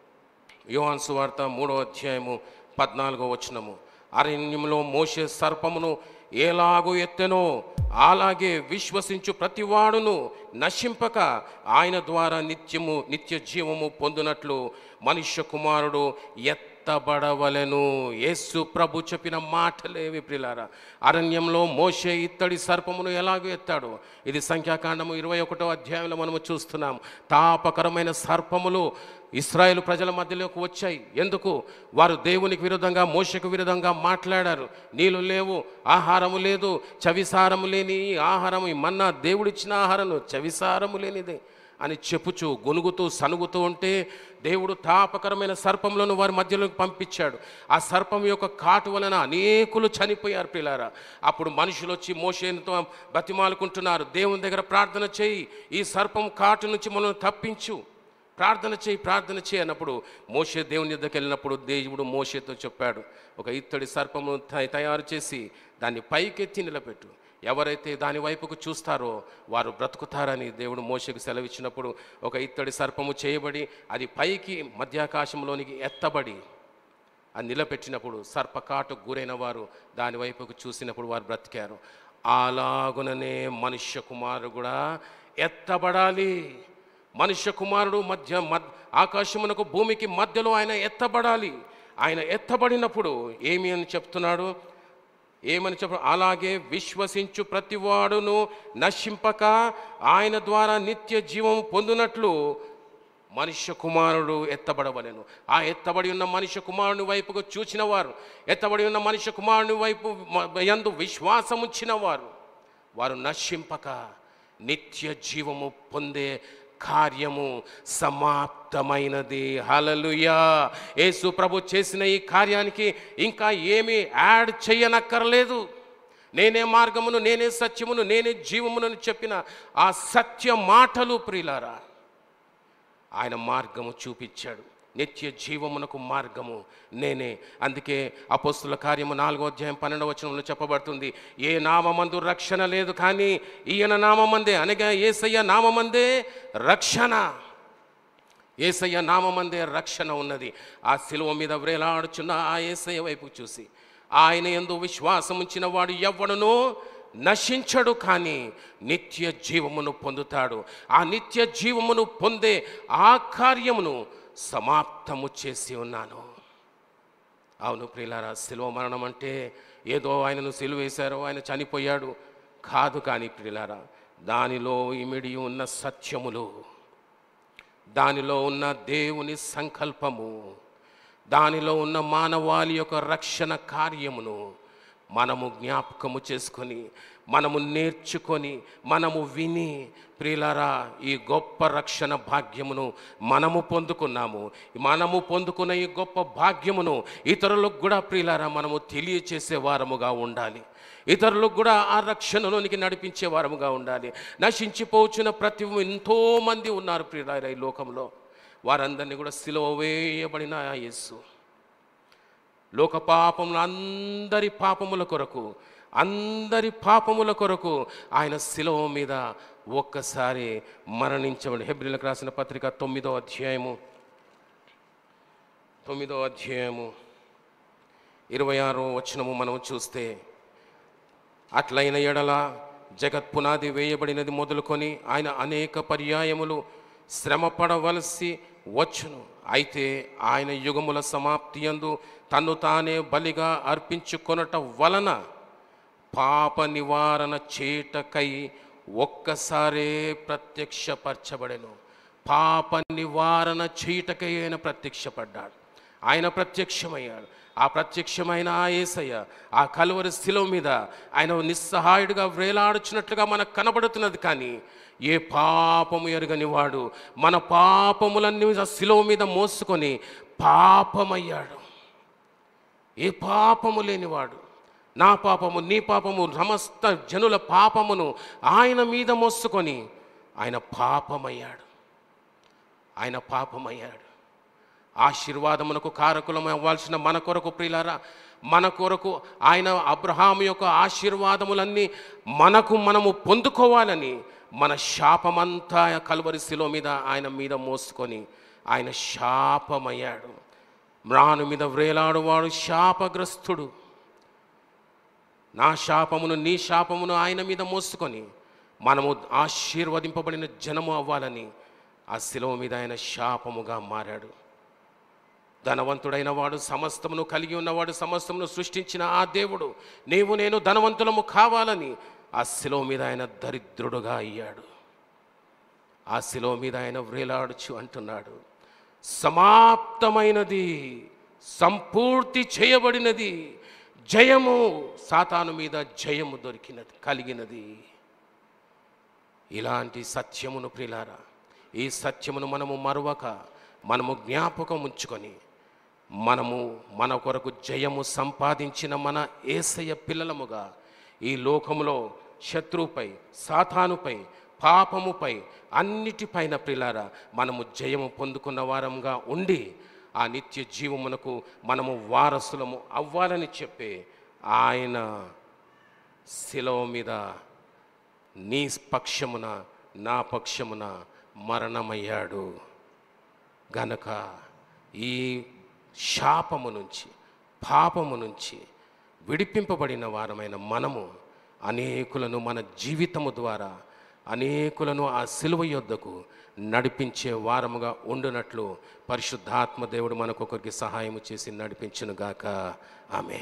యోహాన్ సువార్త మూడో అధ్యాయము పద్నాలుగో వచనము అరణ్యంలో మోసే సర్పమును ఎలాగో ఎత్తెనో అలాగే విశ్వసించు ప్రతివాడును నశింపక ఆయన ద్వారా నిత్యము నిత్య జీవము పొందినట్లు మనుష్య కుమారుడు ఎత్తబడవలెను యేసు ప్రభు చెప్పిన మాటలేవి ప్రిలారా అరణ్యంలో మోసే ఇత్తడి సర్పమును ఎలాగో ఎత్తాడు ఇది సంఖ్యాకాండము ఇరవై ఒకటో అధ్యాయంలో మనము చూస్తున్నాం తాపకరమైన సర్పములు ఇస్రాయేల్ ప్రజల మధ్యలోకి వచ్చాయి ఎందుకు వారు దేవునికి విరుద్ధంగా మోసకు విరుద్ధంగా మాట్లాడారు నీళ్ళు లేవు ఆహారము లేదు చవిసారము లేని ఈ ఆహారము ఈ మన్నా దేవుడిచ్చిన ఆహారం చవిసారము లేనిదే అని చెప్పుచు గొనుగుతూ సనుగుతూ ఉంటే దేవుడు తాపకరమైన సర్పములను వారి మధ్యలోకి పంపించాడు ఆ సర్పం యొక్క కాటు వలన అనేకులు చనిపోయారు పిల్లారా అప్పుడు మనుషులు వచ్చి మోసేతో బతిమాలుకుంటున్నారు దేవుని దగ్గర ప్రార్థన చేయి ఈ సర్పం కాటు నుంచి మనం తప్పించు ప్రార్థన చేయి ప్రార్థన చేయి అన్నప్పుడు మోషే దేవుని దగ్గరికి వెళ్ళినప్పుడు దేవుడు మోషేతో చెప్పాడు ఒక ఇత్తడి సర్పము త- తయారు చేసి దాన్ని పైకెత్తి నిలబెట్టు ఎవరైతే దాని వైపుకు చూస్తారో వారు బ్రతుకుతారని దేవుడు మోషకు సెలవిచ్చినప్పుడు ఒక ఇత్తడి సర్పము చేయబడి అది పైకి మధ్యాకాశంలోనికి ఎత్తబడి అది నిలబెట్టినప్పుడు సర్పకాటు గురైన వారు దాని వైపుకు చూసినప్పుడు వారు బ్రతికారు అలాగుననే మనుష్య కుమారుడు కూడా ఎత్తబడాలి మనుష్య కుమారుడు మధ్య మద్ ఆకాశమునకు భూమికి మధ్యలో ఆయన ఎత్తబడాలి ఆయన ఎత్తబడినప్పుడు ఏమి అని చెప్తున్నాడు ఏమని చెప్ప అలాగే విశ్వసించు ప్రతివాడును నశింపక ఆయన ద్వారా నిత్య జీవం పొందినట్లు మనుష్య కుమారుడు ఎత్తబడవలెను ఆ ఎత్తబడి ఉన్న మనుష్య కుమారుని వైపుకు చూచిన వారు ఎత్తబడి ఉన్న మనుష్య కుమారుని వైపు మ- యందు విశ్వాసం ఉంచిన వారు వారు నశింపక నిత్య జీవము పొందే కార్యము సమాప్తమైనది హలలుయా యేసు ప్రభు చేసిన ఈ కార్యానికి ఇంకా ఏమీ యాడ్ చేయనక్కర్లేదు నేనే మార్గమును నేనే సత్యమును నేనే జీవమును అని చెప్పిన ఆ సత్య మాటలు ప్రియులారా ఆయన మార్గము చూపించాడు నిత్య జీవమునకు మార్గము నేనే అందుకే అపోస్తుల కార్యము నాలుగో అధ్యాయం పన్నెండవ వచనంలో చెప్పబడుతుంది ఏ నామమందు రక్షణ లేదు కానీ ఈయన నామమందే అనగా ఏసయ్య నామమందే రక్షణ ఏసయ్య నామమందే రక్షణ ఉన్నది ఆ శిలువ మీద వ్రేలాడుచున్న ఆ ఏసయ్య వైపు చూసి ఆయన ఎందు విశ్వాసం ఉంచిన వాడు ఎవ్వడునో నశించడు కానీ నిత్య జీవమును పొందుతాడు ఆ నిత్య జీవమును పొందే ఆ కార్యమును సమాప్తము చేసి ఉన్నాను అవును ప్రియులారా శిలువ మరణం అంటే ఏదో ఆయనను సిలువ వేశారో ఆయన చనిపోయాడు కాదు కానీ ప్రియులారా దానిలో ఇమిడి ఉన్న సత్యములు దానిలో ఉన్న దేవుని సంకల్పము దానిలో ఉన్న మానవాళి యొక్క రక్షణ కార్యమును మనము జ్ఞాపకము చేసుకొని మనము నేర్చుకొని మనము విని ప్రియులారా ఈ గొప్ప రక్షణ భాగ్యమును మనము పొందుకున్నాము మనము పొందుకున్న ఈ గొప్ప భాగ్యమును ఇతరులకు కూడా ప్రియులారా మనము తెలియచేసే వారముగా ఉండాలి ఇతరులకు కూడా ఆ రక్షణలోనికి నడిపించే వారముగా ఉండాలి నశించిపోచున్న ప్రతి ఎంతో మంది ఉన్నారు ప్రియులారా ఈ లోకంలో వారందరినీ కూడా సిలువ వేయబడిన ఆ యేసు లోక పాపములు అందరి పాపముల కొరకు అందరి పాపముల కొరకు ఆయన శిలువ మీద ఒక్కసారి మరణించబడి హెబ్రిలకు రాసిన పత్రిక తొమ్మిదో అధ్యాయము తొమ్మిదో అధ్యాయము ఇరవై ఆరో వచనము మనం చూస్తే అట్లైన ఎడల జగత్ పునాది వేయబడినది మొదలుకొని ఆయన అనేక పర్యాయములు శ్రమ పడవలసి వచ్చును అయితే ఆయన యుగముల సమాప్తి యందు తన్ను తానే బలిగా అర్పించుకొనట వలన పాప నివారణ చేటకై ఒక్కసారే ప్రత్యక్షపరచబడెను పాప నివారణ చేయుటకై ఆయన ప్రత్యక్షపడ్డాడు ఆయన ప్రత్యక్షమయ్యాడు ఆ ప్రత్యక్షమైన ఆ యేసయ్య ఆ కలువరి శిలువ మీద ఆయన నిస్సహాయుడిగా వ్రేలాడుచున్నట్లుగా మనకు కనబడుతున్నది కానీ ఏ పాపము ఎరుగని వాడు మన పాపములన్నీ ఆ శిలువ మీద మోసుకొని పాపమయ్యాడు ఏ పాపము లేనివాడు నా పాపము నీ పాపము సమస్త జనుల పాపమును ఆయన మీద మోసుకొని ఆయన పాపమయ్యాడు ఆయన పాపమయ్యాడు ఆశీర్వాదమునకు కారకులం అవ్వాల్సిన మన కొరకు ప్రియులారా మన కొరకు ఆయన అబ్రహాం యొక్క ఆశీర్వాదములన్నీ మనకు మనము పొందుకోవాలని మన శాపమంతా కలువరి శిలో మీద ఆయన మీద మోసుకొని ఆయన శాపమయ్యాడు మ్రాను మీద వ్రేలాడువాడు శాపగ్రస్తుడు నా శాపమును నీ శాపమును ఆయన మీద మోసుకొని మనము ఆశీర్వదింపబడిన జనము అవ్వాలని ఆ శిలువ మీద ఆయన శాపముగా మారాడు ధనవంతుడైన వాడు సమస్తమును కలిగి ఉన్నవాడు సమస్తమును సృష్టించిన ఆ దేవుడు నీవు నేను ధనవంతులము కావాలని ఆ శిలువ మీద ఆయన దరిద్రుడుగా అయ్యాడు ఆ శిలువ మీద ఆయన వ్రేలాడుచు అంటున్నాడు సమాప్తమైనది సంపూర్తి చేయబడినది జయము సాతాను మీద జయము దొరికినది కలిగినది ఇలాంటి సత్యమును ప్రిలారా ఈ సత్యమును మనము మరవక మనము జ్ఞాపకం ఉంచుకొని మనము మన కొరకు జయము సంపాదించిన మన ఏసయ్య పిల్లలముగా ఈ లోకములో శత్రువుపై సాతానుపై పాపముపై అన్నిటిపైన ప్రిలారా మనము జయము పొందుకున్న వారంగా ఉండి ఆ నిత్య జీవమునకు మనము వారసులము అవ్వాలని చెప్పే ఆయన శిలవ మీద నీ పక్షమున నా పక్షమున మరణమయ్యాడు గనక ఈ శాపము నుంచి పాపము నుంచి విడిపింపబడిన వారమైన మనము అనేకులను మన జీవితము ద్వారా అనేకులను ఆ సిలువ యొద్దకు నడిపించే వారముగా ఉండునట్లు పరిశుద్ధాత్మ దేవుడు మనకొకరికి సహాయం చేసి నడిపించునుగాక ఆమె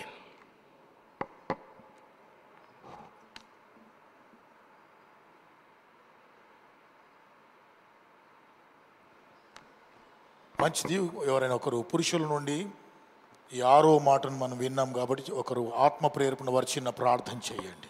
మంచిది ఎవరైనా ఒకరు పురుషుల నుండి ఈ ఆరో మాటను మనం విన్నాం కాబట్టి ఒకరు ఆత్మ ప్రేరేపణ వారు చిన్న ప్రార్థన చేయండి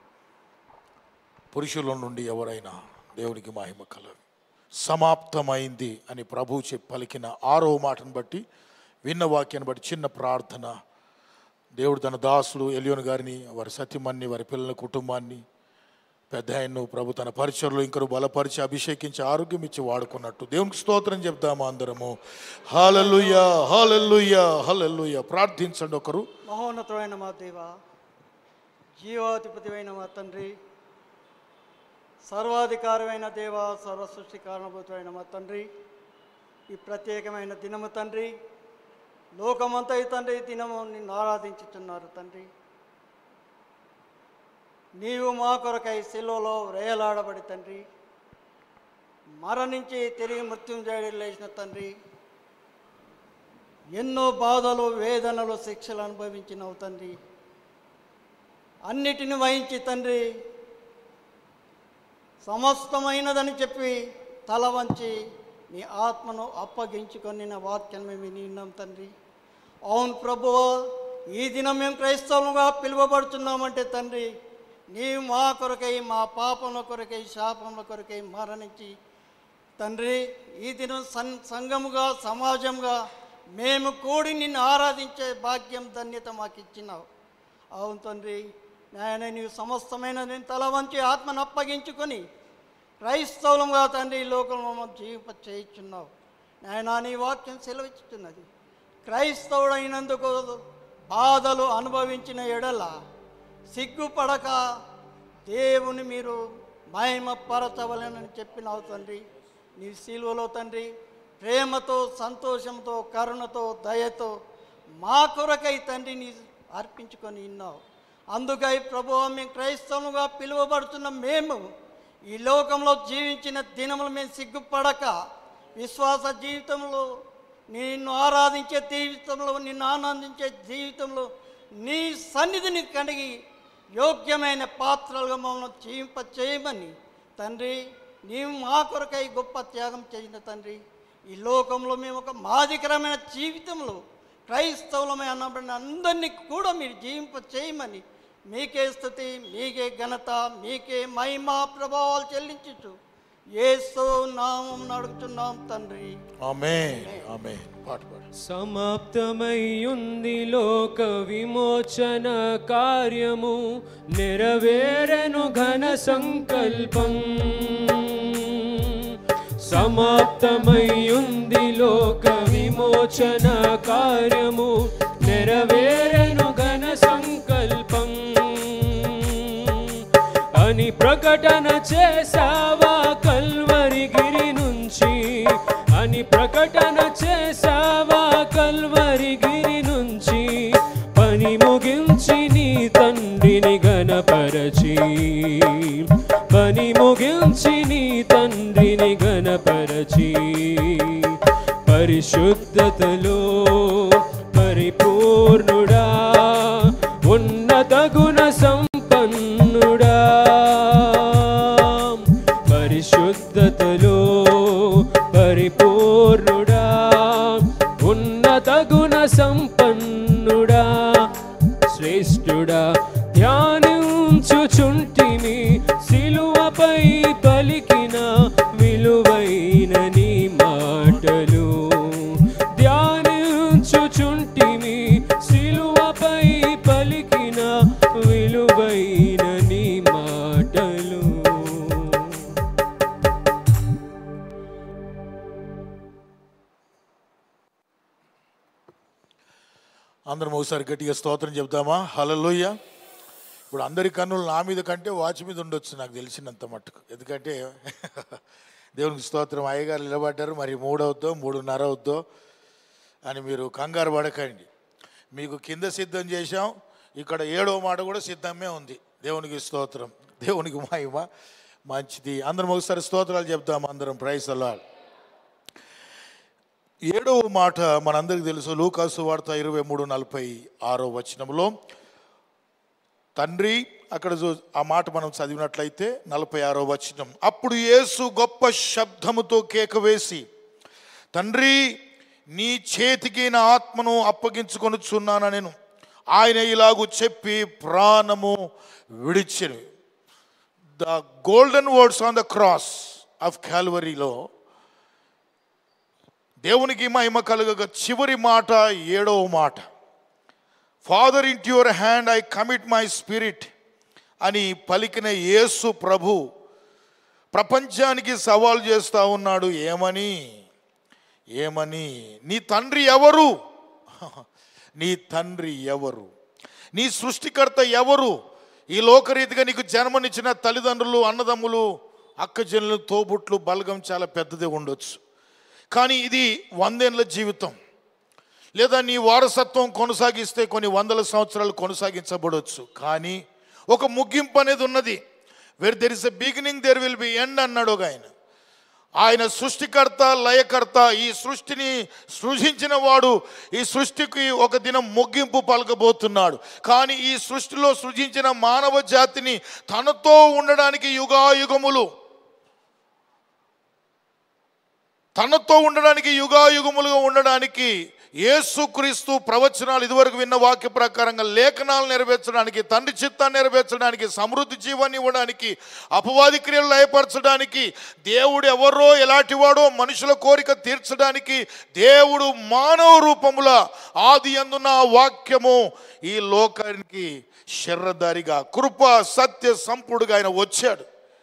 పురుషుల నుండి ఎవరైనా దేవునికి మహిమ కలవి సమాప్తమైంది అని ప్రభు చెప్పి పలికిన ఆరో మాటను బట్టి విన్న వాక్యాన్ని బట్టి చిన్న ప్రార్థన దేవుడు తన దాసుడు ఎలియోని గారిని వారి సత్యమన్ని వారి పిల్లల కుటుంబాన్ని పెద్ద ఆయన్ను ప్రభు తన పరిచయలో ఇంకరు బలపరిచి అభిషేకించి ఆరోగ్యం ఇచ్చి వాడుకున్నట్టు దేవునికి స్తోత్రం చెప్దాము అందరము హాలల్లుయ హాలల్లుయ హాలల్లుయ ప్రార్థించండి ఒకరు మహోన్నతమైన మా దేవ జీవాధిపతివైన మా తండ్రి సర్వాధికారమైన దేవ సర్వ సృష్టి కారణభూతమైన మా తండ్రి ఈ ప్రత్యేకమైన దినము తండ్రి లోకమంతా ఈ తండ్రి ఈ దినము నిన్ను ఆరాధించుతున్నారు తండ్రి నీవు మా కొరకై శిలువలో వేలాడబడి తండ్రి మరణించి తిరిగి మృత్యుంజయుడు లేచిన తండ్రి ఎన్నో బాధలు వేదనలు శిక్షలు అనుభవించినవు తండ్రి అన్నిటిని వహించి తండ్రి సమస్తమైనదని చెప్పి తల వంచి నీ ఆత్మను అప్పగించుకొని నా వాక్యం మేము విని ఉన్నాం తండ్రి అవును ప్రభువా ఈ దినం మేము క్రైస్తవులుగా పిలువబడుతున్నామంటే తండ్రి నీవు మా కొరకై మా పాపముల కొరకై శాపముల కొరకై మరణించి తండ్రి ఈ దినం సన్ సంఘముగా సమాజంగా మేము కూడి నిన్ను ఆరాధించే భాగ్యం ధన్యత మాకు ఇచ్చినావు అవును తండ్రి నాయన నీవు సమస్తమైన నేను తల వంచి ఆత్మను అప్పగించుకొని క్రైస్తవులంగా తండ్రి ఈ లోకంలో మమ్మల్ని జీవింప చేయించున్నావు నాయన నీ వాక్యం సెలవిచ్చుతున్నది క్రైస్తవుడైనందుకు బాధలు అనుభవించిన ఎడల సిగ్గుపడక దేవుని మీరు మహిమ పరచవలనని చెప్పినావు తండ్రి నీ శిలువలో తండ్రి ప్రేమతో సంతోషంతో కరుణతో దయతో మా కొరకై తండ్రి నీ అర్పించుకొని ఉన్నావు అందుకై ప్రభు మేము క్రైస్తవులుగా పిలువబడుతున్న మేము ఈ లోకంలో జీవించిన దినములు మేము సిగ్గుపడక విశ్వాస జీవితంలో నిన్ను ఆరాధించే జీవితంలో నిన్ను ఆనందించే జీవితంలో నీ సన్నిధిని కడిగి యోగ్యమైన పాత్రలుగా మమ్మల్ని జీవింప చేయమని తండ్రి నీవు మా కొరకై గొప్ప త్యాగం చేసిన తండ్రి ఈ లోకంలో మేము ఒక మాదికరమైన జీవితంలో క్రైస్తవులమే అన్నబడిన అందరినీ కూడా మీరు జీవింప చేయమని మీకే స్థుతి మీకే ఘనత మీకే మహిమ ప్రభావాలు చెల్లించు ఏసు నామం అడుగుతున్నాం తండ్రి ఆమేన్ ఆమేన్ పాట పాడు సమాప్తమయ్యుంది లోక విమోచన కార్యము నెరవేరెను ఘన సంకల్పం సమాప్తమయ్యుంది లోక విమోచన కార్యము నెరవేరెను ఘన సంకల్పం అని ప్రకటన చేసావా కల్వరి గిరి నుంచి అని ప్రకటన చేసావా కల్వరి గిరి నుంచి పని ముగించి నీ తండ్రిని గణపరచి పని ముగించి నీ తండ్రిని గణపరచి పరిశుద్ధతలో పరిపూర్ణుడా ఉన్నత గుణ సంపన్నుడా పరిశుద్ధతలో పరిపూర్ణుడా ఉన్నత గుణ సంపన్నుడా శ్రేష్ఠుడా ధ్యానించుచుంటిమి సిలువపై పలికిన విలువైన నీ మాటలు ధ్యానించుచుంటిమి సిలువపై పలికిన విలువైన నీ మాటలు అందరం ఒకసారి గట్టిగా స్తోత్రం చెప్దామా హలలోయ ఇప్పుడు అందరి కన్నులు నా మీద కంటే వాచ్ మీద ఉండొచ్చు నాకు తెలిసినంత మట్టుకు ఎందుకంటే దేవునికి స్తోత్రం అయ్యగారు నిలబడ్డారు మరి మూడవుద్దో మూడున్నర అవుద్దో అని మీరు కంగారు పడకండి మీకు కింద సిద్ధం చేశాం ఇక్కడ ఏడవ మాట కూడా సిద్ధమే ఉంది దేవునికి స్తోత్రం దేవునికి మహిమ మంచిది అందరం ఒకసారి స్తోత్రాలు చెప్తాం అందరం ప్రైస్ అలా ఏడవ మాట మనందరికీ తెలుసు లూకాసు వార్త ఇరవై మూడు నలభై ఆరో వచనంలో తండ్రి అక్కడ చూ- ఆ మాట మనం చదివినట్లయితే నలభై ఆరో వచనం అప్పుడు యేసు గొప్ప శబ్దముతో కేక వేసి తండ్రి నీ చేతికి నా ఆత్మను అప్పగించుకొనుచున్నాను నేను ఆయన ఇలాగు చెప్పి ప్రాణము విడిచెను the golden words on the cross of క్యాల్వరీలో దేవునికి మహిమ కలుగక చివరి మాట ఏడవ మాట father in your hand I commit my spirit అని పలికిన యేసు ప్రభు ప్రపంచానికి సవాల్ చేస్తా ఉన్నాడు ఏమని ఏమని నీ తండ్రి ఎవరు నీ తండ్రి ఎవరు నీ సృష్టికర్త ఎవరు ఈ లోకరీతిగా నీకు జన్మనిచ్చిన తల్లిదండ్రులు అన్నదమ్ములు అక్కజనులు తోబుట్లు బలగం చాలా పెద్దది ఉండొచ్చు కానీ ఇది వందేళ్ల జీవితం లేదా నీ వారసత్వం కొనసాగిస్తే కొన్ని వందల సంవత్సరాలు కొనసాగించబడవచ్చు కానీ ఒక ముగింపు అనేది ఉన్నది where there is a beginning there will be end అన్నాడు ఒక ఆయన ఆయన సృష్టికర్త లయకర్త ఈ సృష్టిని సృజించిన వాడు ఈ సృష్టికి ఒక దినం ముగింపు పలకబోతున్నాడు కానీ ఈ సృష్టిలో సృజించిన మానవ జాతిని తనతో ఉండడానికి యుగాయుగములు తనతో ఉండడానికి యుగాయుగములుగా ఉండడానికి యేసుక్రీస్తు ప్రవచనాలు ఇదివరకు విన్న వాక్య ప్రకారంగా లేఖనాలు నెరవేర్చడానికి తండ్రి చిత్తాన్ని నెరవేర్చడానికి సమృద్ధి జీవాన్ని ఇవ్వడానికి అపవాది క్రియలు లయపరచడానికి దేవుడు ఎవరో ఎలాంటివాడో మనుషుల కోరిక తీర్చడానికి దేవుడు మానవ రూపముల ఆది అందున్న ఆ వాక్యము ఈ లోకానికి శర్రదారిగా కృప సత్య సంపుడుగా ఆయన వచ్చాడు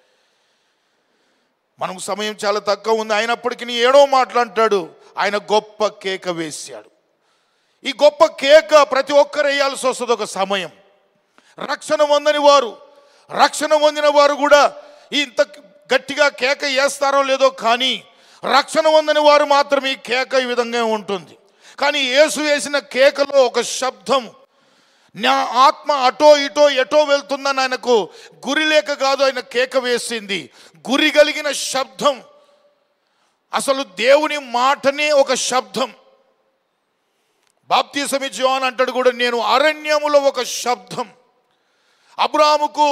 మనకు సమయం చాలా తక్కువ ఉంది అయినప్పటికీ ఏడో మాట్లాంటాడు ఆయన గొప్ప కేక వేశాడు ఈ గొప్ప కేక ప్రతి ఒక్కరు వేయాల్సి వస్తుంది ఒక సమయం రక్షణ పొందని వారు రక్షణ పొందిన వారు కూడా ఇంత గట్టిగా కేక వేస్తారో లేదో కానీ రక్షణ పొందని వారు మాత్రం ఈ కేక ఈ విధంగా ఉంటుంది కానీ యేసు వేసిన కేకలో ఒక శబ్దం నా ఆత్మ అటో ఇటో ఎటో వెళ్తుందని ఆయనకు గురి లేక కాదు ఆయన కేక వేసింది గురి కలిగిన శబ్దం అసలు దేవుని మాటనే ఒక శబ్దం బాప్తీసమి జోన్ అంటాడు కూడా నేను అరణ్యములో ఒక శబ్దం అబ్రాముకు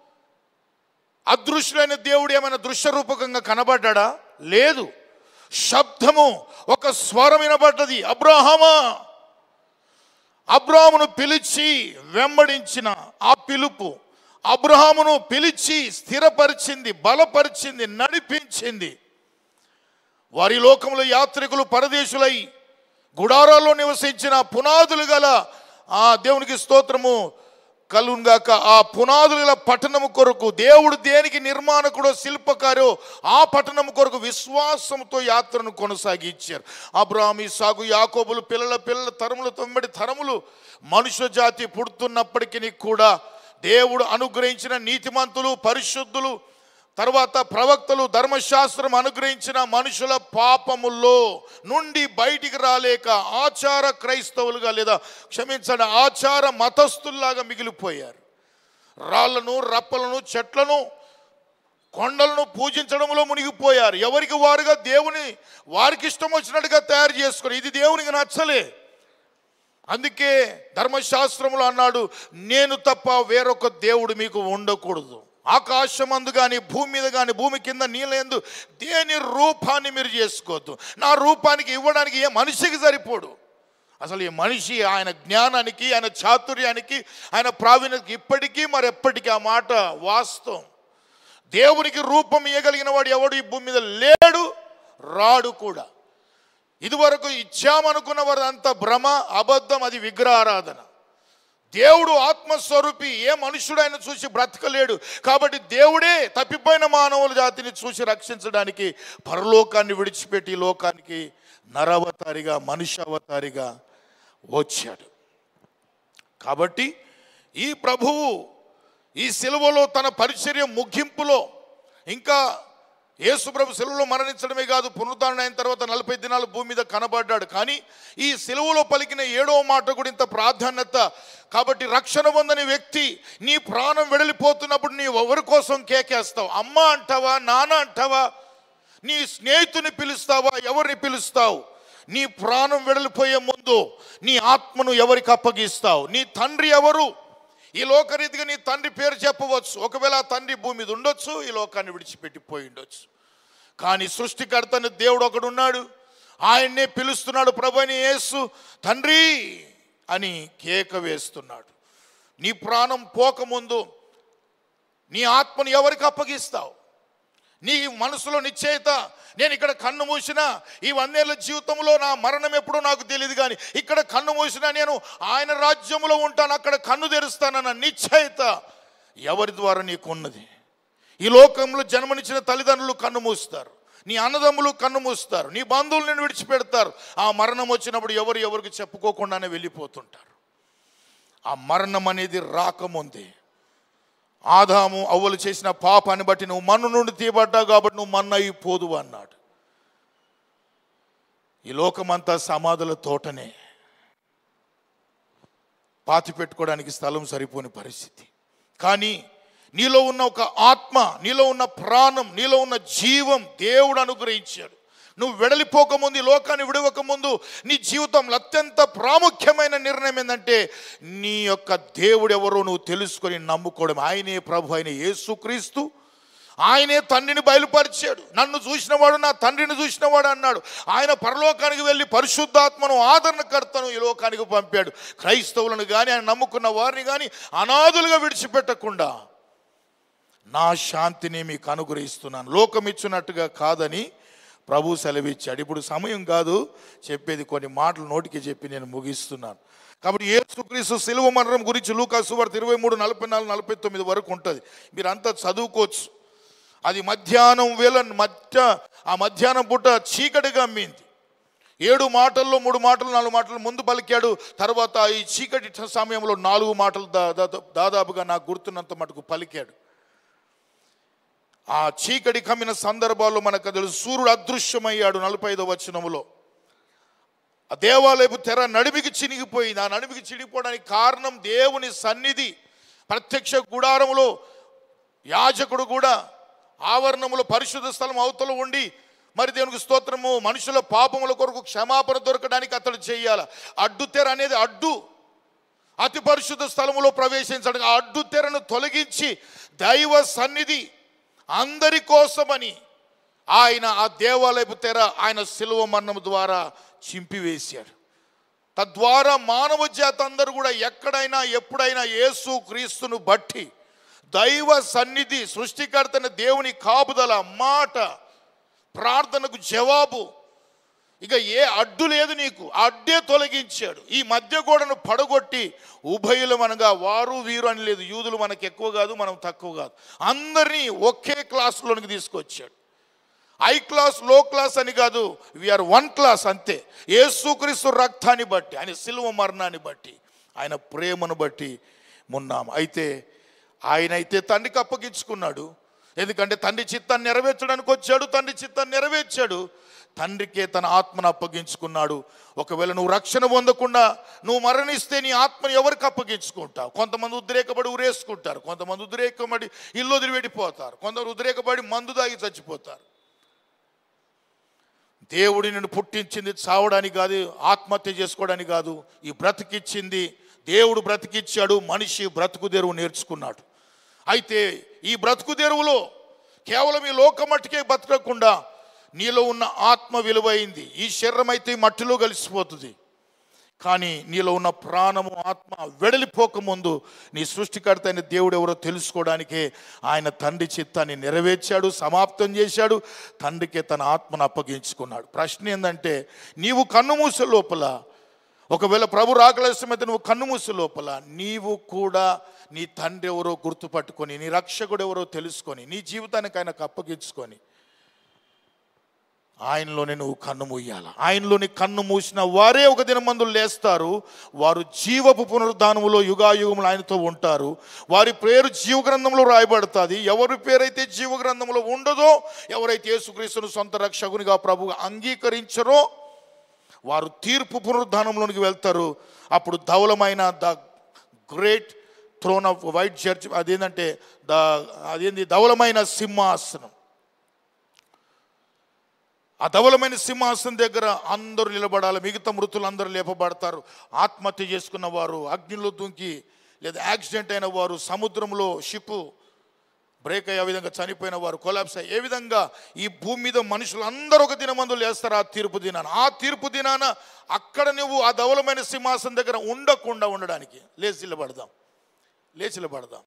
అదృశ్యులైన దేవుడు ఏమైనా దృశ్య రూపకంగా కనబడ్డా లేదు శబ్దము ఒక స్వరం వినబడ్డది అబ్రాహమా అబ్రాహమును పిలిచి వెంబడించిన ఆ పిలుపు అబ్రహామును పిలిచి స్థిరపరిచింది బలపరిచింది నడిపించింది వారి లోకంలో యాత్రికులు పరదేశులై గుడారాల్లో నివసించిన పునాదులు గల ఆ దేవునికి స్తోత్రము కలుగాక ఆ పునాదులు గల పట్టణము కొరకు దేవుడు దేనికి నిర్మాణకుడో శిల్పకారో ఆ పట్టణం కొరకు విశ్వాసంతో యాత్రను కొనసాగించారు అబ్రాహ్మి సాగు యాకోబులు పిల్లల పిల్లల తరములు తొమ్మిది తరములు మనుష్య జాతి పుడుతున్నప్పటికీ కూడా దేవుడు అనుగ్రహించిన నీతిమంతులు పరిశుద్ధులు తర్వాత ప్రవక్తలు ధర్మశాస్త్రం అనుగ్రహించిన మనుషుల పాపముల్లో నుండి బయటికి రాలేక ఆచార క్రైస్తవులుగా లేదా క్షమించండి ఆచార మతస్థుల్లాగా మిగిలిపోయారు రాళ్లను రప్పలను చెట్లను కొండలను పూజించడంలో మునిగిపోయారు ఎవరికి వారుగా దేవుని వారికి ఇష్టం వచ్చినట్టుగా తయారు చేసుకుని ఇది దేవునికి నచ్చలే అందుకే ధర్మశాస్త్రములు అన్నాడు నేను తప్ప వేరొక దేవుడు మీకు ఉండకూడదు ఆకాశమందు కానీ భూమి మీద కానీ భూమి కింద నీళ్ళందు దేని రూపాన్ని మీరు చేసుకోవద్దు నా రూపానికి ఇవ్వడానికి ఏ మనిషికి సరిపోడు అసలు ఈ మనిషి ఆయన జ్ఞానానికి ఆయన చాతుర్యానికి ఆయన ప్రావీణ్యతకి ఇప్పటికీ మరెప్పటికీ ఆ మాట వాస్తవం దేవునికి రూపం ఇవ్వగలిగిన వాడు ఎవడు ఈ భూమి మీద లేడు రాడు కూడా ఇదివరకు ఇచ్చామనుకున్న వారు అంత భ్రమ అబద్ధం అది విగ్రహారాధన దేవుడు ఆత్మస్వరూపి ఏ మనుషుడైనా చూసి బ్రతకలేడు కాబట్టి దేవుడే తప్పిపోయిన మానవుల జాతిని చూసి రక్షించడానికి పరలోకాన్ని విడిచిపెట్టి ఈ లోకానికి నరవతారిగా మనిషి అవతారిగా వచ్చాడు కాబట్టి ఈ ప్రభువు ఈ సిలువలో తన పరిచర్య ముగింపులో ఇంకా యేసుప్రభు సెలవులో మరణించడమే కాదు పునరుద్ధరణ అయిన తర్వాత నలభై దినాలు భూమి మీద కనబడ్డాడు కానీ ఈ సెలవులో పలికిన ఏడవ మాట కూడా ఇంత ప్రాధాన్యత కాబట్టి రక్షణ పొందని వ్యక్తి నీ ప్రాణం వెడలిపోతున్నప్పుడు నీ ఎవరి కోసం కేకేస్తావు అమ్మ అంటావా నాన్న అంటావా నీ స్నేహితుని పిలుస్తావా ఎవరిని పిలుస్తావు నీ ప్రాణం వెడలిపోయే ముందు నీ ఆత్మను ఎవరికి అప్పగిస్తావు నీ తండ్రి ఎవరు ఈ లోకరీతిగా నీ తండ్రి పేరు చెప్పవచ్చు ఒకవేళ ఆ తండ్రి భూమి మీద ఉండొచ్చు ఈ లోకాన్ని విడిచిపెట్టి పోయి ఉండొచ్చు కానీ సృష్టికర్తని దేవుడు ఒకడు ఉన్నాడు ఆయన్నే పిలుస్తున్నాడు ప్రభుని యేసు తండ్రి అని కేక వేస్తున్నాడు నీ ప్రాణం పోకముందు నీ ఆత్మను ఎవరికి అప్పగిస్తావు నీ మనసులో నిశ్చయిత నేను ఇక్కడ కన్ను మూసిన ఈ వందేళ్ల జీవితంలో నా మరణం ఎప్పుడో నాకు తెలియదు కానీ ఇక్కడ కన్ను మూసినా నేను ఆయన రాజ్యంలో ఉంటాను అక్కడ కన్ను తెరుస్తానన్న నిశ్చయిత ఎవరి ద్వారా నీకు ఉన్నది ఈ లోకంలో జన్మనిచ్చిన తల్లిదండ్రులు కన్ను మూస్తారు నీ అన్నదమ్ములు కన్ను మూస్తారు నీ బంధువులు నేను విడిచిపెడతారు ఆ మరణం వచ్చినప్పుడు ఎవరు ఎవరికి చెప్పుకోకుండానే వెళ్ళిపోతుంటారు ఆ మరణం అనేది రాకముందే ఆదాము అవ్వలు చేసిన పాపాన్ని బట్టి నువ్వు మన్ను నుండి తీయబడ్డావు కాబట్టి నువ్వు మన్ను అయిపోదు అన్నాడు ఈ లోకమంతా సమాధుల తోటనే పాతి పెట్టుకోవడానికి స్థలం సరిపోని పరిస్థితి కానీ నీలో ఉన్న ఒక ఆత్మ నీలో ఉన్న ప్రాణం నీలో ఉన్న జీవం దేవుడు అనుగ్రహించాడు నువ్వు వెడలిపోకముందు ఈ లోకాన్ని విడవకముందు నీ జీవితంలో అత్యంత ప్రాముఖ్యమైన నిర్ణయం ఏంటంటే నీ యొక్క దేవుడు ఎవరో నువ్వు తెలుసుకొని నమ్ముకోవడం ఆయనే ప్రభు ఆయన యేసుక్రీస్తు ఆయనే తండ్రిని బయలుపరిచాడు నన్ను చూసినవాడు నా తండ్రిని చూసినవాడు అన్నాడు ఆయన పరలోకానికి వెళ్ళి పరిశుద్ధాత్మను ఆదరణకర్తను ఈ లోకానికి పంపాడు క్రైస్తవులను కానీ ఆయన నమ్ముకున్న వారిని కానీ అనాథులుగా విడిచిపెట్టకుండా నా శాంతిని మీకు అనుగ్రహిస్తున్నాను లోకం ఇచ్చినట్టుగా కాదని ప్రభు సెలవిచ్చాడు ఇప్పుడు సమయం కాదు చెప్పేది కొన్ని మాటలు నోటికి చెప్పి నేను ముగిస్తున్నాను కాబట్టి యేసుక్రీస్తు సిలువ మరణం గురించి లూకా సువార్త ఇరవై మూడు నలభై నాలుగు నలభై తొమ్మిది వరకు ఉంటుంది మీరంతా చదువుకోవచ్చు అది మధ్యాహ్నం వేళ మధ్య ఆ మధ్యాహ్నం పూట చీకటిగా అమ్మింది ఏడు మాటల్లో మూడు మాటలు నాలుగు మాటలు ముందు పలికాడు తర్వాత ఈ చీకటి సమయంలో నాలుగు మాటలు దా- దా- దాదాపుగా నాకు గుర్తున్నంత మటుకు పలికాడు ఆ చీకటి కమ్మిన సందర్భాల్లో మనకు తెలుసు సూర్యుడు అదృశ్యమయ్యాడు నలభై ఐదో వచనములో ఆ దేవాలయపు తెర నడిమికి చినిగిపోయింది ఆ నడిమికి చినిగిపోవడానికి కారణం దేవుని సన్నిధి ప్రత్యక్ష గుడారములో యాజకుడు కూడా ఆవరణములో పరిశుద్ధ స్థలం అవతల ఉండి మరి దేవునికి స్తోత్రము మనుషుల పాపముల కొరకు క్షమాపణ దొరకడానికి అతడు చేయాల అడ్డు తెర అనేది అడ్డు అతి పరిశుద్ధ స్థలములో ప్రవేశించడం ఆ అడ్డు తెరను తొలగించి దైవ సన్నిధి అందరి కోసమని ఆయన ఆ దేవాలయపు తెర ఆయన శిలువ మరణం ద్వారా చింపివేశాడు తద్వారా మానవ జాతి అందరూ కూడా ఎక్కడైనా ఎప్పుడైనా యేసు క్రీస్తును బట్టి దైవ సన్నిధి సృష్టికర్తన దేవుని కాపుదల మాట ప్రార్థనకు జవాబు ఇక ఏ అడ్డు లేదు నీకు ఆ అడ్డే తొలగించాడు ఈ మధ్య గోడను పడగొట్టి ఉభయులు అనగా వారు వీరు అని లేదు యూదులు మనకు ఎక్కువ కాదు మనం తక్కువ కాదు అందరినీ ఒకే క్లాసులోనికి తీసుకొచ్చాడు హై క్లాస్ లో క్లాస్ అని కాదు వీఆర్ వన్ క్లాస్ అంతే యేసుక్రీస్తు రక్తాన్ని బట్టి ఆయన సిలువ మరణాన్ని బట్టి ఆయన ప్రేమను బట్టి మున్నాం అయితే ఆయన అయితే తండ్రికి అప్పగించుకున్నాడు ఎందుకంటే తండ్రి చిత్తాన్ని నెరవేర్చడానికి వచ్చాడు తండ్రి చిత్తాన్ని నెరవేర్చాడు తండ్రికే తన ఆత్మను అప్పగించుకున్నాడు ఒకవేళ నువ్వు రక్షణ పొందకుండా నువ్వు మరణిస్తే నీ ఆత్మను ఎవరికి అప్పగించుకుంటావు కొంతమంది ఉద్రేకపడి ఉరేసుకుంటారు కొంతమంది ఉద్రేకపడి ఇల్లు వదిలి వెళ్ళిపోతారు కొందరు ఉద్రేకపడి మందు దాగి చచ్చిపోతారు దేవుడి నిన్ను పుట్టించింది చావడానికి కాదు ఆత్మహత్య చేసుకోవడానికి కాదు ఈ బ్రతికిచ్చింది దేవుడు బ్రతికిచ్చాడు మనిషి బ్రతుకు తెరువు నేర్చుకున్నాడు అయితే ఈ బ్రతుకు తెరువులో కేవలం ఈ లోకమట్టుకే బతకకుండా నీలో ఉన్న ఆత్మ విలువైంది ఈ శరీరం అయితే ఈ మట్టిలో కలిసిపోతుంది కానీ నీలో ఉన్న ప్రాణము ఆత్మ వెడలిపోకముందు నీ సృష్టికర్త అయిన దేవుడు ఎవరో తెలుసుకోవడానికే ఆయన తండ్రి చిత్తాన్ని నెరవేర్చాడు సమాప్తం చేశాడు తండ్రికే తన ఆత్మను అప్పగించుకున్నాడు ప్రశ్న ఏంటంటే నీవు కన్ను మూసే లోపల ఒకవేళ ప్రభు రాకలస్యమైతే నువ్వు కన్ను మూసే లోపల నీవు కూడా నీ తండ్రి ఎవరో గుర్తుపట్టుకొని నీ రక్షకుడు ఎవరో తెలుసుకొని నీ జీవితానికి ఆయనకు అప్పగించుకొని ఆయనలోనే నువ్వు కన్ను మూయాల ఆయనలోని కన్ను మూసిన వారే ఒక దినమందు లేస్తారు వారు జీవపు పునరుద్ధానములో యుగాయుగములు ఆయనతో ఉంటారు వారి పేరు జీవ గ్రంథంలో రాయబడుతుంది ఎవరి పేరైతే జీవ గ్రంథంలో ఉండదో ఎవరైతే యేసుక్రీస్తును సొంత రక్షకునిగా ప్రభు అంగీకరించరో వారు తీర్పు పునరుద్ధానంలోనికి వెళ్తారు అప్పుడు ధవలమైన the great throne of white church అదేంటంటే ద అదేంది ధవలమైన సింహాసనం ఆ ధవలమైన సింహాసనం దగ్గర అందరూ నిలబడాలి మిగతా మృతులు అందరూ లేపబడతారు ఆత్మహత్య చేసుకున్న వారు అగ్నిలో దుంకి లేదా యాక్సిడెంట్ అయిన వారు సముద్రంలో షిప్ బ్రేక్ అయ్యే విధంగా చనిపోయిన వారు కొలాప్స్ అయ్యి ఏ విధంగా ఈ భూమి మీద మనుషులు అందరూ ఒక దినమందు లేస్తారు ఆ తీర్పు దినాన ఆ తీర్పు దినాన అక్కడ నువ్వు ఆ ధవలమైన సింహాసనం దగ్గర ఉండకుండా ఉండడానికి లేచి నిలబడదాం లేచి నిలబడదాం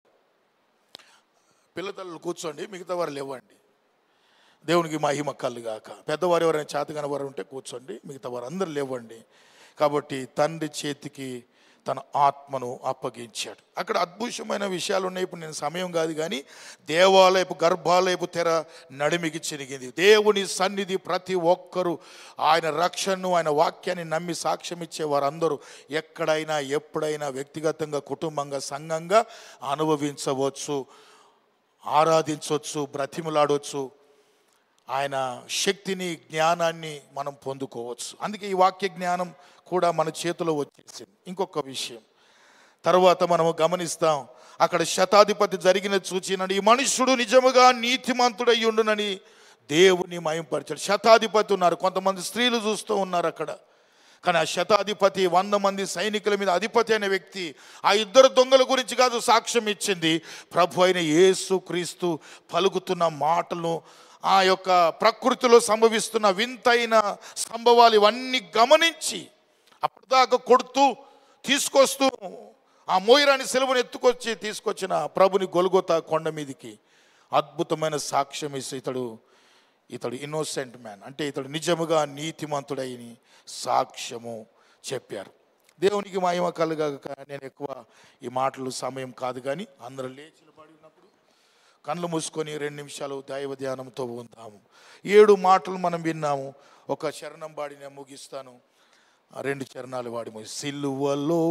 పిల్లతల్లు కూర్చోండి మిగతా వారు లేవండి దేవునికి మహిమ కలుగాక పెద్దవారు ఎవరైనా చేతగాని వారు ఉంటే కూర్చోండి మిగతా వారు అందరూ లేవండి కాబట్టి తండ్రి చేతికి తన ఆత్మను అప్పగించాడు అక్కడ అద్భుతమైన విషయాలు ఉన్నాయి ఇప్పుడు నేను సమయం కాదు కానీ దేవాలయపు గర్భాలయపు తెర నడిమికి చిరిగింది దేవుని సన్నిధి ప్రతి ఒక్కరూ ఆయన రక్షణను ఆయన వాక్యాన్ని నమ్మి సాక్ష్యం ఇచ్చే వారందరూ ఎక్కడైనా ఎప్పుడైనా వ్యక్తిగతంగా కుటుంబంగా సంఘంగా అనుభవించవచ్చు ఆరాధించవచ్చు బ్రతిములాడవచ్చు ఆయన శక్తిని జ్ఞానాన్ని మనం పొందుకోవచ్చు అందుకే ఈ వాక్య జ్ఞానం కూడా మన చేతిలో వచ్చేసింది ఇంకొక విషయం తర్వాత మనము గమనిస్తాం అక్కడ శతాధిపతి జరిగిన చూచినని ఈ మనుష్యుడు నిజముగా నీతిమంతుడై ఉండునని దేవుని మయంపరిచాడు శతాధిపతి ఉన్నారు కొంతమంది స్త్రీలు చూస్తూ ఉన్నారు అక్కడ కానీ ఆ శతాధిపతి వంద మంది సైనికుల మీద అధిపతి అయిన వ్యక్తి ఆ ఇద్దరు దొంగల గురించి కాదు సాక్ష్యం ఇచ్చింది ప్రభు అయిన యేసు క్రీస్తు పలుకుతున్న మాటలను ఆ యొక్క ప్రకృతిలో సంభవిస్తున్న వింతైన సంభవాలు ఇవన్నీ గమనించి అప్పటిదాకా కొడుతూ తీసుకొస్తూ ఆ మోయిరాని సెలవును ఎత్తుకొచ్చి తీసుకొచ్చిన ప్రభుని గొలుగొత కొండ మీదికి అద్భుతమైన సాక్ష్యం ఇస్తే ఇతడు ఇతడు ఇన్నోసెంట్ మ్యాన్ అంటే ఇతడు నిజముగా నీతిమంతుడైని సాక్ష్యము చెప్పారు దేవునికి మహిమ కలుగాక నేను ఎక్కువ ఈ మాటలు సమయం కాదు కానీ అందరూ లేచి నిలబడి ఉన్నప్పుడు కళ్ళు మూసుకొని రెండు నిమిషాలు దైవ ధ్యానంతో ఉందాము ఏడు మాటలు మనం విన్నాము ఒక చరణం పాడి నేను ముగిస్తాను ఆ రెండు చరణాలు వాడి ముగి సిలువలో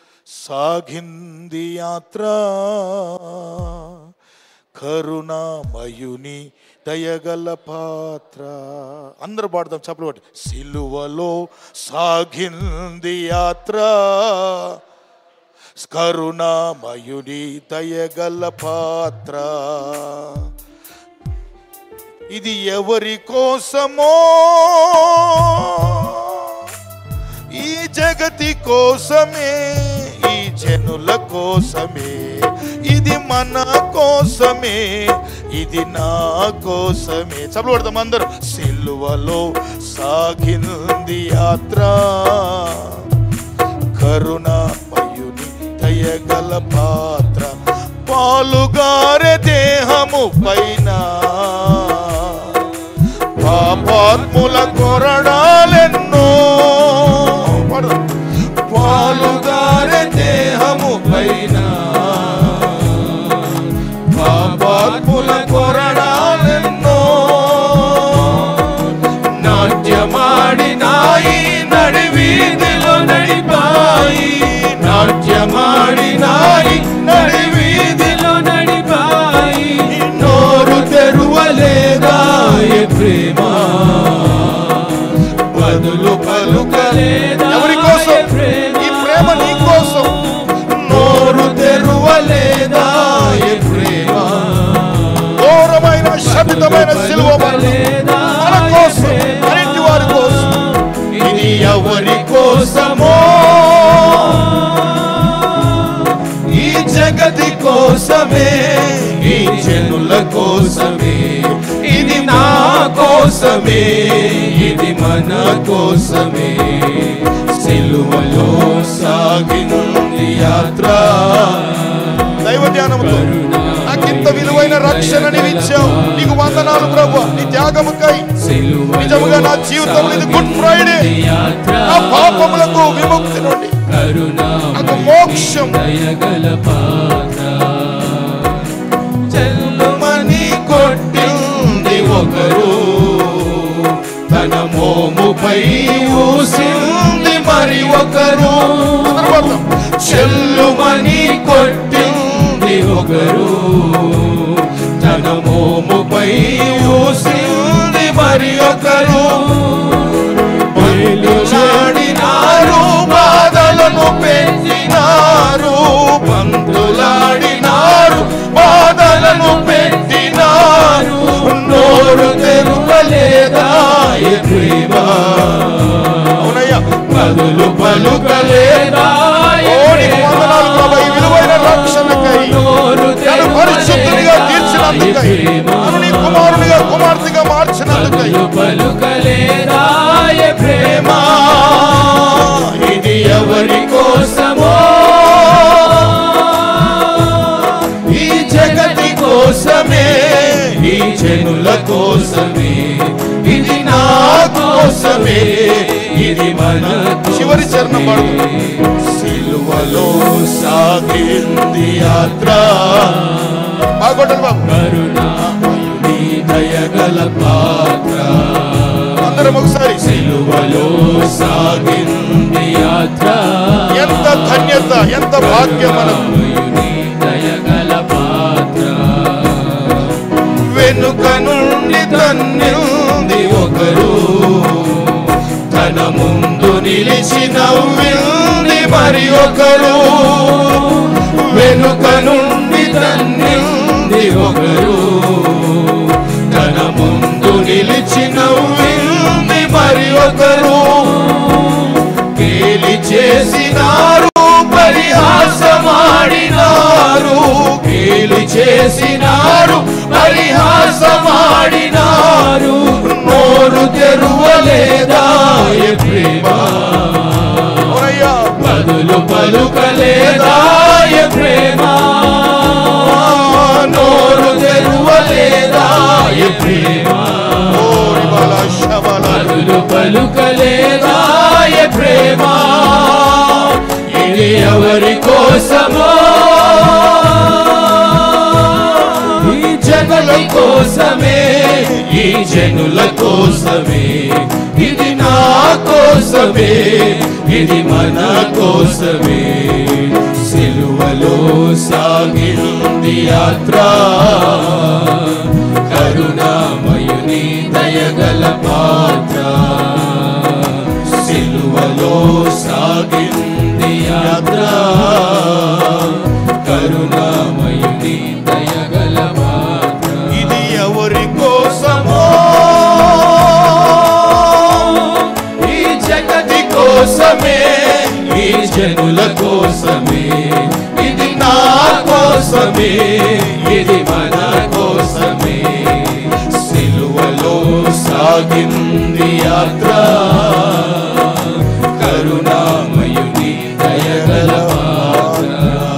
సాగింది యాత్ర కరుణామయుని దయగల పాత్ర అందరూ పాడదాం చప్పలు పట్టి సిలువలో సాగింది యాత్ర కరుణామయుని దయగల పాత్ర ఇది ఎవరి కోసమో ఈ జగతి కోసమే ఈ జనుల కోసమే ఇది మన కోసమే ఇది నా కోసమే చప్పుడు పడతాం అందరూ సిల్వలో సాగింది యాత్ర కరుణామయుని దయగల పాత్ర పాలుగారె దేహము పైన పాపాత్ముల కొరడాలెన్నో పడదాం. పాలుగారె దేహము పైన పాపాత్ముల కొరడాలెన్నో నాట్యమాడినాయి నడి వీధిలో నడిపాయి నాట్యమాడినాయి నడి వీధిలో నడిపాయి నోరు తెరువలేదాయ ప్రేమ బదులు పలుకలేదా ఎవరి కోసం ఈ ప్రేమ నీ కోసం నోరు తెరువలేదాయ ప్రేమ ఘోరమైన శపితమైన సిలువ మరణం మన కోసం మరింటి వారి కోసం ఇది ఎవరి కోసమో ఈ జగతి కోసమే ఈ జనుల కోసమే ఇది నా కోసమే ఇది మన కోసమే సిలువలో సాగింది యాత్ర దైవ జ్ఞానంతో నాకింత విలువైన రక్షణ నీవు ఇచ్చావు నీకు వందనాలు ప్రభు నీ త్యాగముకై నిజముగా నా జీవితంలో ఇది గుడ్ ఫ్రైడే నా పాపములకు విముక్తి నుండి నాకు మోక్షం చెల్లుమని కొట్టింది ఒకరు తన మోముపై ఊసింది మరి ఒకరు చెల్లుమని కొట్టింది ఒకరు తన మోముపై ఊసింది మరి ఒకరు పందులాడినారు బాధలను పెంచినారు పందులాడినారు బాధలను పెట్టినారు నోరు తెరువలేదా ప్రేమ బదులు పలుకలేదా విలువైన రక్షణకై నన్ను పరిశుద్ధునిగా తీర్చినందుకై నన్ను నీ కుమారునిగా కుమార్తెగా మార్చినందుకై పలుకలేదాయ ప్రేమ ఇది ఎవరి కోసమో ఈ జగతి కోసమే ఈ జనుల కోసమే ఇది నా కోసమే ఇది మన చివరి చరణం పాడుతుంది సిలువలో సాగింది యాత్ర బాగొట్టండి బాబు కరుణామయుని దయగల పాత్ర అందరం ఒకసారి సిలువలో సాగింది యాత్ర ఎంత ధన్యత ఎంత భాగ్యం మనకు దయగల పాత్ర వెనుక నుండి తన్నింది ఒకరు తన ముందు నిలిచి నవ్వింది మరి ఒకరు వెనుక నుండి తన్నింది ఒకరు తన ముందు నిలిచి నవ్వింది మరి ఒకరు కేలి చేసినారు పరిహాసమాడినారు కేలి చేసినారు పరిహాసమాడినారు నోరు తెరువలేదాయ ప్రేమ బదులు పలుకలేదాయ ప్రేమ నోరు తెరువలేదాయ ప్రేమ బదులు పలుకలేదాయ ప్రేమ ఇది ఎవరి కోసమో ఈ జగతి కోసమే ఈ జనుల కోసమే ఇది నా కోసమే ఇది మన కోసమే సిలువలో సాగింది యాత్ర కరుణామయుని దయగల పాత్ర సిలువలో సాగింది యాత్ర కరుణామయుని దయగల పాత్ర ఇది ఎవరి కోసమో కోసమే ఈ జనుల కోసమే ఇది నా కోసమే ఇది మన కోసమే సిలువలో సాగింది యాత్ర కరుణామయుని దయగల పాత్ర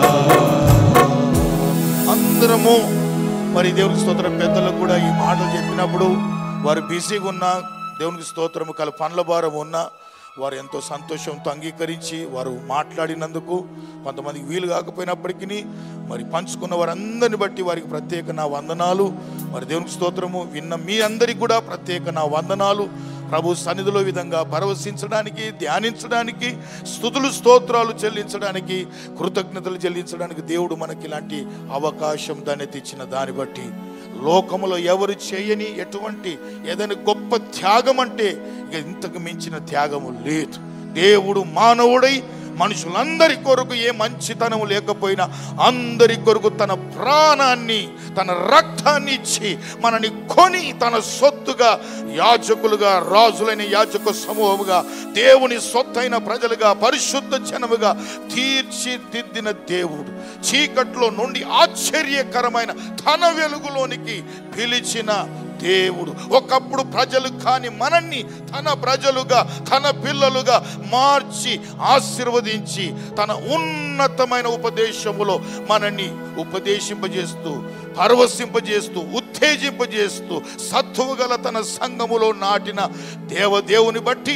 అందరము మరి దేవునికి స్తోత్రం పెద్దలకు కూడా ఈ మాటలు చెప్పినప్పుడు వారు బిజీగా ఉన్నా దేవునికి స్తోత్రము కల పనుల భారం ఉన్నా వారు ఎంతో సంతోషంతో అంగీకరించి వారు మాట్లాడినందుకు కొంతమందికి వీలు కాకపోయినప్పటికీ మరి పంచుకున్న వారందరిని బట్టి వారికి ప్రత్యేక నా వందనాలు మరి దేవునికి స్తోత్రము విన్న మీ అందరికి కూడా ప్రత్యేక నా వందనాలు ప్రభు సన్నిధిలో ఈ విధంగా పరవశించడానికి ధ్యానించడానికి స్థుతులు స్తోత్రాలు చెల్లించడానికి కృతజ్ఞతలు చెల్లించడానికి దేవుడు మనకి ఇలాంటి అవకాశం దాన్ని తెచ్చిన దాన్ని బట్టి లోకములో ఎవరు చేయని ఎటువంటి ఏదైనా గొప్ప త్యాగం అంటే ఇక ఇంతకు మించిన త్యాగము లేదు దేవుడు మానవుడై మనుషులందరి కొరకు ఏ మంచితనం లేకపోయినా అందరి కొరకు తన ప్రాణాన్ని తన రక్తాన్ని ఇచ్చి మనని కొని తన సొత్తుగా యాజకులుగా రాజులైన యాజక సమూహముగా దేవుని సొత్తైన ప్రజలుగా పరిశుద్ధ జనముగా తీర్చిదిద్దిన దేవుడు చీకట్లో నుండి ఆశ్చర్యకరమైన తన వెలుగులోనికి పిలిచిన దేవుడు ఒకప్పుడు ప్రజలు కాని మనల్ని తన ప్రజలుగా తన పిల్లలుగా మార్చి ఆశీర్వదించి తన ఉన్నతమైన ఉపదేశములో మనల్ని ఉపదేశింపజేస్తూ పరవశింపజేస్తూ ఉత్తేజింపజేస్తూ సత్తువు గల తన సంఘములో నాటిన దేవదేవుని బట్టి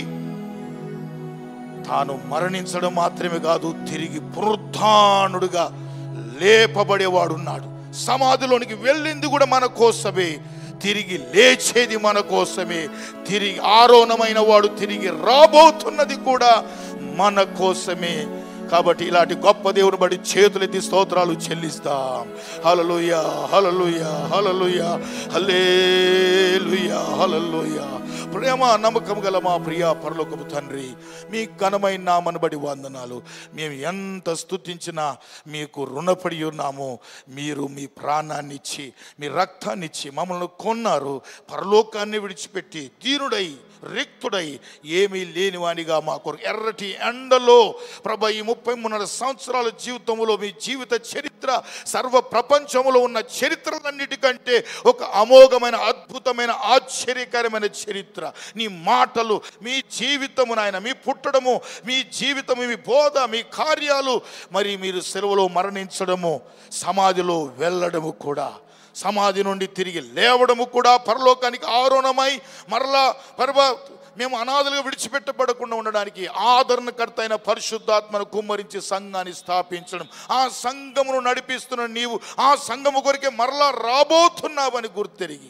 తాను మరణించడం మాత్రమే కాదు తిరిగి పునరుద్ధానుడుగా లేపబడేవాడున్నాడు సమాధిలోనికి వెళ్ళింది కూడా మన కోసమే తిరిగి లేచేది మన కోసమే తిరిగి ఆరోణమైన వాడు తిరిగి రాబోతున్నది కూడా మన కోసమే కాబట్టి ఇలాంటి గొప్ప దేవుని బట్టి చేతులెత్తి స్తోత్రాలు చెల్లిస్తాం హలలుయ హలలుయ హలలుయ హల్లేలుయ హలలుయ ప్రేమ నమ్మకం గల మా ప్రియ పరలోకపు తండ్రి మీ ఘనమైన నామను బడి వందనాలు మేము ఎంత స్తుతించినా మీకు రుణపడి ఉన్నాము మీరు మీ ప్రాణాన్ని ఇచ్చి మీ రక్తాన్ని ఇచ్చి మమ్మల్ని కొన్నారు పరలోకాన్ని విడిచిపెట్టి దీనుడై రిక్తుడై ఏమీ లేనివానిగా మా కొరకు ఎర్రటి ఎండలో ప్రభ ఈ ముప్పై మూడున్నర సంవత్సరాల జీవితంలో మీ జీవిత చరిత్ర సర్వ ప్రపంచంలో ఉన్న చరిత్రలన్నిటికంటే ఒక అమోఘమైన అద్భుతమైన ఆశ్చర్యకరమైన చరిత్ర నీ మాటలు మీ జీవితము నాయన మీ పుట్టడము మీ జీవితము మీ బోధ మీ కార్యాలు మరి మీరు సెలవులో మరణించడము సమాధిలో వెళ్ళడము కూడా సమాధి నుండి తిరిగి లేవడము కూడా పరలోకానికి ఆరోణమై మరలా పర్వ మేము అనాథలుగా విడిచిపెట్టబడకుండా ఉండడానికి ఆదరణకర్త అయిన పరిశుద్ధాత్మను కుమ్మరించి సంఘాన్ని స్థాపించడం ఆ సంఘమును నడిపిస్తున్న నీవు ఆ సంఘము కొరికే మరలా రాబోతున్నావని గుర్తెరిగి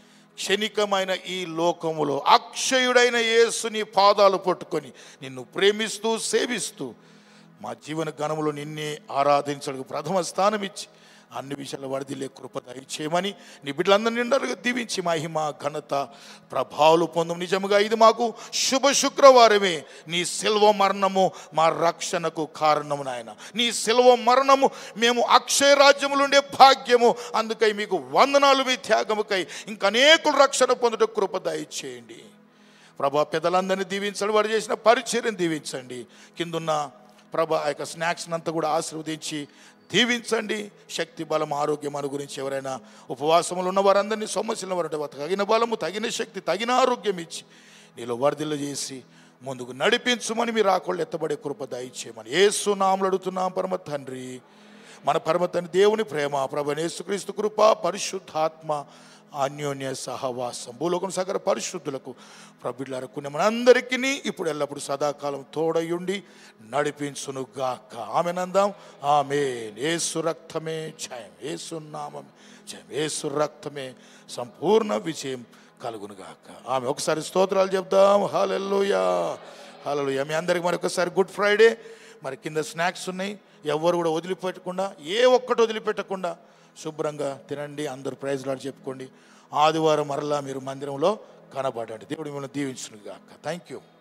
క్షణికమైన ఈ లోకములో అక్షయుడైన యేసుని పాదాలు పట్టుకొని నిన్ను ప్రేమిస్తూ సేవిస్తూ మా జీవన గణములో నిన్నే ఆరాధించడానికి ప్రథమ స్థానం ఇచ్చి అన్ని విషయాల వరదిలే కృప దయచేయమని నీ బిడ్డలందరినీ నిండరుగా దీవించి మహిమ ఘనత ప్రభావాలు పొందం నిజముగా ఇది మాకు శుభ శుక్రవారమే నీ సెల్వ మరణము మా రక్షణకు కారణము నాయన నీ సెల్వ మరణము మేము అక్షయ రాజ్యములు ఉండే భాగ్యము అందుకై మీకు వందనాలు మీ త్యాగముకై ఇంకా అనేకులు రక్షణ పొందుట కృప దయచేయండి ప్రభా పెద్దలందరినీ దీవించండి వారు చేసిన పరిచర్యను దీవించండి కిందున్న ప్రభా ఆ యొక్క స్నాక్స్ని అంతా కూడా ఆశీర్వదించి దీవించండి శక్తి బలం ఆరోగ్యం అను గురించి ఎవరైనా ఉపవాసములు ఉన్న వారందరినీ సొమ్మసిల వారంటే తగిన బలము తగిన శక్తి తగిన ఆరోగ్యం ఇచ్చి నీలో వరదిల్లు చేసి ముందుకు నడిపించుమని మీరు ఆకోళ్ళు ఎత్తబడే కృప దయచేయమని ఏసు నామలు అడుగుతున్నాం పరమ తండ్రి మన పరమ తండ్రి దేవుని ప్రేమ ప్రభు యేసుక్రీస్తు కృప పరిశుద్ధాత్మ అన్యోన్య సహవాసం భూలోకం సగర పరిశుద్ధులకు ప్రభులారకు మనందరికీ ఇప్పుడు ఎల్లప్పుడు సదాకాలం తోడయుండి నడిపించును గాక ఆమె నందాం ఆమె ఏసు రక్తమే జయం ఏసు నామం జయం ఏసు రక్తమే సంపూర్ణ విజయం కలుగును గాక ఆమె ఒకసారి స్తోత్రాలు చెప్దాం హాలెల్లుయా హాలెల్లుయా మీ అందరికి మరి ఒకసారి గుడ్ ఫ్రైడే మరి కింద స్నాక్స్ ఉన్నాయి ఎవరు కూడా వదిలిపెట్టకుండా ఏ ఒక్కటి వదిలిపెట్టకుండా శుభ్రంగా తినండి అందరు ప్రైజ్ లాడు చెప్పుకోండి ఆదివారం మరలా మీరు మందిరంలో కనబడండి దేవుడు మిమ్మల్ని దీవించును గాక థ్యాంక్ యూ